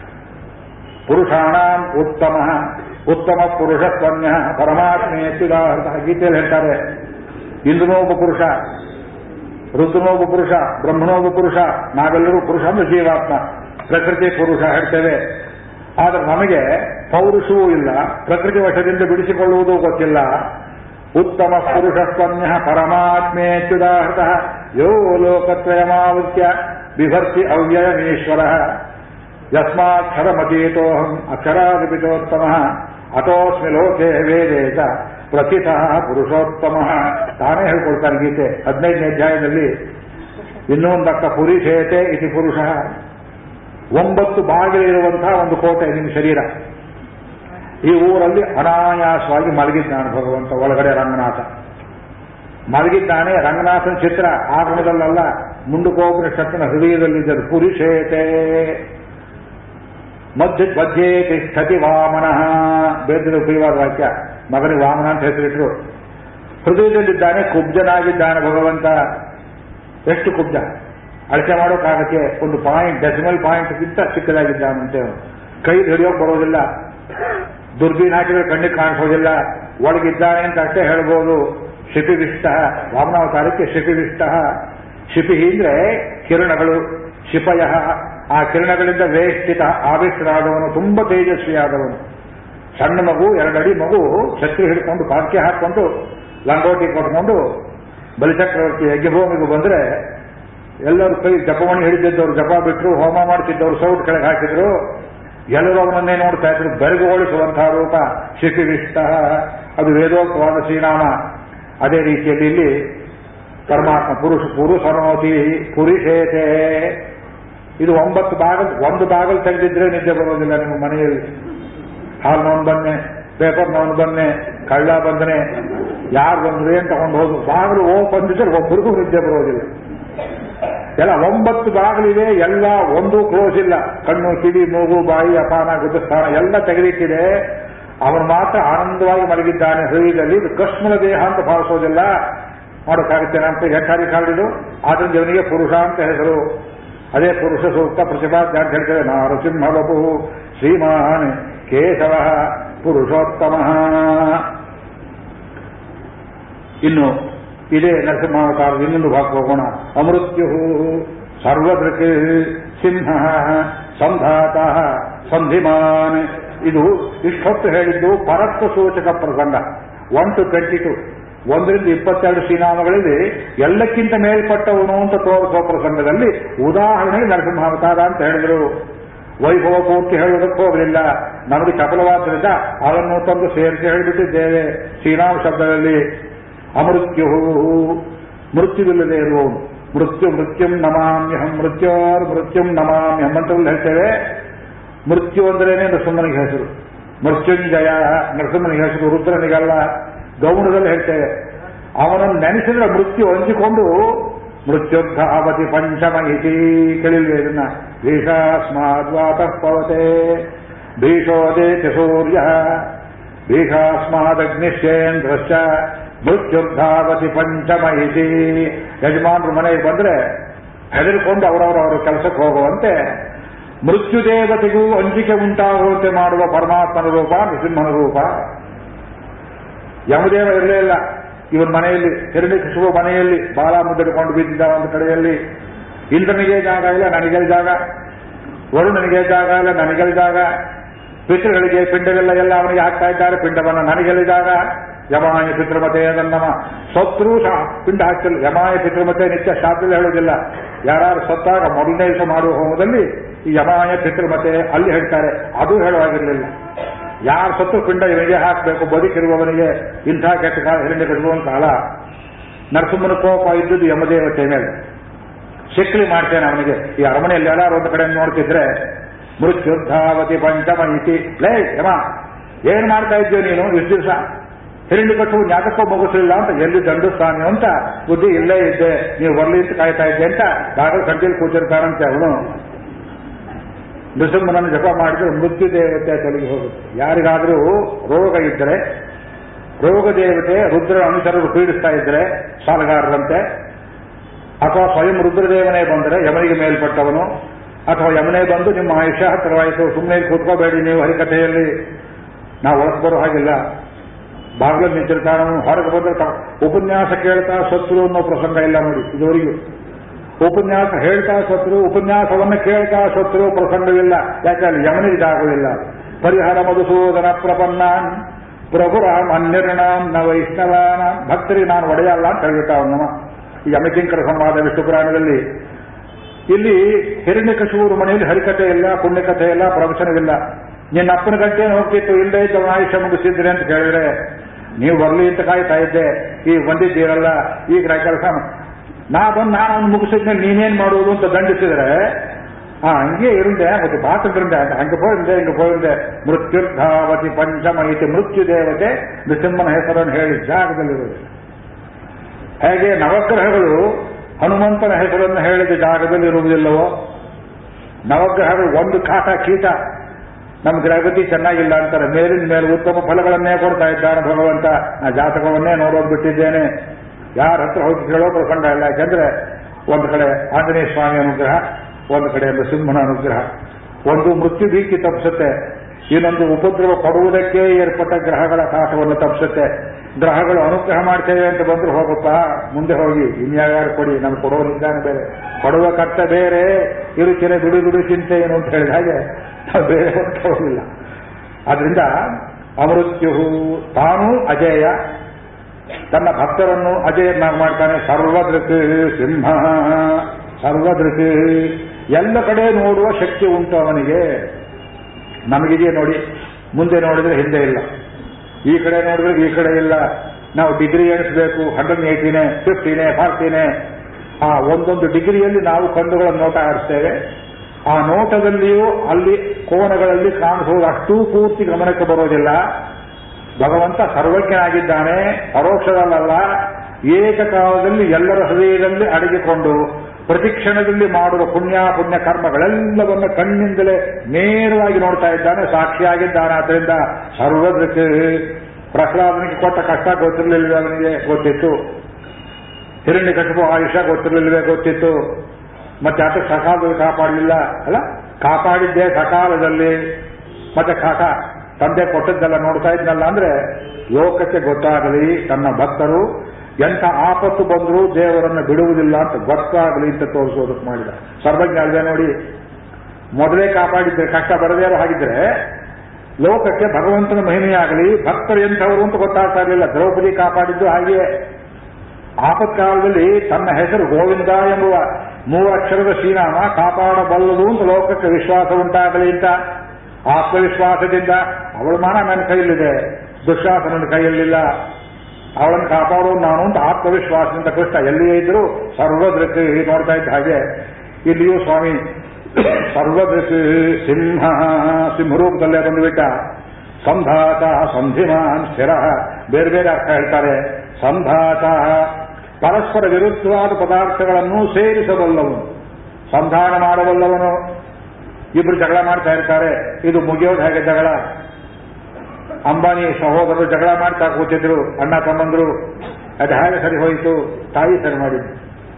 ಪುರುಷಾಣಾಂ ಉತ್ತಮ ಉತ್ತಮ ಪುರುಷ ಸ್ವನ್ಯ ಪರಮಾತ್ಮೆ ಎತ್ತಿದಾಹೃತ ಗೀತೆಯಲ್ಲಿ ಹೇಳ್ತಾರೆ ಇಂದ್ರನೋಬ ಪುರುಷ ರುದ್ರನೋಬ ಪುರುಷ ಬ್ರಹ್ಮನೋಬ ಪುರುಷ ನಾವೆಲ್ಲರೂ ಪುರುಷ ಅಂದ್ರೆ ಜೀವಾತ್ಮ ಪ್ರಕೃತಿ ಪುರುಷ ಹೇಳ್ತೇವೆ ಆದ್ರೆ ನಮಗೆ ಪೌರುಷವೂ ಇಲ್ಲ ಪ್ರಕೃತಿ ವಶದಿಂದ ಬಿಡಿಸಿಕೊಳ್ಳುವುದೂ ಗೊತ್ತಿಲ್ಲ ಉತ್ತಮ ಪುರುಷ ಸ್ವನ್ಯ ಪರಮಾತ್ಮೇತ್ಯುದಾಹೃತ ಯೋ ಲೋಕತ್ರಯಮಾವೃತ್ಯ ಬಿಭರ್ತಿ ಅವ್ಯಯಮೀಶ್ವರ ಯಸ್ಮಾಕ್ಷರಮತೀತೋಹಂ ಅಕ್ಷರಾದಿಪಿತೋತ್ತಮ ಅತೋಸ್ಮಿ ಲೋಕೆ ವೇದೇ ಚ ಪ್ರಥಿತ ಪುರುಷೋತ್ತಮ ತಾನೇ ಹೇಳ್ಕೊಳ್ತಾನೆ ಗೀತೆ ಹದಿನೈದನೇ ಅಧ್ಯಾಯದಲ್ಲಿ ಇನ್ನೊಂದಕ್ಕ ಪುರುಷೇತೆ ಇತಿ ಪುರುಷ ಒಂಬತ್ತು ಬಾಗಿಲಿರುವಂತಹ ಒಂದು ಕೋಟೆ ನಿಮ್ಮ ಶರೀರ ಈ ಊರಲ್ಲಿ ಅನಾಯಾಸವಾಗಿ ಮಲಗಿದ್ದಾನೆ ಭಗವಂತ ಒಳಗಡೆ ರಂಗನಾಥ ಮಲಗಿದ್ದಾನೆ ರಂಗನಾಥನ ಚಿತ್ರ ಆಗಮದಲ್ಲ ಮುಂಡುಕೋಪನಿಷತ್ತಿನ ಹೃದಯದಲ್ಲಿದ್ದರು ಪುರುಷೇತೆ ಮಧ್ಯ ಮಧ್ಯೆ ತಿಷ್ಠತಿ ವಾಮನಃ ಬೇದ್ರ ಪ್ರಿಯವಾದ ವಾಕ್ಯ ಮಗನಿಗೆ ವಾಮನ ಅಂತ ಹೆಸರಿಟ್ರು ಹೃದಯದಲ್ಲಿದ್ದಾನೆ ಕುಬ್ಜನಾಗಿದ್ದಾನೆ ಭಗವಂತ ಎಷ್ಟು ಕುಬ್ಜ ಅಳತೆ ಮಾಡೋಕ್ಕಾಗತ್ತೆ ಒಂದು ಪಾಯಿಂಟ್ ಡೆಸಿಮಲ್ ಪಾಯಿಂಟ್ಗಿಂತ ಚಿಕ್ಕದಾಗಿದ್ದಾನಂತೆ ಅವನು. ಕೈ ಹಿಡಿಯೋಕ್ ಬರೋದಿಲ್ಲ ದುರ್ಬೀನ್ ಹಾಕಿದ್ರೆ ಕಣ್ಣಿಗೆ ಕಾಣಿಸೋದಿಲ್ಲ ಒಳಗಿದ್ದಾನೆ ಅಂತ ಅಷ್ಟೇ ಹೇಳ್ಬೋದು ಶಿಪಿವಿಷ್ಟ ವಾಮನಾವತಾರಕ್ಕೆ ಶಿಪಿವಿಷ್ಟ ಶಿಪಿ ಅಂದ್ರೆ ಕಿರಣಗಳು ಶಿಪಯ ಆ ಕಿರಣಗಳಿಂದ ವೇಷ್ಟಿತ ಆವಿಷ್ಟರಾದವನು ತುಂಬ ತೇಜಸ್ವಿಯಾದವನು ಸಣ್ಣ ಮಗು ಎರಡಡಿ ಮಗು ಛತ್ರಿ ಹಿಡ್ಕೊಂಡು ಪಾಕ್ಯ ಹಾಕೊಂಡು ಲಂಗೋಟಿ ಕೊಟ್ಕೊಂಡು ಬಲಿಚಕ್ರವರ್ತಿ ಯಜ್ಞಭೂಮಿಗೆ ಬಂದ್ರೆ ಎಲ್ಲರೂ ಕೈ ಜಪಮಣಿ ಹಿಡಿದಿದ್ದವರು ಜಪ ಬಿಟ್ಟರು ಹೋಮ ಮಾಡ್ತಿದ್ದವರು ಸೌಟ್ ಕೆಳಗೆ ಹಾಕಿದ್ರು ಎಲ್ಲರೂ ಅವನನ್ನೇ ನೋಡ್ತಾ ಇದ್ರು ಬೆರಗುಗೊಳಿಸುವಂತಹ ರೂಪ ಶಿಶಿವಿಷ್ಟ ಅದು ವೇದೋಕ್ತವಾದ ಶ್ರೀನಾಮ ಅದೇ ರೀತಿಯಲ್ಲಿ ಇಲ್ಲಿ ಪರಮಾತ್ಮ ಪುರುಷ ಪುರುಷನೋತಿ ಪುರುಷೇತೆ ಇದು ಒಂಬತ್ತು ಬಾಗಲ್ ಒಂದು ಬಾಗಲ್ ತೆಗೆದಿದ್ರೆ ನಿದ್ದೆ ಬರೋದಿಲ್ಲ ನಿಮ್ಮ ಮನೆಯಲ್ಲಿ ಹಾಲ್ ನೋನ್ ಬನ್ನೆ ಪೇಪರ್ ನೋನ್ ಬನ್ನೆ ಕಳ್ಳ ಬಂದನೆ ಯಾರು ಬಂದ್ರು ಏನ್ ತಗೊಂಡು ಹೋದ್ರು ಬಾಗಿಲು ಓಪನ್ ಇದ್ರೆ ಒಬ್ಬರಿಗೂ ನಿದ್ದೆ ಬರೋದಿಲ್ಲ ಎಲ್ಲ ಒಂಬತ್ತು ಬಾಗಿಲಿವೆ ಎಲ್ಲ ಒಂದೂ ಕ್ಲೋಸ್ ಇಲ್ಲ ಕಣ್ಣು ಕಿವಿ ಮೂಗು ಬಾಯಿ ಅಪಾನ ಗುದ್ದಸ್ಥಾನ ಎಲ್ಲ ತೆಗೆದಿಟ್ಟಿದೆ ಅವನು ಮಾತ್ರ ಆನಂದವಾಗಿ ಮಲಗಿದ್ದಾನೆ ಹೃದಯದಲ್ಲಿ ಇದು ಕಶ್ಮಲ ದೇಹ ಅಂತ ಭಾವಿಸೋದಿಲ್ಲ ಮಾಡೋಕ್ಕಾಗುತ್ತೆ ಅಂತ ಹೆಟ್ಟಾರಿ ಕಾಲಿದು ಆದ್ರಿಂದ ಇವನಿಗೆ ಪುರುಷ ಅಂತ ಹೆಸರು ಅದೇ ಪುರುಷ ಸೂಕ್ತ ಪ್ರತಿಪಾದ್ಯ ಅಂತ ಹೇಳ್ತೇವೆ ನರಸಿಂಹ ಬಪು ಶ್ರೀಮಾನ್ ಕೇಶವ ಪುರುಷೋತ್ತಮ ಇನ್ನು ಇದೇ ನರಸಿಂಹಾವತಾರದ ಇನ್ನೊಂದು ಭಾಗ ಹೋಗೋಣ ಅಮೃತ್ಯು ಸರ್ವದೃಕ್ ಸಿಂಹ ಸಂಧಾತ ಸಂಧಿಮಾನ್ ಇದು ಇಷ್ಟೊತ್ತು ಹೇಳಿದ್ದು ಪರತ್ವ ಸೂಚಕ ಪ್ರಸಂಗ ಒನ್ ಟು ಟ್ವೆಂಟಿ ಟು ಒಂದರಿಂದ ಇಪ್ಪತ್ತೆರಡು ಶ್ರೀನಾಮಗಳಲ್ಲಿ ಎಲ್ಲಕ್ಕಿಂತ ಮೇಲ್ಪಟ್ಟವನು ಅಂತ ತೋರಿಸುವ ಪ್ರಸಂಗದಲ್ಲಿ ಉದಾಹರಣೆಗೆ ನರಸಿಂಹಾವತಾರ ಅಂತ ಹೇಳಿದರು ವೈಭವ ಪೂರ್ತಿ ಹೇಳುವುದಕ್ಕೆ ಹೋಗಲಿಲ್ಲ ನಮಗೆ ಚಪಲವಾದ್ದರಿಂದ ಅದನ್ನು ತಂದು ಸೇರಿಸಿ ಹೇಳಿಬಿಟ್ಟಿದ್ದೇವೆ ಶ್ರೀನಾಮ ಶಬ್ದದಲ್ಲಿ ಅಮೃತ್ಯು ಮೃತ್ಯುವಿಲ್ಲದೆ ಇರುವವನು ಮೃತ್ಯು ಮೃತ್ಯುಂ ನಮಾಮ್ಯಹಂ ಮೃತ್ಯೋರ್ ಮೃತ್ಯುಂ ನಮಾಮ್ಯಹಂ ಅಂತಲ್ಲಿ ಹೇಳ್ತೇವೆ ಮೃತ್ಯು ಅಂದ್ರೇನೆ ನರಸಿಂಹನಿಗೆ ಹೆಸರು ಮೃತ್ಯುಂಜಯ ನರಸಿಂಹನಿಗೆ ಹೆಸರು ರುದ್ರನಿಗಲ್ಲ ಗೌಣದಲ್ಲಿ ಹೇಳ್ತೇವೆ ಅವನನ್ನು ನೆನೆಸಿದ್ರೆ ಮೃತ್ಯು ಹಂಚಿಕೊಂಡು ಮೃತ್ಯುದ್ಧಾವತಿ ಪಂಚಮ ಇತಿ ಕೇಳಿಲ್ವೇ ಇದನ್ನ ಭೀಷಾಸ್ಮಾದ್ವಾತಃ ಪವತೆ ಭೀಷೋದೇತಿ ಸೂರ್ಯ ಭೀಷಾಸ್ಮಾದಗ್ನಿಶ್ಚೇಂದ್ರಶ್ಚ ಮೃತ್ಯುರ್ಧಾವತಿ ಪಂಚಮ ಇತಿ ಯಜಮಾನರು ಮನೆಗೆ ಬಂದ್ರೆ ಹೆದರಿಕೊಂಡು ಅವರವರವರ ಕೆಲಸಕ್ಕೆ ಹೋಗುವಂತೆ ಮೃತ್ಯುದೇವತೆಗೂ ಅಂಜಿಕೆ ಉಂಟಾಗುವಂತೆ ಮಾಡುವ ಪರಮಾತ್ಮನ ರೂಪ ನೃಸಿಂಹನ ರೂಪ ಯಮದೇವ ಇರಲೇ ಇಲ್ಲ ಇವನ್ ಮನೆಯಲ್ಲಿ ಹಿರಣ್ಯಕೃಷ್ಣ ಮನೆಯಲ್ಲಿ ಬಾಲ ಮುದ್ದಡಿಕೊಂಡು ಬಿದ್ದಿದ್ದ ಒಂದು ಕಡೆಯಲ್ಲಿ ಇಂದ್ರನಿಗೆ ಜಾಗ ಇಲ್ಲ ನನಗೆ ಜಾಗ ವರುಣನಿಗೆ ಜಾಗ ಇಲ್ಲ ನನಗೆ ಜಾಗ ಪಿತೃಗಳಿಗೆ ಪಿಂಡವೆಲ್ಲ ಎಲ್ಲ ಅವನಿಗೆ ಹಾಕ್ತಾ ಇದ್ದಾರೆ ಪಿಂಡವನ್ನ ನನಗೆಲ್ಲ ಜಾಗ ಯಮಾಯ ಪಿತೃಮತೆ ಅದನ್ನಮ ಸತ್ರು ಸಹ ಪಿಂಡ ಹಾಕ್ತಿಲ್ಲ ಯಮಾಯ ಪಿತೃಮತೆ ನಿತ್ಯ ಶಾಸ್ತ್ರದಲ್ಲಿ ಹೇಳೋದಿಲ್ಲ ಯಾರು ಸತ್ತಾಗ ಮೊದಲನೇ ದಿವಸ ಮಾಡುವ ಹೋಮದಲ್ಲಿ ಈ ಯಮಾಯ ಪಿತೃಮತೆ ಅಲ್ಲಿ ಹೇಳ್ತಾರೆ ಅದು ಹೇಳುವಾಗಿರಲಿಲ್ಲ ಯಾರು ಸತ್ತು ಪಿಂಡ ಇವನಿಗೆ ಹಾಕಬೇಕು ಬದುಕಿರುವವನಿಗೆ ಇಂಥ ಕೆಟ್ಟ ಕಾಲ ಹಿರಣ್ಯ ಕಟ್ಟುವಂತ ಕಾಲ ನರಸಿಂಹನ ಕೋಪ ಇದ್ದುದು ಯಮದೇವತೆ ಮೇಲೆ ಶಿಕ್ಲಿ ಮಾಡ್ತೇನೆ ಅವನಿಗೆ ಈ ಅರಮನೆಯಲ್ಲಿ ಎಲ್ಲಾರು ಒಂದು ಕಡೆ ನೋಡ್ತಿದ್ರೆ ಮೃತ್ಯುದ್ಧಾವತಿ ಪಂಚಮ ಇತಿ ಲೇ ಯಮ ಏನ್ ಮಾಡ್ತಾ ಇದ್ದೀವಿ ನೀನು ಇಷ್ಟು ದಿವಸ ಹಿರಣ್ಯ ಕಟ್ಟು ಯಾಕಕ್ಕೋ ಮುಗಿಸಲಿಲ್ಲ ಅಂತ ಎಲ್ಲಿ ದಂಡಿಸ್ತಾನೆ ಅಂತ ಬುದ್ಧಿ ಇಲ್ಲೇ ಇದ್ದೆ ನೀವು ಬರ್ಲಿ ಅಂತ ಕಾಯ್ತಾ ಇದ್ದೆ ಅಂತ ಬಾಗಲು ಸಂಜೆಯಲ್ಲಿ ಕೂತಿರ್ತಾನಂತೆ ಅವನು ನೃಸಿಂಹನನ್ನು ಜಪ ಮಾಡಿದ್ರೆ ಮೃತ್ಯು ದೇವತೆ ತೊಲಗಿ ಹೋಗುತ್ತೆ ಯಾರಿಗಾದರೂ ರೋಗ ಇದ್ದರೆ ರೋಗ ದೇವತೆ ರುದ್ರ ಅನುಸರರು ಪೀಡಿಸ್ತಾ ಇದ್ರೆ ಸಾಲಗಾರರಂತೆ ಅಥವಾ ಸ್ವಯಂ ರುದ್ರದೇವನೇ ಬಂದರೆ ಯಮನಿಗೆ ಮೇಲ್ಪಟ್ಟವನು ಅಥವಾ ಯಮನೇ ಬಂದು ನಿಮ್ಮ ಆಯುಷ್ಯ ಹತ್ತಿರವಾಯಿತು ಸುಮ್ಮನೆ ಕೂತ್ಕೋಬೇಡಿ ನೀವು ಹರಿಕಥೆಯಲ್ಲಿ ನಾವು ಒಳಗೆ ಬರೋ ಹಾಗಿಲ್ಲ ಬಾಗಿಲು ನಿಂತಿರ್ತಾನು ಹೊರಗೆ ಬಂದ್ರೆ ತ- ಉಪನ್ಯಾಸ ಕೇಳ್ತಾ ಸತ್ರು ಅನ್ನೋ ಪ್ರಸಂಗ ಇಲ್ಲ ನೋಡಿ ಇದುವರೆಗೂ ಉಪನ್ಯಾಸ ಹೇಳ್ತಾ ಸತ್ರು ಉಪನ್ಯಾಸವನ್ನ ಕೇಳ್ತಾ ಸತ್ರು ಪ್ರಸಂಗವಿಲ್ಲ ಯಾಕಂದ್ರೆ ಯಮನಿಗೆ ಜಾಗವಿಲ್ಲ ಪರಿಹಾರ ಮಧುಸೂದನ ಪ್ರಪನ್ನಾನ್ ಪ್ರಭುರಾಮ್ ಅನ್ಯರ್ಣಾಂ ನ ವೈಷ್ಣವಾನ ಭಕ್ತರಿಗೆ ನಾನು ಒಡೆಯಲ್ಲ ಅಂತ ಹೇಳ್ಬಿಟ್ಟ ಅವನವ ಈ ಯಮಕಿಂಕರ ಸಂವಾದ ವಿಷ್ಣು ಪುರಾಣದಲ್ಲಿ ಇಲ್ಲಿ ಹಿರಣ್ಯಕಶಿವರು ಮನೆಯಲ್ಲಿ ಹರಿಕಥೆ ಇಲ್ಲ ಪುಣ್ಯಕಥೆ ಇಲ್ಲ ಪ್ರವಚನವಿಲ್ಲ ನಿನ್ನ ಅಪ್ಪನ ಗಂಟೆ ಹೋಗ್ತಿತ್ತು ಇಲ್ಲೇ ಇದ್ದವನ ಆಯುಷ್ಯ ಮುಗಿಸಿದ್ರೆ ಅಂತ ಕೇಳಿದ್ರೆ ನೀವು ಬರ್ಲಿ ಅಂತ ಕಾಯ್ತಾ ಇದ್ದೆ ಈಗ ಬಂದಿದ್ದೀರಲ್ಲ ಈಗ ನಾ ಕೆಲಸ ನಾ ಬಂದು ನಾನು ಅವ್ನು ಮುಗಿಸಿದ್ಮೇಲೆ ನೀನೇನ್ ಮಾಡುವುದು ಅಂತ ದಂಡಿಸಿದ್ರೆ ಆ ಹಂಗೆ ಇರುಂಡೆ ಮತ್ತೆ ಬಾತಂದ್ರಂಡೆ ಅಂತ ಹಂಗೆ ಹೋಯಿಂದೆ ಹಿಂಗೆ ಹೋಯಿಂದೆ ಮೃತ್ಯುರ್ಧಾವತಿ ಪಂಚಮ ಇತಿ ಮೃತ್ಯು ದೇವತೆ ನೃಸಿಂಹನ ಹೆಸರನ್ನು ಹೇಳಿ ಜಾಗದಲ್ಲಿರುವುದಿಲ್ಲ ಹೇಗೆ ನವಗ್ರಹಗಳು ಹನುಮಂತನ ಹೆಸರನ್ನು ಹೇಳಿದ ಜಾಗದಲ್ಲಿ ಇರುವುದಿಲ್ಲವೋ ನವಗ್ರಹಗಳು ಒಂದು ಕಾಟ ಕೀಟ ನಮ್ಮ ಗ್ರಹಗತಿ ಚೆನ್ನಾಗಿಲ್ಲ ಅಂತಾರೆ ಮೇಲಿನ ಮೇಲೆ ಉತ್ತಮ ಫಲಗಳನ್ನೇ ಕೊಡ್ತಾ ಇದ್ದಾನೆ ಭಗವಂತ ನಾ ಜಾತಕವನ್ನೇ ನೋಡೋದು ಬಿಟ್ಟಿದ್ದೇನೆ ಯಾರ ಹತ್ರ ಹೋಗಿ ಕೇಳೋ ಪ್ರಸಂಗ ಇಲ್ಲ ಯಾಕೆಂದ್ರೆ ಒಂದು ಕಡೆ ಆಂಜನೇಯ ಸ್ವಾಮಿ ಅನುಗ್ರಹ ಒಂದು ಕಡೆ ನೃಸಿಂಹನ ಅನುಗ್ರಹ ಒಂದು ಮೃತ್ಯು ಭೀತಿ ತಪ್ಪಿಸುತ್ತೆ ಇನ್ನೊಂದು ಉಪದ್ರವ ಕೊಡುವುದಕ್ಕೆ ಏರ್ಪಟ್ಟ ಗ್ರಹಗಳ ಕಾಟವನ್ನು ತಪ್ಪಿಸುತ್ತೆ ಗ್ರಹಗಳು ಅನುಗ್ರಹ ಮಾಡ್ತೇವೆ ಅಂತ ಬಂದ್ರೆ ಹೋಗಪ್ಪ ಮುಂದೆ ಹೋಗಿ ಇನ್ಯಾರು ಕೊಡಿ ನಮ್ಗೆ ಕೊಡೋರಿದ್ದಾನೆ ಬೇರೆ ಕೊಡುವ ಕರ್ತ ಬೇರೆ ಇರುಚಿರೆ ದುಡಿ ದುಡಿ ಚಿಂತೆ ಏನು ಅಂತ ಹೇಳಿದ ಹಾಗೆ ನಾವು ಬೇರೆ ಹೋಗಿಲ್ಲ ಆದ್ರಿಂದ ಅಮೃತ್ಯು ತಾನೂ ಅಜೇಯ ತನ್ನ ಭಕ್ತರನ್ನು ಅಜಯನ್ನಾಗಿ ಮಾಡ್ತಾನೆ ಸರ್ವದೃಕ್ ಸಿಂಹ ಸರ್ವದೃಕ್ ಎಲ್ಲ ಕಡೆ ನೋಡುವ ಶಕ್ತಿ ಉಂಟು ಅವನಿಗೆ ನಮಗಿದೆಯೇ ನೋಡಿ ಮುಂದೆ ನೋಡಿದ್ರೆ ಹಿಂದೆ ಇಲ್ಲ ಈ ಕಡೆ ನೋಡಿದ್ರೆ ಈ ಕಡೆ ಇಲ್ಲ ನಾವು ಡಿಗ್ರಿ ಎಣಿಸಬೇಕು ಹಂಡ್ರೆಡ್ ಏಯ್ಟೀನೇ ಫಿಫ್ಟೀನೇ ಫಾರ್ಟಿನೇ ಆ ಒಂದೊಂದು ಡಿಗ್ರಿಯಲ್ಲಿ ನಾವು ಕಣ್ಣುಗಳನ್ನು ನೋಟ ಆಡಿಸ್ತೇವೆ ಆ ನೋಟದಲ್ಲಿಯೂ ಅಲ್ಲಿ ಕೋನಗಳಲ್ಲಿ ಕಾಣಿಸುವುದು ಅಷ್ಟೂ ಪೂರ್ತಿ ಗಮನಕ್ಕೆ ಬರೋದಿಲ್ಲ ಭಗವಂತ ಸರ್ವಜ್ಞನಾಗಿದ್ದಾನೆ ಪರೋಕ್ಷದಲ್ಲ ಏಕಕಾಲದಲ್ಲಿ ಎಲ್ಲರ ಹೃದಯದಲ್ಲಿ ಅಡಗಿಕೊಂಡು ಪ್ರತಿಕ್ಷಣದಲ್ಲಿ ಮಾಡುವ ಪುಣ್ಯ ಪುಣ್ಯ ಕರ್ಮಗಳೆಲ್ಲವನ್ನು ಕಣ್ಣಿಂದಲೇ ನೇರವಾಗಿ ನೋಡ್ತಾ ಇದ್ದಾನೆ ಸಾಕ್ಷಿಯಾಗಿದ್ದಾನೆ ಆದ್ದರಿಂದ ಸರ್ವದಕ್ಕೆ ಪ್ರಹ್ಲಾದನಿಗೆ ಕೊಟ್ಟ ಕಷ್ಟ ಗೊತ್ತಿರಲಿಲ್ಲ ಅವನಿಗೆ ಗೊತ್ತಿತ್ತು ಹಿರಣ್ಯ ಕಟ್ಟುವ ಆಯುಷ್ಯ ಗೊತ್ತಿರಲಿಲ್ಲವೇ ಗೊತ್ತಿತ್ತು ಮತ್ತೆ ಆತ ಸಕಾಲದಲ್ಲಿ ಕಾಪಾಡಲಿಲ್ಲ ಅಲ್ಲ ಕಾಪಾಡಿದ್ದೆ ಸಕಾಲದಲ್ಲಿ ಮತ್ತೆ ಕಾಟ ತಂದೆ ಕೊಟ್ಟದ್ದೆಲ್ಲ ನೋಡ್ತಾ ಇದ್ನಲ್ಲ ಅಂದ್ರೆ ಲೋಕಕ್ಕೆ ಗೊತ್ತಾಗಲಿ ತನ್ನ ಭಕ್ತರು ಎಂಥ ಆಪತ್ತು ಬಂದರೂ ದೇವರನ್ನು ಬಿಡುವುದಿಲ್ಲ ಅಂತ ಗೊತ್ತಾಗಲಿ ಅಂತ ತೋರಿಸೋದಕ್ಕೆ ಮಾಡಿದ ಸರ್ವಜ್ಞ ಅಲ್ಲದೆ ನೋಡಿ ಮೊದಲೇ ಕಾಪಾಡಿದ್ರೆ ಕಷ್ಟ ಬರದೇ ಇರೋ ಹಾಗಿದ್ರೆ ಲೋಕಕ್ಕೆ ಭಗವಂತನ ಮಹಿಮೆಯಾಗಲಿ ಭಕ್ತರು ಎಂಥವರು ಅಂತ ಗೊತ್ತಾಗ್ತಾ ಇರಲಿಲ್ಲ ದ್ರೌಪದಿ ಕಾಪಾಡಿದ್ದು ಹಾಗೆಯೇ ಆಪತ್ಕಾಲದಲ್ಲಿ ತನ್ನ ಹೆಸರು ಗೋವಿಂದ ಎಂಬುವ ಮೂವಕ್ಷರದ ಶ್ರೀನಾಮ ಕಾಪಾಡಬಲ್ಲದು ಅಂತ ಲೋಕಕ್ಕೆ ವಿಶ್ವಾಸ ಉಂಟಾಗಲಿ ಅಂತ ಆತ್ಮವಿಶ್ವಾಸದಿಂದ ಅವಳ ಮಾನ ನನ್ನ ಕೈಯಲ್ಲಿದೆ ದುಶ್ಯಾಸನ ಕೈಯಲ್ಲಿಲ್ಲ ಅವಳನ್ನು ಕಾಪಾಡೋದು ನಾನು ಅಂತ ಆತ್ಮವಿಶ್ವಾಸದಿಂದ ಕೃಷ್ಣ ಎಲ್ಲಿಯೇ ಇದ್ರೂ ಸರ್ವದೃಕ್ ನೋಡ್ತಾ ಇದ್ದ ಹಾಗೆ ಇಲ್ಲಿಯೂ ಸ್ವಾಮಿ ಸರ್ವದೃಕ್ ಸಿಂಹ ಸಿಂಹರೂಪದಲ್ಲೇ ಬಂದುಬಿಟ್ಟ ಸಂಧಾತ ಸಂಧಿಮಾನ್ ಸ್ಥಿರ ಬೇರೆ ಬೇರೆ ಅರ್ಥ ಹೇಳ್ತಾರೆ ಸಂಧಾತ ಪರಸ್ಪರ ವಿರುದ್ಧವಾದ ಪದಾರ್ಥಗಳನ್ನು ಸೇರಿಸಬಲ್ಲವನು ಸಂಧಾನ ಮಾಡಬಲ್ಲವನು ಇಬ್ರು ಜಗಳ ಮಾಡ್ತಾ ಇರ್ತಾರೆ ಇದು ಮುಗಿಯೋದು ಹೇಗೆ ಜಗಳ ಅಂಬಾನಿ ಸಹೋದರರು ಜಗಳ ಮಾಡ್ತಾ ಕೂತಿದ್ರು ಅಣ್ಣ ತಮ್ಮಂದ್ರು ಅದು ಹೇಗೆ ಸರಿ ಹೋಯಿತು ತಾಯಿ ಸರಿ ಮಾಡಿದ್ದು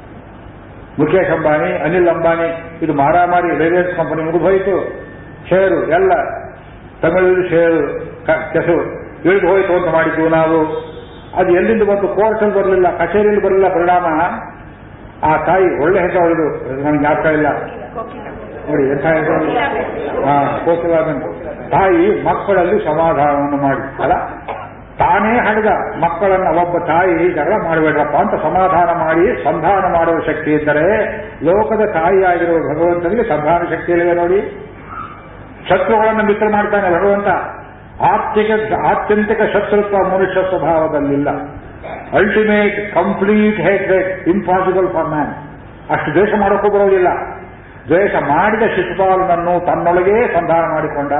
ಮುಖೇಶ್ ಅಂಬಾನಿ ಅನಿಲ್ ಅಂಬಾನಿ ಇದು ಮಾರಾಮಾರಿ ರಿಲಯನ್ಸ್ ಕಂಪನಿ ಮುಗಿದು ಹೋಯಿತು ಷೇರು ಎಲ್ಲ ತಮಿಳು ಷೇರು ಕ- ಕೆಸು ಇಳಿದು ಹೋಯಿತು ಅಂತ ಮಾಡಿದ್ವು ನಾವು ಅದು ಎಲ್ಲಿಂದ ಬಂತು ಕೋರ್ಟಲ್ಲಿ ಬರಲಿಲ್ಲ ಕಚೇರಿಯಲ್ಲಿ ಬರಲಿಲ್ಲ ಪರಿಣಾಮ ಆ ತಾಯಿ ಒಳ್ಳೆ ಹೆಸರು ಅವಳು ನನಗೆ ಜ್ಞಾಪಕ ಇಲ್ಲ ನೋಡಿ ಎಂಥ ಹೆಸರು ಹಾ ಕೋಕಿಲಾದಂತ ತಾಯಿ ಮಕ್ಕಳಲ್ಲಿ ಸಮಾಧಾನವನ್ನು ಮಾಡಿ ಅಲ್ಲ ತಾನೇ ಹಡೆದ ಮಕ್ಕಳನ್ನ ಒಬ್ಬ ತಾಯಿ ಜಗಳ ಮಾಡಬೇಡ್ರಪ್ಪ ಅಂತ ಸಮಾಧಾನ ಮಾಡಿ ಸಂಧಾನ ಮಾಡುವ ಶಕ್ತಿ ಇದ್ದರೆ ಲೋಕದ ತಾಯಿಯಾಗಿರುವ ಭಗವಂತನಿಗೆ ಸಂಧಾನ ಶಕ್ತಿ ಇಲ್ಲವೇ ನೋಡಿ ಶತ್ರುಗಳನ್ನು ಮಿತ್ರ ಮಾಡ್ತಾನೆ ಭಗವಂತ ಆತ್ಮಿಕ ಆತ್ಯಂತಿಕ ಶತ್ರುತ್ವ ಮನುಷ್ಯ ಸ್ವಭಾವದಲ್ಲಿಲ್ಲ ultimate complete hatred impossible for man ಅಷ್ಟು ದ್ವೇಷ ಮಾಡೋಕ್ಕೂ ಬರೋದಿಲ್ಲ ದ್ವೇಷ ಮಾಡಿದ ಶಿಶುಪಾಲನನ್ನು ತನ್ನೊಳಗೇ ಸಂಧಾನ ಮಾಡಿಕೊಂಡ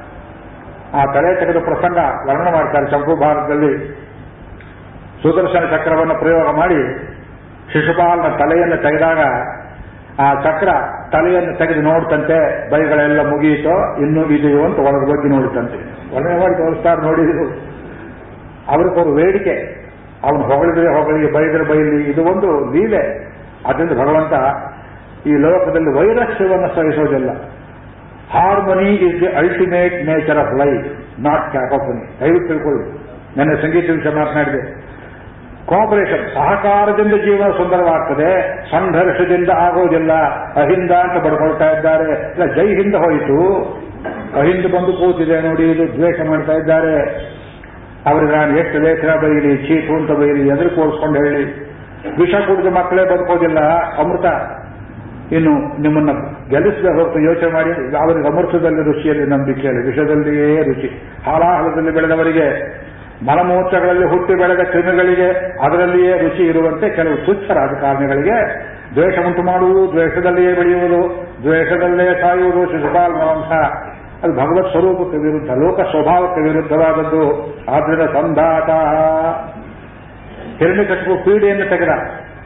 ಆ ತಲೆ ತೆಗೆದ ಪ್ರಸಂಗ ವರ್ಣನೆ ಮಾಡ್ತಾರೆ ಚಂಪು ಭಾರತದಲ್ಲಿ ಸುದರ್ಶನ ಚಕ್ರವನ್ನು ಪ್ರಯೋಗ ಮಾಡಿ ಶಿಶುಪಾಲನ ತಲೆಯನ್ನು ತೆಗೆದಾಗ ಆ ಚಕ್ರ ತಲೆಯನ್ನು ತೆಗೆದು ನೋಡ್ತಂತೆ ಬೈಗಳೆಲ್ಲ ಮುಗಿಯಿತೋ ಇನ್ನೂ ಇದೆಯೋ ಅಂತ ಒಳಗೆ ಬಗ್ಗೆ ನೋಡುತ್ತಂತೆ ವರ್ಣನೆ ಮಾಡಿ ತೋರಿಸ್ತಾರೆ ನೋಡಿದ್ರು ಅವ್ರಿಗೊಂದು ಬೇಡಿಕೆ ಅವನು ಹೊಗಳಿದ್ರೆ ಹೊಗಳಿ ಬೈದ್ರೆ ಬೈಲಿ ಇದು ಒಂದು ಲೀಲೆ ಅದರಿಂದ ಭಗವಂತ ಈ ಲೋಕದಲ್ಲಿ ವೈರಸ್ಯವನ್ನು ಸಹಿಸೋದಿಲ್ಲ harmony is the ultimate nature of life not cacophony ದಯವಿಟ್ಟು ತಿಳ್ಕೊಳ್ಳಿ ನನ್ನ ಸಂಗೀತ ವಿಷಯ ಮಾತನಾಡಿದೆ ಕೋಪರೇಷನ್ ಸಹಕಾರದಿಂದ ಜೀವನ ಸುಂದರವಾಗ್ತದೆ ಸಂಘರ್ಷದಿಂದ ಆಗೋದಿಲ್ಲ ಅಹಿಂದ ಅಂತ ಬಡ್ಕೊಳ್ತಾ ಇದ್ದಾರೆ ಇಲ್ಲ ಜೈ ಹಿಂದ ಹೋಯಿತು ಅಹಿಂದ ಬಂದು ಕೂತಿದೆ ನೋಡಿ ಇದು ದ್ವೇಷ ಮಾಡ್ತಾ ಇದ್ದಾರೆ ಅವ್ರಿಗೆ ನಾನು ಎಷ್ಟು ಲೇಖನ ಬೈಲಿ ಚೀಟು ಅಂತ ಬೈಲಿ ಎದುರು ಕೋರ್ಸ್ಕೊಂಡು ಹೇಳಿ ವಿಷ ಕುಡಿದ ಮಕ್ಕಳೇ ಬದುಕೋದಿಲ್ಲ ಅಮೃತ ಇನ್ನು ನಿಮ್ಮನ್ನ ಗೆಲ್ಲಿಸದೆ ಹೊರತು ಯೋಚನೆ ಮಾಡಿ ಅವರಿಗೆ ಅಮೃತದಲ್ಲಿ ರುಚಿಯಲ್ಲಿ ನಂಬಿಕೆಯಲ್ಲಿ ವಿಷದಲ್ಲಿಯೇ ರುಚಿ ಹಾಲಾಹಲದಲ್ಲಿ ಬೆಳೆದವರಿಗೆ ಮಲಮೂತ್ರಗಳಲ್ಲಿ ಹುಟ್ಟಿ ಬೆಳೆದ ಕ್ರಿಮಿಗಳಿಗೆ ಅದರಲ್ಲಿಯೇ ರುಚಿ ಇರುವಂತೆ ಕೆಲವು ತುಚ್ಛ ರಾಜಕಾರಣಿಗಳಿಗೆ ದ್ವೇಷ ಉಂಟು ಮಾಡುವುದು ದ್ವೇಷದಲ್ಲಿಯೇ ಬೆಳೆಯುವುದು ದ್ವೇಷದಲ್ಲೇ ಸಾಯುವುದು ಶಿಶುಪಾಲ್ ವಂಶ ಅದು ಭಗವತ್ ಸ್ವರೂಪಕ್ಕೆ ವಿರುದ್ಧ ಲೋಕ ಸ್ವಭಾವಕ್ಕೆ ವಿರುದ್ಧವಾದದ್ದು ಆದ್ರಿಂದ ಸಂಧಾತ ಹಿರಣ್ಯಕಶಿಪು ಪೀಡೆಯನ್ನು ತೆಗೆದ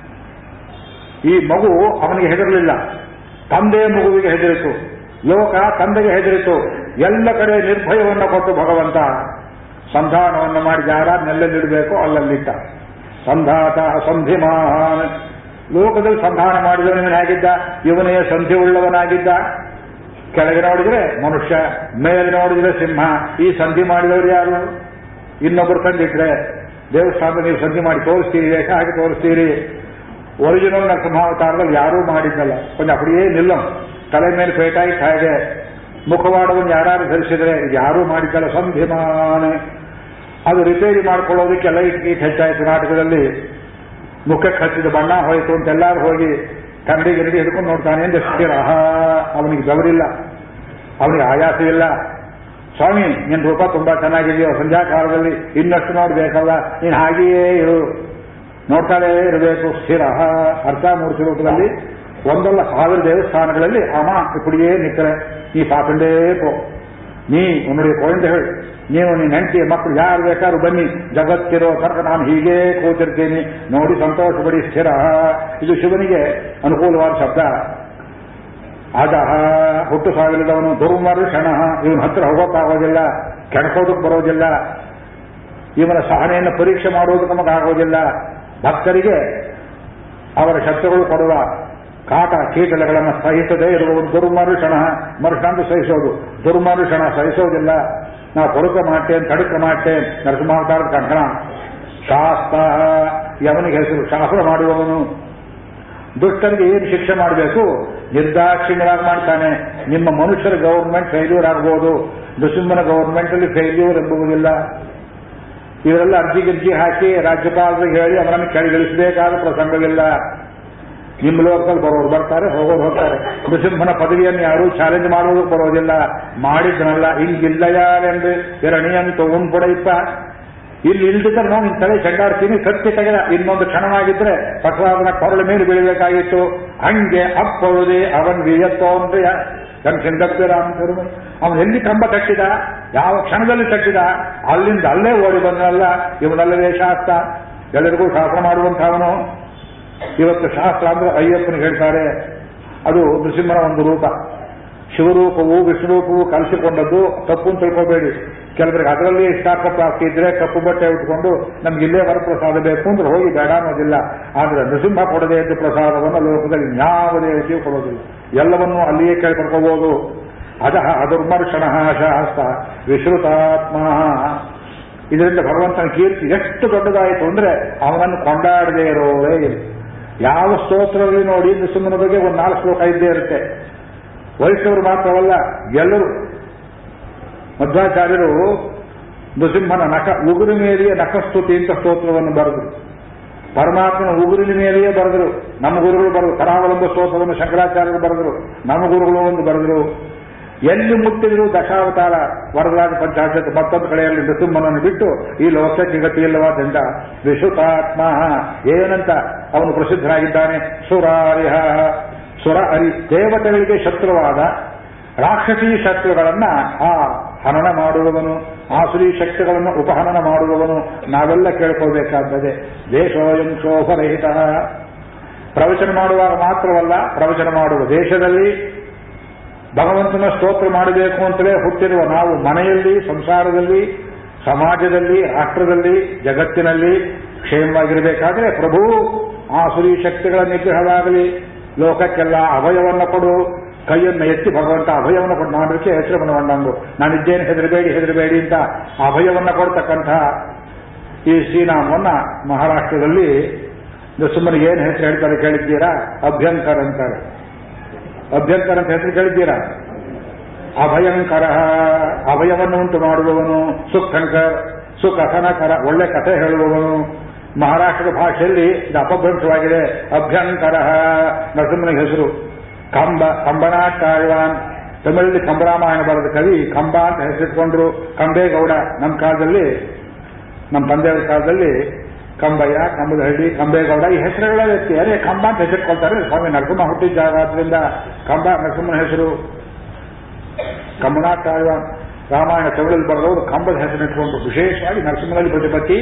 ಈ ಮಗು ಅವನಿಗೆ ಹೆದರಲಿಲ್ಲ ತಂದೆ ಮಗುವಿಗೆ ಹೆದರಿತು ಲೋಕ ತಂದೆಗೆ ಹೆದರಿತು ಎಲ್ಲ ಕಡೆ ನಿರ್ಭಯವನ್ನು ಕೊಟ್ಟು ಭಗವಂತ ಸಂಧಾನವನ್ನು ಮಾಡಿ ಯಾರನ್ನೆಲ್ಲಲ್ಲಿಡಬೇಕು ಅಲ್ಲಲ್ಲಿಟ್ಟ ಸಂಧಾತ ಸಂಧಿಮಾನ್ ಲೋಕದಲ್ಲಿ ಸಂಧಾನ ಮಾಡಿದವನಿವನು ಹೇಗಿದ್ದ ಇವನೇ ಸಂಧಿ ಉಳ್ಳವನಾಗಿದ್ದ ಕೆಳಗೆ ನೋಡಿದ್ರೆ ಮನುಷ್ಯ ಮೇಲೆ ನೋಡಿದ್ರೆ ಸಿಂಹ ಈ ಸಂಧಿ ಮಾಡಿದವರು ಯಾರು ಇನ್ನೊಬ್ಬರು ತಂದಿಟ್ರೆ ದೇವಸ್ಥಾನದ ನೀವು ಸಂಧಿ ಮಾಡಿ ತೋರಿಸ್ತೀರಿ ವೇಷ ಹಾಗೆ ತೋರಿಸ್ತೀರಿ ಒರಿಜಿನಲ್ ನರಸಿಂಹಾವತಾರದಲ್ಲಿ ಯಾರೂ ಮಾಡಿದ್ದಲ್ಲ ಕೊಂಚ ಅಪಡಿಯೇ ನಿಲ್ಲಂ ತಲೆ ಮೇಲೆ ಪೇಟಾಯಿತು ಹಾಗೆ ಮುಖವಾಡವನ್ನು ಯಾರು ಧರಿಸಿದ್ರೆ ಇದು ಯಾರೂ ಮಾಡಿದ್ದಲ್ಲ ಸಂಧಿಮಾನೆ ಅದು ರಿಪೇರಿ ಮಾಡ್ಕೊಳ್ಳೋದಕ್ಕೆ ಲೈಟ್ ಗೀಟ್ ಹೆಚ್ಚಾಯಿತು ನಾಟಕದಲ್ಲಿ ಮುಖಕ್ಕೆ ಹಚ್ಚಿದ ಬಣ್ಣ ಹೋಯಿತು ಅಂತ ಎಲ್ಲರೂ ಹೋಗಿ ಕನ್ನಡಿ ಗಿರಡಿ ಹಿಡ್ಕೊಂಡು ನೋಡ್ತಾನೆ ಎಂದು ಸ್ಥಿರ ಅವನಿಗೆ ಬೆವರಿಲ್ಲ ಅವನಿಗೆ ಆಯಾಸ ಇಲ್ಲ ಸ್ವಾಮಿ ನಿನ್ನ ರೂಪ ತುಂಬಾ ಚೆನ್ನಾಗಿದೆಯೋ ಸಂಧ್ಯಾ ಕಾಲದಲ್ಲಿ ಇನ್ನಷ್ಟು ನೋಡ್ಬೇಕಲ್ಲ ನೀನು ಹಾಗೆಯೇ ಇರು ನೋಡ್ತಾನೇ ಇರಬೇಕು ಸ್ಥಿರ ಅರ್ಥಮೂರ್ತಿ ರೂಪದಲ್ಲಿ ಒಂದಲ್ಲ ಸಾವಿರ ದೇವಸ್ಥಾನಗಳಲ್ಲಿ ಅಮ್ಮ ಇಪ್ಪಡಿಯೇ ನಿಕ್ಕರೆ ನೀ ಪಾಕಂಡೇ ಪೋ ನೀ ಉನ್ನುடைய குழந்தைகள் ನೀವು ನಿನ್ನ ಹೆಂಡತಿ ಮಕ್ಕಳು ಯಾರು ಬೇಕಾದ್ರೂ ಬನ್ನಿ ಜಗತ್ತಿರೋ ತನಕ ನಾನು ಹೀಗೇ ಕೂತಿರ್ತೀನಿ ನೋಡಿ ಸಂತೋಷಪಡಿ ಸ್ಥಿರ ಇದು ಶಿವನಿಗೆ ಅನುಕೂಲವಾದ ಶಬ್ದ ಅಜಃ ಹುಟ್ಟು ಸಾವಿಲ್ಲದವನು ದುರ್ಮರುಷಣ ಇವನ ಹತ್ರ ಹೋಗೋಕ್ಕಾಗೋದಿಲ್ಲ ಕೆಣಕೋದಕ್ಕೆ ಬರೋದಿಲ್ಲ ಇವನ ಸಹನೆಯನ್ನು ಪರೀಕ್ಷೆ ಮಾಡೋದಕ್ಕೆ ನಮಗಾಗೋದಿಲ್ಲ ಭಕ್ತರಿಗೆ ಅವರ ಶತ್ರುಗಳು ಕೊಡುವ ಕಾಟ ಕೀಟಲೆಗಳನ್ನು ಸಹಿಸದೇ ಇರುವವರು ದುರ್ಮರುಷಣ ಮರುಷಣ ಅಂತ ಸಹಿಸೋದು ದುರ್ಮರುಷಣ ಸಹಿಸೋದಿಲ್ಲ ನಾವು ಕೊಡುಕ ಮಾಡ್ತೇನೆ ತಡುಕ ಮಾಡ್ತೇನೆ ನರಸಿಂಹಾವತಾರದ ಕಂಕಣ ಶಾಸ್ತ್ರ ಯವನಿಗೆ ಹೆಸರು ಶಾಸ್ತ್ರ ಮಾಡುವವನು ದುಷ್ಟರಿಗೆ ಏನು ಶಿಕ್ಷೆ ಮಾಡಬೇಕು ನಿರ್ದಾಕ್ಷಿಣ್ಯವಾಗಿ ಮಾಡ್ತಾನೆ ನಿಮ್ಮ ಮನುಷ್ಯರ ಗೌರ್ಮೆಂಟ್ ಫೇಲ್ಯೂರ್ ಆಗ್ಬೋದು ನೃಸಿಂಹನ ಗೌರ್ಮೆಂಟ್ ಅಲ್ಲಿ ಫೇಲ್ಯೂರ್ ಎಂಬುವುದಿಲ್ಲ ಇವರೆಲ್ಲ ಅರ್ಜಿ ಗಿರ್ಜಿ ಹಾಕಿ ರಾಜ್ಯಪಾಲರಿಗೆ ಹೇಳಿ ಅವರನ್ನು ಕೆಳಗಿಳಿಸಬೇಕಾದ ಪ್ರಸಂಗವಿಲ್ಲ ನಿಮ್ಮ ಲೋಕದಲ್ಲಿ ಬರೋರು ಬರ್ತಾರೆ ಹೋಗೋರು ಹೋಗ್ತಾರೆ ನೃಸಿಂಹನ ಪದವಿಯನ್ನು ಯಾರೂ ಚಾಲೆಂಜ್ ಮಾಡುವುದಕ್ಕೆ ಬರೋದಿಲ್ಲ ಮಾಡಿದ್ನಲ್ಲ ಹಿಂಗಿಲ್ಲ ಯಾರೆಂದು ಎರಣಿಯಂತೂ ಉಂಪುಡೈಪ ಇಲ್ಲಿ ಇಲ್ದಿದ್ರೆ ನಾವು ನಿನ್ ತಲೆ ಚೆಂಡಾಡ್ತೀನಿ ಕತ್ತಿ ತೆಗೆದ ಇನ್ನೊಂದು ಕ್ಷಣವಾಗಿದ್ರೆ ಪ್ರಸಾದನ ಕೊರಳ ಮೇಲೆ ಬೀಳಬೇಕಾಗಿತ್ತು ಹಂಗೆ ಅಪ್ಪೊழுದೇ ಅವನ್ ವಿಯತ್ತೋನ್ರಿಯ ಕನ್ಸಿಂದಪ್ಪಿರಾಮ ಅವನು ಎಲ್ಲಿ ಕಂಬ ಕಟ್ಟಿದ ಯಾವ ಕ್ಷಣದಲ್ಲಿ ಕಟ್ಟಿದ ಅಲ್ಲಿಂದ ಅಲ್ಲೇ ಓಡಿ ಬಂದನಲ್ಲ ಇವನಲ್ಲವೇ ಶಾಸ್ತ್ರ ಎಲ್ಲರಿಗೂ ಶಾಸ್ತ್ರ ಮಾಡುವಂಥವನು ಇವತ್ತು ಶಾಸ್ತ್ರ ಅಂದ್ರೆ ಅಯ್ಯಪ್ಪನಿಗೆ ಹೇಳ್ತಾರೆ ಅದು ನೃಸಿಂಹನ ಒಂದು ರೂಪ ಶಿವರೂಪವು ವಿಷ್ಣುರೂಪವು ಕಲಿಸಿಕೊಂಡದ್ದು ತಪ್ಪು ಅಂತ ತಿಳ್ಕೋಬೇಡಿ ಕೆಲವರಿಗೆ ಅದರಲ್ಲಿ ಇಷ್ಟಾರ್ಥ ಪ್ರಾಪ್ತಿ ಇದ್ರೆ ಕಪ್ಪು ಬಟ್ಟೆ ಉಟ್ಕೊಂಡು ನಮ್ಗೆ ಇಲ್ಲೇ ವರಪ್ರಸಾದ ಬೇಕು ಅಂದ್ರೆ ಹೋಗಿ ಬೇಡ ಅನ್ನೋದಿಲ್ಲ ಆದ್ರೆ ನೃಸಿಂಹ ಕೊಡದೇ ಇದ್ದ ಪ್ರಸಾದವನ್ನು ಲೋಕದಲ್ಲಿ ಯಾವ ದೇವತೆಯೂ ಕೊಡೋದಿಲ್ಲ ಎಲ್ಲವನ್ನೂ ಅಲ್ಲಿಯೇ ಕೇಳ್ಕೊಳ್ಕೋಬಹುದು ಅದಹ ಅದುರ್ಮರ್ಷಣ ಶಾಸ್ತ್ರ ವಿಶ್ರುತಾತ್ಮ ಇದರಿಂದ ಭಗವಂತನ ಕೀರ್ತಿ ಎಷ್ಟು ದೊಡ್ಡದಾಯಿತು ಅಂದ್ರೆ ಅವನನ್ನು ಕೊಂಡಾಡದೇ ಇರೋರೇ ಇಲ್ಲ ಯಾವ ಸ್ತೋತ್ರದಲ್ಲಿ ನೋಡಿ ನೃಸಿಂಹನ ಬಗ್ಗೆ ಒಂದು ನಾಲ್ಕು ಶ್ಲೋಕ ಇದ್ದೇ ಇರುತ್ತೆ ವೈಷ್ಣವರು ಮಾತ್ರವಲ್ಲ ಎಲ್ಲರೂ ಮಧ್ವಾಚಾರ್ಯರು ನೃಸಿಂಹನ ನಖ ಉಗುರು ಮೇಲೆಯೇ ನಖಸ್ತುತಿ ಅಂತ ಸ್ತೋತ್ರವನ್ನು ಬರೆದರು ಪರಮಾತ್ಮನ ಉಗುರಿನ ಮೇಲೆಯೇ ಬರೆದರು ನಮ್ಮ ಗುರುಗಳು ಬರೆದರು ಕರಾವಲಂಬ ಸ್ತೋತ್ರವನ್ನು ಶಂಕರಾಚಾರ್ಯರು ಬರೆದರು ನಮ್ಮ ಗುರುಗಳು ಒಂದು ಬರೆದರು ಎಲ್ಲಿ ಮುಟ್ಟಿದ್ರು ದಶಾವತಾರ ವರದರಾಜ ಪಂಚಾಶತ್ ಮತ್ತೊಂದು ಕಡೆಯಲ್ಲಿ ನೃಸಿಂಹನನ್ನು ಬಿಟ್ಟು ಈ ಲೋಕಕ್ಕೆ ಗತಿ ಇಲ್ಲವಾದ್ರಿಂದ ವಿಶುತಾತ್ಮ ಏನಂತ ಅವನು ಪ್ರಸಿದ್ಧನಾಗಿದ್ದಾನೆ ಸುರಾರಿಹ ಸುರ ಅರಿ ದೇವತೆಗಳಿಗೆ ಶತ್ರುವಾದ ರಾಕ್ಷಸೀ ಶತ್ರುಗಳನ್ನ ಆ ಹನನ ಮಾಡುವವನು ಆಸುರಿ ಶಕ್ತಿಗಳನ್ನು ಉಪಹನನ ಮಾಡುವವನು ನಾವೆಲ್ಲ ಕೇಳ್ಕೋಬೇಕಾಗ್ತದೆ ದೇಶೋಯಂ ಶೋಭರಹಿತ ಪ್ರವಚನ ಮಾಡುವಾಗ ಮಾತ್ರವಲ್ಲ ಪ್ರವಚನ ಮಾಡುವ ದೇಶದಲ್ಲಿ ಭಗವಂತನ ಸ್ತೋತ್ರ ಮಾಡಬೇಕು ಅಂತಲೇ ಹುಟ್ಟಿರುವ ನಾವು ಮನೆಯಲ್ಲಿ ಸಂಸಾರದಲ್ಲಿ ಸಮಾಜದಲ್ಲಿ ರಾಷ್ಟ್ರದಲ್ಲಿ ಜಗತ್ತಿನಲ್ಲಿ ಕ್ಷೇಮವಾಗಿರಬೇಕಾದ್ರೆ ಪ್ರಭು ಆ ಸುರಿ ಶಕ್ತಿಗಳ ನಿಗ್ರಹವಾಗಲಿ ಲೋಕಕ್ಕೆಲ್ಲ ಅಭಯವನ್ನು ಕೊಡು ಕೈಯನ್ನು ಎತ್ತಿ ಭಗವಂತ ಅಭಯವನ್ನು ಕೊಟ್ಟು ಮಾಡಲಿಕ್ಕೆ ಹೆಸರು ಬಂದಂಗು ನಾನಿದ್ದೇನೆ ಹೆದರಬೇಡಿ ಹೆದರಬೇಡಿ ಅಂತ ಅಭಯವನ್ನು ಕೊಡ್ತಕ್ಕಂತಹ ಈ ಶ್ರೀನಾಮವನ್ನ ಮಹಾರಾಷ್ಟ್ರದಲ್ಲಿ ಸುಮ್ಮನೆ ಏನು ಹೆಸರು ಹೇಳ್ತಾರೆ ಕೇಳಿದ್ದೀರಾ ಅಭ್ಯಂಕರ್ ಅಂತಾರೆ ಅಭ್ಯಂಕರ ಅಂತ ಹೆಸರು ಕೇಳಿದ್ದೀರಾ ಅಭಯಂಕರ ಅಭಯವನ್ನು ಉಂಟು ಮಾಡುವವನು ಸುಖಂಕರ್ ಸುಕಥನಕರ ಒಳ್ಳೆ ಕಥೆ ಹೇಳುವವನು ಮಹಾರಾಷ್ಟ್ರದ ಭಾಷೆಯಲ್ಲಿ ಇದು ಅಪಭ್ರಂಶವಾಗಿದೆ ಅಭ್ಯಂಕರ ನರಸಿಂಹನ ಹೆಸರು ಕಂಬ ಕಂಬನಾಟಾಳ್ವಾನ್ ತಮಿಳಲ್ಲಿ ಕಂಬರಾಮಾಯಣ ಬರೆದ ಕವಿ ಕಂಬ ಅಂತ ಹೆಸರಿಟ್ಕೊಂಡ್ರು ಕಂಬೇಗೌಡ ನಮ್ಮ ಕಾಲದಲ್ಲಿ ನಮ್ಮ ತಂದೆಯವರ ಕಾಲದಲ್ಲಿ ಕಂಬಯ್ಯ ಕಂಬದಹಳ್ಳಿ ಕಂಬೇಗೌಡ ಈ ಹೆಸರುಗಳ ವ್ಯಕ್ತಿ ಅದೇ ಕಂಬ ಅಂತ ಹೆಸರಿಟ್ಕೊಳ್ತಾರೆ ಸ್ವಾಮಿ ನರಸಿಂಹ ಹುಟ್ಟಿದ ಜಾಗ ಆದ್ರಿಂದ ಕಂಬ ನರಸಿಂಹನ ಹೆಸರು ಕಂಬನಾಟಾಳ್ವ ರಾಮಾಯಣ ತಮಿಳಲ್ಲಿ ಬರೆದವರು ಕಂಬದ ಹೆಸರಿಟ್ಕೊಂಡು ವಿಶೇಷವಾಗಿ ನರಸಿಂಹನಲ್ಲಿ ಪ್ರತಿಪತ್ತಿ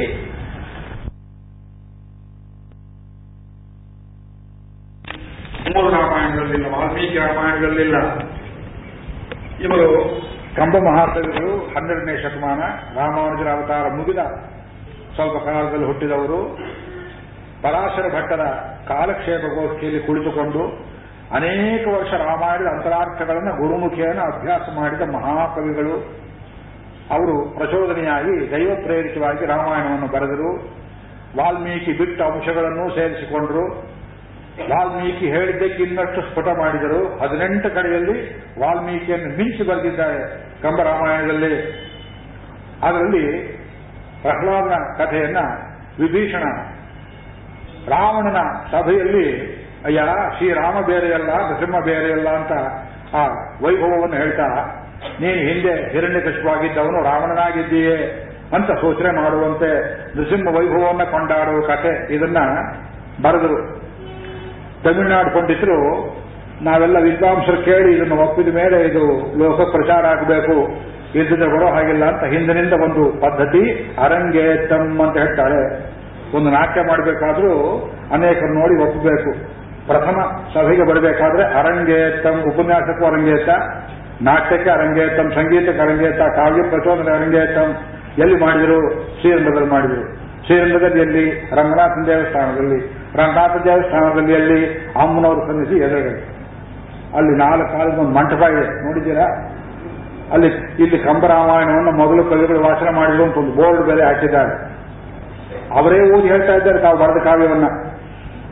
ಮೂರು ರಾಮಾಯಣಗಳಲ್ಲಿಲ್ಲ ವಾಲ್ಮೀಕಿ ರಾಮಾಯಣಗಳಲ್ಲಿಲ್ಲ ಇವರು ಕಂಬ ಮಹಾಕವಿಗಳು ಹನ್ನೆರಡನೇ ಶತಮಾನ ರಾಮಾನುಜರ ಅವತಾರ ಮುಗಿದ ಸ್ವಲ್ಪ ಕಾಲದಲ್ಲಿ ಹುಟ್ಟಿದವರು ಪರಾಶರ ಭಟ್ಟರ ಕಾಲಕ್ಷೇಪ ಗೋಷ್ಠಿಯಲ್ಲಿ ಕುಳಿತುಕೊಂಡು ಅನೇಕ ವರ್ಷ ರಾಮಾಯಣದ ಅಂತರಾರ್ಥಗಳನ್ನು ಗುರುಮುಖಿಯನ್ನು ಅಭ್ಯಾಸ ಮಾಡಿದ ಮಹಾಕವಿಗಳು ಅವರು ಪ್ರಚೋದನೆಯಾಗಿ ದೈವ ಪ್ರೇರಿತವಾಗಿ ರಾಮಾಯಣವನ್ನು ಬರೆದರು ವಾಲ್ಮೀಕಿ ಬಿಟ್ಟ ಅಂಶಗಳನ್ನು ಸೇರಿಸಿಕೊಂಡರು ವಾಲ್ಮೀಕಿ ಹೇಳಿದ್ದಕ್ಕೆ ಇನ್ನಷ್ಟು ಸ್ಫುಟ ಮಾಡಿದರು ಹದಿನೆಂಟು ಕಡೆಯಲ್ಲಿ ವಾಲ್ಮೀಕಿಯನ್ನು ಮಿಂಚಿ ಬರೆದಿದ್ದಾರೆ ಕಂಬ ರಾಮಾಯಣದಲ್ಲಿ ಅದರಲ್ಲಿ ಪ್ರಹ್ಲಾದನ ಕಥೆಯನ್ನ ವಿಭೀಷಣ ರಾವಣನ ಸಭೆಯಲ್ಲಿ ಅಯ್ಯ ಶ್ರೀರಾಮ ಬೇರೆಯಲ್ಲ ನರಸಿಂಹ ಬೇರೆಯಲ್ಲ ಅಂತ ಆ ವೈಭವವನ್ನು ಹೇಳ್ತಾ ನೀನು ಹಿಂದೆ ಹಿರಣ್ಯಕಶಿವಾಗಿದ್ದವನು ರಾವಣನಾಗಿದ್ದೀಯೇ ಅಂತ ಸೂಚನೆ ಮಾಡುವಂತೆ ನೃಸಿಂಹ ವೈಭವವನ್ನು ಕೊಂಡಾಡುವ ಕಥೆ ಇದನ್ನ ಬರೆದರು ತಮಿಳುನಾಡು ಪಂಡಿತರು ನಾವೆಲ್ಲ ವಿದ್ವಾಂಸರು ಕೇಳಿ ಇದನ್ನು ಒಪ್ಪಿದ ಮೇಲೆ ಇದು ಲೋಕ ಪ್ರಚಾರ ಆಗಬೇಕು ಇದ್ದಿದ್ರೆ ಬರೋ ಹಾಗಿಲ್ಲ ಅಂತ ಹಿಂದಿನಿಂದ ಒಂದು ಪದ್ಧತಿ ಅರಂಗೇತಂ ಅಂತ ಹೇಳ್ತಾರೆ ಒಂದು ನಾಟ್ಯ ಮಾಡಬೇಕಾದ್ರೂ ಅನೇಕರು ನೋಡಿ ಒಪ್ಪಬೇಕು ಪ್ರಥಮ ಸಭೆಗೆ ಬರಬೇಕಾದ್ರೆ ಅರಂಗೇತಂ ಉಪನ್ಯಾಸಕ್ಕೂ ಅರಂಗೇತ ನಾಟ್ಯಕ್ಕೆ ಅರಂಗೇತಂ ಸಂಗೀತಕ್ಕೆ ಅರಂಗೇತ ಕಾವ್ಯ ಪ್ರಚೋದನೆ ಅರಂಗೇತಂ ಎಲ್ಲಿ ಮಾಡಿದರು ಶ್ರೀರಂಗದಲ್ಲಿ ಮಾಡಿದರು ಶ್ರೀರಂಗದಲ್ಲಿ ಎಲ್ಲಿ ರಂಗನಾಥನ ದೇವಸ್ಥಾನದಲ್ಲಿ ರಂಗನಾಥ ದೇವಸ್ಥಾನದಲ್ಲಿ ಎಲ್ಲಿ ಅಮ್ಮನವರು ಸನ್ನಿಸಿ ಎದುರುಗಡೆ ಅಲ್ಲಿ ನಾಲ್ಕು ಕಾಲದ ಒಂದು ಮಂಟಪ ಇದೆ ನೋಡಿದ್ದೀರಾ ಅಲ್ಲಿ ಇಲ್ಲಿ ಕಂಬರಾಮಾಯಣವನ್ನು ಮೊದಲು ಕವಿಗಳು ವಾಚನ ಮಾಡಿದ್ರು ಅಂತ ಒಂದು ಬೋರ್ಡ್ ಬೆಲೆ ಹಾಕಿದ್ದಾರೆ ಅವರೇ ಓದಿ ಹೇಳ್ತಾ ಇದ್ದಾರೆ ತಾವು ಬರೆದ ಕಾವ್ಯವನ್ನ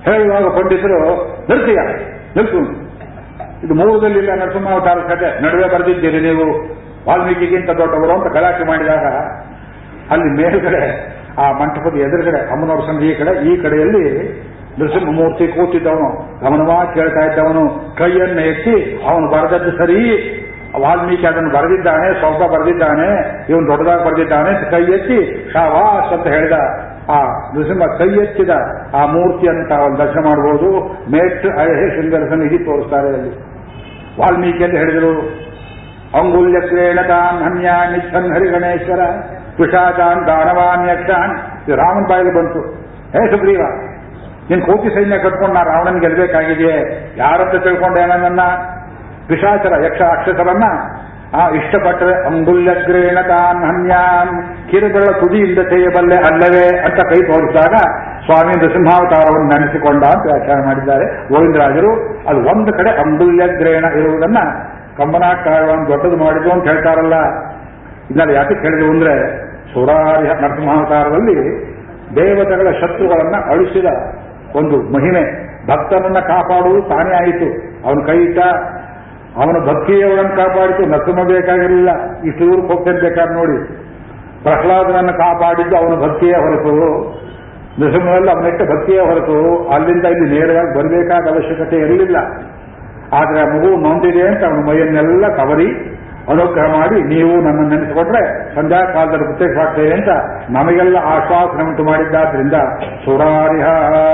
ಹೇಳುವಾಗ ಪಂಡಿತರು ನಿಲ್ತೀಯ ನಿಲ್ಸು ಇದು ಮೂಲದಲ್ಲಿಲ್ಲ ನರಸಿಂಹಾವತಾರ ಕಥೆ ನಡುವೆ ಬರೆದಿದ್ದೀರಿ ನೀವು ವಾಲ್ಮೀಕಿಗಿಂತ ದೊಡ್ಡವರು ಅಂತ ಗಲಾಟೆ ಮಾಡಿದಾಗ ಅಲ್ಲಿ ಮೇಲ್ಗಡೆ ಆ ಮಂಟಪದ ಎದುರುಗಡೆ ಅಮ್ಮನವ್ರ ಸಂಘ ಈ ಕಡೆ ಈ ಕಡೆಯಲ್ಲಿ ನರಸಿಂಹಮೂರ್ತಿ ಕೂತಿದ್ದವನು ಗಮನವಾಗಿ ಕೇಳ್ತಾ ಇದ್ದವನು ಕೈಯನ್ನು ಎತ್ತಿ ಅವನು ಬರೆದದ್ದು ಸರಿ ವಾಲ್ಮೀಕಿ ಅದನ್ನು ಬರೆದಿದ್ದಾನೆ ಸ್ವಲ್ಪ ಬರೆದಿದ್ದಾನೆ ಇವನು ದೊಡ್ಡದಾಗಿ ಬರೆದಿದ್ದಾನೆ ಅಂತ ಕೈ ಎತ್ತಿ ಶಾವಾಸ್ ಅಂತ ಹೇಳಿದ ಆ ನರಸಿಂಹ ಕೈ ಎತ್ತಿದ ಆ ಮೂರ್ತಿಯನ್ನು ತಾವು ದರ್ಶನ ಮಾಡಬಹುದು ಮೇಟ್ ಅಳಹೆ ಶೃಂಗರಸನ ಇಡಿ ತೋರಿಸ್ತಾರೆ ಅಲ್ಲಿ ವಾಲ್ಮೀಕಿ ಅಂತ ಹೇಳಿದರು ಅಂಗುಲ್ಯ ಕ್ರೇಣತಾನ್ ಹನ್ಯ ನಿಚ್ಛನ್ ಹರಿಗಣೇಶ್ವರ ಪಿಶಾಚಾನ್ ದಾನವಾನ್ ಯಕ್ಷಾನ್ ಇದು ರಾಮನ್ ಬಾಯಿಗೆ ಬಂತು ಹೇ ಸುಗ್ರೀವ ನೀನ್ ಕೋಟಿ ಸೈನ್ಯ ಕಟ್ಕೊಂಡು ನಾ ರಾವಣನ್ ಗೆಲ್ಬೇಕಾಗಿದೆಯೇ ಯಾರಂತ ತಿಳ್ಕೊಂಡೆ ನನ್ನ ಪಿಶಾಚರ ಯಕ್ಷ ಅಕ್ಷಸರನ್ನ ಆ ಇಷ್ಟಪಟ್ಟರೆ ಅಂಗುಲ್ಯಗ್ರೇಣ ತಾನ್ ಹನ್ಯಾನ್ ಕಿರುಗಳ ತುದಿಯಿಂದ చేయಬಲ್ಲೆ ಅಲ್ಲವೇ ಅಂತ ಕೈ ತೋರಿಸಿದಾಗ ಸ್ವಾಮಿ ನೃಸಿಂಹಾವತಾರವನ್ನು ನೆನೆಸಿಕೊಂಡ ಅಂತ ವ್ಯಾಖ್ಯಾನ ಮಾಡಿದ್ದಾರೆ ಗೋವಿಂದರಾಜರು ಅದು ಒಂದು ಕಡೆ ಅಂಗುಲ್ಯಗ್ರೇಣ ಇರುವುದನ್ನ ಕಂಬನಾಕಾರವನ್ನು ದೊಡ್ಡದು ಮಾಡಿದ್ದು ಅಂತ ಹೇಳ್ತಾರಲ್ಲ ಇದನ್ನೆಲ್ಲ ಯಾಕೆ ಕೇಳಿದ್ರು ಅಂದ್ರೆ ಸುರಾರಿ ನರಸಿಂಹಾವತಾರದಲ್ಲಿ ದೇವತೆಗಳ ಶತ್ರುಗಳನ್ನ ಅಳಿಸಿದ ಒಂದು ಮಹಿಮೆ ಭಕ್ತನನ್ನ ಕಾಪಾಡುವುದು ತಾನೇ ಆಯಿತು ಅವನ ಕೈ ಇಟ್ಟ ಅವನ ಭಕ್ತಿಯವರನ್ನು ಕಾಪಾಡಿತು ನರಸಿಂಹ ಬೇಕಾಗಿರಲಿಲ್ಲ ಇಷ್ಟು ದೂರಕ್ಕೆ ಹೋಗ್ತೇನೆ ಬೇಕಾದ್ರೆ ನೋಡಿ ಪ್ರಹ್ಲಾದನನ್ನು ಕಾಪಾಡಿದ್ದು ಅವನ ಭಕ್ತಿಯೇ ಹೊರತು ನರಸಿಂಹದಲ್ಲಿ ಅವನಿಟ್ಟ ಭಕ್ತಿಯೇ ಹೊರತು ಅಲ್ಲಿಂದ ಇಲ್ಲಿ ನೇರವಾಗಿ ಬರಬೇಕಾದ ಅವಶ್ಯಕತೆ ಇರಲಿಲ್ಲ ಆದರೆ ಆ ಮಗು ನೊಂದಿದೆ ಅಂತ ಅವನ ಮೈಯನ್ನೆಲ್ಲ ಕವರಿ ಅನುಗ್ರಹ ಮಾಡಿ ನೀವು ನನ್ನ ನೆನೆಸಿಕೊಟ್ರೆ ಸಂಧ್ಯಾ ಕಾಲದಲ್ಲಿ ಪ್ರತ್ಯಕ್ಷವಾಗ್ತೇವೆ ಅಂತ ನಮಗೆಲ್ಲ ಆಶ್ವಾಸನೆ ಉಂಟು ಮಾಡಿದ್ದಾದ್ರಿಂದ ಸುರಾರಿಹ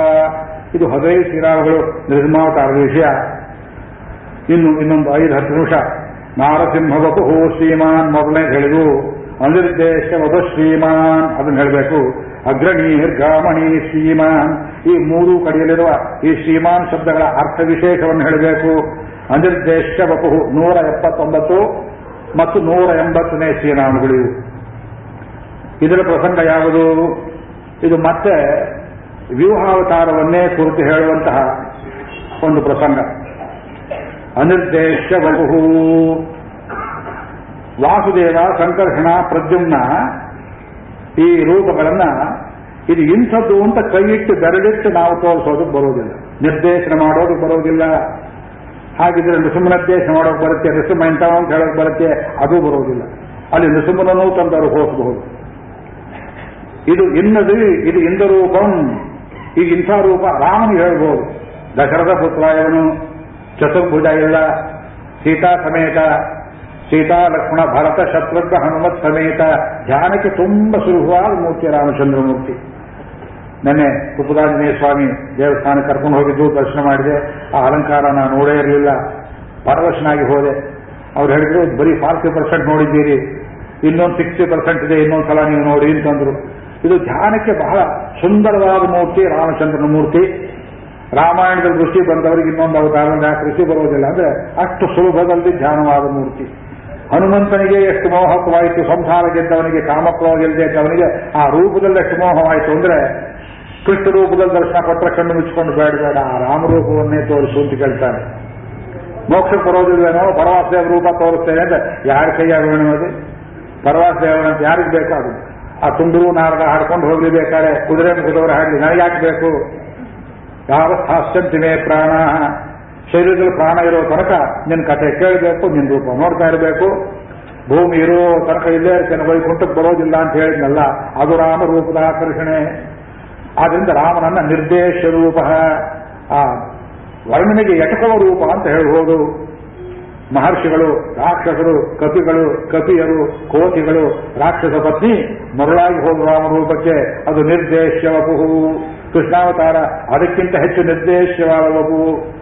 ಇದು ಹೃದಯ ಶ್ರೀರಾಮಗಳು ನಿರ್ಮಾತಾರದ ವಿಷಯ ಇನ್ನು ಇನ್ನೊಂದು ಐದು ಹತ್ತು ನಿಮಿಷ ನಾರಸಿಂಹ ವಪು ಶ್ರೀಮಾನ್ ಮೊದಲನೇದು ಹೇಳಿದು ಅನಿರ್ದೇಶ ವಪು ಶ್ರೀಮಾನ್ ಅದನ್ನು ಹೇಳಬೇಕು ಅಗ್ರಣಿ ಗಾಮಣಿ ಶ್ರೀಮಾನ್ ಈ ಮೂರು ಕಡೆಯಲ್ಲಿರುವ ಈ ಶ್ರೀಮಾನ್ ಶಬ್ದಗಳ ಅರ್ಥ ವಿಶೇಷವನ್ನು ಹೇಳಬೇಕು ಅನಿರ್ದೇಶ ವಪು ನೂರ ಎಪ್ಪತ್ತೊಂಬತ್ತು ಮತ್ತು ನೂರ ಎಂಬತ್ತನೇ ಶ್ರೀನಾಮಗಳು ಇವು. ಇದರ ಪ್ರಸಂಗ ಯಾವುದು ಇದು ಮತ್ತೆ ವ್ಯೂಹಾವತಾರವನ್ನೇ ಕುರಿತು ಹೇಳುವಂತಹ ಒಂದು ಪ್ರಸಂಗ ಅನಿರ್ದೇಶ ಬಹು ವಾಸುದೇವ ಸಂಕರ್ಷಣ ಪ್ರದ್ಯುಮ್ನ ಈ ರೂಪಗಳನ್ನ ಇದು ಇಂಥದ್ದು ಅಂತ ಕೈಯಿಟ್ಟು ಬೆರಳಿಟ್ಟು ನಾವು ತೋರಿಸೋದಕ್ಕೆ ಬರೋದಿಲ್ಲ ನಿರ್ದೇಶನ ಮಾಡೋದು ಬರೋದಿಲ್ಲ ಹಾಗಿದ್ರೆ ನೃಸಿಂಹನಿರ್ದೇಶನ ಮಾಡೋಕೆ ಬರುತ್ತೆ ನೃಸಿಂಹ ಇಂಥವ ಅಂತ ಹೇಳೋಕೆ ಬರುತ್ತೆ ಅದು ಬರೋದಿಲ್ಲ ಅಲ್ಲಿ ನೃಸಿಂಹನೂ ತಂದವರು ಹೋಗಬಹುದು ಇದು ಇನ್ನದು ಇದು ಇಂದ ರೂಪಂ ಈಗ ಇಂಥ ರೂಪ ರಾಮನಿಗೆ ಹೇಳ್ಬೋದು ದಶರಥ ಪುತ್ರ ಇವನು ಚತುರ್ಭುಜ ಇಲ್ಲ ಸೀತಾ ಸಮೇತ ಸೀತಾ ಲಕ್ಷ್ಮಣ ಭರತ ಶತ್ರುಘ್ನ ಹನುಮತ್ ಸಮೇತ ಧ್ಯಾನಕ್ಕೆ ತುಂಬ ಸುಲಭವಾದ ಮೂರ್ತಿ ರಾಮಚಂದ್ರ ಮೂರ್ತಿ ನೆನ್ನೆ ಕುಪ್ಪದಾಂಜನೇಯ ಸ್ವಾಮಿ ದೇವಸ್ಥಾನ ಕರ್ಕೊಂಡು ಹೋಗಿದ್ದು ದರ್ಶನ ಮಾಡಿದೆ ಆ ಅಲಂಕಾರ ನಾನು ನೋಡೇ ಇರಲಿಲ್ಲ ಪರವಶನಾಗಿ ಹೋದೆ ಅವ್ರು ಹೇಳಿದ್ರು ಬರೀ ಫಾರ್ಟಿ ಪರ್ಸೆಂಟ್ ನೋಡಿದ್ದೀರಿ ಇನ್ನೊಂದು ಸಿಕ್ಸ್ಟಿ ಪರ್ಸೆಂಟ್ ಇದೆ ಇನ್ನೊಂದು ಸಲ ನೀವು ನೋಡಿ ಅಂತಂದ್ರು ಇದು ಧ್ಯಾನಕ್ಕೆ ಬಹಳ ಸುಂದರವಾದ ಮೂರ್ತಿ ರಾಮಚಂದ್ರನ ಮೂರ್ತಿ ರಾಮಾಯಣದಲ್ಲಿ ಋಷಿ ಬಂದವರಿಗೆ ಇನ್ನೊಂದು ಅವತಾರದಲ್ಲಿ ಯಾಕೆ ಋಷಿ ಬರೋದಿಲ್ಲ ಅಂದ್ರೆ ಅಷ್ಟು ಸುಲಭದಲ್ಲಿ ಧ್ಯಾನವಾದ ಮೂರ್ತಿ ಹನುಮಂತನಿಗೆ ಎಷ್ಟು ಮೋಹಕವಾಯಿತು ಸಂಸಾರ ಗೆದ್ದವನಿಗೆ ಕಾಮಕ್ರೋಹ ಗೆಲ್ಲದೆ ಇದ್ದವನಿಗೆ ಆ ರೂಪದಲ್ಲಿ ಎಷ್ಟು ಮೋಹವಾಯಿತು ಅಂದ್ರೆ ಕೃಷ್ಣ ರೂಪದಲ್ಲಿ ದರ್ಶನ ಕೊಟ್ಟರೆ ಕಣ್ಣು ಮುಚ್ಚಿಕೊಂಡು ಬೇಡ ಬೇಡ ಆ ರಾಮರೂಪವನ್ನೇ ತೋರಿಸು ಅಂತ ಕೇಳ್ತಾನೆ ಮೋಕ್ಷಕ್ಕೆ ಬರೋದಿಲ್ವೇನೋ ಪರವಾಸದೇವ ರೂಪ ತೋರಿಸ್ತೇನೆ ಅಂತ ಯಾರ ಕೈಯಾಗ ಅದು ಪರವಾಸದೇವನಂತ ಯಾರಿಗೆ ಬೇಕಾದು ಆ ತುಂಡರು ನಾರದ ಹಾಡ್ಕೊಂಡು ಹೋಗ್ಲಿ ಬೇಕಾದ್ರೆ ಕುದುರೆ ಮುಗಿದವರು ಹಾಡ್ಲಿ ನನಗೆ ಯಾಕೆ ಬೇಕು ಯಾವ ಸ್ಥಾಸ್ಯಂತಿಮೇ ಪ್ರಾಣ ಶರೀರದಲ್ಲಿ ಪ್ರಾಣ ಇರೋ ತನಕ ನಿನ್ನ ಕಥೆ ಕೇಳಬೇಕು ನಿನ್ನ ರೂಪ ನೋಡ್ತಾ ಇರಬೇಕು ಭೂಮಿ ಇರೋ ತನಕ ಇಲ್ಲೇ ಇರ್ತೇನೆ ವೈಕುಂಠಕ್ಕೆ ಬರೋದಿಲ್ಲ ಅಂತ ಹೇಳಿದ್ನಲ್ಲ ಅದು ರಾಮ ರೂಪದ ಆಕರ್ಷಣೆ ಆದ್ರಿಂದ ರಾಮನನ್ನ ನಿರ್ದೇಶ ರೂಪ ಆ ವರ್ಣನೆಗೆ ಎಟಕುವ ರೂಪ ಅಂತ ಹೇಳ್ಬೋದು ಮಹರ್ಷಿಗಳು ರಾಕ್ಷಸರು ಕಪಿಗಳು ಕಪಿಯರು ಕೋತಿಗಳು ರಾಕ್ಷಸ ಪತ್ನಿ ಮರಳಾಗಿ ಹೋದ ರಾಮರೂಪಕ್ಕೆ ಅದು ನಿರ್ದೇಶ್ಯವಪು ಕೃಷ್ಣಾವತಾರ ಅದಕ್ಕಿಂತ ಹೆಚ್ಚು ನಿರ್ದೇಶ್ಯವಾದ ವಪು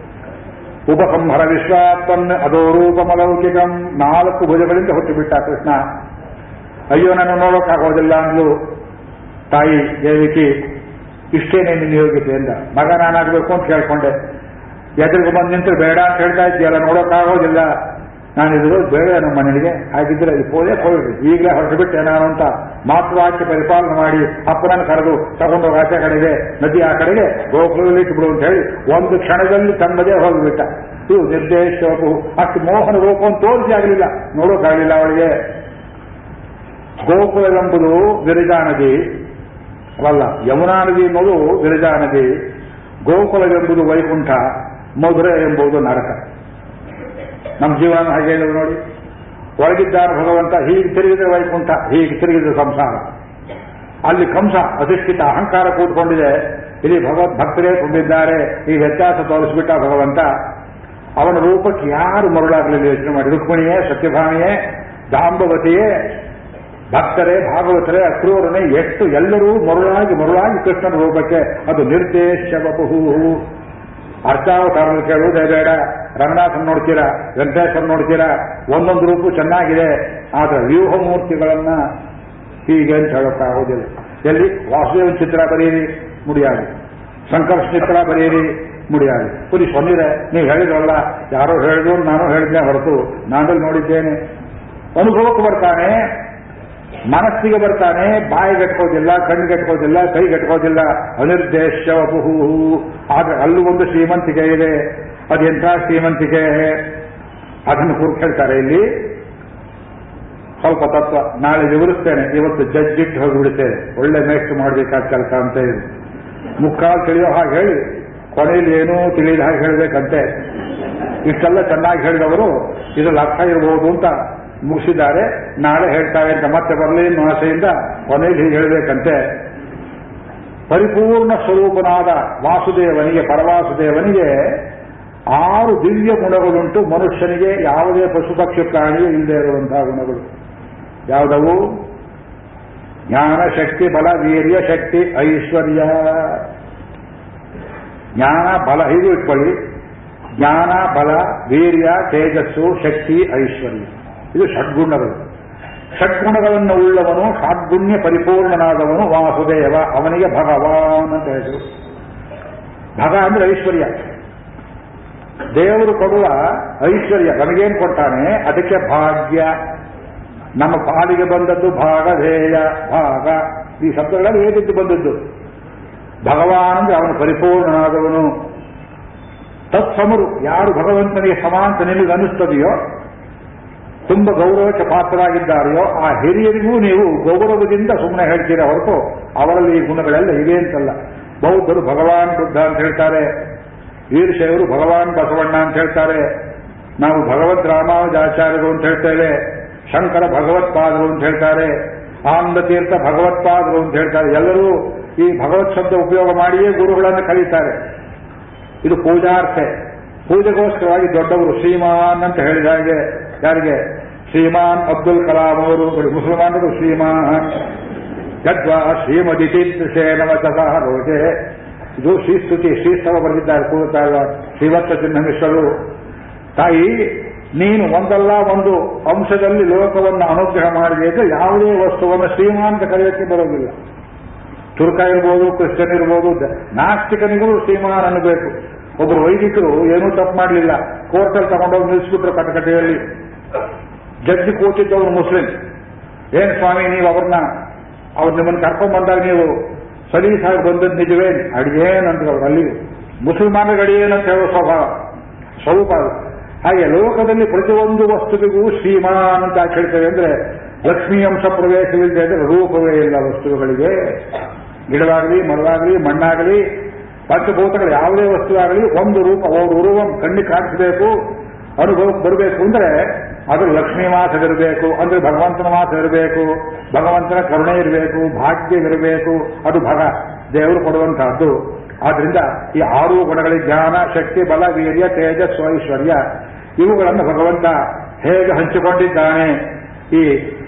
ಉಪಸಂಹರ ವಿಶ್ವಾತ್ಮನ್ ಅದೋ ರೂಪಮಲೌಕಿಕಂ ನಾಲ್ಕು ಭುಜಗಳಿಂದ ಹುಟ್ಟುಬಿಟ್ಟ ಕೃಷ್ಣ ಅಯ್ಯೋ ನನ್ನ ನೋಡೋಕ್ಕಾಗೋದಿಲ್ಲ ಅಂದ್ಲು ತಾಯಿ ದೇವಿಕಿ ಇಷ್ಟೇನೆ ನಿನ್ನ ಯೋಗ್ಯತೆ ಎಂದ ಮಗ ನಾನಾಗಬೇಕು ಅಂತ ಕೇಳ್ಕೊಂಡೆ ಎದುರಿಗೆ ಬಂದು ನಿಂತರೆ ಬೇಡ ಅಂತ ಹೇಳ್ತಾ ಇದ್ದೀಯಲ್ಲ ನೋಡೋಕ್ಕಾಗೋದಿಲ್ಲ ನಾನು ಇದ್ರು ಬೇಡ ನಮ್ಮ ಮನೆಗೆ ಹಾಗಿದ್ರೆ ಇಲ್ಲಿ ಪೋದೆ ಹೋಗ್ರಿ ಈಗಲೇ ಹೊರಟು ಬಿಟ್ಟೆ ನಾನು ಅಂತ ಮಾತೃವಾಕ್ಯ ಪರಿಪಾಲನೆ ಮಾಡಿ ಅಪ್ಪನನ್ನು ಕರೆದು ತಗೊಂಡೋಗಿ ಆಚೆ ಕಡೆಗೆ ನದಿ ಆ ಕಡೆಗೆ ಗೋಕುಲದಲ್ಲಿ ಇಟ್ಬಿಡು ಅಂತ ಹೇಳಿ ಒಂದು ಕ್ಷಣದಲ್ಲಿ ತನ್ನದೇ ಹೋಗಿಬಿಟ್ಟ ಇದು ನಿರ್ದೇಶವು ಅಷ್ಟು ಮೋಹನ ರೂಪವನ್ನು ತೋರಿಸಿ ಆಗಲಿಲ್ಲ ನೋಡೋಕ್ಕಾಗಲಿಲ್ಲ ಅವಳಿಗೆ ಗೋಕುಲವೆಂಬುದು ವಿರಜಾ ನದಿ ಅಲ್ಲ ಯಮುನಾ ನದಿ ಅನ್ನೋದು ವಿರಜಾ ನದಿ ಗೋಕುಲವೆಂಬುದು ವೈಕುಂಠ ಮಧುರೆ ಎಂಬುದು ನರಕ ನಮ್ಮ ಜೀವನ ಹಾಗೆ ಹೇಳಿದ್ರು ನೋಡಿ ಒಳಗಿದ್ದಾರ ಭಗವಂತ ಹೀಗೆ ತಿರುಗಿದ್ರೆ ವೈಕುಂಠ ಹೀಗೆ ತಿರುಗಿದ್ರೆ ಸಂಸಾರ ಅಲ್ಲಿ ಕಂಸ ಅಧಿಷ್ಠಿತ ಅಹಂಕಾರ ಕೂತ್ಕೊಂಡಿದೆ ಇಲ್ಲಿ ಭಗವತ್ ಭಕ್ತರೇ ತುಂಬಿದ್ದಾರೆ ಈ ವ್ಯತ್ಯಾಸ ತೋರಿಸ್ಬಿಟ್ಟ ಭಗವಂತ ಅವನ ರೂಪಕ್ಕೆ ಯಾರು ಮರುಳಾಗಲಿಲ್ಲ ಯೋಚನೆ ಮಾಡಿ ರುಕ್ಮಿಣಿಯೇ ಸತ್ಯಭಾಮಿಯೇ ಜಾಂಬವತಿಯೇ ಭಕ್ತರೇ ಭಾಗವತರೇ ಅಕ್ರೂರನೇ ಎಷ್ಟು ಎಲ್ಲರೂ ಮರುಳಾಗಿ ಮರುಳಾಗಿ ಕೃಷ್ಣನ ರೂಪಕ್ಕೆ ಅದು ನಿರ್ದೇಶ ಬಹು ಅರ್ಚಾವತಾರದಲ್ಲಿ ಕೇಳುವುದೇ ಬೇಡ ರಂಗನಾಥನ್ ನೋಡ್ತೀರಾ ವೆಂಕಟೇಶ್ವರ ನೋಡ್ತೀರಾ ಒಂದೊಂದು ರೂಪು ಚೆನ್ನಾಗಿದೆ ಆದ್ರೆ ವ್ಯೂಹ ಮೂರ್ತಿಗಳನ್ನ ಹೀಗೆ ಅಂತ ಹೇಳೋಕ್ಕಾಗೋದಿಲ್ಲ ಎಲ್ಲಿ ವಾಸುದೇವನ ಚಿತ್ರ ಬರೆಯಿರಿ ಮುಡಿಯಾಗಿ ಸಂಕರ್ಷ ಚಿತ್ರ ಬರೆಯಿರಿ ಮುಡಿಯಾಗಿ ಪುರಿ ಸೊನ್ನಿದೆ ನೀವು ಹೇಳಿದ್ರಲ್ಲ ಯಾರೋ ಹೇಳಿದ್ರು ನಾನು ಹೇಳಿದ್ದೆ ಹೊರತು ನಾನಲ್ಲಿ ನೋಡಿದ್ದೇನೆ ಅನುಭವಕ್ಕೆ ಬರ್ತಾನೆ ಮನಸ್ಸಿಗೆ ಬರ್ತಾನೆ ಬಾಯಿಗೆಟ್ಕೋದಿಲ್ಲ ಕಣ್ಣಿಗೆಟ್ಕೋದಿಲ್ಲ ಕೈಗೆಟ್ಕೋದಿಲ್ಲ ಅನಿರ್ದೇಶ ಬಹು ಆದ್ರೆ ಅಲ್ಲೂ ಒಂದು ಶ್ರೀಮಂತಿಕೆ ಇದೆ ಅದೆಂಥ ಶ್ರೀಮಂತಿಕೆ ಅದನ್ನು ಕುರಿತು ಹೇಳ್ತಾರೆ ಇಲ್ಲಿ ಸ್ವಲ್ಪ ತತ್ವ ನಾಳೆ ವಿವರಿಸ್ತೇನೆ ಇವತ್ತು ಜಡ್ಜಿಟ್ಟು ಹೋಗಿಬಿಡುತ್ತೇನೆ ಒಳ್ಳೆ ಮೇಷ್ಟು ಮಾಡಬೇಕಾದ ಕೆಲಸ ಅಂತ ಇದೆ ಮುಕ್ಕಾಲು ತಿಳಿಯೋ ಹಾಗೆ ಹೇಳಿ ಕೊನೆಯಲ್ಲಿ ಏನೂ ತಿಳಿಯದ ಹಾಗೆ ಹೇಳಬೇಕಂತೆ ಇಷ್ಟೆಲ್ಲ ಚೆನ್ನಾಗಿ ಹೇಳಿದವರು ಇದರಲ್ಲಿ ಅರ್ಥ ಇರಬಹುದು ಅಂತ ಮುಗಿಸಿದ್ದಾರೆ ನಾಳೆ ಹೇಳ್ತಾರೆ ಅಂತ ಮತ್ತೆ ಬರಲಿ ಅನ್ನೋ ಆಸೆಯಿಂದ ಕೊನೆಯಲ್ಲಿ ಹೀಗೆ ಹೇಳಬೇಕಂತೆ ಪರಿಪೂರ್ಣ ಸ್ವರೂಪನಾದ ವಾಸುದೇವನಿಗೆ ಪರವಾಸುದೇವನಿಗೆ ಆರು ದಿವ್ಯ ಗುಣಗಳುಂಟು ಮನುಷ್ಯನಿಗೆ ಯಾವುದೇ ಪಶು ಪಕ್ಷಿ ಪ್ರಾಣಿಯೂ ಇಲ್ಲದೆ ಇರುವಂತಹ ಗುಣಗಳು ಯಾವುದವು ಜ್ಞಾನ ಶಕ್ತಿ ಬಲ ವೀರ್ಯ ಶಕ್ತಿ ಐಶ್ವರ್ಯ ಜ್ಞಾನ ಬಲ ಹೀಗೂ ಇಟ್ಕೊಳ್ಳಿ ಜ್ಞಾನ ಬಲ ವೀರ್ಯ ತೇಜಸ್ಸು ಶಕ್ತಿ ಐಶ್ವರ್ಯ ಇದು ಷಡ್ಗುಣಗಳು ಷಡ್ಗುಣಗಳನ್ನು ಉಳ್ಳವನು ಷಡ್ಗುಣ್ಯ ಪರಿಪೂರ್ಣನಾದವನು ವಾಸುದೇವ ಅವನಿಗೆ ಭಗವಾನ್ ಅಂತ ಹೆಸರು ಭಗ ಅಂದ್ರೆ ಐಶ್ವರ್ಯ ದೇವರು ಕೊಡುವ ಐಶ್ವರ್ಯ ನಮಗೇನು ಕೊಡ್ತಾನೆ ಅದಕ್ಕೆ ಭಾಗ್ಯ ನಮ್ಮ ಪಾಲಿಗೆ ಬಂದದ್ದು ಭಾಗಧೇಯ ಭಾಗ ಈ ಶಬ್ದಗಳಲ್ಲಿ ಏನಿದ್ದು ಬಂದದ್ದು ಭಗವಾನ್ ಅಂದ್ರೆ ಅವನು ಪರಿಪೂರ್ಣನಾದವನು ತತ್ಸಮರು ಯಾರು ಭಗವಂತನಿಗೆ ಸಮಾಂತ ನಿಮಗೆ ಅನಿಸ್ತದೆಯೋ ತುಂಬ ಗೌರವಕ್ಕೆ ಪಾತ್ರರಾಗಿದ್ದಾರೆಯೋ ಆ ಹಿರಿಯರಿಗೂ ನೀವು ಗೌರವದಿಂದ ಸುಮ್ಮನೆ ಹೇಳ್ತೀರಾ ಹೊರತು ಅವರಲ್ಲಿ ಈ ಗುಣಗಳೆಲ್ಲ ಇವೆ ಅಂತಲ್ಲ ಬೌದ್ಧರು ಭಗವಾನ್ ಬುದ್ಧ ಅಂತ ಹೇಳ್ತಾರೆ ವೀರಶೈವರು ಭಗವಾನ್ ಬಸವಣ್ಣ ಅಂತ ಹೇಳ್ತಾರೆ ನಾವು ಭಗವದ್ ರಾಮಾನುಜಾಚಾರ್ಯರು ಅಂತ ಹೇಳ್ತೇವೆ ಶಂಕರ ಭಗವತ್ಪಾದರು ಅಂತ ಹೇಳ್ತಾರೆ ಆನಂದ ತೀರ್ಥ ಭಗವತ್ಪಾದರು ಅಂತ ಹೇಳ್ತಾರೆ ಎಲ್ಲರೂ ಈ ಭಗವತ್ ಶಬ್ದ ಉಪಯೋಗ ಮಾಡಿಯೇ ಗುರುಗಳನ್ನು ಕರೀತಾರೆ ಇದು ಪೂಜಾರ್ಥ ಪೂಜೆಗೋಸ್ಕರವಾಗಿ ದೊಡ್ಡವರು ಶ್ರೀಮಾನ್ ಅಂತ ಹೇಳಿದ ಹಾಗೆ ಯಾರಿಗೆ ಶ್ರೀಮಾನ್ ಅಬ್ದುಲ್ ಕಲಾಂ ಅವರು ಮುಸಲ್ಮಾನರು ಶ್ರೀಮಾನ್ ಯದ್ವಾ ಶ್ರೀಮದಿತಿ ನವಚಸ ರೋಜೆ ಇದು ಶ್ರೀಸ್ತುತಿ ಶ್ರೀಸ್ತವ ಬರೆದಿದ್ದಾರೆ ಕೂರುತ್ತಾಗ ಶ್ರೀವತ್ಸ ಚಿನ್ನಮಿಶ್ವರು ತಾಯಿ ನೀನು ಒಂದಲ್ಲ ಒಂದು ಅಂಶದಲ್ಲಿ ಲೋಕವನ್ನು ಅನುಗ್ರಹ ಮಾಡಿದೆ ಅಂದ್ರೆ ಯಾವುದೇ ವಸ್ತುವನ್ನು ಶ್ರೀಮಾನ್ ಅಂತ ಕರೆಯೋಕ್ಕೆ ಬರೋದಿಲ್ಲ ತುರ್ಕ ಇರ್ಬೋದು ಕ್ರಿಶ್ಚಿಯನ್ ಇರ್ಬೋದು ನಾಸ್ತಿಕನಿಗೂ ಶ್ರೀಮಾನ್ ಅನ್ನಬೇಕು ಒಬ್ಬರು ವೈದಿಕರು ಏನೂ ತಪ್ಪು ಮಾಡಲಿಲ್ಲ ಕೋರ್ಟಲ್ಲಿ ತಗೊಂಡೋಗಿ ನಿಲ್ಲಿಸ್ಬಿಟ್ರು ಕಟಕಟೆಯಲ್ಲಿ ಜಡ್ಜಿ ಕೂತಿದ್ದವನು ಮುಸ್ಲಿಂ ಏನ್ ಸ್ವಾಮಿ ನೀವು ಅವ್ರನ್ನ ಅವ್ರು ನಿಮ್ಮನ್ನು ಕರ್ಕೊಂಡ್ ಬಂದಾಗ ನೀವು ಸಲೀಸಾಗಿ ಬಂದದ್ದು ನಿಜವೇ ಅಡಿಗೇನಂತ ಅವ್ರು ಅಲ್ಲಿ ಮುಸಲ್ಮಾನರಿಗೆ ಅಡಿಗೇನಂತ ಹೇಳೋ ಸ್ವಭಾವ ಸ್ವರೂಪ ಅದು ಹಾಗೆ ಲೋಕದಲ್ಲಿ ಪ್ರತಿಯೊಂದು ವಸ್ತುವಿಗೂ ಶ್ರೀಮಾನ್ ಅಂತ ಯಾಕೆ ಹೇಳ್ತೇವೆ ಅಂದ್ರೆ ಲಕ್ಷ್ಮೀ ಅಂಶ ಪ್ರವೇಶವಿಲ್ಲದೆ ಅಂದ್ರೆ ರೂಪವೇ ಇಲ್ಲ ವಸ್ತುಗಳಿಗೆ ಗಿಡವಾಗಲಿ ಮರವಾಗಲಿ ಮಣ್ಣಾಗಲಿ ಪಂಚಭೂತಗಳು ಯಾವುದೇ ವಸ್ತುವಾಗಲಿ ಒಂದು ರೂಪ ಅವ್ರ ಉರುವಂ ಕಣ್ಣಿಗೆ ಕಾಣಿಸಬೇಕು ಅನುಭವಕ್ಕೆ ಬರಬೇಕು ಅಂದ್ರೆ ಅದು ಲಕ್ಷ್ಮೀ ಮಾಸವಿರಬೇಕು ಅಂದ್ರೆ ಭಗವಂತನ ಮಾಸ ಇರಬೇಕು ಭಗವಂತನ ಕರುಣೆ ಇರಬೇಕು ಭಾಗ್ಯವಿರಬೇಕು ಅದು ಭಗ ದೇವರು ಕೊಡುವಂತಹದ್ದು ಆದ್ರಿಂದ ಈ ಆರು ಗುಣಗಳಿಗೆ ಜ್ಞಾನ ಶಕ್ತಿ ಬಲ ವೀರ್ಯ ತೇಜಸ್ಸು ಐಶ್ವರ್ಯ ಇವುಗಳನ್ನು ಭಗವಂತ ಹೇಗೆ ಹಂಚಿಕೊಂಡಿದ್ದಾನೆ ಈ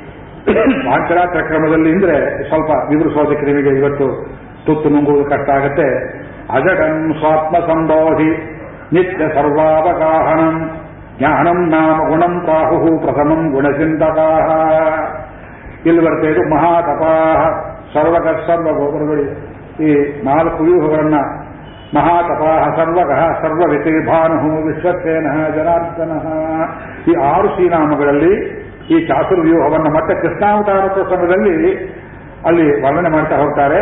ಪಾಂಚರಾತ್ರ ಕ್ರಮದಲ್ಲಿ ಅಂದ್ರೆ ಸ್ವಲ್ಪ ವಿವರಿಸೋದಕ್ಕೆ ನಿಮಗೆ ಇವತ್ತು ತುತ್ತು ನುಂಗುವುದು ಕಷ್ಟ ಆಗತ್ತೆ ಅಜಗನ್ ಸ್ವಾತ್ಮ ಸಂಬೋಧಿ ನಿತ್ಯ ಸರ್ವಾವಗಾಹನಂ ಜ್ಞಾನಂ ನಾಮ ಗುಣಂ ಪ್ರಾಹು ಪ್ರಥಮಂ ಗುಣಚಿಂತಕಾ ಇಲ್ಲಿ ಬರ್ತಾ ಇದು ಮಹಾತಪಾಹ ಸರ್ವಗ ಸರ್ವ ಗೋಪುರಗಳು ಈ ನಾಲ್ಕು ವ್ಯೂಹಗಳನ್ನ ಮಹಾತಪಾಹ ಸರ್ವಗಃ ಸರ್ವವಿತಿರ್ಭಾನು ವಿಶ್ವಸೇನ ಜನಾರ್ದನ ಈ ಆರು ಶ್ರೀನಾಮಗಳಲ್ಲಿ ಈ ಚಾತುರ್ವ್ಯೂಹವನ್ನು ಮತ್ತೆ ಕೃಷ್ಣಾವತಾರ ಪ್ರಸಂಗದಲ್ಲಿ ಅಲ್ಲಿ ವರ್ಣನೆ ಮಾಡ್ತಾ ಹೋಗ್ತಾರೆ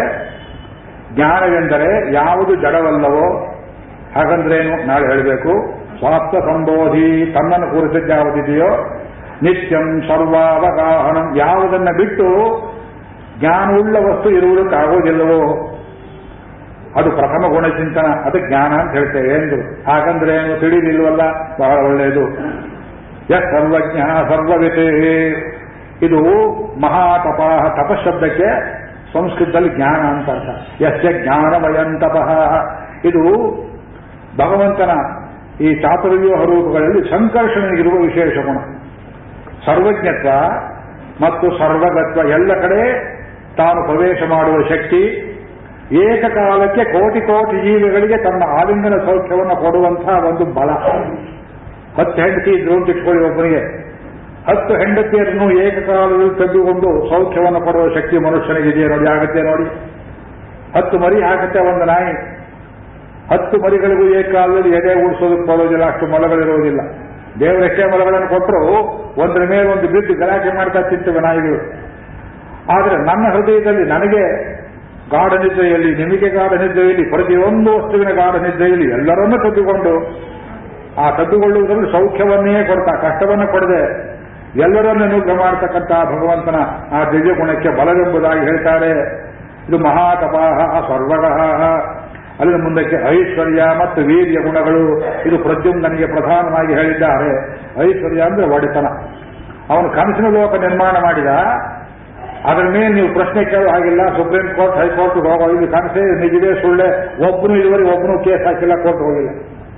ಜ್ಞಾನವೆಂದರೆ ಯಾವುದು ಜಡವಲ್ಲವೋ ಹಾಗಂದ್ರೇನು ನಾಳೆ ಹೇಳಬೇಕು ಸ್ವಾಪ್ತ ಸಂಬೋಧಿ ತನ್ನನ್ನು ಕೂರಿಸಿದ್ದು ಯಾವುದಿದೆಯೋ ನಿತ್ಯಂ ಸರ್ವಾವಗಾಹನಂ ಯಾವುದನ್ನ ಬಿಟ್ಟು ಜ್ಞಾನವುಳ್ಳ ವಸ್ತು ಇರುವುದಕ್ಕಾಗೋದಿಲ್ಲವೋ ಅದು ಪ್ರಥಮ ಗುಣಚಿಂತನ ಅದು ಜ್ಞಾನ ಅಂತ ಹೇಳ್ತೇವೆ ಎಂದು ಹಾಗಂದ್ರೆ ಏನು ತಿಳಿಲಿಲ್ವಲ್ಲ ಬಹಳ ಒಳ್ಳೆಯದು ಯಸ್ ಸರ್ವಜ್ಞ ಸರ್ವವಿತೆ ಇದು ಮಹಾತಪಾಹ ತಪಶಬ್ದಕ್ಕೆ ಸಂಸ್ಕೃತದಲ್ಲಿ ಜ್ಞಾನ ಅಂತ ಅರ್ಥ ಯಸ್ಯ ಜ್ಞಾನಮಯಂ ತಪಃ ಇದು ಭಗವಂತನ ಈ ಚಾತುರ್ವ್ಯೂಹ ರೂಪಗಳಲ್ಲಿ ಸಂಕರ್ಷಣೆಗಿರುವ ವಿಶೇಷ ಗುಣ ಸರ್ವಜ್ಞತ್ವ ಮತ್ತು ಸರ್ವಗತ್ವ ಎಲ್ಲ ಕಡೆ ತಾನು ಪ್ರವೇಶ ಮಾಡುವ ಶಕ್ತಿ ಏಕಕಾಲಕ್ಕೆ ಕೋಟಿ ಕೋಟಿ ಜೀವಿಗಳಿಗೆ ತನ್ನ ಆಲಿಂಗನ ಸೌಖ್ಯವನ್ನು ಕೊಡುವಂತಹ ಒಂದು ಬಲ ಹತ್ತು ಹೆಂಡತಿ ಇದ್ರು ಅಂತ ಇಟ್ಕೊಳ್ಳಿ ಒಬ್ಬನಿಗೆ ಹತ್ತು ಹೆಂಡತಿಯರನ್ನು ಏಕಕಾಲದಲ್ಲಿ ತೆಗೆದುಕೊಂಡು ಸೌಖ್ಯವನ್ನು ಕೊಡುವ ಶಕ್ತಿ ಮನುಷ್ಯನಿಗಿದೆಯೇ ನೋಡಿ ಆಗುತ್ತೆ ನೋಡಿ ಹತ್ತು ಮರಿ ಹಾಕುತ್ತೆ ಒಂದು ನಾಯಿ ಹತ್ತು ಮರಿಗಳಿಗೂ ಏಕಾಲದಲ್ಲಿ ಎದೆ ಉಳಿಸೋದಕ್ಕೆ ಬರೋದಿಲ್ಲ ಅಷ್ಟು ಮೊಲಗಳಿರೋದಿಲ್ಲ ದೇವರೆಷ್ಟೇ ಮೊಲಗಳನ್ನು ಕೊಟ್ಟರು ಒಂದರ ಮೇಲೆ ಒಂದು ಬಿದ್ದು ಗಲಾಟೆ ಮಾಡ್ತಾ ತಿಂತವೆ ನಾಯಿಗಳು ಆದರೆ ನನ್ನ ಹೃದಯದಲ್ಲಿ ನನಗೆ ಗಾಢ ನಿದ್ರೆಯಲ್ಲಿ ನಿಮಗೆ ಗಾಢ ನಿದ್ರೆಯಲ್ಲಿ ಪ್ರತಿಯೊಂದು ವಸ್ತುವಿನ ಗಾಢ ನಿದ್ರೆಯಲ್ಲಿ ಎಲ್ಲರನ್ನೂ ಕದ್ದುಕೊಂಡು ಆ ಕದ್ದುಕೊಳ್ಳುವುದರಲ್ಲಿ ಸೌಖ್ಯವನ್ನೇ ಕೊಡ್ತಾ ಕಷ್ಟವನ್ನು ಕೊಡದೆ ಎಲ್ಲರನ್ನು ಅನುಗ್ರಹ ಮಾಡತಕ್ಕಂಥ ಭಗವಂತನ ಆ ದಿವ್ಯ ಗುಣಕ್ಕೆ ಬಲವೆಂಬುದಾಗಿ ಹೇಳ್ತಾರೆ ಇದು ಮಹಾತಪಾಹ ಸರ್ವಗಃ ಅಲ್ಲಿನ ಮುಂದಕ್ಕೆ ಐಶ್ವರ್ಯ ಮತ್ತು ವೀರ್ಯ ಗುಣಗಳು ಇದು ಪ್ರದ್ಯುಮ್ನನಿಗೆ ಪ್ರಧಾನವಾಗಿ ಹೇಳಿದ್ದಾರೆ ಐಶ್ವರ್ಯ ಅಂದ್ರೆ ಒಡೆತನ ಅವನು ಕನಸಿನ ಲೋಕ ನಿರ್ಮಾಣ ಮಾಡಿದ ಅದರ ಮೇಲೆ ನೀವು ಪ್ರಶ್ನೆ ಕೇಳೋ ಹಾಗಿಲ್ಲ ಸುಪ್ರೀಂ ಕೋರ್ಟ್ ಹೈಕೋರ್ಟ್ ಹೋಗೋ ಇದು ಕನಸೇ ನಿಜವೇ ಸುಳ್ಳೆ ಒಬ್ಬನು ಇದುವರೆಗೆ ಒಬ್ಬನು ಕೇಸ್ ಹಾಕಿಲ್ಲ ಕೋರ್ಟ್ ಹೋಗಿಲ್ಲ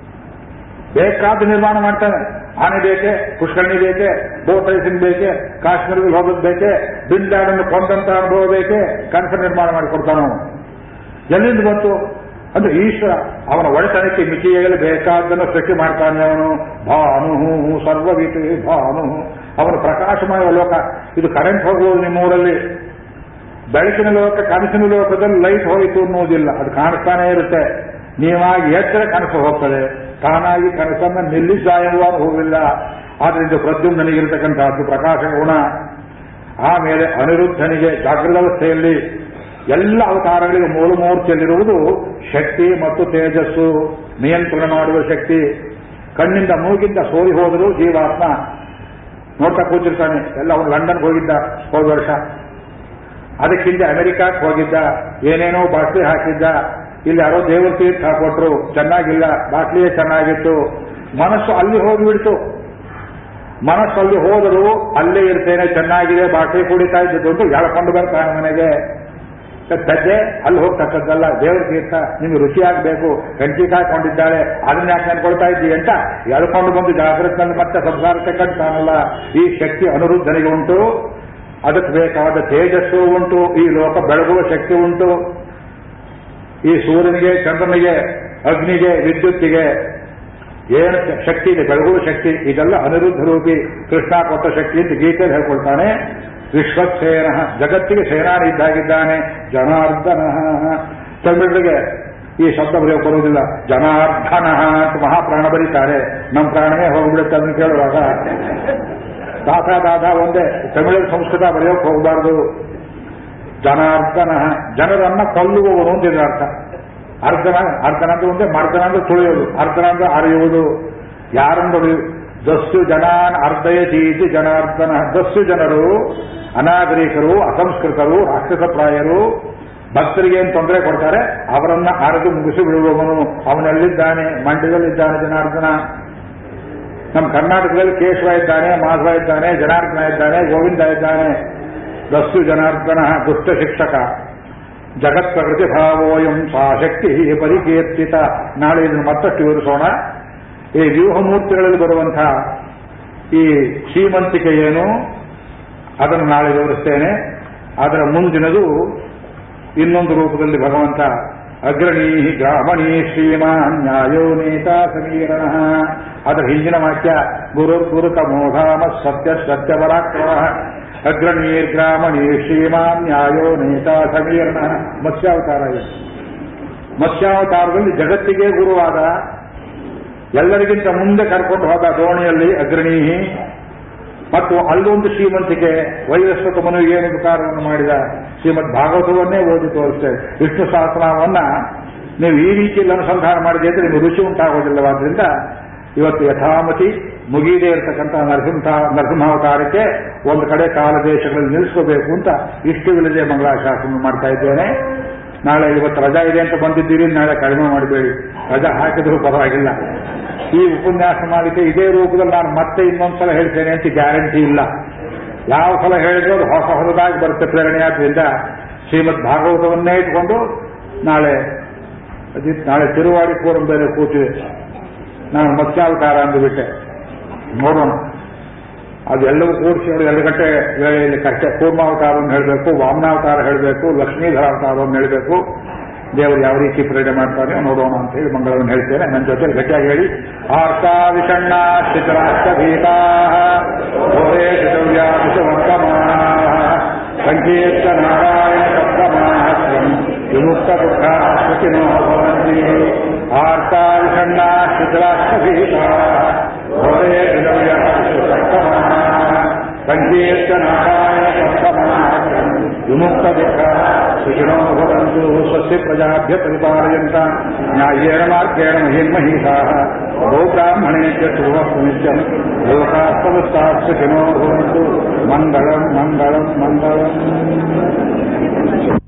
ಬೇಕಾದ ನಿರ್ಮಾಣ ಮಾಡ್ತಾನೆ ಆನೆ ಬೇಕೆ ಪುಷ್ಕರಣಿ ಬೇಕೆ ಬೋಟ್ ರೈಸಿಂಗ್ ಬೇಕೆ ಕಾಶ್ಮೀರದಲ್ಲಿ ಹೋಗೋದು ಬೇಕೆ ಬಿಲ್ಡಾಡನ್ನು ಕೊಂದಂತ ಅನುಭವ ಬೇಕೆ ಕನಸ ನಿರ್ಮಾಣ ಮಾಡಿಕೊಡ್ತಾನೆ ಅವನು ಎಲ್ಲಿಂದ ಬಂತು ಅಂದ್ರೆ ಈಶ್ವರ ಅವನ ಒಡೆತನಕ್ಕೆ ಮಿತಿಯಲ್ಲಿ ಬೇಕಾದ್ದನ್ನು ಸೃಷ್ಟಿ ಮಾಡ್ತಾನೆ ಅವನು ಭಾನು ಸರ್ವವಿತು ಭಾನು ಅವನು ಪ್ರಕಾಶಮಯ ಲೋಕ ಇದು ಕರೆಂಟ್ ಹೋಗುವುದು ನಿಮ್ಮೂರಲ್ಲಿ ಬೆಳಕಿನ ಲೋಕ ಕನಸಿನ ಲೋಕದಲ್ಲಿ ಲೈಟ್ ಹೋಯಿತು ಅನ್ನುವುದಿಲ್ಲ ಅದು ಕಾಣಿಸ್ತಾನೆ ಇರುತ್ತೆ ನೀವಾಗಿ ಎಚ್ಚರ ಕನಸು ಹೋಗ್ತದೆ ತಾನಾಗಿ ಕನಸನ್ನು ನಿಲ್ಲಿಸ ಎಂಬ ಹೋಗಿಲ್ಲ ಆದ್ರಿಂದ ಪ್ರದ್ಯುಮ್ನಿಗಿರ್ತಕ್ಕಂಥದ್ದು ಪ್ರಕಾಶ ಗುಣ ಆಮೇಲೆ ಅನಿರುದ್ಧನಿಗೆ ಜಾಗೃತಾವಸ್ಥೆಯಲ್ಲಿ ಎಲ್ಲ ಅವತಾರಗಳಿಗೆ ಮೂಲಮೂರ್ತಿಯಲ್ಲಿರುವುದು ಶಕ್ತಿ ಮತ್ತು ತೇಜಸ್ಸು ನಿಯಂತ್ರಣ ಮಾಡುವ ಶಕ್ತಿ ಕಣ್ಣಿಂದ ಮೂಗಿಂದ ಸೋರಿ ಹೋದರೂ ಜೀವಾತ್ಮ ನೋಡ್ತಾ ಕೂತಿರ್ತಾನೆ ಎಲ್ಲ ಅವನು ಲಂಡನ್ಗೆ ಹೋಗಿದ್ದ ಹೋದ ವರ್ಷ ಅದಕ್ಕಿಂತ ಅಮೆರಿಕಕ್ಕೆ ಹೋಗಿದ್ದ ಏನೇನೋ ಬಾಟ್ಲಿ ಹಾಕಿದ್ದ ಇಲ್ಲಿ ಯಾರೋ ದೇವರ ತೀರ್ಥ ಹಾಕೊಟ್ರು ಚೆನ್ನಾಗಿಲ್ಲ ಬಾಟ್ಲಿಯೇ ಚೆನ್ನಾಗಿತ್ತು ಮನಸ್ಸು ಅಲ್ಲಿ ಹೋಗಿಬಿಡ್ತು ಮನಸ್ಸು ಅಲ್ಲಿ ಹೋದರೂ ಅಲ್ಲೇ ಇರ್ತೇನೆ ಚೆನ್ನಾಗಿದೆ ಬಾಟ್ಲಿ ಕುಡಿತಾ ಇದ್ದದ್ದು ಅಂತ ಎಳ್ಕೊಂಡು ಬರ್ತಾನೆ ಮನೆಗೆ ತಜ್ಜೆ ಅಲ್ಲಿ ಹೋಗ್ತಕ್ಕದ್ದಲ್ಲ ದೇವರ ತೀರ್ಥ ನಿಮ್ಗೆ ರುಚಿಯಾಗಬೇಕು ಗಂಟಿ ಕಾಕೊಂಡಿದ್ದಾಳೆ ಅದನ್ನ ಯಾಕೆ ಅನ್ಕೊಳ್ತಾ ಇದ್ದೀವಿ ಅಂತ ಎಳ್ಕೊಂಡು ಬಂದು ಜಾಗೃತಿನಲ್ಲಿ ಮತ್ತೆ ಸಂಸಾರಕ್ಕೆ ಕಟ್ತಾನಲ್ಲ ಈ ಶಕ್ತಿ ಅನುರುದ್ಧನಿಗೆ ಉಂಟು ಅದಕ್ಕೆ ಬೇಕಾದ ತೇಜಸ್ಸು ಉಂಟು ಈ ಲೋಕ ಬೆಳಗುವ ಶಕ್ತಿ ಉಂಟು ಈ ಸೂರ್ಯನಿಗೆ ಚಂದ್ರನಿಗೆ ಅಗ್ನಿಗೆ ವಿದ್ಯುತ್ತಿಗೆ ಏನು ಶಕ್ತಿ ಇದೆ ಬೆಳಗುವ ಶಕ್ತಿ ಇದೆಲ್ಲ ಅನಿರುದ್ಧ ರೂಪಿ ಕೃಷ್ಣ ಕೊಟ್ಟ ಶಕ್ತಿ ಅಂತ ಗೀತೆಯಲ್ಲಿ ಹೇಳ್ಕೊಳ್ತಾನೆ ವಿಶ್ವಸೇನ ಜಗತ್ತಿಗೆ ಸೇನಾನಿ ಇದ್ದಾಗಿದ್ದಾನೆ ಜನಾರ್ದನ ತಮಿಳಿಗೆ ಈ ಶಬ್ದ ಬರೆಯೋಕೆ ಬರುವುದಿಲ್ಲ ಜನಾರ್ದನ ಅಂತ ಮಹಾಪ್ರಾಣ ಬರೀತಾರೆ ನಮ್ಮ ಪ್ರಾಣವೇ ಹೋಗ್ಬಿಡುತ್ತೆ ಅದನ್ನು ಕೇಳುವಾಗ ದಾಸ ದಾದ ಒಂದೇ ತಮಿಳು ಸಂಸ್ಕೃತ ಬರೆಯೋಕೆ ಹೋಗಬಾರ್ದು ಜನಾರ್ದನ ಜನರನ್ನ ಕೊಲ್ಲುವವನು ಅಂತ ಇದರ ಅರ್ಥ ಅರ್ಧನ ಅರ್ಧನ ಅಂದ್ರೆ ಒಂದೇ ಮರ್ದನ ಅಂದ್ರೆ ತುಳಿಯೋದು ಅರ್ಧನ ಅಂದ್ರೆ ಅರಿಯುವುದು ಯಾರನ್ನು ದಸ್ಸು ಜನಾನ್ ಅರ್ಧಯತೀತಿ ಜನಾರ್ದನ ದಸ್ಸು ಜನರು ಅನಾಗರಿಕರು ಅಸಂಸ್ಕೃತರು ರಾಕ್ಷಸಪ್ರಾಯರು ಭಕ್ತರಿಗೆ ಏನು ತೊಂದರೆ ಕೊಡ್ತಾರೆ ಅವರನ್ನ ಅರೆದು ಮುಗಿಸಿ ಬಿಡುವವನು ಅವನಲ್ಲಿದ್ದಾನೆ ಮಂಡ್ಯದಲ್ಲಿದ್ದಾನೆ ಜನಾರ್ದನ ನಮ್ಮ ಕರ್ನಾಟಕದಲ್ಲಿ ಕೇಶವ ಇದ್ದಾನೆ ಮಾಧವ ಇದ್ದಾನೆ ಜನಾರ್ದನ ಇದ್ದಾನೆ ಗೋವಿಂದ ಇದ್ದಾನೆ ದಸ್ಸು ಜನಾರ್ದನ ದುಷ್ಟ ಶಿಕ್ಷಕ ಜಗತ್ ಪ್ರಕೃತಿ ಭಾವೋಯಂ ಸಾ ಶಕ್ತಿ ಪರಿಕೀರ್ತಿತ ನಾಳೆ ಇದನ್ನು ಮತ್ತಷ್ಟು ವಿವರಿಸೋಣ ಈ ವ್ಯೂಹಮೂರ್ತಿಗಳಲ್ಲಿ ಬರುವಂತಹ ಈ ಶ್ರೀಮಂತಿಕೆ ಏನು ಅದನ್ನು ನಾಳೆ ವಿವರಿಸ್ತೇನೆ ಅದರ ಮುಂದಿನದು ಇನ್ನೊಂದು ರೂಪದಲ್ಲಿ ಭಗವಂತ ಅಗ್ರಣೀ ಗ್ರಾಮಣೀ ಶ್ರೀಮಾನ್ ನ್ಯಾಯೋ ನೇತಾ ಸಮೀರಣ ಅದರ ಹಿಂದಿನ ವಾಕ್ಯ ಗುರುರ್ ಗುರುತ ಮೋಧಾಮ ಸತ್ಯ ಸತ್ಯ ಪರಾಕ್ರಮ ಅಗ್ರಣೀರ್ಗ್ರಾಮಣೀ ಶ್ರೀಮಾನ್ ನ್ಯಾಯೋ ನೇತಾ ಸಮೀರಣ ಮತ್ಸ್ಯಾವತಾರ ಇದೆ ಮತ್ಸ್ಯಾವತಾರದಲ್ಲಿ ಜಗತ್ತಿಗೆ ಗುರುವಾದ ಎಲ್ಲರಿಗಿಂತ ಮುಂದೆ ಕರ್ಕೊಂಡು ಹೋದ ದೋಣಿಯಲ್ಲಿ ಅಗ್ರಣೀಹಿ ಮತ್ತು ಅಲ್ಲೊಂದು ಶ್ರೀಮಂತಿಕೆ ವೈವಸ್ವತ ಮನುವಿಗೆ ಏನು ಉಪಕಾರವನ್ನು ಮಾಡಿದ ಶ್ರೀಮದ್ ಭಾಗವತವನ್ನೇ ಓದಿ ತೋರಿಸ್ತೇವೆ ವಿಷ್ಣು ಸಹಸ್ರನಾಮವನ್ನ ನೀವು ಈ ರೀತಿಯಲ್ಲಿ ಅನುಸಂಧಾನ ಮಾಡಿದೆ ಅಂದ್ರೆ ನಿಮಗೆ ರುಚಿ ಉಂಟಾಗೋದಿಲ್ಲವಾದ್ರಿಂದ ಇವತ್ತು ಯಥಾಮತಿ ಮುಗಿಯದೇ ಇರತಕ್ಕಂಥ ನರಸಿಂಹ ನರಸಿಂಹಾವತಾರಕ್ಕೆ ಒಂದು ಕಡೆ ಕಾಲ ದೇಶಗಳಲ್ಲಿ ನಿಲ್ಲಿಸಬೇಕು ಅಂತ ಇಷ್ಟವಿಲ್ಲದೆ ಮಂಗಳಾಶಾಸನ ಮಾಡ್ತಾ ಇದ್ದೇನೆ ನಾಳೆ ಇವತ್ತು ರಜಾ ಇದೆ ಅಂತ ಬಂದಿದ್ದೀರಿ ನಾಳೆ ಕಡಿಮೆ ಮಾಡಬೇಡಿ ರಜಾ ಹಾಕಿದ್ರು ಪರವಾಗಿಲ್ಲ ಈ ಉಪನ್ಯಾಸ ಮಾಲಿಕೆ ಇದೇ ರೂಪದಲ್ಲಿ ನಾನು ಮತ್ತೆ ಇನ್ನೊಂದ್ಸಲ ಹೇಳ್ತೇನೆ ಅಂತ ಗ್ಯಾರಂಟಿ ಇಲ್ಲ ಯಾವ ಸಲ ಹೇಳಿದ್ರು ಅದು ಹೊಸ ಹೊಸದಾಗಿ ಬರುತ್ತೆ ಪ್ರೇರಣೆ ಆದ್ರಿಂದ ಶ್ರೀಮದ್ ಭಾಗವತವನ್ನೇ ಇಟ್ಕೊಂಡು ನಾಳೆ ಅದಿತ್ ನಾಳೆ ತಿರುವಾಡಿ ಫೋರಂ ಬೇರೆ ಕೂತಿದೆ ನಾನು ಮತ್ಸ್ಯಾವತಾರ ಅಂದುಬಿಟ್ಟೆ ನೋಡೋಣ ಅದೆಲ್ಲವೂ ಕೂಡಿಸಿ ನೋಡಿ ಎರಡು ಗಂಟೆ ವೇಳೆಯಲ್ಲಿ ಕಷ್ಟೇ ಕೂರ್ಮಾವತಾರವನ್ನು ಹೇಳಬೇಕು ವಾಮನಾವತಾರ ಹೇಳಬೇಕು ಲಕ್ಷ್ಮೀಧರ ಅವತಾರವನ್ನು ಹೇಳಬೇಕು ದೇವರು ಯಾವ ರೀತಿ ಪ್ರೇರಣೆ ಮಾಡ್ತಾರೆ ನೋಡೋಣ ಅಂತ ಹೇಳಿ ಮಂಗಳವನ್ನು ಹೇಳ್ತೇನೆ ನನ್ನ ಜೊತೆ ಗಟ್ಟಿಯಾಗಿ ಹೇಳಿ ಆರ್ತಾ ವಿಷಣ್ಣ ಸ್ಥಿತರಾಷ್ಟ ಭೀತಾ ಘೋರೇ ಶಿತವ್ಯಾಪಿಸುವಂತಮಾ ಸಂಕೀರ್ತ ನಾರಾಯಣ ಸಪ್ತಮಾಹಸ್ಯಂ ವಿಮುಕ್ತ ದುಃಖ ಸುಖಿನೋ ಭವಂತಿ ಆರ್ತಾ ವಿಷಣ್ಣ ಸ್ಥಿತರಾಷ್ಟ ಭೀತಾ ಘೋರೇ ಶಿತವ್ಯಾಪಿಸುವಂತಮಾ ಸಂಕೀರ್ತ ನಾರಾಯಣ ಸಪ್ತಮಾಹಸ್ಯಂ ವಿಮುಕ್ತ ದುಃಖ ಸುಖಿನೋ ಭವಂತು ಸ್ವಸ್ಯ ಪ್ರಜಾಭ್ಯ ಪರಿಪಾಲಯಂತ ನ್ಯಾಯೇನ ಮಾರ್ಗೇಣ ಮಹಿರ್ಮಹಿಷಾಃ ಗೋಬ್ರಾಹ್ಮಣೇಭ್ಯ ಶುಭವಸ್ತು ನಿತ್ಯಂ ಲೋಕಾಸ್ತಮಸ್ತಾಃ ಸುಖಿನೋ ಭವಂತು ಮಂಗಳಂ ಮಂಗಳಂ ಮಂಗಳಂ